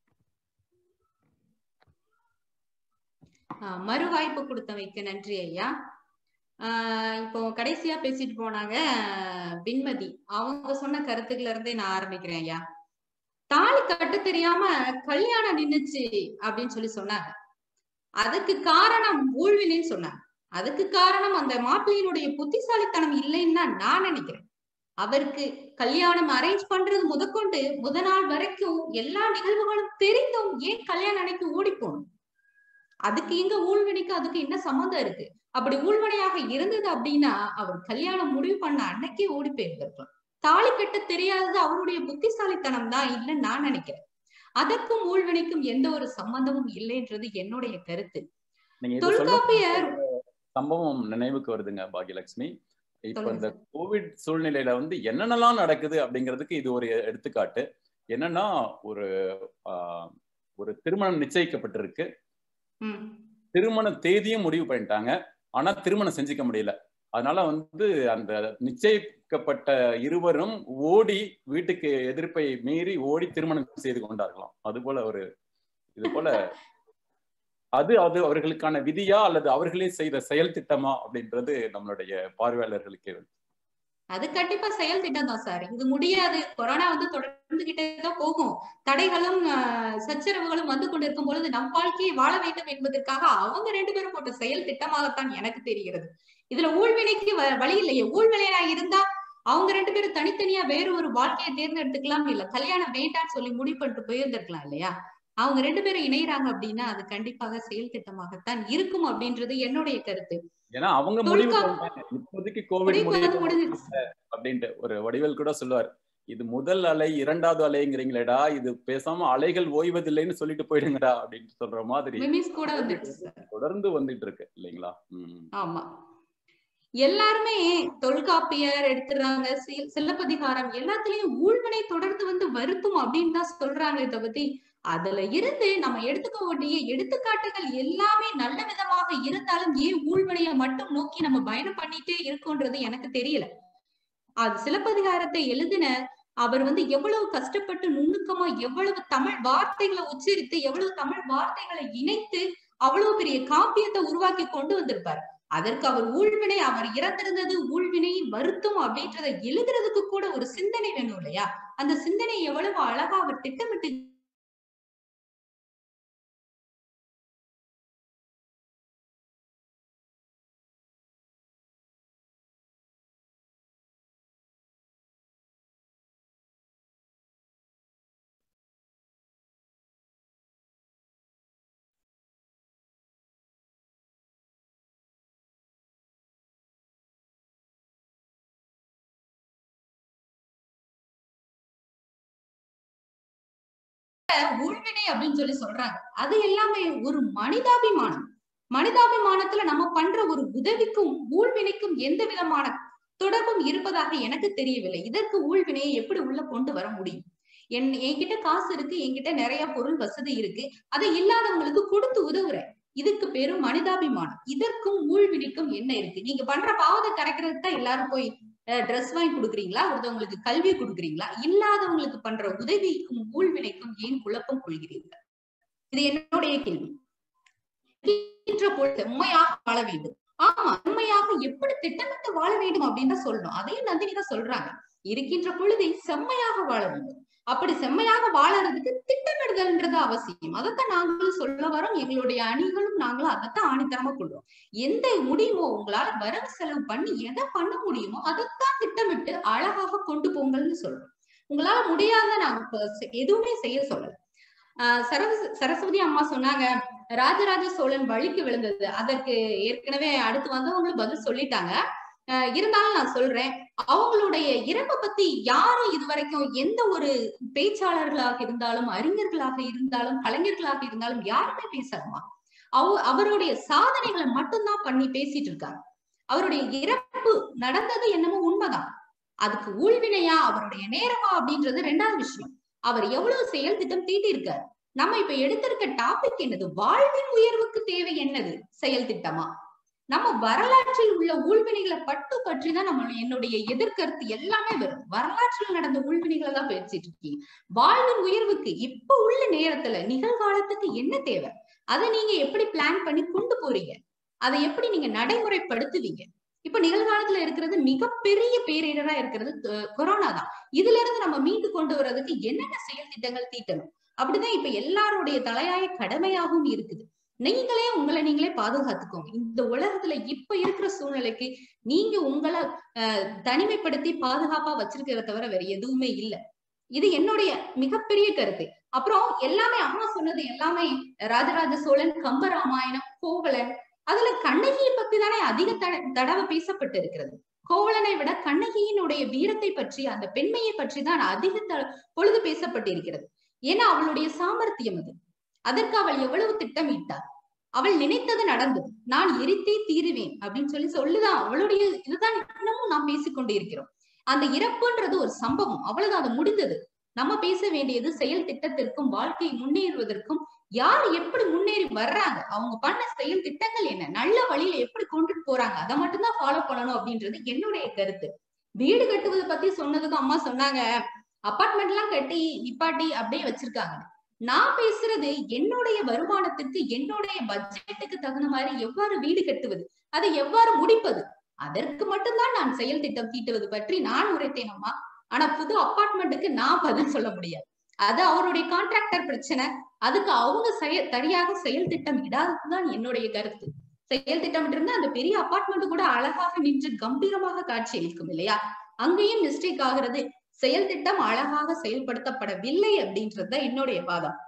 ஆஹ் மறு வாய்ப்பு கொடுத்தமைக்கு நன்றி ஐயா ஆஹ் இப்போ கடைசியா பேசிட்டு போனாங்க விண்மதி அவங்க சொன்ன கருத்துக்களை இருந்தே நான் ஆரம்பிக்கிறேன் ஐயா தாலி கட்ட தெரியாம கல்யாணம் நின்னுச்சு அப்படின்னு சொல்லி சொன்னாங்க அதுக்கு காரணம் ஊழ்வினைன்னு சொன்னாங்க அதுக்கு காரணம் அந்த மாப்பிள்ளையினுடைய புத்திசாலித்தனம் இல்லைன்னு தான் நான் நினைக்கிறேன் அவருக்கு கல்யாணம் அரேஞ்ச் பண்றது முதற்கொண்டு முத நாள் வரைக்கும் எல்லா நிகழ்வுகளும் தெரிந்தும் ஏன் கல்யாணம் அன்னைக்கு ஓடி போகணும் அதுக்கு எங்க ஊழ்வினைக்கு அதுக்கு என்ன சம்மந்தம் இருக்கு அப்படி ஊழ்வினையாக இருந்தது அப்படின்னா அவர் கல்யாணம் முடிவு பண்ண அன்னைக்கே ஓடி போயிருந்திருக்கலாம் தாலி கட்ட தெரியாதது அவருடைய புத்திசாலித்தனம் தான் இல்லைன்னு நான் நினைக்கிறேன் அதற்கும் ஊழ்வினைக்கும் எந்த ஒரு சம்பந்தமும் இல்லைன்றது என்னுடைய கருத்து நீங்க இதை சொல்லும் தொல்காப்பியர் சம்பவம் நினைவுக்கு வருதுங்க பாக்யலட்சுமி இப்ப சொல்லுங்க இந்த கோவிட் சூழ்நிலையில வந்து என்னென்னலாம் நடக்குது அப்படிங்கிறதுக்கு இது ஒரு எடுத்துக்காட்டு என்னன்னா ஒரு ஆஹ், ஒரு திருமணம் நிச்சயிக்கப்பட்டிருக்கு ம் திருமண தேதியும் முடிவு பண்ணிட்டாங்க ஆனா திருமணம் செஞ்சுக்க முடியல அதனால வந்து அந்த நிச்சயிக்கப்பட்ட இருவரும் ஓடி வீட்டுக்கு எதிர்ப்பை மீறி ஓடி திருமணம் செய்து கொண்டார்களாம் அது போல ஒரு இது போல அது அது அவர்களுக்கான விதியா அல்லது அவர்களே செய்த செயல் திட்டமா அப்படின்றது நம்மளுடைய பார்வையாளர்களுக்கே வந்து அது கண்டிப்பா செயல் திட்டம் தான் சார் இது முடியாது கொரோனா வந்து தொடர்ந்துகிட்டே தான் போகும் தடைகளும் ஆஹ், சச்சரவுகளும் வந்து கொண்டிருக்கும் பொழுது நம் வாழ்க்கையை வாழ வேண்டும் என்பதற்காக அவங்க ரெண்டு பேரும் போட்ட செயல் திட்டமாகத்தான் எனக்கு தெரிகிறது இதுல ஊழ்வினைக்கு வ- வழி இல்லையே ஊழ்வினையா இருந்தா அவங்க ரெண்டு பேரும் தனித்தனியா வேற ஒரு வாழ்க்கையை தேர்ந்தெடுத்துக்கலாம் இல்ல கல்யாணம் வேண்டாம்னு சொல்லி முடிவு பண்ணிட்டு போயிருந்திருக்கலாம் இல்லையா அவங்க ரெண்டு பேரும் இணையறாங்க அப்படின்னா அது கண்டிப்பாக செயல் திட்டமாகத்தான் இருக்கும் அப்படின்றது என்னுடைய கருத்து ஏன்னா அவங்க முடிவு தொல்கா- பண்ணிட்டாங்க இப்போதைக்கு கோவிட் முடிவு வந்து முடிவு முடிஞ்சிருச்சு அப்படின்ட்டு ஒரு வடிவேல் கூட சொல்லுவார் இது முதல் அலை இரண்டாவது அலைங்கிறீங்களேடா இது பேசாம அலைகள் ஓய்வதில்லைன்னு சொல்லிட்டு போயிடுங்கடா அப்படின்னு சொல்ற மாதிரி மிமிஸ் கூட வந்துடுச்சு சார் தொடர்ந்து வந்துட்டு இருக்கு இல்லைங்களா உம் ஆமா எல்லாருமே தொல்காப்பியர் எடுத்துறாங்க சி- சிலப்பதிகாரம் எல்லாத்துலயும் ஊழ்வினை தொடர்ந்து வந்து வருத்தும் அப்படின்னு தான் சொல்றாங்களே தவிர்த்து அதுல இருந்து நம்ம எடுத்துக்க வேண்டிய எடுத்துக்காட்டுகள் எல்லாமே நல்ல விதமாக இருந்தாலும் ஏன் ஊழ்வினையை மட்டும் நோக்கி நம்ம பயணம் பண்ணிட்டே இருக்கோன்றது எனக்கு தெரியல அது சிலப்பதிகாரத்தை எழுதின அவர் வந்து எவ்வளவு கஷ்டப்பட்டு நுணுக்கமா எவ்வளவு தமிழ் வார்த்தைகளை உச்சரித்து எவ்வளவு தமிழ் வார்த்தைகளை இணைத்து அவ்வளவு பெரிய காப்பியத்தை உருவாக்கி கொண்டு வந்திருப்பார் அதற்கு அவர் ஊழ்வினை அவர் இறந்திருந்தது ஊழ்வினை வருத்தம் அப்படின்றத எழுதுறதுக்கு கூட ஒரு சிந்தனை வேணும் இல்லையா அந்த சிந்தனை எவ்வளவு அழகா அவர் திட்டமிட்டு ஊழ்வினை அப்படின்னு சொல்லி சொல்றாங்க அது எல்லாமே ஒரு மனிதாபிமானம் மனிதாபிமானத்துல நம்ம பண்ற ஒரு உதவிக்கும் ஊழ்வினைக்கும் எந்த விதமான தொடர்பும் இருப்பதாக எனக்கு தெரியவில்லை இதற்கு ஊழ்வினையை எப்படி உள்ள கொண்டு வர முடியும் என் என்கிட்ட காசு இருக்கு என்கிட்ட நிறைய பொருள் வசதி இருக்கு அதை இல்லாதவங்களுக்கு கொடுத்து உதவுறேன் இதுக்கு பேரு மனிதாபிமானம் இதற்கும் ஊழ்வினைக்கும் என்ன இருக்கு நீங்க பண்ற பாவத்தை கரைக்கிறதுக்கு தான் எல்லாரும் போய் ட்ரெஸ் வாங்கி கொடுக்குறீங்களா ஒருத்தவங்களுக்கு கல்வி கொடுக்குறீங்களா இல்லாதவங்களுக்கு பண்ற உதவிக்கும் ஊழ்வினைக்கும் ஏன் குழப்பம் கொள்கிறீர்கள் இது என்னுடைய கேள்வி இருக்கின்ற பொழுது உண்மையாக வாழ வேண்டும் ஆமா உண்மையாக எப்படி திட்டமிட்டு வாழ வேண்டும் அப்படின்னு தான் சொல்லணும் அதையும் நந்தினி தான் சொல்றாங்க இருக்கின்ற பொழுதை செம்மையாக வாழ வேண்டும் அப்படி செம்மையாக வாழறதுக்கு திட்டமிடுதல்ன்றது அவசியம் அதைத்தான் நாங்களும் சொல்ல வரோம் எங்களுடைய அணிகளும் நாங்களும் அதைத்தான் ஆணித்தரமா கொள்றோம் எந்த முடியுமோ உங்களால வரவு செலவு பண்ணி எதை பண்ண முடியுமோ அதைத்தான் திட்டமிட்டு அழகாக கொண்டு போங்கள்னு சொல்றோம் உங்களால முடியாத நாங்க இப்ப செ- எதுவுமே செய்ய சொல்லல ஆஹ் சரஸ் சரஸ்வதி அம்மா சொன்னாங்க ராஜராஜ சோழன் வழிக்கு விழுந்தது அதற்கு ஏற்கனவே அடுத்து வந்தவங்களும் பதில் சொல்லிட்டாங்க ஆஹ் இருந்தாலும் நான் சொல்றேன் அவங்களுடைய இறப்பை பத்தி யாரும் இதுவரைக்கும் எந்த ஒரு பேச்சாளர்களாக இருந்தாலும் அறிஞர்களாக இருந்தாலும் கலைஞர்களாக இருந்தாலும் யாருமே பேசலாமா அவ அவருடைய சாதனைகளை மட்டும்தான் பண்ணி பேசிட்டு இருக்காங்க அவருடைய இறப்பு நடந்தது என்னமோ உண்மைதான் அதுக்கு ஊழ்வினையா அவருடைய நேரமா அப்படின்றது ரெண்டாவது விஷயம் அவர் எவ்வளவு செயல் திட்டம் தீட்டி இருக்காரு நம்ம இப்ப எடுத்திருக்க டாபிக் என்னது வாழ்வின் உயர்வுக்கு தேவை என்னது செயல் திட்டமா நம்ம வரலாற்றில் உள்ள ஊழ்வினைகளை பட்டு பற்றி தான் நம்ம என்னுடைய எதிர்கருத்து எல்லாமே வரும் வரலாற்றில் நடந்த ஊழ்வினைகளை தான் பேசிட்டு இருக்கீங்க வாழ்வின் உயர்வுக்கு இப்ப உள்ள நேரத்துல நிகழ்காலத்துக்கு என்ன தேவை அதை நீங்க எப்படி பிளான் பண்ணி கொண்டு போறீங்க அதை எப்படி நீங்க நடைமுறைப்படுத்துவீங்க இப்ப நிகழ்காலத்துல இருக்கிறது மிகப்பெரிய பேரிடரா இருக்கிறது கொ- கொரோனா தான் இதுல இருந்து நம்ம மீண்டு கொண்டு வர்றதுக்கு என்னென்ன செயல் திட்டங்கள் தீட்டணும் அப்படிதான் இப்ப எல்லாருடைய தலையாய கடமையாகவும் இருக்குது நீங்களே உங்களை நீங்களே பாதுகாத்துக்கோங்க இந்த உலகத்துல இப்ப இருக்கிற சூழ்நிலைக்கு நீங்க உங்களை அஹ், தனிமைப்படுத்தி பாதுகாப்பா வச்சிருக்கிறத தவிர வேற எதுவுமே இல்ல இது என்னுடைய மிகப்பெரிய கருத்து அப்புறம் எல்லாமே அம்மா சொன்னது எல்லாமே ராஜராஜ சோழன் கம்பராமாயணம் கோவலன் அதுல கண்ணகியை பத்தி தானே அதிக தட- தடவை பேசப்பட்டு இருக்கிறது கோவலனை விட கண்ணகியினுடைய வீரத்தை பற்றி அந்த பெண்மையை பற்றி தான் அதிக த- பொழுது பேசப்பட்டிருக்கிறது ஏன்னா அவளுடைய சாமர்த்தியம் அது அதற்கு அவள் எவ்வளவு திட்டமிட்டார் அவள் நினைத்தது நடந்தது நான் எரித்தே தீருவேன் அப்படின்னு சொல்லி சொல்லுதான் அவளுடைய இதுதான் இன்னமும் நாம் பேசிக்கொண்டே இருக்கிறோம் அந்த இறப்புன்றது ஒரு சம்பவம் அவ்வளவுதான் அது முடிந்தது நம்ம பேச வேண்டியது செயல் திட்டத்திற்கும் வாழ்க்கை முன்னேறுவதற்கும் யார் எப்படி முன்னேறி வர்றாங்க அவங்க பண்ண செயல் திட்டங்கள் என்ன நல்ல வழியில எப்படி கொண்டுட்டு போறாங்க அதை மட்டும்தான் ஃபாலோ பண்ணணும் அப்படின்றது என்னுடைய கருத்து வீடு கட்டுவதை பத்தி சொன்னதுக்கு அம்மா சொன்னாங்க அபார்ட்மெண்ட் எல்லாம் கட்டி நிப்பாட்டி அப்படியே வச்சிருக்காங்க நான் பேசுறது என்னுடைய வருமானத்துக்கு என்னுடைய பட்ஜெட்டுக்கு தகுந்த மாதிரி எவ்வாறு வீடு கட்டுவது அதை எவ்வாறு முடிப்பது அதற்கு மட்டும்தான் நான் செயல் திட்டம் தீட்டுவது பற்றி நான் உரைத்தேன் அம்மா ஆனா புது அபார்ட்மெண்ட்டுக்கு நான் பதில் சொல்ல முடியாது அது அவருடைய கான்ட்ராக்டர் பிரச்சனை அதுக்கு அவங்க செயல் சரியாக செயல் திட்டம் இடாததுதான் என்னுடைய கருத்து செயல் திட்டம் இருந்தா அந்த பெரிய அபார்ட்மெண்ட் கூட அழகாக நின்று கம்பீரமாக காட்சி அளிக்கும் இல்லையா அங்கேயும் மிஸ்டேக் ஆகிறது செயல் திட்டம் அழகாக செயல்படுத்தப்படவில்லை அப்படின்றது தான் என்னுடைய வாதம்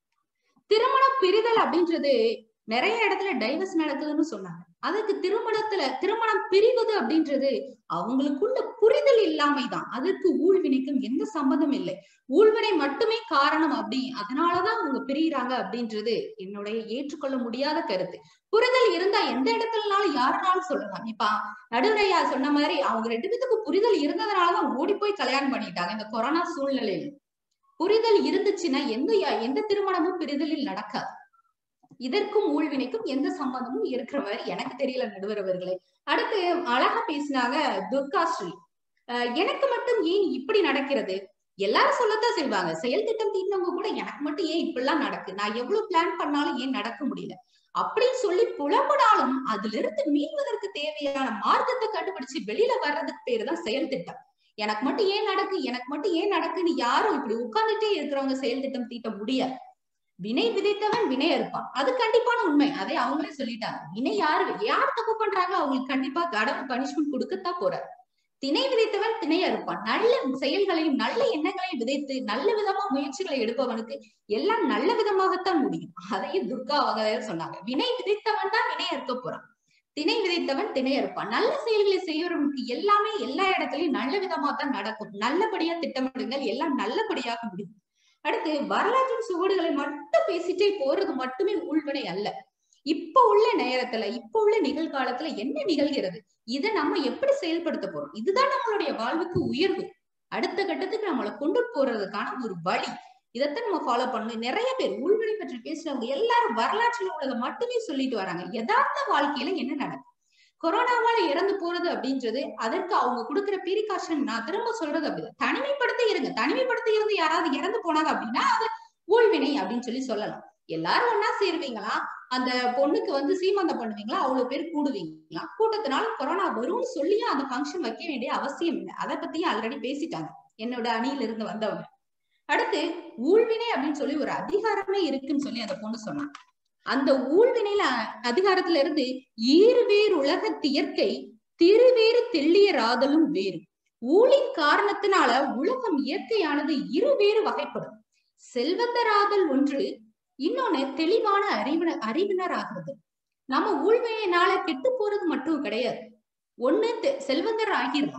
திருமணம் பிரிதல் அப்படின்றது நிறைய இடத்துல டைவர்ஸ் நடக்குதுன்னு சொன்னாங்க அதுக்கு திருமணத்துல திருமணம் பிரிவது அப்படின்றது அவங்களுக்குள்ள புரிதல் இல்லாமைதான் அதற்கு ஊழ்வினைக்கும் எந்த சம்மதம் இல்லை ஊழ்வினை மட்டுமே காரணம் அப்படி அதனாலதான் அவங்க பிரியுறாங்க அப்படின்றது என்னுடைய ஏற்றுக்கொள்ள முடியாத கருத்து புரிதல் இருந்தா எந்த இடத்துலனாலும் யாருனாலும் சொல்லலாம் இப்ப நடுவரையா சொன்ன மாதிரி அவங்க ரெண்டு பேத்துக்கு புரிதல் இருந்ததுனாலதான் ஓடி போய் கல்யாணம் பண்ணிட்டாங்க இந்த கொரோனா சூழ்நிலையில புரிதல் இருந்துச்சுன்னா எந்த எந்த திருமணமும் பிரிதலில் நடக்காது இதற்கும் ஊழ்வினைக்கும் எந்த சம்பந்தமும் இருக்கிற மாதிரி எனக்கு தெரியல நடுவர் அவர்களே அடுத்து அழகா பேசினாங்க துர்கா ஸ்ரீ அஹ் எனக்கு மட்டும் ஏன் இப்படி நடக்கிறது எல்லாரும் சொல்லத்தான் செய்வாங்க செயல் திட்டம் தீர்ந்தவங்க கூட எனக்கு மட்டும் ஏன் இப்படிலாம் நடக்கு நான் எவ்வளவு பிளான் பண்ணாலும் ஏன் நடக்க முடியல அப்படின்னு சொல்லி புலம்புனாலும் அதுல இருந்து மீள்வதற்கு தேவையான மார்க்கத்தை கண்டுபிடிச்சு வெளியில வர்றதுக்கு பேரு தான் செயல் திட்டம் எனக்கு மட்டும் ஏன் நடக்கு எனக்கு மட்டும் ஏன் நடக்குன்னு யாரும் இப்படி உட்கார்ந்துட்டே இருக்கிறவங்க செயல் திட்டம் தீட்ட முடியாது வினை விதைத்தவன் வினை அறுப்பான் அது கண்டிப்பான உண்மை அதை அவங்களே சொல்லிட்டாங்க வினை யாரு யார் தப்பு பண்றாங்களோ அவங்களுக்கு கண்டிப்பா கடவுள் பனிஷ்மெண்ட் கொடுக்கத்தான் போறார் திணை விதைத்தவன் திணை அறுப்பான் நல்ல செயல்களையும் நல்ல எண்ணங்களையும் விதைத்து நல்ல விதமா முயற்சிகளை எடுப்பவனுக்கு எல்லாம் நல்ல விதமாகத்தான் முடியும் அதையும் துர்கா அவங்க சொன்னாங்க வினை விதைத்தவன் தான் வினை அறுக்க போறான் திணை விதைத்தவன் திணை அறுப்பான் நல்ல செயல்களை செய்யறவனுக்கு எல்லாமே எல்லா இடத்துலயும் நல்ல விதமா தான் நடக்கும் நல்லபடியா திட்டமிடுங்கள் எல்லாம் நல்லபடியாக முடியும் அடுத்து வரலாற்றின் சுவடுகளை மட்டும் பேசிட்டே போறது மட்டுமே உள்வினை அல்ல இப்ப உள்ள நேரத்துல இப்ப உள்ள நிகழ்காலத்துல என்ன நிகழ்கிறது இதை நம்ம எப்படி செயல்படுத்த போறோம் இதுதான் நம்மளுடைய வாழ்வுக்கு உயர்வு அடுத்த கட்டத்துக்கு நம்மளை கொண்டு போறதுக்கான ஒரு வழி இதைத்தான் நம்ம ஃபாலோ பண்ணணும் நிறைய பேர் உள்வினை பற்றி பேசுறவங்க எல்லாரும் வரலாற்றுல உள்ளதை மட்டுமே சொல்லிட்டு வராங்க யதார்த்த வாழ்க்கையில என்ன நடக்கும் கொரோனாவால இறந்து போறது அப்படின்றது அதற்கு அவங்க கொடுக்குற பீரிகாஷன் நான் திரும்ப சொல்றது அப்படிதான் தனிமைப்படுத்தி இருங்க தனிமைப்படுத்தி இருந்து யாராவது இறந்து போனாங்க அப்படின்னா அது ஊழ்வினை அப்படின்னு சொல்லி சொல்லலாம் எல்லாரும் ஒன்னா சேருவீங்களா அந்த பொண்ணுக்கு வந்து சீமந்தம் பண்ணுவீங்களா அவ்வளவு பேர் கூடுவீங்களா கூட்டத்தினால கொரோனா வரும்னு சொல்லியும் அந்த ஃபங்க்ஷன் வைக்க வேண்டிய அவசியம் இல்லை அதை பத்தியும் ஆல்ரெடி பேசிட்டாங்க என்னோட அணியில இருந்து வந்தவங்க அடுத்து ஊழ்வினை அப்படின்னு சொல்லி ஒரு அதிகாரமே இருக்குன்னு சொல்லி அந்த பொண்ணு சொன்னான் அந்த ஊழ்வினையில அதிகாரத்துல இருந்து ஈறுவேறு உலகத்தியற்கை திருவேறு தெள்ளியராதலும் வேறு ஊழின் காரணத்தினால உலகம் இயற்கையானது இருவேறு வகைப்படும் செல்வந்தராதல் ஒன்று இன்னொன்னு தெளிவான அறிவின அறிவினர் ஆகிறது நம்ம ஊழ்மையினால கெட்டு போறது மட்டும் கிடையாது ஒண்ணு செல்வந்தர் ஆகிடலாம்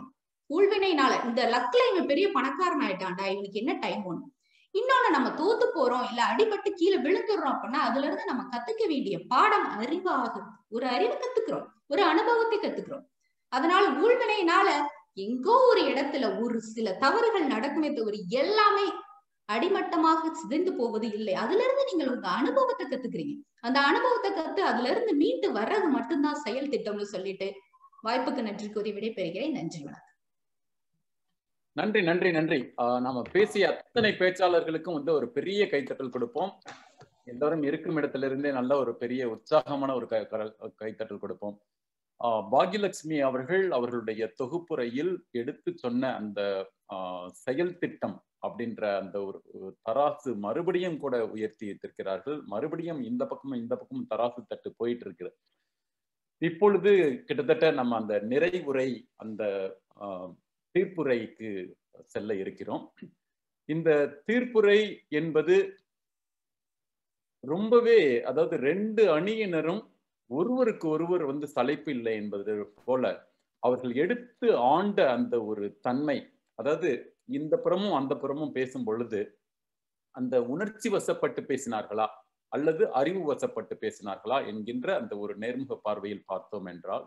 ஊழ்வினைனால இந்த லக்ல இவன் பெரிய பணக்காரன் ஆயிட்டான்டா இவனுக்கு என்ன டைம் ஒண்ணு இன்னொன்னு நம்ம தோத்து போறோம் இல்ல அடிபட்டு கீழே விழுந்துடுறோம் அப்படின்னா அதுல இருந்து நம்ம கத்துக்க வேண்டிய பாடம் அறிவாகுது ஒரு அறிவு கத்துக்கிறோம் ஒரு அனுபவத்தை கத்துக்கிறோம் அதனால ஊழ்வினையினால எங்கோ ஒரு இடத்துல ஒரு சில தவறுகள் நடக்குமே தவிர எல்லாமே அடிமட்டமாக சிதைந்து போவது இல்லை அதுல இருந்து நீங்கள் உங்க அனுபவத்தை கத்துக்கிறீங்க அந்த அனுபவத்தை கத்து அதுல இருந்து மீண்டு வர்றது மட்டும்தான் செயல் திட்டம்னு சொல்லிட்டு வாய்ப்புக்கு நன்றி கூறி விடைபெறுகிறேன் நன்றி வணக்கம் நன்றி நன்றி நன்றி ஆஹ் நாம பேசிய அத்தனை பேச்சாளர்களுக்கும் வந்து ஒரு பெரிய கைத்தட்டல் கொடுப்போம் எல்லாரும் இருக்கும் இடத்துல இருந்தே நல்ல ஒரு பெரிய உற்சாகமான ஒரு கை- கர- கைத்தட்டல் கொடுப்போம் ஆஹ் பாக்யலட்சுமி அவர்கள் அவர்களுடைய தொகுப்புரையில் எடுத்து சொன்ன அந்த ஆஹ் செயல் திட்டம் அப்படின்ற அந்த ஒரு ஒரு தராசு மறுபடியும் கூட உயர்த்தி வைத்திருக்கிறார்கள் மறுபடியும் இந்த பக்கமும் இந்த பக்கமும் தராசு தட்டு போயிட்டு இருக்குது இப்பொழுது கிட்டத்தட்ட நம்ம அந்த நிறைவுரை அந்த ஆஹ், தீர்ப்புரைக்கு செல்ல இருக்கிறோம் இந்த தீர்ப்புரை என்பது ரொம்பவே அதாவது ரெண்டு அணியினரும் ஒருவருக்கு ஒருவர் வந்து சளைப்பு இல்லை என்பது போல அவர்கள் எடுத்து ஆண்ட அந்த ஒரு தன்மை அதாவது இந்த புறமும் அந்த புறமும் பேசும் பொழுது அந்த உணர்ச்சி வசப்பட்டு பேசினார்களா அல்லது அறிவு வசப்பட்டு பேசினார்களா என்கின்ற அந்த ஒரு நேர்முக பார்வையில் பார்த்தோம் என்றால்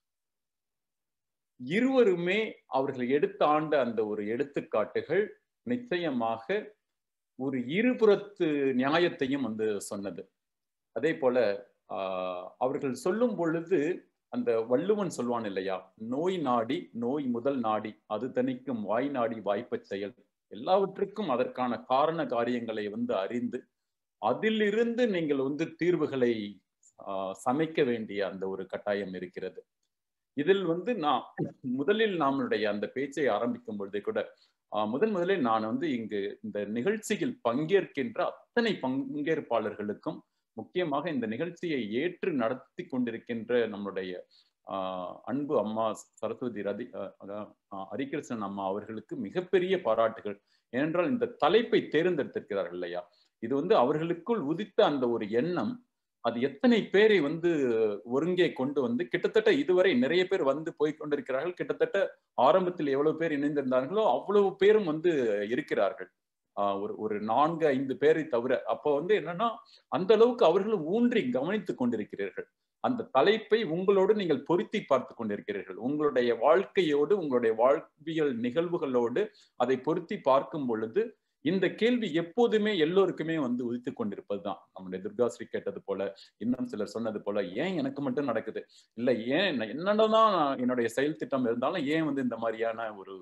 இருவருமே அவர்கள் எடுத்து ஆண்ட அந்த ஒரு எடுத்துக்காட்டுகள் நிச்சயமாக ஒரு இருபுறத்து நியாயத்தையும் வந்து சொன்னது அதே போல ஆஹ், அவர்கள் சொல்லும் பொழுது அந்த வள்ளுவன் சொல்வான் இல்லையா நோய் நாடி நோய் முதல் நாடி அது தணிக்கும் வாய் நாடி வாய்ப்பச் செயல் எல்லாவற்றுக்கும் அதற்கான காரண காரியங்களை வந்து அறிந்து அதிலிருந்து நீங்கள் வந்து தீர்வுகளை ஆஹ், சமைக்க வேண்டிய அந்த ஒரு கட்டாயம் இருக்கிறது இதில் வந்து நான் முதலில் நம்மளுடைய அந்த பேச்சை ஆரம்பிக்கும் பொழுதே கூட ஆஹ், முதன் முதலில் நான் வந்து இங்கு இந்த நிகழ்ச்சியில் பங்கேற்கின்ற அத்தனை பங்கேற்பாளர்களுக்கும் முக்கியமாக இந்த நிகழ்ச்சியை ஏற்று நடத்தி கொண்டிருக்கின்ற நம்மளுடைய ஆஹ், அன்பு அம்மா சரஸ்வதி ரதி ஆஹ், அதான், ஆஹ், ஹரிகிருஷ்ணன் அம்மா அவர்களுக்கு மிகப்பெரிய பாராட்டுகள் ஏனென்றால் இந்த தலைப்பை தேர்ந்தெடுத்திருக்கிறார்கள் இல்லையா இது வந்து அவர்களுக்குள் உதித்த அந்த ஒரு எண்ணம் அது எத்தனை பேரை வந்து ஒருங்கே கொண்டு வந்து கிட்டத்தட்ட இதுவரை நிறைய பேர் வந்து போய் கொண்டிருக்கிறார்கள் கிட்டத்தட்ட ஆரம்பத்தில் எவ்வளவு பேர் இணைந்திருந்தார்களோ அவ்வளவு பேரும் வந்து இருக்கிறார்கள் ஆஹ் ஒரு ஒரு நான்கு ஐந்து பேரை தவிர அப்போ வந்து என்னன்னா அந்த அளவுக்கு அவர்களும் ஊன்றி கவனித்துக் கொண்டிருக்கிறீர்கள் அந்த தலைப்பை உங்களோடு நீங்கள் பொருத்தி பார்த்து கொண்டிருக்கிறீர்கள் உங்களுடைய வாழ்க்கையோடு உங்களுடைய வாழ்வியல் நிகழ்வுகளோடு அதை பொருத்தி பார்க்கும் பொழுது இந்த கேள்வி எப்போதுமே எல்லோருக்குமே வந்து உதித்து கொண்டிருப்பதுதான் நம்முடைய துர்காஸ்ரீ கேட்டது போல இன்னும் சிலர் சொன்னது போல ஏன் எனக்கு மட்டும் நடக்குது இல்ல ஏன் நான் என்னதான் என்னுடைய செயல் திட்டம் இருந்தாலும் ஏன் வந்து இந்த மாதிரியான ஒரு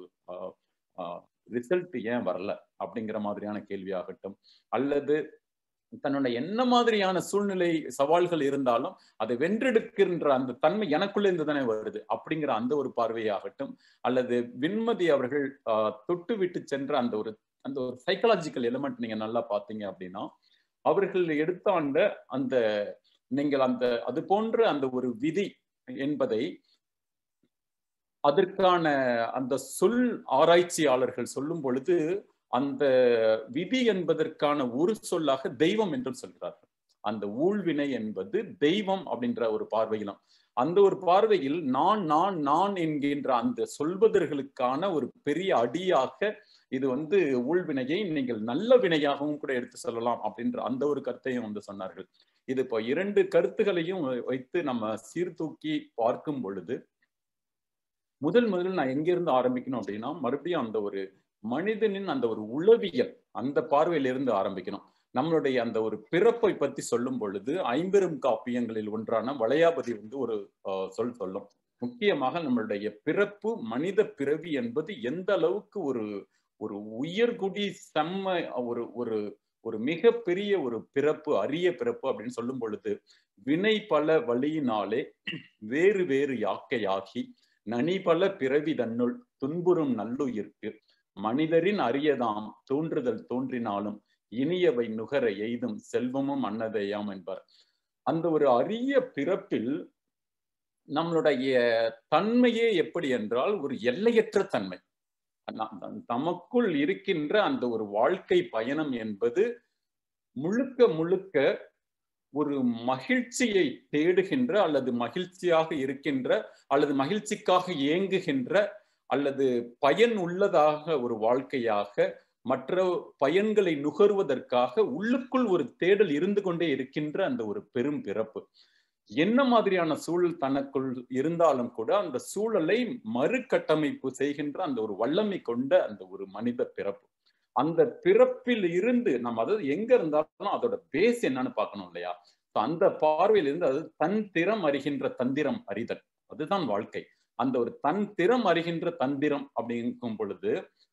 ரிசல்ட் ஏன் வரல அப்படிங்கிற மாதிரியான கேள்வியாகட்டும் அல்லது தன்னோட என்ன மாதிரியான சூழ்நிலை சவால்கள் இருந்தாலும் அதை வென்றெடுக்கின்ற அந்த தன்மை எனக்குள்ள இருந்து தானே வருது அப்படிங்கிற அந்த ஒரு பார்வையாகட்டும் அல்லது விண்மதி அவர்கள் ஆஹ், தொட்டு விட்டு சென்ற அந்த ஒரு அந்த ஒரு சைக்கலாஜிக்கல் எலிமெண்ட் நீங்க நல்லா பார்த்தீங்க அப்படின்னா அவர்கள் எடுத்தாண்ட அந்த நீங்கள் அந்த அது போன்ற அந்த ஒரு விதி என்பதை அதற்கான அந்த சொல் ஆராய்ச்சியாளர்கள் சொல்லும் பொழுது அந்த விதி என்பதற்கான ஒரு சொல்லாக தெய்வம் என்றும் சொல்கிறார்கள் அந்த ஊழ்வினை என்பது தெய்வம் அப்படின்ற ஒரு பார்வையிலும் அந்த ஒரு பார்வையில் நான் நான் நான் என்கின்ற அந்த சொல்வதர்களுக்கான ஒரு பெரிய அடியாக இது வந்து ஊழ்வினையை நீங்கள் நல்ல வினையாகவும் கூட எடுத்து சொல்லலாம் அப்படின்ற அந்த ஒரு கருத்தையும் வந்து சொன்னார்கள் இது இப்போ இரண்டு கருத்துகளையும் வைத்து நம்ம சீர்தூக்கி பார்க்கும் பொழுது முதல் முதல் நான் எங்கிருந்து ஆரம்பிக்கணும் அப்படின்னா மறுபடியும் அந்த ஒரு மனிதனின் அந்த ஒரு உளவியல் அந்த பார்வையிலிருந்து ஆரம்பிக்கணும் நம்மளுடைய அந்த ஒரு பிறப்பை பத்தி சொல்லும் பொழுது ஐம்பெரும் காப்பியங்களில் ஒன்றான வளையாபதி வந்து ஒரு ஆஹ், சொல் சொல்லும் முக்கியமாக நம்மளுடைய பிறப்பு மனித பிறவி என்பது எந்த அளவுக்கு ஒரு ஒரு உயர்குடி செம்ம ஒரு ஒரு ஒரு மிகப்பெரிய ஒரு பிறப்பு அரிய பிறப்பு அப்படின்னு சொல்லும் பொழுது வினை பல வழியினாலே வேறு வேறு யாக்கையாகி நனி பல பிறவி தன்னுள் துன்புறும் நல்லுயிர்க்கு மனிதரின் அரியதாம் தோன்றுதல் தோன்றினாலும் இனியவை நுகர எய்தும் செல்வமும் அன்னதையாம் என்பார் அந்த ஒரு அரிய பிறப்பில் நம்மளுடைய தன்மையே எப்படி என்றால் ஒரு எல்லையற்ற தன்மை ந- ந- தமக்குள் இருக்கின்ற அந்த ஒரு வாழ்க்கை பயணம் என்பது முழுக்க முழுக்க ஒரு மகிழ்ச்சியை தேடுகின்ற அல்லது மகிழ்ச்சியாக இருக்கின்ற அல்லது மகிழ்ச்சிக்காக ஏங்குகின்ற அல்லது பயன் உள்ளதாக ஒரு வாழ்க்கையாக மற்ற பயன்களை நுகர்வதற்காக உள்ளுக்குள் ஒரு தேடல் இருந்து கொண்டே இருக்கின்ற அந்த ஒரு பெரும் பிறப்பு என்ன மாதிரியான சூழல் தனக்குள் இருந்தாலும் கூட அந்த சூழலை மறுகட்டமைப்பு செய்கின்ற அந்த ஒரு வல்லமை கொண்ட அந்த ஒரு மனித பிறப்பு அந்த பிறப்பில் இருந்து நம்ம அதாவது எங்க இருந்தாலும் அதோட பேஸ் என்னன்னு பார்க்கணும் இல்லையா அந்த பார்வையில இருந்து அது தன் திறம் அறிகின்ற தந்திரம் அறிதல் அதுதான் வாழ்க்கை அந்த ஒரு தன் திறம் அறிகின்ற தந்திரம் அப்படிங்கும் பொழுது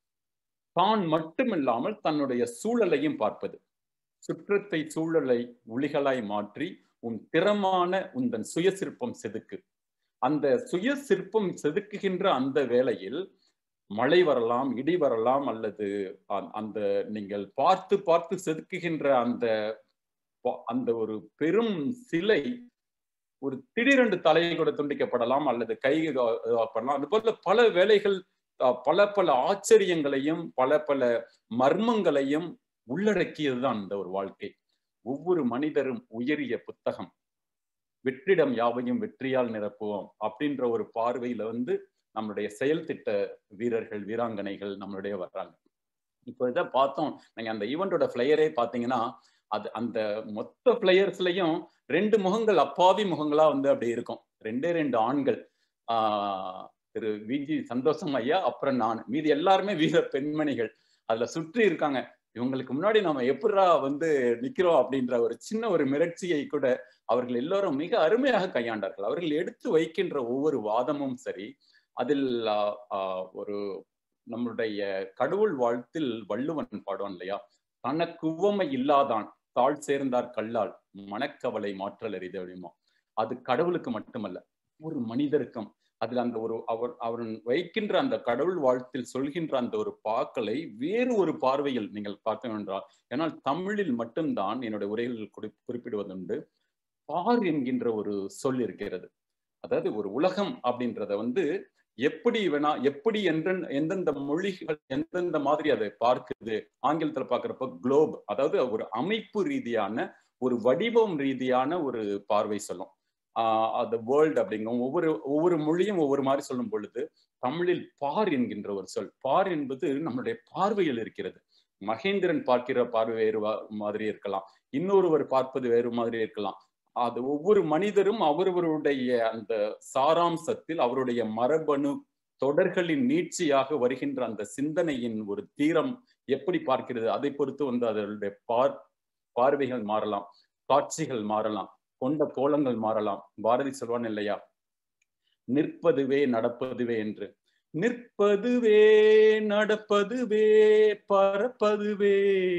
தான் மட்டுமில்லாமல் தன்னுடைய சூழலையும் பார்ப்பது சுற்றத்தை சூழலை ஒளிகளாய் மாற்றி உன் திறமான உந்தன் சுய சிற்பம் செதுக்கு அந்த சுய சிற்பம் செதுக்குகின்ற அந்த வேளையில் மழை வரலாம் இடி வரலாம் அல்லது அந்த நீங்கள் பார்த்து பார்த்து செதுக்குகின்ற அந்த அந்த ஒரு பெரும் சிலை ஒரு திடீரென்று தலையை கூட துண்டிக்கப்படலாம் அல்லது கை பண்ணலாம் அது போல பல வேலைகள் பல பல ஆச்சரியங்களையும் பல பல மர்மங்களையும் உள்ளடக்கியதுதான் இந்த ஒரு வாழ்க்கை ஒவ்வொரு மனிதரும் உயரிய புத்தகம் வெற்றிடம் யாவையும் வெற்றியால் நிரப்புவோம் அப்படின்ற ஒரு பார்வையில வந்து நம்மளுடைய செயல் திட்ட வீரர்கள் வீராங்கனைகள் நம்மளுடைய வர்றாங்க இப்போ இதை பார்த்தோம் நீங்க அந்த ஈவெண்டோட பிளேயரே பார்த்தீங்கன்னா அது அந்த மொத்த பிளேயர்ஸ்லயும் ரெண்டு முகங்கள் அப்பாவி முகங்களா வந்து அப்படி இருக்கும் ரெண்டே ரெண்டு ஆண்கள் ஆஹ் திரு விஜி சந்தோஷம் ஐயா அப்புறம் நான் மீதி எல்லாருமே வீர பெண்மணிகள் அதுல சுற்றி இருக்காங்க இவங்களுக்கு முன்னாடி நம்ம எப்படா வந்து நிக்கிறோம் அப்படின்ற ஒரு சின்ன ஒரு மிரட்சியை கூட அவர்கள் எல்லோரும் மிக அருமையாக கையாண்டார்கள் அவர்கள் எடுத்து வைக்கின்ற ஒவ்வொரு வாதமும் சரி அதில் ஒரு நம்மளுடைய கடவுள் வாழ்த்தில் வள்ளுவன் பாடுவான் இல்லையா தனக்கு உவமை இல்லாதான் தாழ் சேர்ந்தார் கல்லால் மனக்கவலை மாற்றல் அறிது அப்படிமா அது கடவுளுக்கு மட்டுமல்ல ஒரு மனிதருக்கும் அதுல அந்த ஒரு அவர் அவர் வைக்கின்ற அந்த கடவுள் வாழ்த்தில் சொல்கின்ற அந்த ஒரு பாக்களை வேறு ஒரு பார்வையில் நீங்கள் பார்க்க என்றால் ஏன்னால் தமிழில் மட்டும்தான் என்னுடைய உரைகளில் குறி குறிப்பிடுவதுண்டு பார் என்கின்ற ஒரு சொல் இருக்கிறது அதாவது ஒரு உலகம் அப்படின்றத வந்து எப்படி வேணா எப்படி என்ற எந்தெந்த மொழிகள் எந்தெந்த மாதிரி அதை பார்க்குது ஆங்கிலத்துல பாக்குறப்ப குளோப் அதாவது ஒரு அமைப்பு ரீதியான ஒரு வடிவம் ரீதியான ஒரு பார்வை சொல்லும் ஆஹ் அது வேர்ல்டு அப்படிங்கும் ஒவ்வொரு ஒவ்வொரு மொழியும் ஒவ்வொரு மாதிரி சொல்லும் பொழுது தமிழில் பார் என்கின்ற ஒரு சொல் பார் என்பது நம்மளுடைய பார்வையில் இருக்கிறது மகேந்திரன் பார்க்கிற பார்வை வேறு மாதிரி இருக்கலாம் இன்னொருவர் பார்ப்பது வேறு மாதிரி இருக்கலாம் அது ஒவ்வொரு மனிதரும் அவரவருடைய அந்த சாராம்சத்தில் அவருடைய மரபணு தொடர்களின் நீட்சியாக வருகின்ற அந்த சிந்தனையின் ஒரு தீரம் எப்படி பார்க்கிறது அதை பொறுத்து வந்து அதனுடைய பார் பார்வைகள் மாறலாம் காட்சிகள் மாறலாம் கொண்ட கோலங்கள் மாறலாம் பாரதி சொல்வான் இல்லையா நிற்பதுவே நடப்பதுவே என்று நிற்பதுவே நடப்பதுவே பறப்பதுவே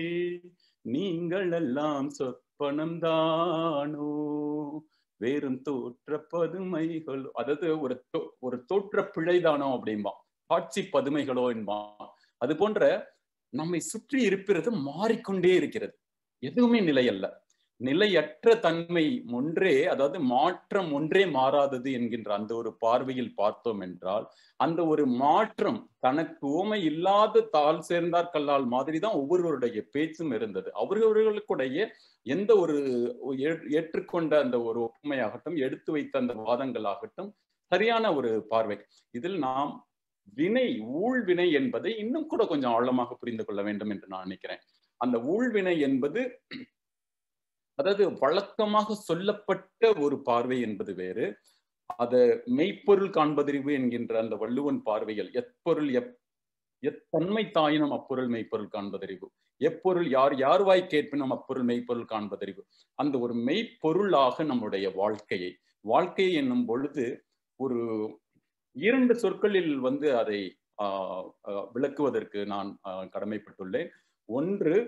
நீங்கள் எல்லாம் சொற்பனம் தானோ வேறும் தோற்ற பதுமைகள் அதாவது ஒரு ஒரு தோற்ற பிழைதானோ அப்படின்பா காட்சி பதுமைகளோ என்பான் அது போன்ற நம்மை சுற்றி இருப்பது மாறிக்கொண்டே இருக்கிறது எதுவுமே நிலையல்ல நிலையற்ற தன்மை ஒன்றே அதாவது மாற்றம் ஒன்றே மாறாதது என்கின்ற அந்த ஒரு பார்வையில் பார்த்தோம் என்றால் அந்த ஒரு மாற்றம் தனக்கு ஓமை இல்லாத தாள் சேர்ந்தார் கல்லால் மாதிரி தான் ஒவ்வொருவருடைய பேச்சும் இருந்தது அவர்களுடைய எந்த ஒரு ஏற்றுக்கொண்ட அந்த ஒரு ஒப்புமையாகட்டும் எடுத்து வைத்த அந்த வாதங்களாகட்டும் சரியான ஒரு பார்வை இதில் நாம் வினை ஊழ்வினை என்பதை இன்னும் கூட கொஞ்சம் ஆழமாக புரிந்து கொள்ள வேண்டும் என்று நான் நினைக்கிறேன் அந்த ஊழ்வினை என்பது அதாவது வழக்கமாக சொல்லப்பட்ட ஒரு பார்வை என்பது வேறு அது மெய்ப்பொருள் காண்பதறிவு என்கின்ற அந்த வள்ளுவன் பார்வையில் எப்பொருள் எப் எத்தன்மை தாயினும் அப்பொருள் மெய்ப்பொருள் காண்பதறிவு எப்பொருள் யார் யார் வாய் கேட்பினும் அப்பொருள் மெய்ப்பொருள் காண்பதறிவு அந்த ஒரு மெய்ப்பொருளாக நம்முடைய வாழ்க்கையை வாழ்க்கை என்னும் பொழுது ஒரு இரண்டு சொற்களில் வந்து அதை ஆஹ் விளக்குவதற்கு நான் கடமைப்பட்டுள்ளேன் ஒன்று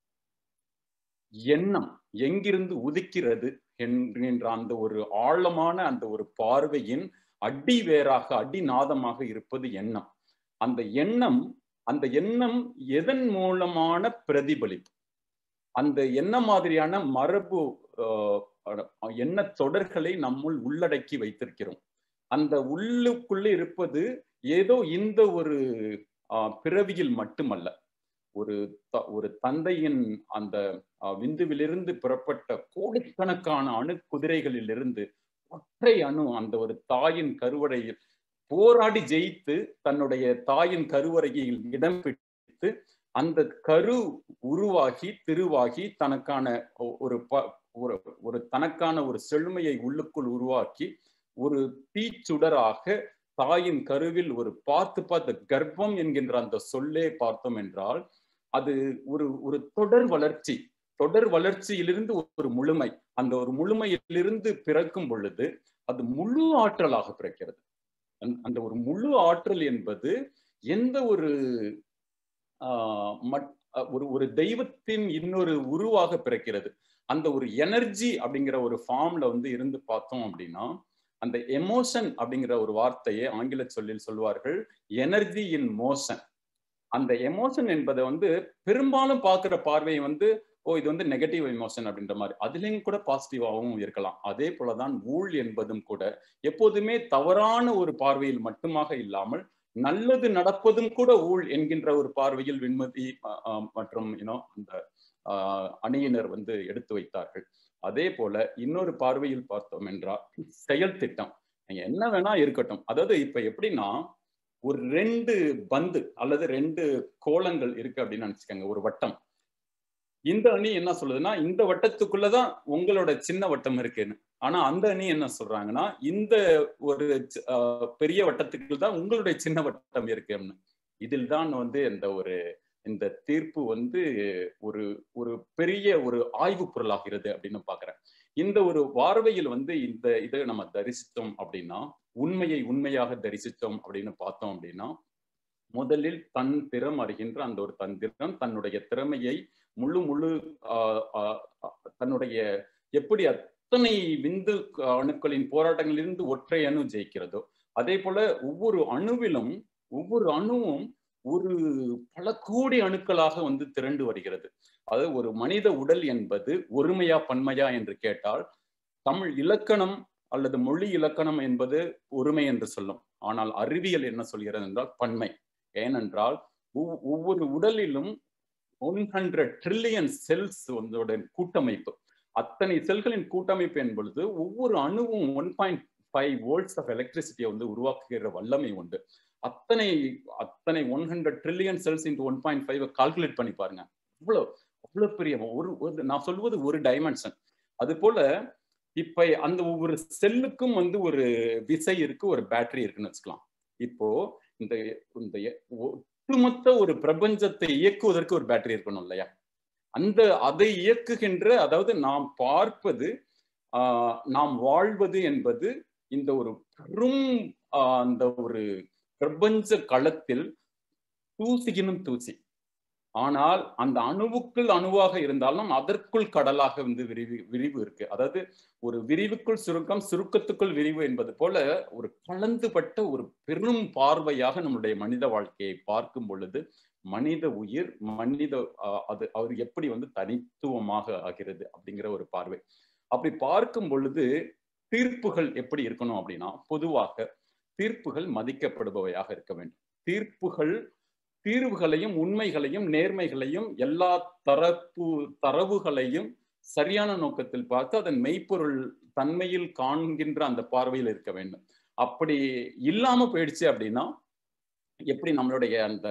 எண்ணம் எங்கிருந்து உதிக்கிறது என்கின்ற அந்த ஒரு ஆழமான அந்த ஒரு பார்வையின் அடி வேறாக அடிநாதமாக இருப்பது எண்ணம் அந்த எண்ணம் அந்த எண்ணம் எதன் மூலமான பிரதிபலிப்பு அந்த என்ன மாதிரியான மரபு எண்ண தொடர்களை நம்முள் உள்ளடக்கி வைத்திருக்கிறோம் அந்த உள்ளுக்குள்ளே இருப்பது ஏதோ இந்த ஒரு பிறவியில் மட்டுமல்ல ஒரு ஒரு தந்தையின் அந்த விந்துவிலிருந்து புறப்பட்ட கோடிக்கணக்கான அணு குதிரைகளிலிருந்து ஒற்றை அணு அந்த ஒரு தாயின் கருவடையில் போராடி ஜெயித்து தன்னுடைய தாயின் கருவறையில் இடம் பிடித்து அந்த கரு உருவாகி திருவாகி தனக்கான ஒ- ஒரு ப- ஒரு ஒரு தனக்கான ஒரு செழுமையை உள்ளுக்குள் உருவாக்கி ஒரு தீச்சுடராக தாயின் கருவில் ஒரு பார்த்து பார்த்த கர்ப்பம் என்கின்ற அந்த சொல்லே பார்த்தோம் என்றால் அது ஒரு ஒரு தொடர் வளர்ச்சி தொடர் வளர்ச்சியிலிருந்து ஒரு முழுமை அந்த ஒரு முழுமையிலிருந்து பிறக்கும் பொழுது அது முழு ஆற்றலாக பிறக்கிறது அந்த- அந்த ஒரு முழு ஆற்றல் என்பது எந்த ஒரு ஆஹ் மட்- அஹ் ஒரு ஒரு தெய்வத்தின் இன்னொரு உருவாக பிறக்கிறது அந்த ஒரு எனர்ஜி அப்படிங்கிற ஒரு ஃபார்ம்ல வந்து இருந்து பார்த்தோம் அப்படின்னா அந்த எமோஷன் அப்படிங்கிற ஒரு வார்த்தையை ஆங்கில சொல்லில் சொல்வார்கள் எனர்ஜி இன் மோஷன் அந்த எமோஷன் என்பதை வந்து பெரும்பாலும் பார்க்கிற பார்வை வந்து ஓ இது வந்து நெகட்டிவ் எமோஷன் அப்படின்ற மாதிரி அதுலயும் கூட பாசிட்டிவாகவும் இருக்கலாம் அதே போலதான் ஊழ் என்பதும் கூட எப்போதுமே தவறான ஒரு பார்வையில் மட்டுமாக இல்லாமல் நல்லது நடப்பதும் கூட ஊழ் என்கின்ற ஒரு பார்வையில் விண்மதி அஹ், அஹ், மற்றும் யூனோ அந்த ஆஹ், அணியினர் வந்து எடுத்து வைத்தார்கள் அதே போல இன்னொரு பார்வையில் பார்த்தோம் என்றால் செயல் திட்டம் நீங்க என்ன வேணா இருக்கட்டும் அதாவது இப்ப எப்படின்னா ஒரு ரெண்டு பந்து அல்லது ரெண்டு கோலங்கள் இருக்கு அப்படின்னு நினைச்சுக்கோங்க ஒரு வட்டம் இந்த அணி என்ன சொல்லுதுன்னா இந்த வட்டத்துக்குள்ளதான் உங்களோட சின்ன வட்டம் இருக்குன்னு ஆனா அந்த அணி என்ன சொல்றாங்கன்னா இந்த ஒரு சி- ஆஹ் பெரிய வட்டத்துக்குள்ள தான் உங்களுடைய சின்ன வட்டம் இருக்குன்னு இதில் தான் வந்து இந்த ஒரு இந்த தீர்ப்பு வந்து ஒரு ஒரு பெரிய ஒரு ஆய்வு பொருளாகிறது அப்படின்னு பாக்குறேன் இந்த ஒரு பார்வையில் வந்து இந்த இதை நம்ம தரிசித்தோம் அப்படின்னா உண்மையை உண்மையாக தரிசித்தோம் அப்படின்னு பார்த்தோம் அப்படின்னா முதலில் தன் திறம் அறிகின்ற அந்த ஒரு தந்திரம் தன்னுடைய திறமையை முழு முழு ஆஹ் ஆஹ் ஆஹ் தன்னுடைய எப்படி அத்தனை விந்து அணுக்களின் போராட்டங்களிலிருந்து ஒற்றை அணு ஜெயிக்கிறதோ அதே போல ஒவ்வொரு அணுவிலும் ஒவ்வொரு அணுவும் ஒரு பல கோடி அணுக்களாக வந்து திரண்டு வருகிறது அது ஒரு மனித உடல் என்பது ஒருமையா பன்மையா என்று கேட்டால் தமிழ் இலக்கணம் அல்லது மொழி இலக்கணம் என்பது ஒருமை என்று சொல்லும் ஆனால் அறிவியல் என்ன சொல்கிறது என்றால் பன்மை ஏனென்றால் ஒவ்- ஒவ்வொரு உடலிலும் ஒன் ஹண்ட்ரட் ட்ரில்லியன் செல்ஸ் வந்து கூட்டமைப்பு அத்தனை செல்களின் கூட்டமைப்பு என்பது ஒவ்வொரு அணுவும் one point five volts of எலக்ட்ரிசிட்டியை வந்து உருவாக்குகிற வல்லமை உண்டு அத்தனை அத்தனை one hundred trillion cells into one point five calculate பண்ணி பாருங்க அவ்வளோ அவ்வளோ பெரிய ஒரு ஒரு நான் சொல்வது ஒரு டைமென்ஷன் அது போல இப்ப அந்த ஒவ்வொரு செல்லுக்கும் வந்து ஒரு விசை இருக்கு ஒரு பேட்டரி இருக்குன்னு வச்சுக்கலாம் இப்போ இந்த இந்த ஒட்டுமொத்த ஒரு பிரபஞ்சத்தை இயக்குவதற்கு ஒரு பேட்டரி இருக்கணும் இல்லையா அந்த அதை இயக்குகின்ற அதாவது நாம் பார்ப்பது ஆஹ், நாம் வாழ்வது என்பது இந்த ஒரு பெரும் ஆஹ், அந்த ஒரு பிரபஞ்ச களத்தில் தூசியினும் தூசி ஆனால் அந்த அணுவுக்குள் அணுவாக இருந்தாலும் அதற்குள் கடலாக வந்து விரிவு விரிவு இருக்கு அதாவது ஒரு விரிவுக்குள் சுருக்கம் சுருக்கத்துக்குள் விரிவு என்பது போல ஒரு கலந்துபட்ட ஒரு பெரும் பார்வையாக நம்முடைய மனித வாழ்க்கையை பார்க்கும் பொழுது மனித உயிர் மனித ஆஹ், அது அவர் எப்படி வந்து தனித்துவமாக ஆகிறது அப்படிங்கிற ஒரு பார்வை அப்படி பார்க்கும் பொழுது தீர்ப்புகள் எப்படி இருக்கணும் அப்படின்னா பொதுவாக தீர்ப்புகள் மதிக்கப்படுபவையாக இருக்க வேண்டும் தீர்ப்புகள் தீர்வுகளையும் உண்மைகளையும் நேர்மைகளையும் எல்லா தரப்பு தரவுகளையும் சரியான நோக்கத்தில் பார்த்து அதன் மெய்ப்பொருள் தன்மையில் காண்கின்ற அந்த பார்வையில் இருக்க வேண்டும் அப்படி இல்லாம போயிடுச்சு அப்படின்னா எப்படி நம்மளுடைய அந்த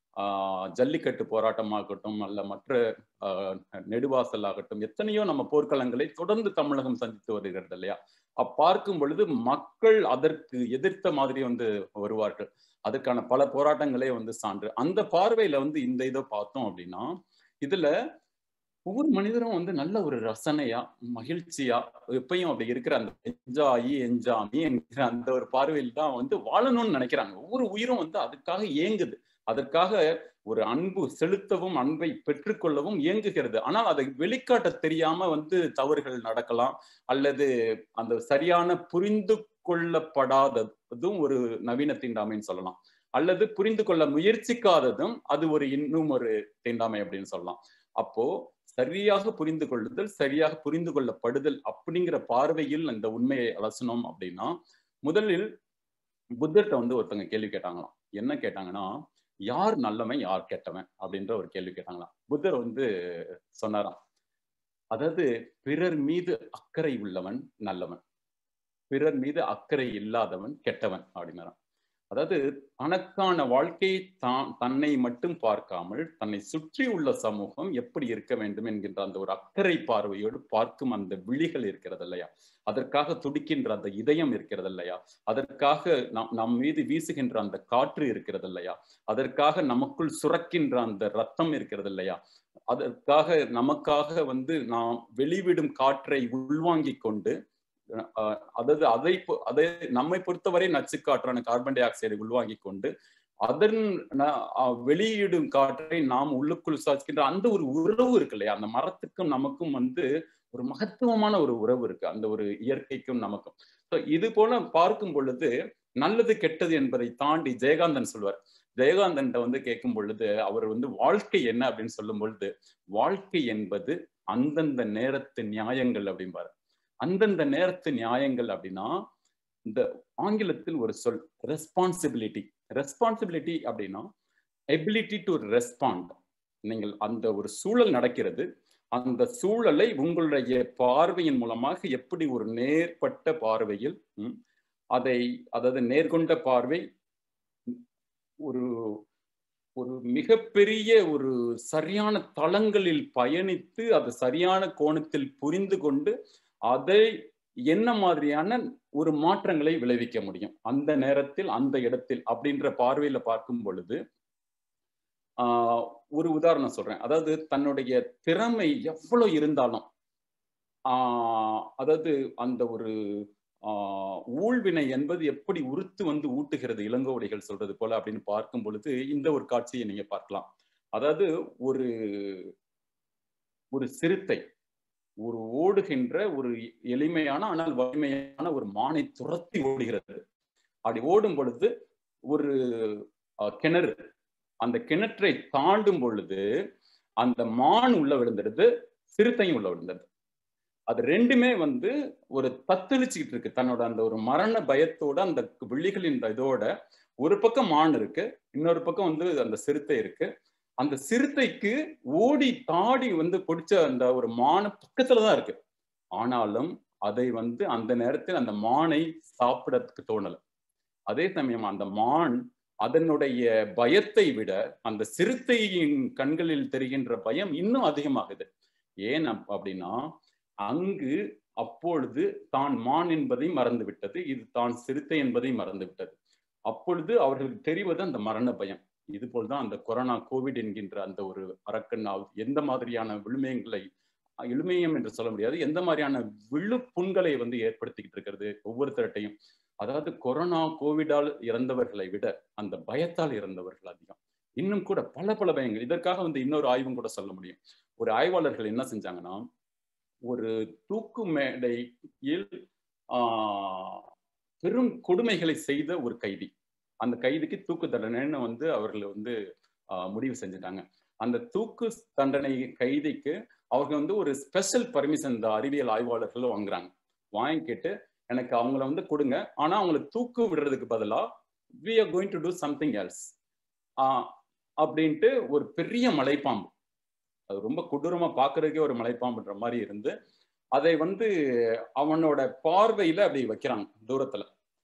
ஆஹ், ஜல்லிக்கட்டு போராட்டமாகட்டும் அல்ல மற்ற ஆஹ், நெடுவாசல் ஆகட்டும் எத்தனையோ நம்ம போர்க்களங்களை தொடர்ந்து தமிழகம் சந்தித்து வருகிறது இல்லையா அப்பார்க்கும் பொழுது மக்கள் அதற்கு எதிர்த்த மாதிரி வந்து வருவார்கள் அதுக்கான பல போராட்டங்களே வந்து சான்று அந்த பார்வையில வந்து இந்த இதை பார்த்தோம் அப்படின்னா இதுல ஒவ்வொரு மனிதரும் வந்து நல்ல ஒரு ரசனையா மகிழ்ச்சியா எப்பயும் அப்படி இருக்கிற அந்த என்ஜாயி என்ஜாமி என்கிற அந்த ஒரு பார்வையில் தான் வந்து வாழணும்னு நினைக்கிறாங்க ஒவ்வொரு உயிரும் வந்து அதுக்காக ஏங்குது அதற்காக ஒரு அன்பு செலுத்தவும் அன்பை பெற்றுக்கொள்ளவும் இயங்குகிறது ஆனால் அதை வெளிக்காட்ட தெரியாம வந்து தவறுகள் நடக்கலாம் அல்லது அந்த சரியான புரிந்து கொள்ளப்படாததும் ஒரு நவீன தீண்டாமைன்னு சொல்லலாம் அல்லது புரிந்து கொள்ள முயற்சிக்காததும் அது ஒரு இன்னும் ஒரு தீண்டாமை அப்படின்னு சொல்லலாம் அப்போ சரியாக புரிந்து கொள்ளுதல் சரியாக புரிந்து கொள்ளப்படுதல் அப்படிங்கிற பார்வையில் அந்த உண்மையை அலசணும் அப்படின்னா முதலில் புத்தர்கிட்ட வந்து ஒருத்தங்க கேள்வி கேட்டாங்களாம் என்ன கேட்டாங்கன்னா யார் நல்லவன் யார் கெட்டவன் அப்படின்ற ஒரு கேள்வி கேட்டாங்களாம் புத்தர் வந்து சொன்னாராம் அதாவது பிறர் மீது அக்கறை உள்ளவன் நல்லவன் பிறர் மீது அக்கறை இல்லாதவன் கெட்டவன் அப்படின்னாராம் அதாவது தனக்கான வாழ்க்கையை தான் தன்னை மட்டும் பார்க்காமல் தன்னை சுற்றி உள்ள சமூகம் எப்படி இருக்க வேண்டும் என்கின்ற அந்த ஒரு அக்கறை பார்வையோடு பார்க்கும் அந்த விழிகள் இருக்கிறது இல்லையா அதற்காக துடிக்கின்ற அந்த இதயம் இருக்கிறது இல்லையா அதற்காக நம் நம் மீது வீசுகின்ற அந்த காற்று இருக்கிறது இல்லையா அதற்காக நமக்குள் சுரக்கின்ற அந்த ரத்தம் இருக்கிறது இல்லையா அதற்காக நமக்காக வந்து நாம் வெளிவிடும் காற்றை உள்வாங்கிக் கொண்டு அஹ் அதாவது அதை பொ- அதை நம்மை பொறுத்தவரை நச்சு காற்றான கார்பன் டை ஆக்சைடை உள்வாங்கி கொண்டு அதன் ந- அஹ் வெளியிடும் காற்றை நாம் உள்ளுக்குள் சுவாசிக்கின்ற அந்த ஒரு உறவு இருக்கு இல்லையா அந்த மரத்துக்கும் நமக்கும் வந்து ஒரு மகத்துவமான ஒரு உறவு இருக்கு அந்த ஒரு இயற்கைக்கும் நமக்கும் ஸோ இது போல பார்க்கும் பொழுது நல்லது கெட்டது என்பதை தாண்டி ஜெயகாந்தன் சொல்வார் ஜெயகாந்தன் வந்து கேட்கும் பொழுது அவர் வந்து வாழ்க்கை என்ன அப்படின்னு சொல்லும் பொழுது வாழ்க்கை என்பது அந்தந்த நேரத்து நியாயங்கள் அப்படிம்பாரு அந்தந்த நேரத்து நியாயங்கள் அப்படின்னா இந்த ஆங்கிலத்தில் ஒரு சொல் ரெஸ்பான்சிபிலிட்டி ரெஸ்பான்சிபிலிட்டி அப்படின்னா எபிலிட்டி டு ரெஸ்பாண்ட் நீங்கள் அந்த ஒரு சூழல் நடக்கிறது அந்த சூழலை உங்களுடைய பார்வையின் மூலமாக எப்படி ஒரு நேர்பட்ட பார்வையில் ம், அதை அதாவது நேர்கொண்ட பார்வை ஒரு ஒரு மிகப்பெரிய ஒரு சரியான தளங்களில் பயணித்து அது சரியான கோணத்தில் புரிந்து கொண்டு அதை என்ன மாதிரியான ஒரு மாற்றங்களை விளைவிக்க முடியும் அந்த நேரத்தில் அந்த இடத்தில் அப்படின்ற பார்வையில பார்க்கும் பொழுது ஆஹ் ஒரு உதாரணம் சொல்றேன் அதாவது தன்னுடைய திறமை எவ்வளவு இருந்தாலும் ஆஹ் அதாவது அந்த ஒரு ஆஹ் ஊழ்வினை என்பது எப்படி உறுத்து வந்து ஊட்டுகிறது இளங்கோவடிகள் சொல்றது போல அப்படின்னு பார்க்கும் பொழுது இந்த ஒரு காட்சியை நீங்க பார்க்கலாம் அதாவது ஒரு ஒரு சிறுத்தை ஒரு ஓடுகின்ற ஒரு எளிமையான ஆனால் வலிமையான ஒரு மானை துரத்தி ஓடுகிறது அப்படி ஓடும் பொழுது ஒரு அஹ், கிணறு அந்த கிணற்றை தாண்டும் பொழுது அந்த மான் உள்ள விழுந்துடுது சிறுத்தையும் உள்ள விழுந்துடுது அது ரெண்டுமே வந்து ஒரு தத்தளிச்சுக்கிட்டு இருக்கு தன்னோட அந்த ஒரு மரண பயத்தோட அந்த விழிகளின் இதோட ஒரு பக்கம் மான் இருக்கு இன்னொரு பக்கம் வந்து அந்த சிறுத்தை இருக்கு அந்த சிறுத்தைக்கு ஓடி தாடி வந்து பிடிச்ச அந்த ஒரு மான பக்கத்துல தான் இருக்கு ஆனாலும் அதை வந்து அந்த நேரத்தில் அந்த மானை சாப்பிடறதுக்கு தோணல அதே சமயம் அந்த மான் அதனுடைய பயத்தை விட அந்த சிறுத்தையின் கண்களில் தெரிகின்ற பயம் இன்னும் அதிகமாகுது ஏன் அப்- அப்படின்னா அங்கு அப்பொழுது தான் மான் என்பதை மறந்து விட்டது இது தான் சிறுத்தை என்பதை மறந்து விட்டது அப்பொழுது அவர்களுக்கு தெரிவது அந்த மரண பயம் இது போல்தான் அந்த கொரோனா கோவிட் என்கின்ற அந்த ஒரு அரக்கன் ஆவது எந்த மாதிரியான விழுமியங்களை இழுமையம் என்று சொல்ல முடியாது எந்த மாதிரியான விழுப்புண்களை வந்து ஏற்படுத்திக்கிட்டு இருக்கிறது ஒவ்வொருத்தர்கிட்டையும் அதாவது கொரோனா கோவிடால் இறந்தவர்களை விட அந்த பயத்தால் இறந்தவர்கள் அதிகம் இன்னும் கூட பல பல பயங்கள் இதற்காக வந்து இன்னொரு ஆய்வும் கூட சொல்ல முடியும் ஒரு ஆய்வாளர்கள் என்ன செஞ்சாங்கன்னா ஒரு தூக்கு மேடையில் ஆஹ், பெரும் கொடுமைகளை செய்த ஒரு கைதி அந்த கைதிக்கு தூக்கு தண்டனைன்னு வந்து அவர்கள் வந்து ஆஹ், முடிவு செஞ்சுட்டாங்க அந்த தூக்கு தண்டனை கைதிக்கு அவர்கள் வந்து ஒரு ஸ்பெஷல் பர்மிஷன் இந்த அறிவியல் ஆய்வாளர்கள் வாங்குறாங்க வாங்கிக்கிட்டு எனக்கு அவங்கள வந்து கொடுங்க ஆனா அவங்கள தூக்கு விடுறதுக்கு பதிலா we are going to do something else அப்படின்ட்டு ஒரு பெரிய மலைப்பாம்பு அது ரொம்ப கொடூரமா பார்க்கறதுக்கே ஒரு மலைப்பாம்புன்ற மாதிரி இருந்து அதை வந்து அவனோட பார்வையில அப்படி வைக்கிறாங்க தூரத்துல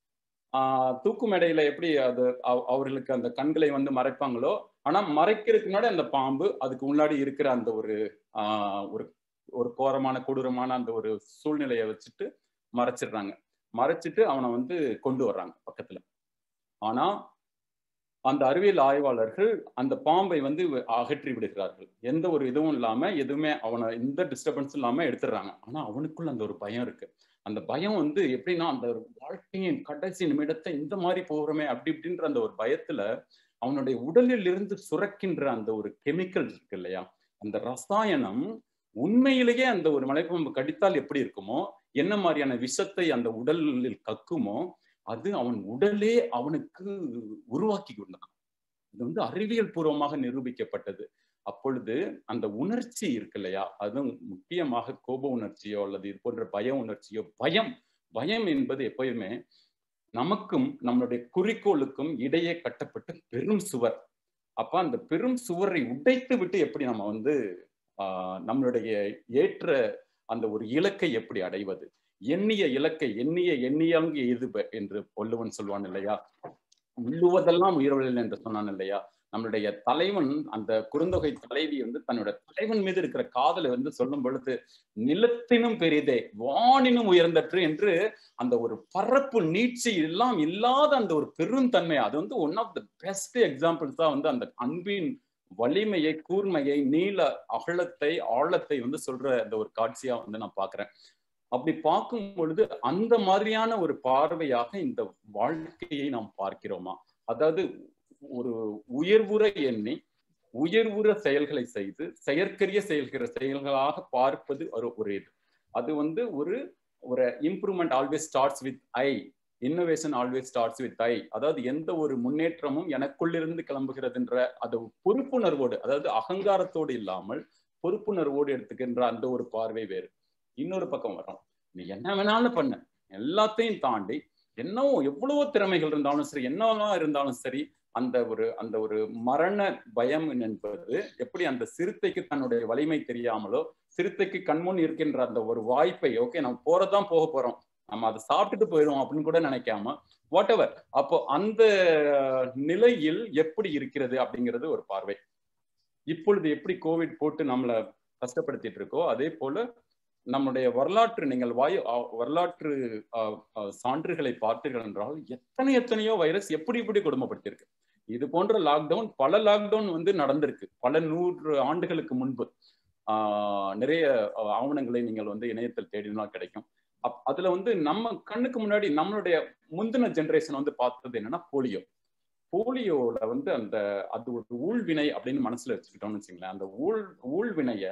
ஆஹ் தூக்கு மேடையில எப்படி அது அவ- அவர்களுக்கு அந்த கண்களை வந்து மறைப்பாங்களோ ஆனா மறைக்கிறதுக்கு முன்னாடி அந்த பாம்பு அதுக்கு முன்னாடி இருக்கிற அந்த ஒரு ஆஹ் ஒரு ஒரு கோரமான கொடூரமான அந்த ஒரு சூழ்நிலையை வச்சுட்டு மறைச்சிடுறாங்க மறைச்சிட்டு அவனை வந்து கொண்டு வர்றாங்க பக்கத்துல ஆனா அந்த அறிவியல் ஆய்வாளர்கள் அந்த பாம்பை வந்து அகற்றி விடுகிறார்கள் எந்த ஒரு இதுவும் இல்லாம எதுவுமே அவனை எந்த டிஸ்டர்பன்ஸும் இல்லாம எடுத்துடுறாங்க ஆனா அவனுக்குள்ள அந்த ஒரு பயம் இருக்கு அந்த பயம் வந்து எப்படின்னா அந்த ஒரு வாழ்க்கையின் கடைசி நிமிடத்தை இந்த மாதிரி போகிறோமே அப்படி இப்படின்ற அந்த ஒரு பயத்துல அவனுடைய உடலில் இருந்து சுரக்கின்ற அந்த ஒரு கெமிக்கல் இருக்கு இல்லையா அந்த ரசாயனம் உண்மையிலேயே அந்த ஒரு மலைப்பாம்பு கடித்தால் எப்படி இருக்குமோ என்ன மாதிரியான விஷத்தை அந்த உடலில் கக்குமோ அது அவன் உடலே அவனுக்கு உருவாக்கி கொண்டான் இது வந்து அறிவியல் பூர்வமாக நிரூபிக்கப்பட்டது அப்பொழுது அந்த உணர்ச்சி இருக்கு இல்லையா அதுவும் முக்கியமாக கோப உணர்ச்சியோ அல்லது இது போன்ற பய உணர்ச்சியோ பயம் பயம் என்பது எப்பயுமே நமக்கும் நம்மளுடைய குறிக்கோளுக்கும் இடையே கட்டப்பட்ட பெரும் சுவர் அப்ப அந்த பெரும் சுவரை உடைத்து விட்டு எப்படி நம்ம வந்து ஆஹ் நம்மளுடைய ஏற்ற அந்த ஒரு இலக்கை எப்படி அடைவது எண்ணிய இலக்கை எண்ணிய எண்ணியாங்கு எதுப என்று வள்ளுவன் சொல்வான் இல்லையா உள்ளுவதெல்லாம் உயர்வதில்லை என்று சொன்னான் இல்லையா நம்மளுடைய தலைவன் அந்த குறுந்தொகை தலைவி வந்து தன்னோட தலைவன் மீது இருக்கிற காதலை வந்து சொல்லும் பொழுது நிலத்தினும் பெரிதே வானினும் உயர்ந்தற்று என்று அந்த ஒரு பரப்பு நீட்சி எல்லாம் இல்லாத அந்த ஒரு பெருந்தன்மை அது வந்து one of the best examples தான் வந்து அந்த அன்பின் வலிமையை கூர்மையை நீள அகலத்தை ஆழத்தை வந்து சொல்ற அந்த ஒரு காட்சியா வந்து நான் பாக்குறேன் அப்படி பார்க்கும் பொழுது அந்த மாதிரியான ஒரு பார்வையாக இந்த வாழ்க்கையை நாம் பார்க்கிறோமா அதாவது ஒரு உயர்வுற எண்ணி உயர்வுற செயல்களை செய்து செயற்கரிய செயல்கிற செயல்களாக பார்ப்பது ஒரு ஒரு இது அது வந்து ஒரு ஒரு improvement always starts with I innovation always starts with I அதாவது எந்த ஒரு முன்னேற்றமும் எனக்குள்ளிருந்து கிளம்புகிறதுன்ற அது பொறுப்புணர்வோடு அதாவது அகங்காரத்தோடு இல்லாமல் பொறுப்புணர்வோடு எடுத்துக்கின்ற அந்த ஒரு பார்வை வேறு இன்னொரு பக்கம் வரும் நீ என்ன வேணாலும் பண்ண எல்லாத்தையும் தாண்டி என்னவோ எவ்வளவோ திறமைகள் இருந்தாலும் சரி என்னவெல்லாம் இருந்தாலும் சரி அந்த ஒரு அந்த ஒரு மரண பயம் என்பது எப்படி அந்த சிறுத்தைக்கு தன்னுடைய வலிமை தெரியாமலோ சிறுத்தைக்கு கண்முன் இருக்கின்ற அந்த ஒரு வாய்ப்பை ஓகே நம்ம போறதான் போக போறோம் நம்ம அதை சாப்பிட்டுட்டு போயிடும் அப்படின்னு கூட நினைக்காம வாட் எவர் அப்போ அந்த நிலையில் எப்படி இருக்கிறது அப்படிங்கிறது ஒரு பார்வை இப்பொழுது எப்படி கோவிட் போட்டு நம்மளை கஷ்டப்படுத்திட்டு இருக்கோ அதே போல நம்முடைய வரலாற்று நீங்கள் வாயு வரலாற்று சான்றுகளை பார்த்தீர்கள் என்றால் எத்தனை எத்தனையோ வைரஸ் எப்படி எப்படி கொடுமைப்படுத்தியிருக்கு இது போன்ற லாக்டவுன் பல லாக்டவுன் வந்து நடந்திருக்கு பல நூறு ஆண்டுகளுக்கு முன்பு ஆஹ் நிறைய ஆவணங்களை நீங்கள் வந்து இணையத்தில் தேடினா கிடைக்கும் அப் அதுல வந்து நம்ம கண்ணுக்கு முன்னாடி நம்மளுடைய முந்தின ஜென்ரேஷன் வந்து பார்த்தது என்னன்னா போலியோ போலியோல வந்து அந்த அது ஒரு ஊழ்வினை அப்படின்னு மனசுல வச்சுக்கிட்டோம்னு வச்சுங்களேன் அந்த ஊழ் ஊழ்வினைய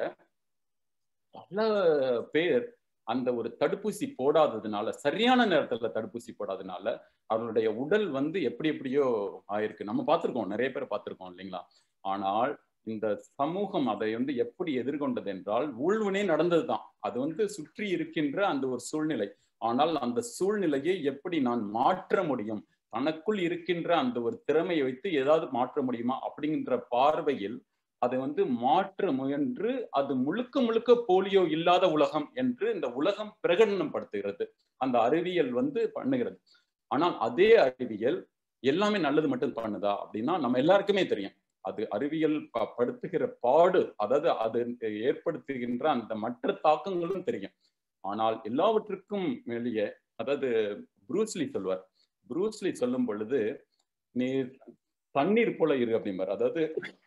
பல பேர் அந்த ஒரு தடுப்பூசி போடாததுனால சரியான நேரத்துல தடுப்பூசி போடாததுனால அவர்களுடைய உடல் வந்து எப்படி எப்படியோ ஆயிருக்கு நம்ம பார்த்திருக்கோம் நிறைய பேர் பார்த்திருக்கோம் இல்லைங்களா ஆனால் இந்த சமூகம் அதை வந்து எப்படி எதிர்கொண்டது என்றால் ஊழ்வினை நடந்ததுதான் அது வந்து சுற்றி இருக்கின்ற அந்த ஒரு சூழ்நிலை ஆனால் அந்த சூழ்நிலையை எப்படி நான் மாற்ற முடியும் தனக்குள் இருக்கின்ற அந்த ஒரு திறமையை வைத்து ஏதாவது மாற்ற முடியுமா அப்படிங்கிற பார்வையில் அதை வந்து மாற்ற முயன்று அது முழுக்க முழுக்க போலியோ இல்லாத உலகம் என்று இந்த உலகம் பிரகடனம் படுத்துகிறது அந்த அறிவியல் வந்து பண்ணுகிறது ஆனால் அதே அறிவியல் எல்லாமே நல்லது மட்டும் பண்ணுதா அப்படின்னா நம்ம எல்லாருக்குமே தெரியும் அது அறிவியல் படுத்துகிற பாடு அதாவது அது ஏற்படுத்துகின்ற அந்த மற்ற தாக்கங்களும் தெரியும் ஆனால் எல்லாவற்றுக்கும் வெளியே அதாவது ப்ரூஸ்லி சொல்வார் ப்ரூஸ்லி சொல்லும் பொழுது நீ தண்ணீர் போல இரு அப்படிம்பார் அதாவது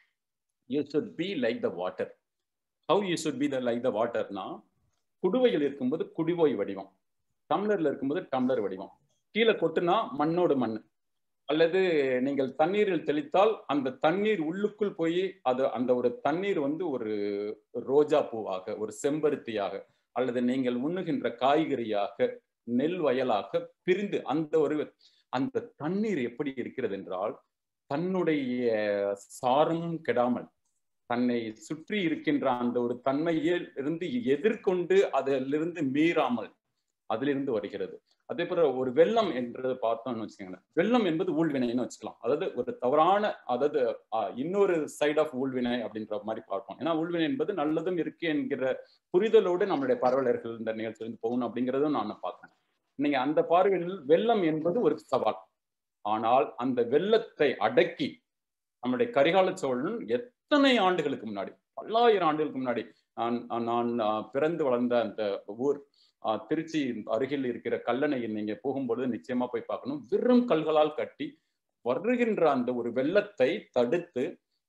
you should be like the water how you should be the like the வாட்டர்னா குடுவையில் இருக்கும்போது குடிவோய் வடிவம் டம்ளர்ல இருக்கும்போது டம்ளர் வடிவம் கீழே கொட்டுனா மண்ணோடு மண் அல்லது நீங்கள் தண்ணீரில் தெளித்தால் அந்த தண்ணீர் உள்ளுக்குள் போய் அது அந்த ஒரு தண்ணீர் வந்து ஒரு ரோஜா பூவாக ஒரு செம்பருத்தியாக அல்லது நீங்கள் உண்ணுகின்ற காய்கறியாக நெல் வயலாக பிரிந்து அந்த ஒரு அந்த தண்ணீர் எப்படி இருக்கிறது என்றால் தன்னுடைய சாரமும் கெடாமல் தன்னை சுற்றி இருக்கின்ற அந்த ஒரு தன்மையில் இருந்து எதிர்கொண்டு அதிலிருந்து மீறாமல் அதிலிருந்து வருகிறது அதே போல ஒரு வெள்ளம் என்றது பார்த்தோம்னு வச்சுக்கோங்களேன் வெள்ளம் என்பது ஊழ்வினைன்னு வச்சுக்கலாம் அதாவது ஒரு தவறான அதாவது இன்னொரு சைட் ஆஃப் ஊழ்வினை அப்படின்ற மாதிரி பார்ப்போம் ஏன்னா ஊழ்வினை என்பது நல்லதும் இருக்கு என்கிற புரிதலோடு நம்மளுடைய பரவலர்கள் இந்த நிகழ்ச்சியிலிருந்து போகணும் அப்படிங்கிறதும் நான் பார்த்தேன் நீங்க அந்த பார்வையில் வெள்ளம் என்பது ஒரு சவால் ஆனால் அந்த வெள்ளத்தை அடக்கி நம்முடைய கரிகால சோழன் எத்தனை ஆண்டுகளுக்கு முன்னாடி பல்லாயிரம் ஆண்டுகளுக்கு முன்னாடி நான் நான் பிறந்து வளர்ந்த அந்த ஊர் திருச்சி அருகில் இருக்கிற கல்லணையில் நீங்க போகும்பொழுது நிச்சயமா போய் பார்க்கணும் வெறும் கல்களால் கட்டி வருகின்ற அந்த ஒரு வெள்ளத்தை தடுத்து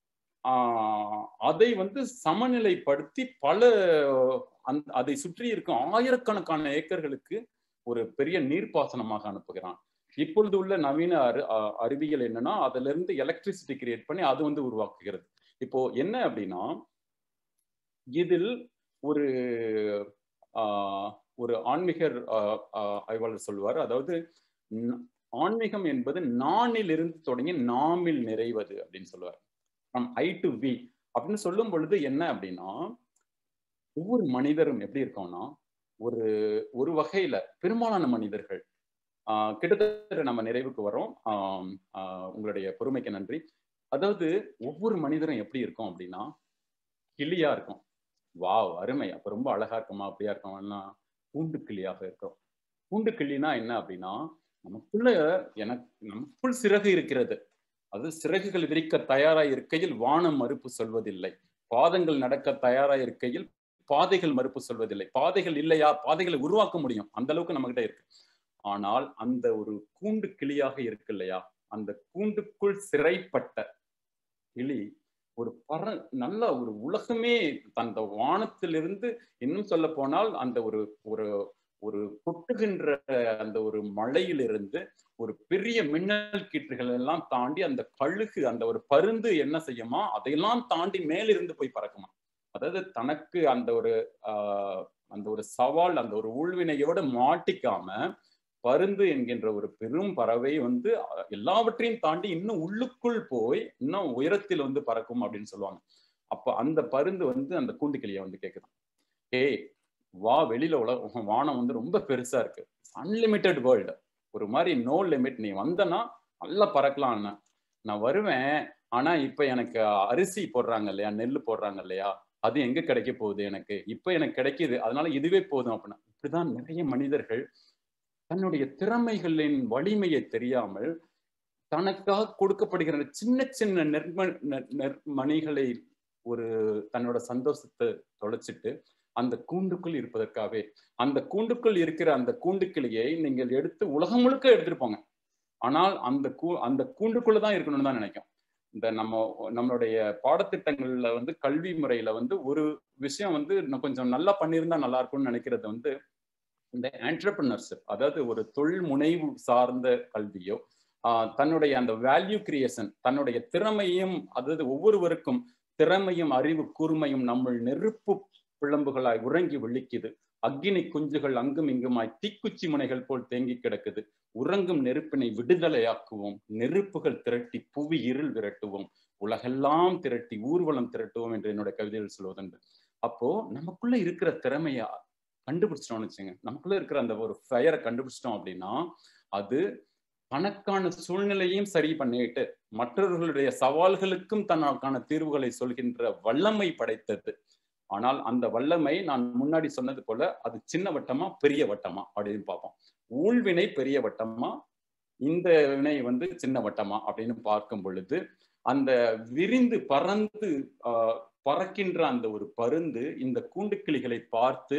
ஆஹ் அதை வந்து சமநிலைப்படுத்தி பல அந் அதை சுற்றி இருக்கும் ஆயிரக்கணக்கான ஏக்கர்களுக்கு ஒரு பெரிய நீர்ப்பாசனமாக அனுப்புகிறான் இப்பொழுது உள்ள நவீன அறி அறிவியல் என்னன்னா அதுல இருந்து எலக்ட்ரிசிட்டி கிரியேட் பண்ணி அது வந்து உருவாக்குகிறது இப்போ என்ன அப்படின்னா இதில் ஒரு ஒரு ஆன்மீகர் ஆய்வாளர் சொல்வார் அதாவது ஆன்மீகம் என்பது நானில் இருந்து தொடங்கி நாமில் நிறைவது அப்படின்னு சொல்லுவார் ஃப்ரம் ஐ டு வி அப்படின்னு சொல்லும் பொழுது என்ன அப்படின்னா ஒவ்வொரு மனிதரும் எப்படி இருக்கோம்னா ஒரு ஒரு வகையில பெரும்பாலான மனிதர்கள் ஆஹ் கிட்டத்தட்ட நம்ம நிறைவுக்கு வரோம் ஆஹ் உங்களுடைய பொறுமைக்கு நன்றி அதாவது ஒவ்வொரு மனிதரும் எப்படி இருக்கும் அப்படின்னா கிளியா இருக்கும் வாவ் அருமை அப்ப ரொம்ப அழகா இருக்குமா அப்படியா இருக்கோம்னா பூண்டு கிளியாக இருக்கும் பூண்டு கிளினா என்ன அப்படின்னா நமக்குள்ள எனக்கு நமக்குள் சிறகு இருக்கிறது அது சிறகுகள் விரிக்க தயாராய் இருக்கையில் வானம் மறுப்பு சொல்வதில்லை பாதங்கள் நடக்க தயாராய் இருக்கையில் பாதைகள் மறுப்பு சொல்வதில்லை பாதைகள் இல்லையா பாதைகளை உருவாக்க முடியும் அந்த அளவுக்கு நம்ம கிட்ட இருக்கு ஆனால் அந்த ஒரு கூண்டு கிளியாக இருக்கு இல்லையா அந்த கூண்டுக்குள் சிறைப்பட்ட கிளி ஒரு பர நல்ல ஒரு உலகமே அந்த வானத்திலிருந்து இன்னும் சொல்ல போனால் அந்த ஒரு ஒரு ஒரு கொட்டுகின்ற அந்த ஒரு மழையிலிருந்து ஒரு பெரிய மின்னல் கீற்றுகள் எல்லாம் தாண்டி அந்த கழுகு அந்த ஒரு பருந்து என்ன செய்யுமா அதையெல்லாம் தாண்டி மேலிருந்து போய் பறக்குமா அதாவது தனக்கு அந்த ஒரு ஆஹ் அந்த ஒரு சவால் அந்த ஒரு ஊழ்வினையோட மாட்டிக்காம பருந்து என்கின்ற ஒரு பெரும் பறவை வந்து எல்லாவற்றையும் தாண்டி இன்னும் உள்ளுக்குள் போய் இன்னும் உயரத்தில் வந்து பறக்கும் அப்படின்னு சொல்லுவாங்க அப்ப அந்த பருந்து வந்து அந்த கூண்டுக்கிளிய வந்து கேக்குதான் ஏய் வா வெளியில உலக வானம் வந்து ரொம்ப பெருசா இருக்கு அன்லிமிட்டெட் வேர்ல்டு ஒரு மாதிரி நோ லிமிட் நீ வந்தனா நல்லா பறக்கலாம் நான் வருவேன் ஆனா இப்ப எனக்கு அரிசி போடுறாங்க இல்லையா நெல் போடுறாங்க இல்லையா அது எங்க கிடைக்க போகுது எனக்கு இப்ப எனக்கு கிடைக்குது அதனால இதுவே போதும் அப்படின்னா இப்படிதான் நிறைய மனிதர்கள் தன்னுடைய திறமைகளின் வலிமையை தெரியாமல் தனக்காக கொடுக்கப்படுகிற சின்ன சின்ன நெர்ம நெர்மணிகளை ஒரு தன்னோட சந்தோஷத்தை தொலைச்சிட்டு அந்த கூண்டுக்குள் இருப்பதற்காகவே அந்த கூண்டுக்குள் இருக்கிற அந்த கூண்டுக்கிளியை நீங்கள் எடுத்து உலகம் முழுக்க எடுத்துட்டு போங்க ஆனால் அந்த கூ அந்த கூண்டுக்குள்ள தான் இருக்கணும்னு தான் நினைக்கும் இந்த நம்ம நம்மளுடைய பாடத்திட்டங்கள்ல வந்து கல்வி முறையில வந்து ஒரு விஷயம் வந்து கொஞ்சம் நல்லா பண்ணியிருந்தா நல்லா இருக்கும்னு நினைக்கிறது வந்து இந்த ஆண்டர்பிரினர்ஷிப் அதாவது ஒரு தொழில் முனைவு சார்ந்த கல்வியோ தன்னுடைய அந்த வேல்யூ கிரியேஷன் தன்னுடைய திறமையும் அதாவது ஒவ்வொருவருக்கும் திறமையும் அறிவு கூர்மையும் நம்ம நெருப்பு பிளம்புகளாய் உறங்கி விழிக்குது அக்கினி குஞ்சுகள் அங்கும் இங்குமாய் தீக்குச்சி முனைகள் போல் தேங்கி கிடக்குது உறங்கும் நெருப்பினை விடுதலையாக்குவோம் நெருப்புகள் திரட்டி புவி இருள் விரட்டுவோம் உலகெல்லாம் திரட்டி ஊர்வலம் திரட்டுவோம் என்று என்னோட கவிதைகள் சொல்வதுண்டு அப்போ நமக்குள்ள இருக்கிற திறமையா கண்டுபிடிச்சிட்டோம்னு வச்சுங்க நமக்குள்ள இருக்கிற அந்த ஒரு ஃபயரை கண்டுபிடிச்சிட்டோம் அப்படின்னா அது தனக்கான சூழ்நிலையும் சரி பண்ணிட்டு மற்றவர்களுடைய சவால்களுக்கும் தனக்கான தீர்வுகளை சொல்கின்ற வல்லமை படைத்தது ஆனால் அந்த வல்லமை நான் முன்னாடி சொன்னது போல அது சின்ன வட்டமா பெரிய வட்டமா அப்படின்னு பார்ப்போம் ஊழ்வினை பெரிய வட்டமா இந்த வினை வந்து சின்ன வட்டமா அப்படின்னு பார்க்கும் பொழுது அந்த விரிந்து பறந்து ஆஹ் பறக்கின்ற அந்த ஒரு பருந்து இந்த கூண்டுக்கிளிகளை பார்த்து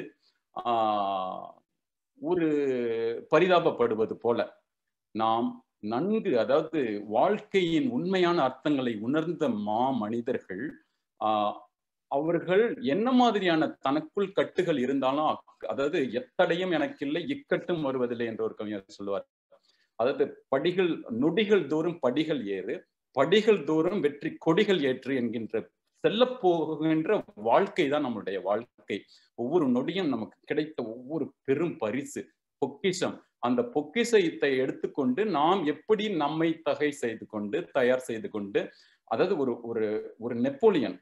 ஆஹ் ஒரு பரிதாபப்படுவது போல நாம் நன்கு அதாவது வாழ்க்கையின் உண்மையான அர்த்தங்களை உணர்ந்த மா மனிதர்கள் ஆஹ் அவர்கள் என்ன மாதிரியான தனக்குள் கட்டுகள் இருந்தாலும் அதாவது எத்தடையும் எனக்கு இல்லை இக்கட்டும் வருவதில்லை என்று ஒரு கவிஞர் சொல்லுவார் அதாவது படிகள் நொடிகள் தோறும் படிகள் ஏறு படிகள் தோறும் வெற்றி கொடிகள் ஏற்று என்கின்ற செல்ல போகின்ற வாழ்க்கை தான் நம்மளுடைய வாழ்க்கை ஒவ்வொரு நொடியும் நமக்கு கிடைத்த ஒவ்வொரு பெரும் பரிசு பொக்கிஷம் அந்த பொக்கிஷத்தை எடுத்துக்கொண்டு நாம் எப்படி நம்மை தகை செய்து கொண்டு தயார் செய்து கொண்டு அதாவது ஒரு ஒரு ஒரு நெப்போலியன்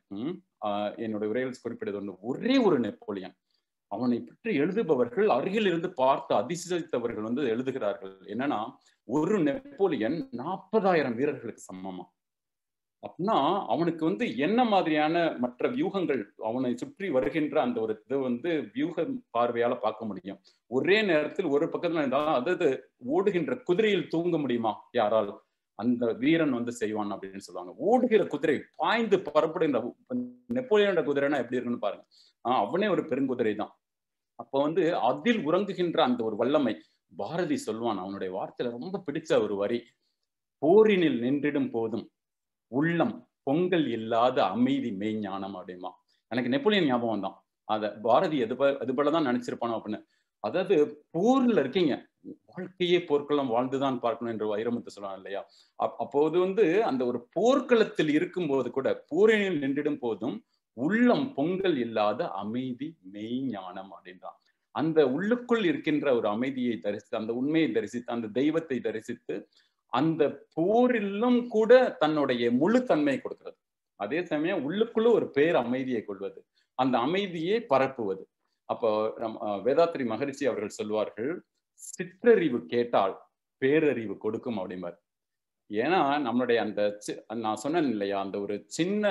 என்னோட உரையில் குறிப்பிட்டது ஒன்று ஒரே ஒரு நெப்போலியன் அவனை பற்றி எழுதுபவர்கள் அருகில் இருந்து பார்த்து அதிசயித்தவர்கள் வந்து எழுதுகிறார்கள் என்னன்னா ஒரு நெப்போலியன் நாற்பதாயிரம் வீரர்களுக்கு சமமா அப்படின்னா அவனுக்கு வந்து என்ன மாதிரியான மற்ற வியூகங்கள் அவனை சுற்றி வருகின்ற அந்த ஒரு இது வந்து வியூக பார்வையால பார்க்க முடியும் ஒரே நேரத்தில் ஒரு பக்கத்துல இருந்தாலும் அதாவது ஓடுகின்ற குதிரையில் தூங்க முடியுமா யாரால் அந்த வீரன் வந்து செய்வான் அப்படின்னு சொல்லுவாங்க ஓடுகிற குதிரை பாய்ந்து பரப்படுகின்ற நெப்போலியனோட குதிரைனா எப்படி இருக்குன்னு பாருங்க ஆஹ் அவனே ஒரு பெருங்குதிரை தான் அப்ப வந்து அதில் உறங்குகின்ற அந்த ஒரு வல்லமை பாரதி சொல்வான் அவனுடைய வார்த்தையில ரொம்ப பிடிச்ச ஒரு வரி போரினில் நின்றிடும் போதும் உள்ளம் பொங்கல் இல்லாத அமைதி மெய்ஞானம் அப்படிமா எனக்கு நெப்போலியன் ஞாபகம் தான் அத பாரதி எது அது போலதான் நினைச்சிருப்பானோ அப்படின்னு அதாவது போர்ல இருக்கீங்க வாழ்க்கையே போர்க்களம் வாழ்ந்துதான் பார்க்கணும் என்று வைரமுத்து சொல்லுவாங்க இல்லையா அப்போது வந்து அந்த ஒரு போர்க்களத்தில் இருக்கும்போது கூட போரினில் நின்றிடும் போதும் உள்ளம் பொங்கல் இல்லாத அமைதி மெய் ஞானம் அப்படின்றான் அந்த உள்ளுக்குள் இருக்கின்ற ஒரு அமைதியை தரிசித்து அந்த உண்மையை தரிசித்து அந்த தெய்வத்தை தரிசித்து அந்த போரிலும் கூட தன்னுடைய முழு தன்மையை கொடுக்கிறது அதே சமயம் உள்ளுக்குள்ள ஒரு பேர் அமைதியை கொள்வது அந்த அமைதியை பரப்புவது அப்போ வேதாத்திரி மகரிஷி அவர்கள் சொல்வார்கள் சிற்றறிவு கேட்டால் பேரறிவு கொடுக்கும் அப்படிம்பார் ஏன்னா நம்மளுடைய அந்த நான் சொன்னேன் இல்லையா அந்த ஒரு சின்ன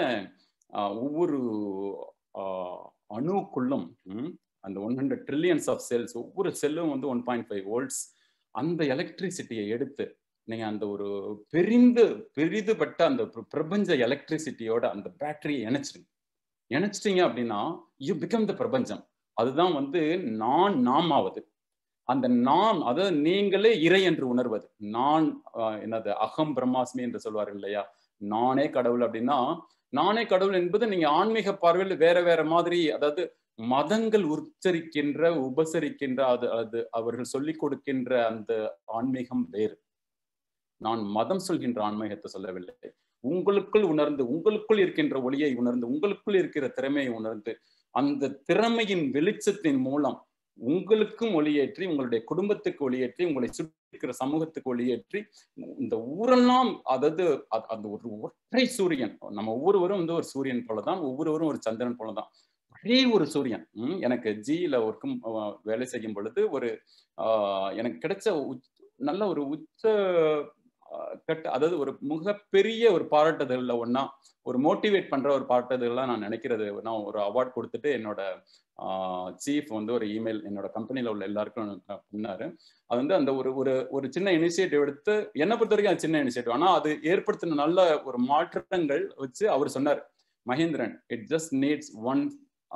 ஒவ்வொரு அணுக்குள்ளும் அந்த one hundred trillions of cells ஒவ்வொரு செல்லும் வந்து ஒன் பாயிண்ட் ஃபைவ் வோல்ட்ஸ் அந்த எலக்ட்ரிசிட்டியை எடுத்து நீங்க அந்த ஒரு பெரிந்து பெரிதுபட்ட அந்த பிர- பிரபஞ்ச எலக்ட்ரிசிட்டியோட அந்த பேட்டரியை இணைச்சிருங்க இணைச்சிட்டீங்க அப்படின்னா யூ பிகம் த பிரபஞ்சம் அதுதான் வந்து நான் நாம் ஆவது அந்த நான் அதாவது நீங்களே இறை என்று உணர்வது நான் ஆஹ், என்னது அகம் பிரம்மாஸ்மி என்று சொல்வார்கள் இல்லையா நானே கடவுள் அப்படின்னா நானே கடவுள் என்பது நீங்க ஆன்மீக பார்வையில் வேற வேற மாதிரி அதாவது மதங்கள் உச்சரிக்கின்ற உபசரிக்கின்ற அது அது அவர்கள் சொல்லிக் கொடுக்கின்ற அந்த ஆன்மீகம் வேறு நான் மதம் சொல்கின்ற ஆன்மீகத்தை சொல்லவில்லை உங்களுக்குள் உணர்ந்து உங்களுக்குள் இருக்கின்ற ஒளியை உணர்ந்து உங்களுக்குள் இருக்கிற திறமையை உணர்ந்து அந்த திறமையின் வெளிச்சத்தின் மூலம் உங்களுக்கும் ஒளியேற்றி உங்களுடைய குடும்பத்துக்கு ஒளியேற்றி உங்களை சுற்றி இருக்கிற சமூகத்துக்கு ஒளியேற்றி இந்த ஊரெல்லாம் அதாவது அ- அந்த ஒரு ஒற்றை சூரியன் நம்ம ஒவ்வொருவரும் வந்து ஒரு சூரியன் போலதான் ஒவ்வொருவரும் ஒரு சந்திரன் போலதான் ஒரே ஒரு சூரியன் ம், எனக்கு ஜியில ஒர்க்கும் வேலை செய்யும் பொழுது ஒரு ஆஹ், எனக்கு கிடைச்ச உச்- நல்ல ஒரு உச்ச ஆஹ், கட்ட அதாவது ஒரு மிகப்பெரிய ஒரு பாராட்டுதல்ல ஒண்ணா ஒரு மோட்டிவேட் பண்ற ஒரு பாராட்டுதல்லாம் நான் நினைக்கிறது நான் ஒரு அவார்ட் கொடுத்துட்டு என்னோட சீஃப் வந்து ஒரு இமெயில் என்னோட கம்பெனில உள்ள எல்லாருக்கும் அஹ், பண்ணாரு அது வந்து அந்த ஒரு ஒரு ஒரு சின்ன இனிஷியேட்டிவ் எடுத்து என்னை பொறுத்த வரைக்கும் அது சின்ன இனிஷியேட்டிவ் ஆனா அது ஏற்படுத்தின நல்ல ஒரு மாற்றங்கள் வச்சு அவர் சொன்னார் Mahendran it just needs one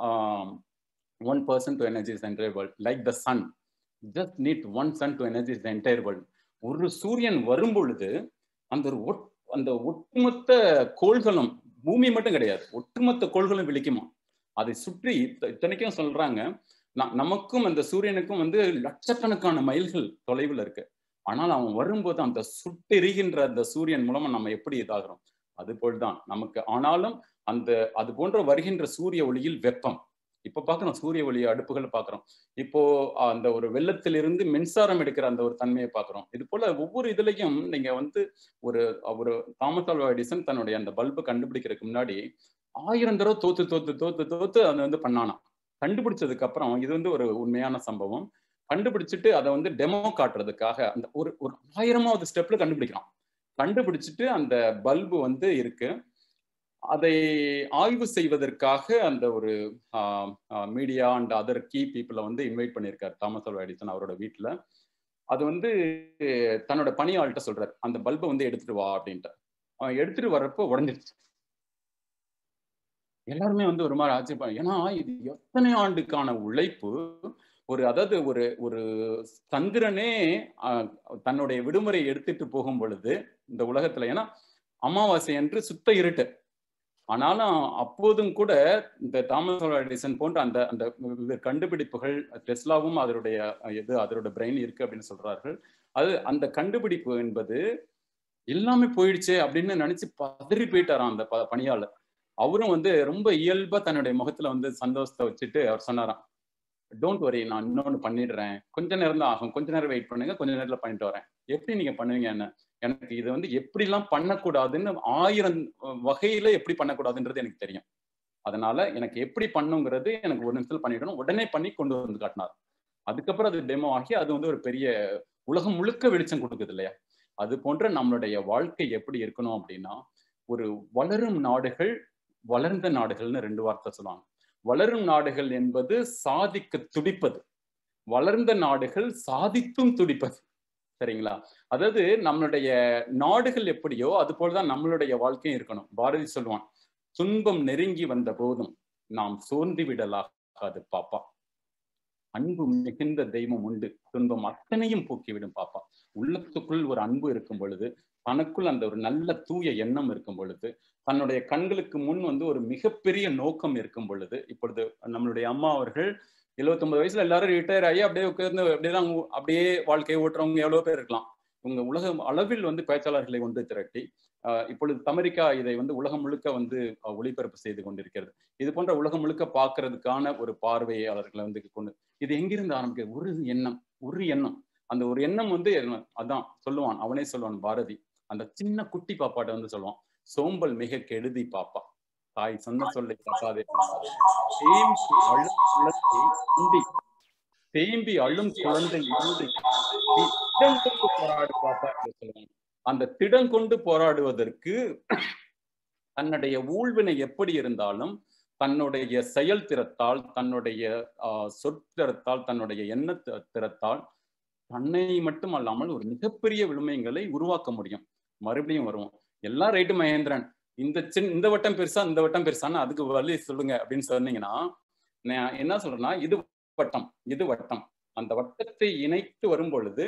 one person to energise entire world like the sun just need one sun to energise the entire world ஒரு சூரியன் வரும் பொழுது அந்த ஒரு ஒட் அந்த ஒட்டுமொத்த கோள்களும் பூமி மட்டும் கிடையாது ஒட்டுமொத்த கோள்களும் விழிக்குமா அதை சுற்றி இத்த- இத்தனைக்கும் சொல்றாங்க ந- நமக்கும் அந்த சூரியனுக்கும் வந்து லட்சக்கணக்கான மைல்கள் தொலைவில் இருக்கு ஆனால் அவன் வரும்போது அந்த சுட்டெரிகின்ற அந்த சூரியன் மூலமா நம்ம எப்படி இதாகிறோம் அது போல்தான் நமக்கு ஆனாலும் அந்த அது போன்ற வருகின்ற சூரிய ஒளியில் வெப்பம் இப்ப பாக்குறோம் சூரிய ஒளி அடுப்புகளை பாக்குறோம் இப்போ அந்த ஒரு வெள்ளத்திலிருந்து மின்சாரம் எடுக்கிற அந்த ஒரு தன்மையை பாக்குறோம் இது போல ஒவ்வொரு இதுலயும் நீங்க வந்து ஒரு ஒரு தாமஸ் ஆல்வா எடிசன் தன்னுடைய அந்த பல்பு கண்டுபிடிக்கிறதுக்கு முன்னாடி ஆயிரம் தடவை தோத்து தோத்து தோத்து தோத்து அதை வந்து பண்ணானாம் கண்டுபிடிச்சதுக்கு அப்புறம் இது வந்து ஒரு உண்மையான சம்பவம் கண்டுபிடிச்சிட்டு அதை வந்து டெமோ காட்டுறதுக்காக அந்த ஒரு ஒரு ஆயிரமாவது ஸ்டெப்ல கண்டுபிடிக்கிறான் கண்டுபிடிச்சிட்டு அந்த பல்பு வந்து இருக்கு அதை ஆய்வு செய்வதற்காக அந்த ஒரு மீடியா அண்ட் அதர் கீ பீப்புளை வந்து இன்வைட் பண்ணியிருக்காரு தாமஸ் ஆல்வா எடிசன் அவரோட வீட்டில் அது வந்து தன்னோட பணியாள்கிட்ட சொல்றாரு அந்த பல்பை வந்து எடுத்துட்டு வா அப்படின்ட்டு அவன் எடுத்துட்டு வர்றப்போ உடஞ்சிருச்சு எல்லாருமே வந்து ஒரு மாதிரி ஆச்சரியப்பா ஏன்னா இது எத்தனை ஆண்டுக்கான உழைப்பு ஒரு அதாவது ஒரு ஒரு சந்திரனே ஆஹ், தன்னுடைய விடுமுறை எடுத்துட்டு போகும் பொழுது இந்த உலகத்துல ஏன்னா அமாவாசை அன்று சுத்த இருட்டு ஆனாலும் அப்போதும் கூட இந்த தாமஸ் ஆல்வா எடிசன் போன்ற அந்த அந்த வெவ்வேறு கண்டுபிடிப்புகள் டெஸ்லாவும் அதனுடைய இது அதோட பிரெயின் இருக்கு அப்படின்னு சொல்றார்கள் அது அந்த கண்டுபிடிப்பு என்பது எல்லாமே போயிடுச்சு அப்படின்னு நினைச்சு பதறி போயிட்டாராம் அந்த ப- பணியாளர் அவரும் வந்து ரொம்ப இயல்பா தன்னுடைய முகத்துல வந்து சந்தோஷத்தை வச்சுட்டு அவர் சொன்னாராம் டோன்ட் வரி நான் இன்னொன்னு பண்ணிடுறேன் கொஞ்ச நேரம் தான் ஆகும் கொஞ்ச நேரம் வெயிட் பண்ணுங்க கொஞ்ச நேரத்துல பண்ணிட்டு வரேன் எப்படி நீங்க பண்ணுவீங்க என்ன எனக்கு இது வந்து எப்படிலாம் பண்ணக்கூடாதுன்னு ஆயிரம் வகையில எப்படி பண்ணக்கூடாதுன்றது எனக்கு தெரியும் அதனால எனக்கு எப்படி பண்ணுங்கிறது எனக்கு ஒரு நிமிஷத்துல பண்ணிடணும் உடனே பண்ணி கொண்டு வந்து காட்டினார் அதுக்கப்புறம் அது டெமோ ஆகி அது வந்து ஒரு பெரிய உலகம் முழுக்க வெளிச்சம் கொடுக்குது இல்லையா அது போன்ற நம்மளுடைய வாழ்க்கை எப்படி இருக்கணும் அப்படின்னா ஒரு வளரும் நாடுகள் வளர்ந்த நாடுகள்னு ரெண்டு வார்த்தை சொல்லுவாங்க வளரும் நாடுகள் என்பது சாதிக்க துடிப்பது வளர்ந்த நாடுகள் சாதித்தும் துடிப்பது சரிங்களா அதாவது நம்மளுடைய நாடுகள் எப்படியோ அது போலதான் நம்மளுடைய வாழ்க்கையும் இருக்கணும் பாரதி சொல்லுவான் துன்பம் நெருங்கி வந்த போதும் நாம் சோர்ந்து விடலாகாது பாப்பா அன்பு மிகுந்த தெய்வம் உண்டு துன்பம் அத்தனையும் போக்கிவிடும் பாப்பா உள்ளத்துக்குள் ஒரு அன்பு இருக்கும் பொழுது தனக்குள் அந்த ஒரு நல்ல தூய எண்ணம் இருக்கும் பொழுது தன்னுடைய கண்களுக்கு முன் வந்து ஒரு மிகப்பெரிய நோக்கம் இருக்கும் பொழுது இப்பொழுது நம்மளுடைய அம்மா அவர்கள் 79 வயசுல எல்லாரும் ரிட்டையர் ஆகி அப்படியே உட்கார்ந்து அப்படியே தான் அப்படியே வாழ்க்கையை ஓட்டுறவங்க எவ்வளவு பேர் இருக்கலாம் உங்க உலகம் அளவில் வந்து பேச்சாளர்களை ஒன்று திரட்டி ஆஹ் இப்பொழுது அமெரிக்கா இதை வந்து உலகம் முழுக்க வந்து அஹ், ஒளிபரப்பு செய்து கொண்டிருக்கிறது இது போன்ற உலகம் முழுக்க பார்க்கிறதுக்கான ஒரு பார்வையாளர்களை வந்து கொண்டு இது எங்கிருந்து ஆரம்பிக்கிறது ஒரு எண்ணம் ஒரு எண்ணம் அந்த ஒரு எண்ணம் வந்து என்ன- அதான் சொல்லுவான் அவனே சொல்லுவான் பாரதி அந்த சின்ன குட்டி பாப்பாட்ட வந்து சொல்லுவான் சோம்பல் மிக கெடுதி பாப்பா தாய் சொன்ன சொல்லை தப்பாதே தேம்பி அழும் குழந்தை உண்டி தேம்பி அழும் குழந்தை உண்டி நீ திடம் கொண்டு போராடு பாப்பா என்று சொல்லுவாங்க அந்த திடம் கொண்டு போராடுவதற்கு தன்னுடைய ஊழ்வினை எப்படி இருந்தாலும் தன்னுடைய செயல் திறத்தால் தன்னுடைய ஆஹ், சொற்திறத்தால் தன்னுடைய எண்ண தி- திறத்தால் தன்னை மட்டும் அல்லாமல் ஒரு மிகப்பெரிய விழுமையங்களை உருவாக்க முடியும் மறுபடியும் வருவோம் எல்லாம் ரைட்டு மகேந்திரன் இந்த சின் இந்த வட்டம் பெருசா இந்த வட்டம் பெருசான்னு அதுக்கு வழி சொல்லுங்க அப்படின்னு சொன்னீங்கன்னா நான் என்ன சொல்றேன்னா இது வட்டம் இது வட்டம் அந்த வட்டத்தை இணைத்து வரும் பொழுது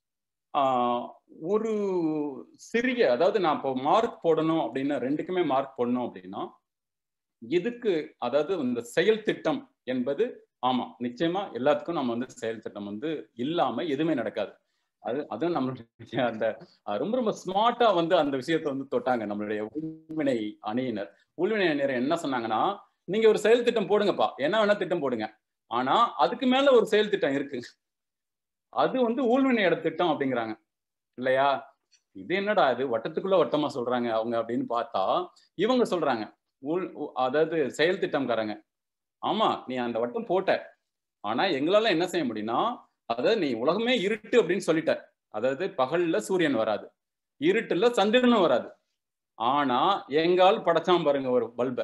ஆஹ் ஒரு சிறிய அதாவது நான் இப்போ மார்க் போடணும் அப்படின்னா ரெண்டுக்குமே மார்க் போடணும் அப்படின்னா இதுக்கு அதாவது இந்த செயல் திட்டம் என்பது ஆமா நிச்சயமா எல்லாத்துக்கும் நம்ம வந்து செயல் திட்டம் வந்து இல்லாம எதுவுமே நடக்காது அது அதுவும் நம்மளுடைய அந்த அஹ், ரொம்ப ரொம்ப ஸ்மார்ட்டா வந்து அந்த விஷயத்தை வந்து தொட்டாங்க நம்மளுடைய உள்வினை அணியினர் உள்வினை அணியினர் என்ன சொன்னாங்கன்னா நீங்க ஒரு செயல் திட்டம் போடுங்கப்பா என்ன வேணா திட்டம் போடுங்க ஆனா அதுக்கு மேல ஒரு செயல் திட்டம் இருக்கு அது வந்து ஊழ்வினையோட திட்டம் அப்படிங்கிறாங்க இல்லையா இது என்னடா இது வட்டத்துக்குள்ள வட்டமா சொல்றாங்க அவங்க அப்படின்னு பார்த்தா இவங்க சொல்றாங்க உள் உ- அதாவது செயல் திட்டம்காரங்க ஆமா நீ அந்த வட்டம் போட்ட ஆனா எங்களால என்ன செய்ய முடியும்னா அதாவது நீ உலகமே இருட்டு அப்படின்னு சொல்லிட்ட அதாவது பகல்ல சூரியன் வராது இருட்டுல சந்திரனும் வராது ஆனா எங்கால் படைச்சான் பாருங்க ஒரு பல்ப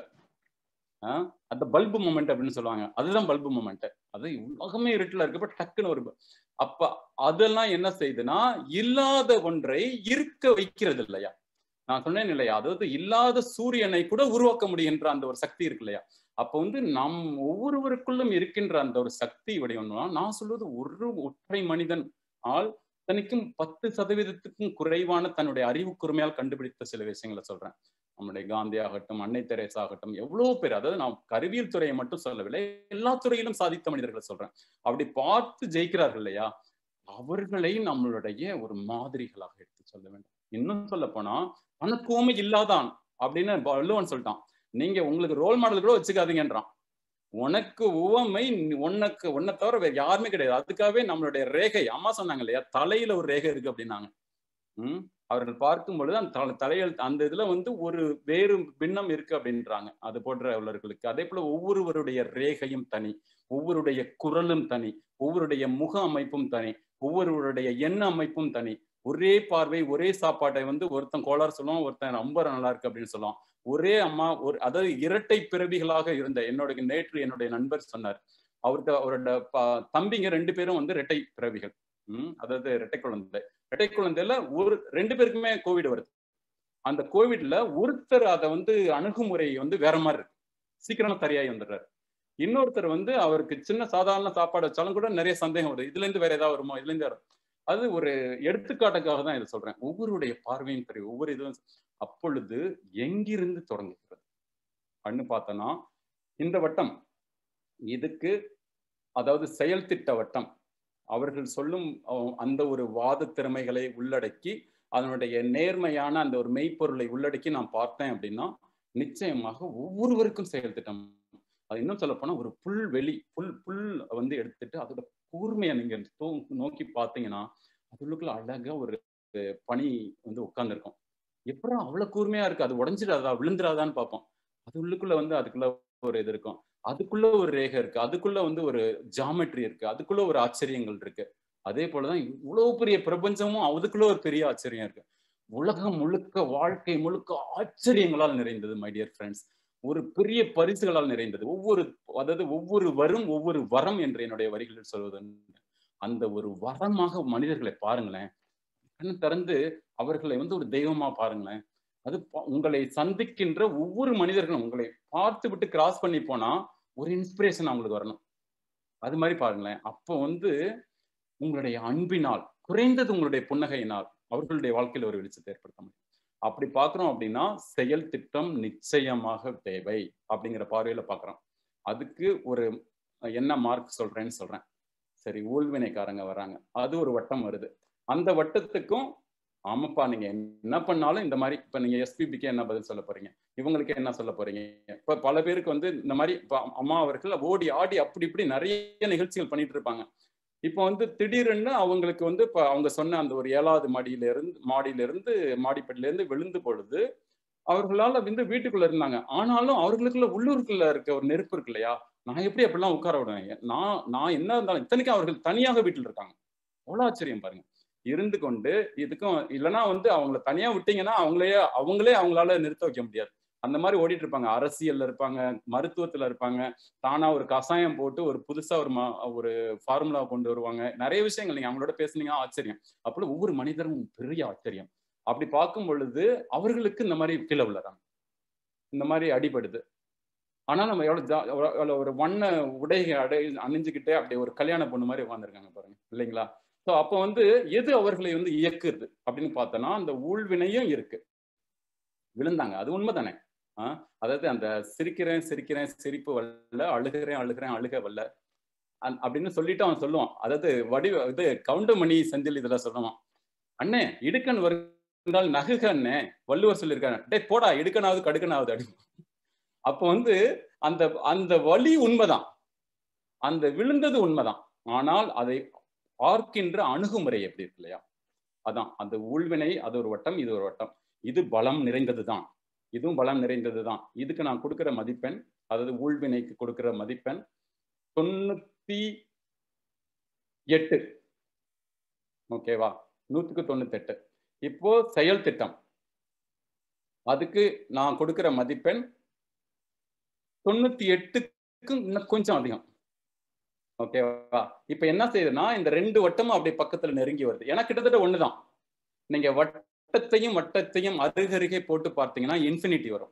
அந்த பல்பு மூமெண்ட் அப்படின்னு சொல்லுவாங்க அதுதான் பல்பு மூமெண்ட் அது உலகமே இருட்டுல இருக்கப்ப டக்குன்னு ஒரு bu- அப்ப அதெல்லாம் என்ன செய்யுதுன்னா இல்லாத ஒன்றை இருக்க வைக்கிறது இல்லையா நான் சொன்னேன் இல்லையா அதாவது இல்லாத சூரியனை கூட உருவாக்க முடிகின்ற அந்த ஒரு சக்தி இருக்கு இல்லையா அப்ப வந்து நம் ஒவ்வொருவருக்குள்ளும் இருக்கின்ற அந்த ஒரு சக்தி வடிவம்னா நான் சொல்வது ஒரு ஒற்றை மனிதன் ஆள் தனிக்கும் பத்து சதவீதத்துக்கும் குறைவான தன்னுடைய அறிவு கூர்மையால் கண்டுபிடித்த சில விஷயங்களை சொல்றேன் நம்முடைய காந்தி ஆகட்டும் அன்னை தெரேசா ஆகட்டும் எவ்வளவு பேர் அதாவது நான் அறிவியல் துறையை மட்டும் சொல்லவில்லை எல்லா துறையிலும் சாதித்த மனிதர்களை சொல்றேன் அப்படி பார்த்து ஜெயிக்கிறார்கள் இல்லையா அவர்களை நம்மளுடைய ஒரு மாதிரிகளாக எடுத்து சொல்ல வேண்டும் இன்னும் சொல்ல போனா பணக்கோமை இல்லாதான் அப்படின்னு வள்ளுவன் சொல்லிட்டான் நீங்க உங்களுக்கு ரோல் மாடல் கூட வச்சுக்காதீங்கன்றான் உனக்கு உவமை நீ- உனக்கு உன்னை தவிர வேற யாருமே கிடையாது அதுக்காகவே நம்மளுடைய ரேகை அம்மா சொன்னாங்க இல்லையா தலையில ஒரு ரேகை இருக்கு அப்படின்னாங்க உம் அவர்கள் பார்க்கும் பொழுது அந்த தல- தலையெழு அந்த இதுல வந்து ஒரு வேறு பின்னம் இருக்கு அப்படின்றாங்க அது போன்ற உள்ளவர்களுக்கு அதே போல ஒவ்வொருவருடைய ரேகையும் தனி ஒவ்வொருடைய குரலும் தனி ஒவ்வொருடைய முக அமைப்பும் தனி ஒவ்வொருவருடைய எண்ண அமைப்பும் தனி ஒரே பார்வை ஒரே சாப்பாட்டை வந்து ஒருத்தன் கோளாறு சொல்லுவான் ஒருத்தன் ரொம்ப நல்லா இருக்கு அப்படின்னு சொல்லுவான் ஒரே அம்மா ஒரு அதாவது இரட்டை பிறவிகளாக இருந்த என்னோட நேற்று என்னுடைய நண்பர் சொன்னார் அவருக்கு அவரோட ப- தம்பிங்க ரெண்டு பேரும் வந்து இரட்டை பிறவிகள் உம் அதாவது இரட்டை குழந்தை இரட்டை குழந்தையில ஒரு ரெண்டு பேருக்குமே கோவிட் வருது அந்த கோவிட்ல ஒருத்தர் அதை வந்து அணுகுமுறை வந்து வேற மாதிரி இருக்கு சீக்கிரமா சரியாகி வந்துடுறாரு இன்னொருத்தர் வந்து அவருக்கு சின்ன சாதாரண சாப்பாடு வச்சாலும் கூட நிறைய சந்தேகம் வருது இதுல இருந்து வேற ஏதாவது வருமோ இதுல இருந்து வேற- அது ஒரு எடுத்துக்காட்டுக்காக தான் இதை சொல்றேன் ஒவ்வொருடைய பார்வையும் தெரியும் ஒவ்வொரு இதுவும் அப்பொழுது எங்கிருந்து தொடங்குகிறது அப்படின்னு பார்த்தோன்னா இந்த வட்டம் இதுக்கு அதாவது செயல் திட்ட வட்டம் அவர்கள் சொல்லும் அஹ், அந்த ஒரு வாத திறமைகளை உள்ளடக்கி அதனுடைய நேர்மையான அந்த ஒரு மெய்ப்பொருளை உள்ளடக்கி நான் பார்த்தேன் அப்படின்னா நிச்சயமாக ஒவ்வொருவருக்கும் செயல் திட்டம் அது இன்னும் சொல்ல போனா ஒரு புல் வெளி புல் புல் வந்து எடுத்துட்டு அதோட கூர்மையை நீங்க தோ- நோக்கி பார்த்தீங்கன்னா அதுக்குள்ள அழகா ஒரு பனி வந்து உட்கார்ந்துருக்கும் எப்பறம் அவ்வளவு கூர்மையா இருக்கு அது உடஞ்சிடாதா விழுந்துடாதான்னு பார்ப்போம் அது உள்ளுக்குள்ள வந்து அதுக்குள்ள ஒரு இது இருக்கும் அதுக்குள்ள ஒரு ரேகை இருக்கு அதுக்குள்ள வந்து ஒரு ஜாமெட்ரி இருக்கு அதுக்குள்ள ஒரு ஆச்சரியங்கள் இருக்கு அதே போலதான் இவ்வளவு பெரிய பிரபஞ்சமும் அதுக்குள்ள ஒரு பெரிய ஆச்சரியம் இருக்கு உலகம் முழுக்க வாழ்க்கை முழுக்க ஆச்சரியங்களால் நிறைந்தது மை டியர் ஃப்ரெண்ட்ஸ் ஒரு பெரிய பரிசுகளால் நிறைந்தது ஒவ்வொரு அதாவது ஒவ்வொரு வரும் ஒவ்வொரு வரம் என்று என்னுடைய வரிகளில் சொல்வது அந்த ஒரு வரமாக மனிதர்களை பாருங்களேன் கண்ணு திறந்து அவர்களை வந்து ஒரு தெய்வமா பாருங்களேன் அது பா- உங்களை சந்திக்கின்ற ஒவ்வொரு மனிதர்களும் உங்களை பார்த்து விட்டு கிராஸ் பண்ணி போனா ஒரு இன்ஸ்பிரேஷன் அவங்களுக்கு வரணும் அது மாதிரி பாருங்களேன் அப்போ வந்து உங்களுடைய அன்பினால் குறைந்தது உங்களுடைய புன்னகையினால் அவர்களுடைய வாழ்க்கையில ஒரு வெளிச்சத்தை ஏற்படுத்த முடியும் அப்படி பார்க்கிறோம் அப்படின்னா செயல் திட்டம் நிச்சயமாக தேவை அப்படிங்கிற பார்வையில பார்க்கிறோம் அதுக்கு ஒரு என்ன மார்க் சொல்றேன்னு சொல்றேன் சரி ஊழ்வினைக்காரங்க வராங்க அது ஒரு வட்டம் வருது அந்த வட்டத்துக்கும் ஆமாப்பா நீங்க என்ன பண்ணாலும் இந்த மாதிரி இப்ப நீங்க எஸ்பிபிக்கு என்ன பதில் சொல்ல போறீங்க இவங்களுக்கு என்ன சொல்ல போறீங்க இப்ப பல பேருக்கு வந்து இந்த மாதிரி இப்ப அம்மா அவர்கள் ஓடி ஆடி அப்படி இப்படி நிறைய நிகழ்ச்சிகள் பண்ணிட்டு இருப்பாங்க இப்போ வந்து திடீர்னு அவங்களுக்கு வந்து இப்ப அவங்க சொன்ன அந்த ஒரு ஏழாவது மாடியில இருந்து மாடியில இருந்து மாடிப்படியில இருந்து விழுந்து பொழுது அவர்களால வந்து வீட்டுக்குள்ள இருந்தாங்க ஆனாலும் அவர்களுக்குள்ள உள்ளூருக்குள்ள இருக்க ஒரு நெருப்பு இருக்கு இல்லையா நான் எப்படி அப்படிலாம் உட்கார விடுவேன் நான் நான் என்ன இருந்தாலும் இத்தனைக்கும் அவர்கள் தனியாக வீட்டில் இருக்காங்க அவ்வளவு ஆச்சரியம் பாருங்க இருந்து கொண்டு இதுக்கும் இல்லைன்னா வந்து அவங்கள தனியா விட்டீங்கன்னா அவங்களே அவங்களே அவங்களால நிறுத்த வைக்க முடியாது அந்த மாதிரி ஓடிட்டு இருப்பாங்க அரசியல்ல இருப்பாங்க மருத்துவத்துல இருப்பாங்க தானா ஒரு கஷாயம் போட்டு ஒரு புதுசா ஒரு ம ஒரு ஃபார்முலா கொண்டு வருவாங்க நிறைய விஷயங்கள் நீங்க அவங்களோட பேசுனீங்கன்னா ஆச்சரியம் அப்படி ஒவ்வொரு மனிதரும் பெரிய ஆச்சரியம் அப்படி பார்க்கும் பொழுது அவர்களுக்கு இந்த மாதிரி கீழே விழுறாங்க இந்த மாதிரி அடிபடுது ஆனா நம்ம எவ்வளவு ஜா எவ்வளவு ஒரு வண்ண உடை அடை அணிஞ்சுக்கிட்டே அப்படி ஒரு கல்யாண பொண்ணு மாதிரி உட்காந்துருக்காங்க பாருங்க இல்லைங்களா ஸோ அப்போ வந்து எது அவர்களை வந்து இயக்குறது அப்படின்னு பார்த்தோன்னா அந்த ஊழ்வினையும் இருக்கு விழுந்தாங்க அது உண்மைதானே ஆஹ் அதாவது அந்த சிரிக்கிறேன் சிரிக்கிறேன் சிரிப்பு வரல அழுகிறேன் அழுகிறேன் அழுக வரல அப்படின்னு சொல்லிட்டு அவன் சொல்லுவான் அதாவது வடி இது கவுண்டமணி செந்தில் இதுல சொல்லுவான் அண்ணே இடுக்கன் வருங்கால் நகுக அண்ணே வள்ளுவர் சொல்லியிருக்காங்க டே போடா இடுக்கனாவது கடுக்கனாவது அப்படின்னு அப்போ வந்து அந்த அந்த வலி உண்மைதான் அந்த விழுந்தது உண்மைதான் ஆனால் அதை பார்க்கின்ற அணுகுமுறை எப்படி இருக்கு இல்லையா அதான் அந்த ஊழ்வினை அது ஒரு வட்டம் இது ஒரு வட்டம் இது பலம் நிறைந்தது தான் இதுவும் பலம் நிறைந்தது தான் இதுக்கு நான் கொடுக்குற மதிப்பெண் அதாவது ஊழ்வினைக்கு கொடுக்குற மதிப்பெண் தொண்ணூத்தி எட்டு ஓகேவா நூற்றுக்கு தொண்ணூத்தெட்டு இப்போ செயல் திட்டம் அதுக்கு நான் கொடுக்குற மதிப்பெண் தொண்ணூத்தி எட்டுக்கு இன்னும் கொஞ்சம் அதிகம் ஓகேவா இப்ப என்ன செய்யுதுன்னா இந்த ரெண்டு வட்டமும் அப்படியே பக்கத்துல நெருங்கி வருது ஏன்னா கிட்டத்தட்ட ஒண்ணுதான் நீங்க வட்டத்தையும் வட்டத்தையும் அருகருகே போட்டு பார்த்தீங்கன்னா இன்ஃபினிட்டி வரும்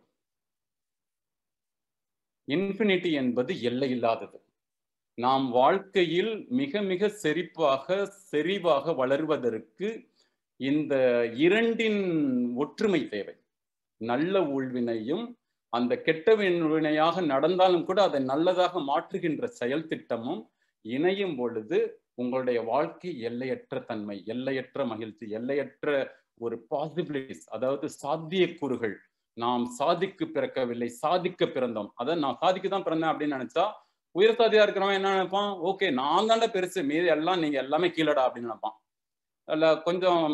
இன்ஃபினிட்டி என்பது எல்லை இல்லாதது நாம் வாழ்க்கையில் மிக மிக செழிப்பாக செறிவாக வளர்வதற்கு இந்த இரண்டின் ஒற்றுமை தேவை நல்ல ஊழ்வினையும் அந்த கெட்ட வினையாக நடந்தாலும் கூட அதை நல்லதாக மாற்றுகின்ற செயல் திட்டமும் இணையும் பொழுது உங்களுடைய வாழ்க்கை எல்லையற்ற தன்மை எல்லையற்ற மகிழ்ச்சி எல்லையற்ற ஒரு பாசிபிலிட்டிஸ் அதாவது சாத்தியக்கூறுகள் நாம் சாதிக்கு பிறக்கவில்லை சாதிக்க பிறந்தோம் அதாவது நான் சாதிக்க தான் பிறந்தேன் அப்படின்னு நினைச்சா உயர் சாதியா இருக்கிறவன் என்ன நினைப்பான் ஓகே நான் தாண்டா பெருசு மீது எல்லாம் நீங்க எல்லாமே கீழடா அப்படின்னு நினைப்பான் இல்ல கொஞ்சம்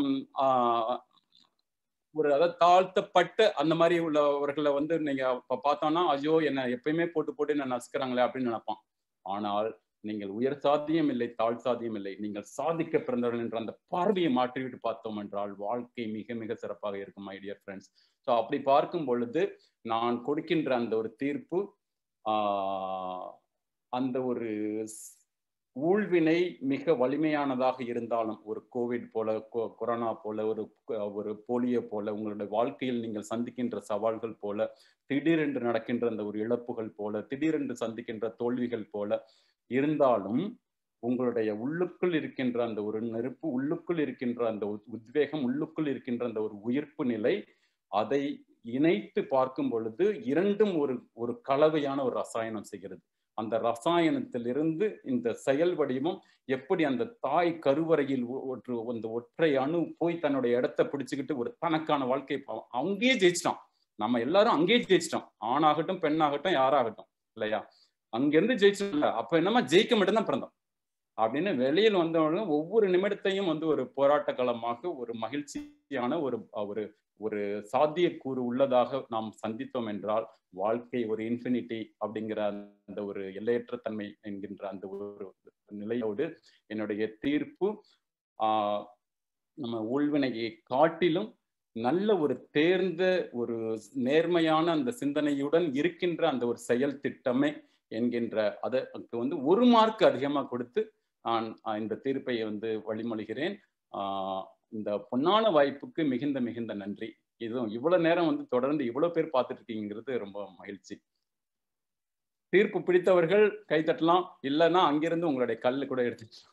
ஒரு அதாவது தாழ்த்தப்பட்ட அந்த மாதிரி உள்ளவர்களை வந்து நீங்க பார்த்தோம்னா ஐயோ என்ன எப்பயுமே போட்டு போட்டு என்ன நசுக்கிறாங்களே அப்படின்னு நினைப்பான் ஆனால் நீங்கள் உயர் சாதியம் இல்லை தாழ் சாதியம் இல்லை நீங்கள் சாதிக்க பிறந்தவர்கள் என்ற அந்த பார்வையை மாற்றிவிட்டு பார்த்தோம் என்றால் வாழ்க்கை மிக மிக சிறப்பாக இருக்கும் மை டியர் ஃப்ரெண்ட்ஸ் ஸோ அப்படி பார்க்கும் பொழுது நான் கொடுக்கின்ற அந்த ஒரு தீர்ப்பு ஆஹ் அந்த ஒரு ஊழ்வினை மிக வலிமையானதாக இருந்தாலும் ஒரு கோவிட் போல கொரோனா போல ஒரு ஒரு போலியோ போல உங்களுடைய வாழ்க்கையில் நீங்கள் சந்திக்கின்ற சவால்கள் போல திடீரென்று நடக்கின்ற அந்த ஒரு இழப்புகள் போல திடீரென்று சந்திக்கின்ற தோல்விகள் போல இருந்தாலும் உங்களுடைய உள்ளுக்குள் இருக்கின்ற அந்த ஒரு நெருப்பு உள்ளுக்குள் இருக்கின்ற அந்த உத்வேகம் உள்ளுக்குள் இருக்கின்ற அந்த ஒரு உயிர்ப்பு நிலை அதை இணைத்து பார்க்கும் பொழுது இரண்டும் ஒரு ஒரு கலவையான ஒரு ரசாயனம் செய்கிறது அந்த ரசாயனத்திலிருந்து இந்த செயல் வடிவம் எப்படி அந்த தாய் கருவறையில் ஒரு அந்த ஒற்றை அணு போய் தன்னுடைய இடத்த பிடிச்சுக்கிட்டு ஒரு தனக்கான வாழ்க்கை அங்கேயே ஜெயிச்சிட்டான் நம்ம எல்லாரும் அங்கேயே ஜெயிச்சிட்டோம் ஆணாகட்டும் பெண்ணாகட்டும் யாராகட்டும் இல்லையா அங்கிருந்து ஜெயிச்சோம்ல அப்ப என்னமா ஜெயிக்க மட்டும்தான் பிறந்தோம் அப்படின்னு வெளியில் வந்தவங்க ஒவ்வொரு நிமிடத்தையும் வந்து ஒரு போராட்ட களமாக ஒரு மகிழ்ச்சியான ஒரு ஒரு ஒரு சாத்தியக்கூறு உள்ளதாக நாம் சந்தித்தோம் என்றால் வாழ்க்கை ஒரு இன்ஃபினிட்டி அப்படிங்கிற அந்த ஒரு எல்லையற்ற தன்மை என்கின்ற அந்த ஒரு நிலையோடு என்னுடைய தீர்ப்பு ஆஹ் நம்ம உள்வினையை காட்டிலும் நல்ல ஒரு தேர்ந்த ஒரு நேர்மையான அந்த சிந்தனையுடன் இருக்கின்ற அந்த ஒரு செயல் திட்டமே என்கின்ற அதற்கு வந்து ஒரு மார்க் அதிகமாக கொடுத்து நான் இந்த தீர்ப்பை வந்து வழிமொழிகிறேன் ஆஹ் இந்த பொன்னான வாய்ப்புக்கு மிகுந்த மிகுந்த நன்றி இதுவும் இவ்வளவு நேரம் வந்து தொடர்ந்து இவ்வளவு பேர் பார்த்துட்டு இருக்கீங்கிறது ரொம்ப மகிழ்ச்சி தீர்ப்பு பிடித்தவர்கள் கைத்தட்டலாம் இல்லைன்னா அங்கிருந்து உங்களுடைய கல்லு கூட எடுத்துக்கலாம்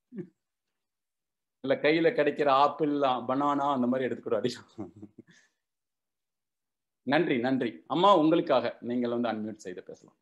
இல்ல கையில கிடைக்கிற ஆப்பிள் பனானா அந்த மாதிரி எடுத்து கூட அடிக்கலாம் நன்றி நன்றி அம்மா உங்களுக்காக நீங்கள் வந்து அன்மியூட் செய்து பேசலாம்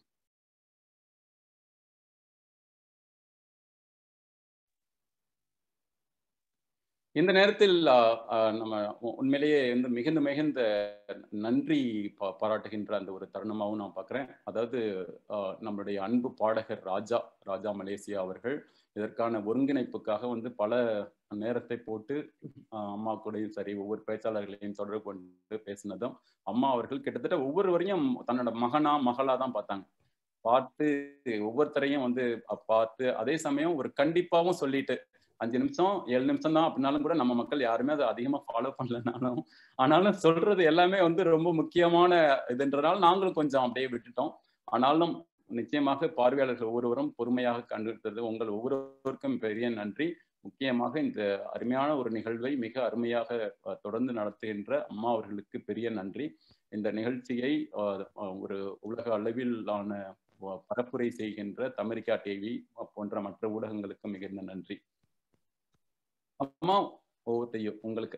இந்த நேரத்தில் நம்ம உண்மையிலேயே வந்து மிகுந்த மிகுந்த நன்றி பாராட்டுகின்ற அந்த ஒரு தருணமாகவும் நான் பார்க்குறேன் அதாவது நம்மளுடைய அன்பு பாடகர் ராஜா ராஜா மலேசியா அவர்கள் இதற்கான ஒருங்கிணைப்புக்காக வந்து பல நேரத்தை போட்டு அம்மா கூடயும் சரி ஒவ்வொரு பேச்சாளர்களையும் தொடர்பு கொண்டு பேசினதும் அம்மா அவர்கள் கிட்டத்தட்ட ஒவ்வொருவரையும் தன்னோட மகனா மகளா தான் பார்த்தாங்க பார்த்து ஒவ்வொருத்தரையும் வந்து பார்த்து அதே சமயம் ஒரு கண்டிப்பாவும் சொல்லிட்டு அஞ்சு நிமிஷம் ஏழு நிமிஷம் தான் அப்படின்னாலும் கூட நம்ம மக்கள் யாருமே அதை அதிகமா ஃபாலோ பண்ணலனாலும் ஆனாலும் சொல்றது எல்லாமே வந்து ரொம்ப முக்கியமான இதுன்றனால நாங்களும் கொஞ்சம் அப்படியே விட்டுட்டோம் ஆனாலும் நிச்சயமாக பார்வையாளர்கள் ஒவ்வொருவரும் பொறுமையாக கண்டுபிடித்தது உங்கள் ஒவ்வொருவருக்கும் பெரிய நன்றி முக்கியமாக இந்த அருமையான ஒரு நிகழ்வை மிக அருமையாக அஹ், தொடர்ந்து நடத்துகின்ற அம்மா அவர்களுக்கு பெரிய நன்றி இந்த நிகழ்ச்சியை அஹ், அஹ், ஒரு உலக அளவிலான அஹ், பரப்புரை செய்கின்ற தமிரிக்கா டிவி போன்ற மற்ற ஊடகங்களுக்கு மிகுந்த நன்றி அம்மா ஒவ்வொருத்தையும் உங்களுக்கு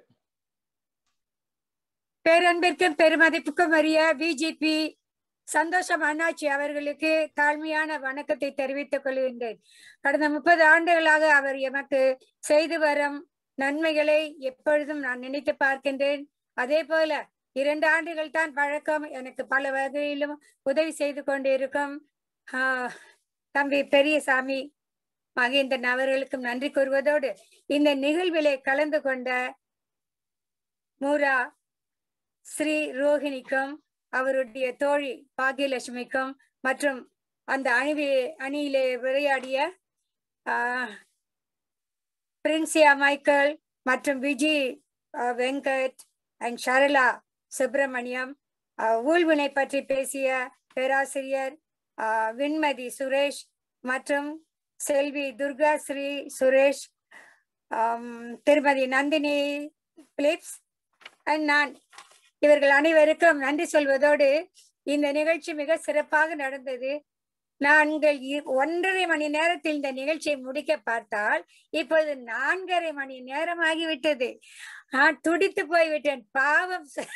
பேரன்பிற்கும் பெருமதிப்புக்கும் உரிய பிஜேபி சந்தோஷம் அண்ணாச்சி அவர்களுக்கு தாழ்மையான வணக்கத்தை தெரிவித்துக் கொள்கின்றேன் கடந்த முப்பது ஆண்டுகளாக அவர் எமக்கு செய்து வரும் நன்மைகளை எப்பொழுதும் நான் நினைத்து பார்க்கின்றேன் அதே போல இரண்டு ஆண்டுகள் தான் பழக்கம் எனக்கு பல வகையிலும் உதவி செய்து கொண்டிருக்கும் ஆஹ், தம்பி பெரியசாமி மகேந்திரன் அவர்களுக்கும் நன்றி கூறுவதோடு இந்த நிகழ்விலே கலந்து கொண்ட மூரா ஸ்ரீ ரோஹிணிக்கும் அவருடைய தோழி பாகியலட்சுமிக்கும் மற்றும் அந்த அணிவி அணியிலே விளையாடிய ஆஹ், பிரின்சியா மைக்கேல் மற்றும் விஜி ஆஹ், வெங்கட் அண்ட் ஷரலா சுப்பிரமணியம் ஆஹ், ஊழ்வினை பற்றி பேசிய பேராசிரியர் ஆஹ், விண்மதி சுரேஷ் மற்றும் செல்வி துர்கா ஸ்ரீ சுரேஷ் ஆம், திருமதி நந்தினி பிலிப்ஸ் அண்ட் நான் இவர்கள் அனைவருக்கும் நன்றி சொல்வதோடு இந்த நிகழ்ச்சி மிக சிறப்பாக நடந்தது நாங்கள் இ- ஒன்றரை மணி நேரத்தில் இந்த நிகழ்ச்சியை முடிக்க பார்த்தால் இப்போது நான்கரை மணி நேரம் ஆகிவிட்டது நான் துடித்து போய்விட்டேன் பாவம் ச-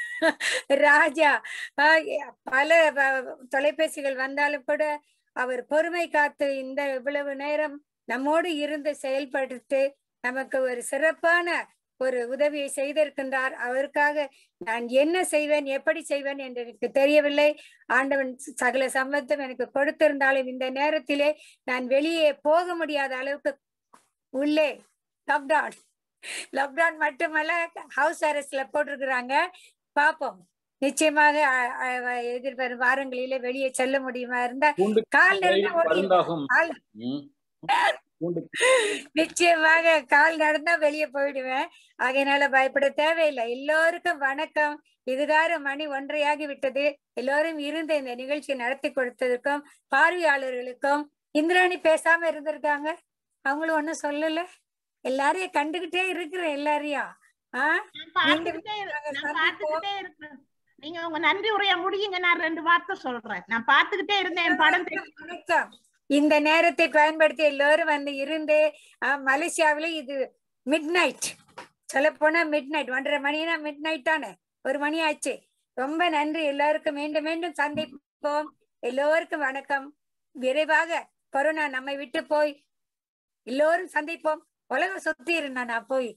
ராஜா ஆஹ் எ- பல வ- தொலைபேசிகள் வந்தாலும் கூட அவர் பொறுமை காத்து இந்த இவ்வளவு நேரம் நம்மோடு இருந்து செயல்படுத்து நமக்கு ஒரு சிறப்பான ஒரு உதவியை செய்திருக்கின்றார் அவருக்காக நான் என்ன செய்வேன் எப்படி செய்வேன் என்று எனக்கு தெரியவில்லை ஆண்டவன் சகல சம்பந்தம் எனக்கு கொடுத்திருந்தாலும் இந்த நேரத்திலே நான் வெளியே போக முடியாத அளவுக்கு உள்ளே லாக்டவுன் லாக்டவுன் மட்டுமல்ல ஹவுஸ் அரெஸ்ட்ல போட்டிருக்கிறாங்க பார்ப்போம் நிச்சயமாக அ- அ- எதிர்வரும் வாரங்களிலே வெளியே செல்ல முடியுமா இருந்தா கூண்டு கால் நடந்தா ஓடிடுவேன். பருந்தாகும் கால் ம். கூண்டு நிச்சயமாக கால் நடந்தா வெளியே போயிடுவேன் ஆகையினால பயப்பட தேவையில்லை எல்லோருக்கும் வணக்கம் இதுகார மணி ஒன்றையாகி விட்டது எல்லோரும் இருந்து இந்த நிகழ்ச்சி நடத்தி கொடுத்ததற்கும் பார்வையாளர்களுக்கும் இந்திராணி பேசாம இருந்திருக்காங்க அவங்களும் ஒண்ணும் சொல்லல எல்லாரையும் கண்டுகிட்டே இருக்கிறேன் எல்லாரையும் ஆஹ் மீண்டும் பார்த்துக்கிட்டே இரு- நாங்க நான் சந்திப்போம். பார்த்துக்கிட்டே இருக்கிறேன் நீங்க உங்க நன்றி உரைய முடியுங்க நான் ரெண்டு வார்த்தை சொல்றேன் நான் பார்த்துக்கிட்டே இருந்தேன் என் படம் தெரியும் வணக்கம் இந்த நேரத்தை பயன்படுத்தி எல்லோரும் வந்து இருந்து ஆஹ், மலேசியாவில இது மிட் நைட் சொல்ல போனா மிட் நைட் ஒன்றரை மணினா மிட் நைட் தானே ஒரு மணி ஆச்சு ரொம்ப நன்றி எல்லாருக்கும் மீண்டும் மீண்டும் சந்திப்போம் எல்லோருக்கும் வணக்கம் விரைவாக கொரோனா நம்மை விட்டு போய் எல்லோரும் சந்திப்போம் உலகம் சுத்தி இருந்தேன் நான் போய்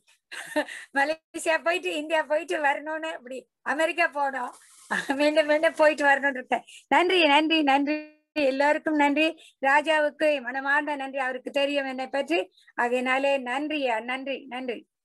மலேசியா போயிட்டு இந்தியா போயிட்டு வரணும்னு அப்படி அமெரிக்கா போனோம் மீண்டும் மீண்டும் போயிட்டு வரணும்னு இருக்கேன் நன்றி நன்றி நன்றி எல்லாருக்கும் நன்றி ராஜாவுக்கு மனமார்ந்த நன்றி அவருக்கு தெரியும் என்னை பற்றி ஆகையினாலே நன்றியா நன்றி நன்றி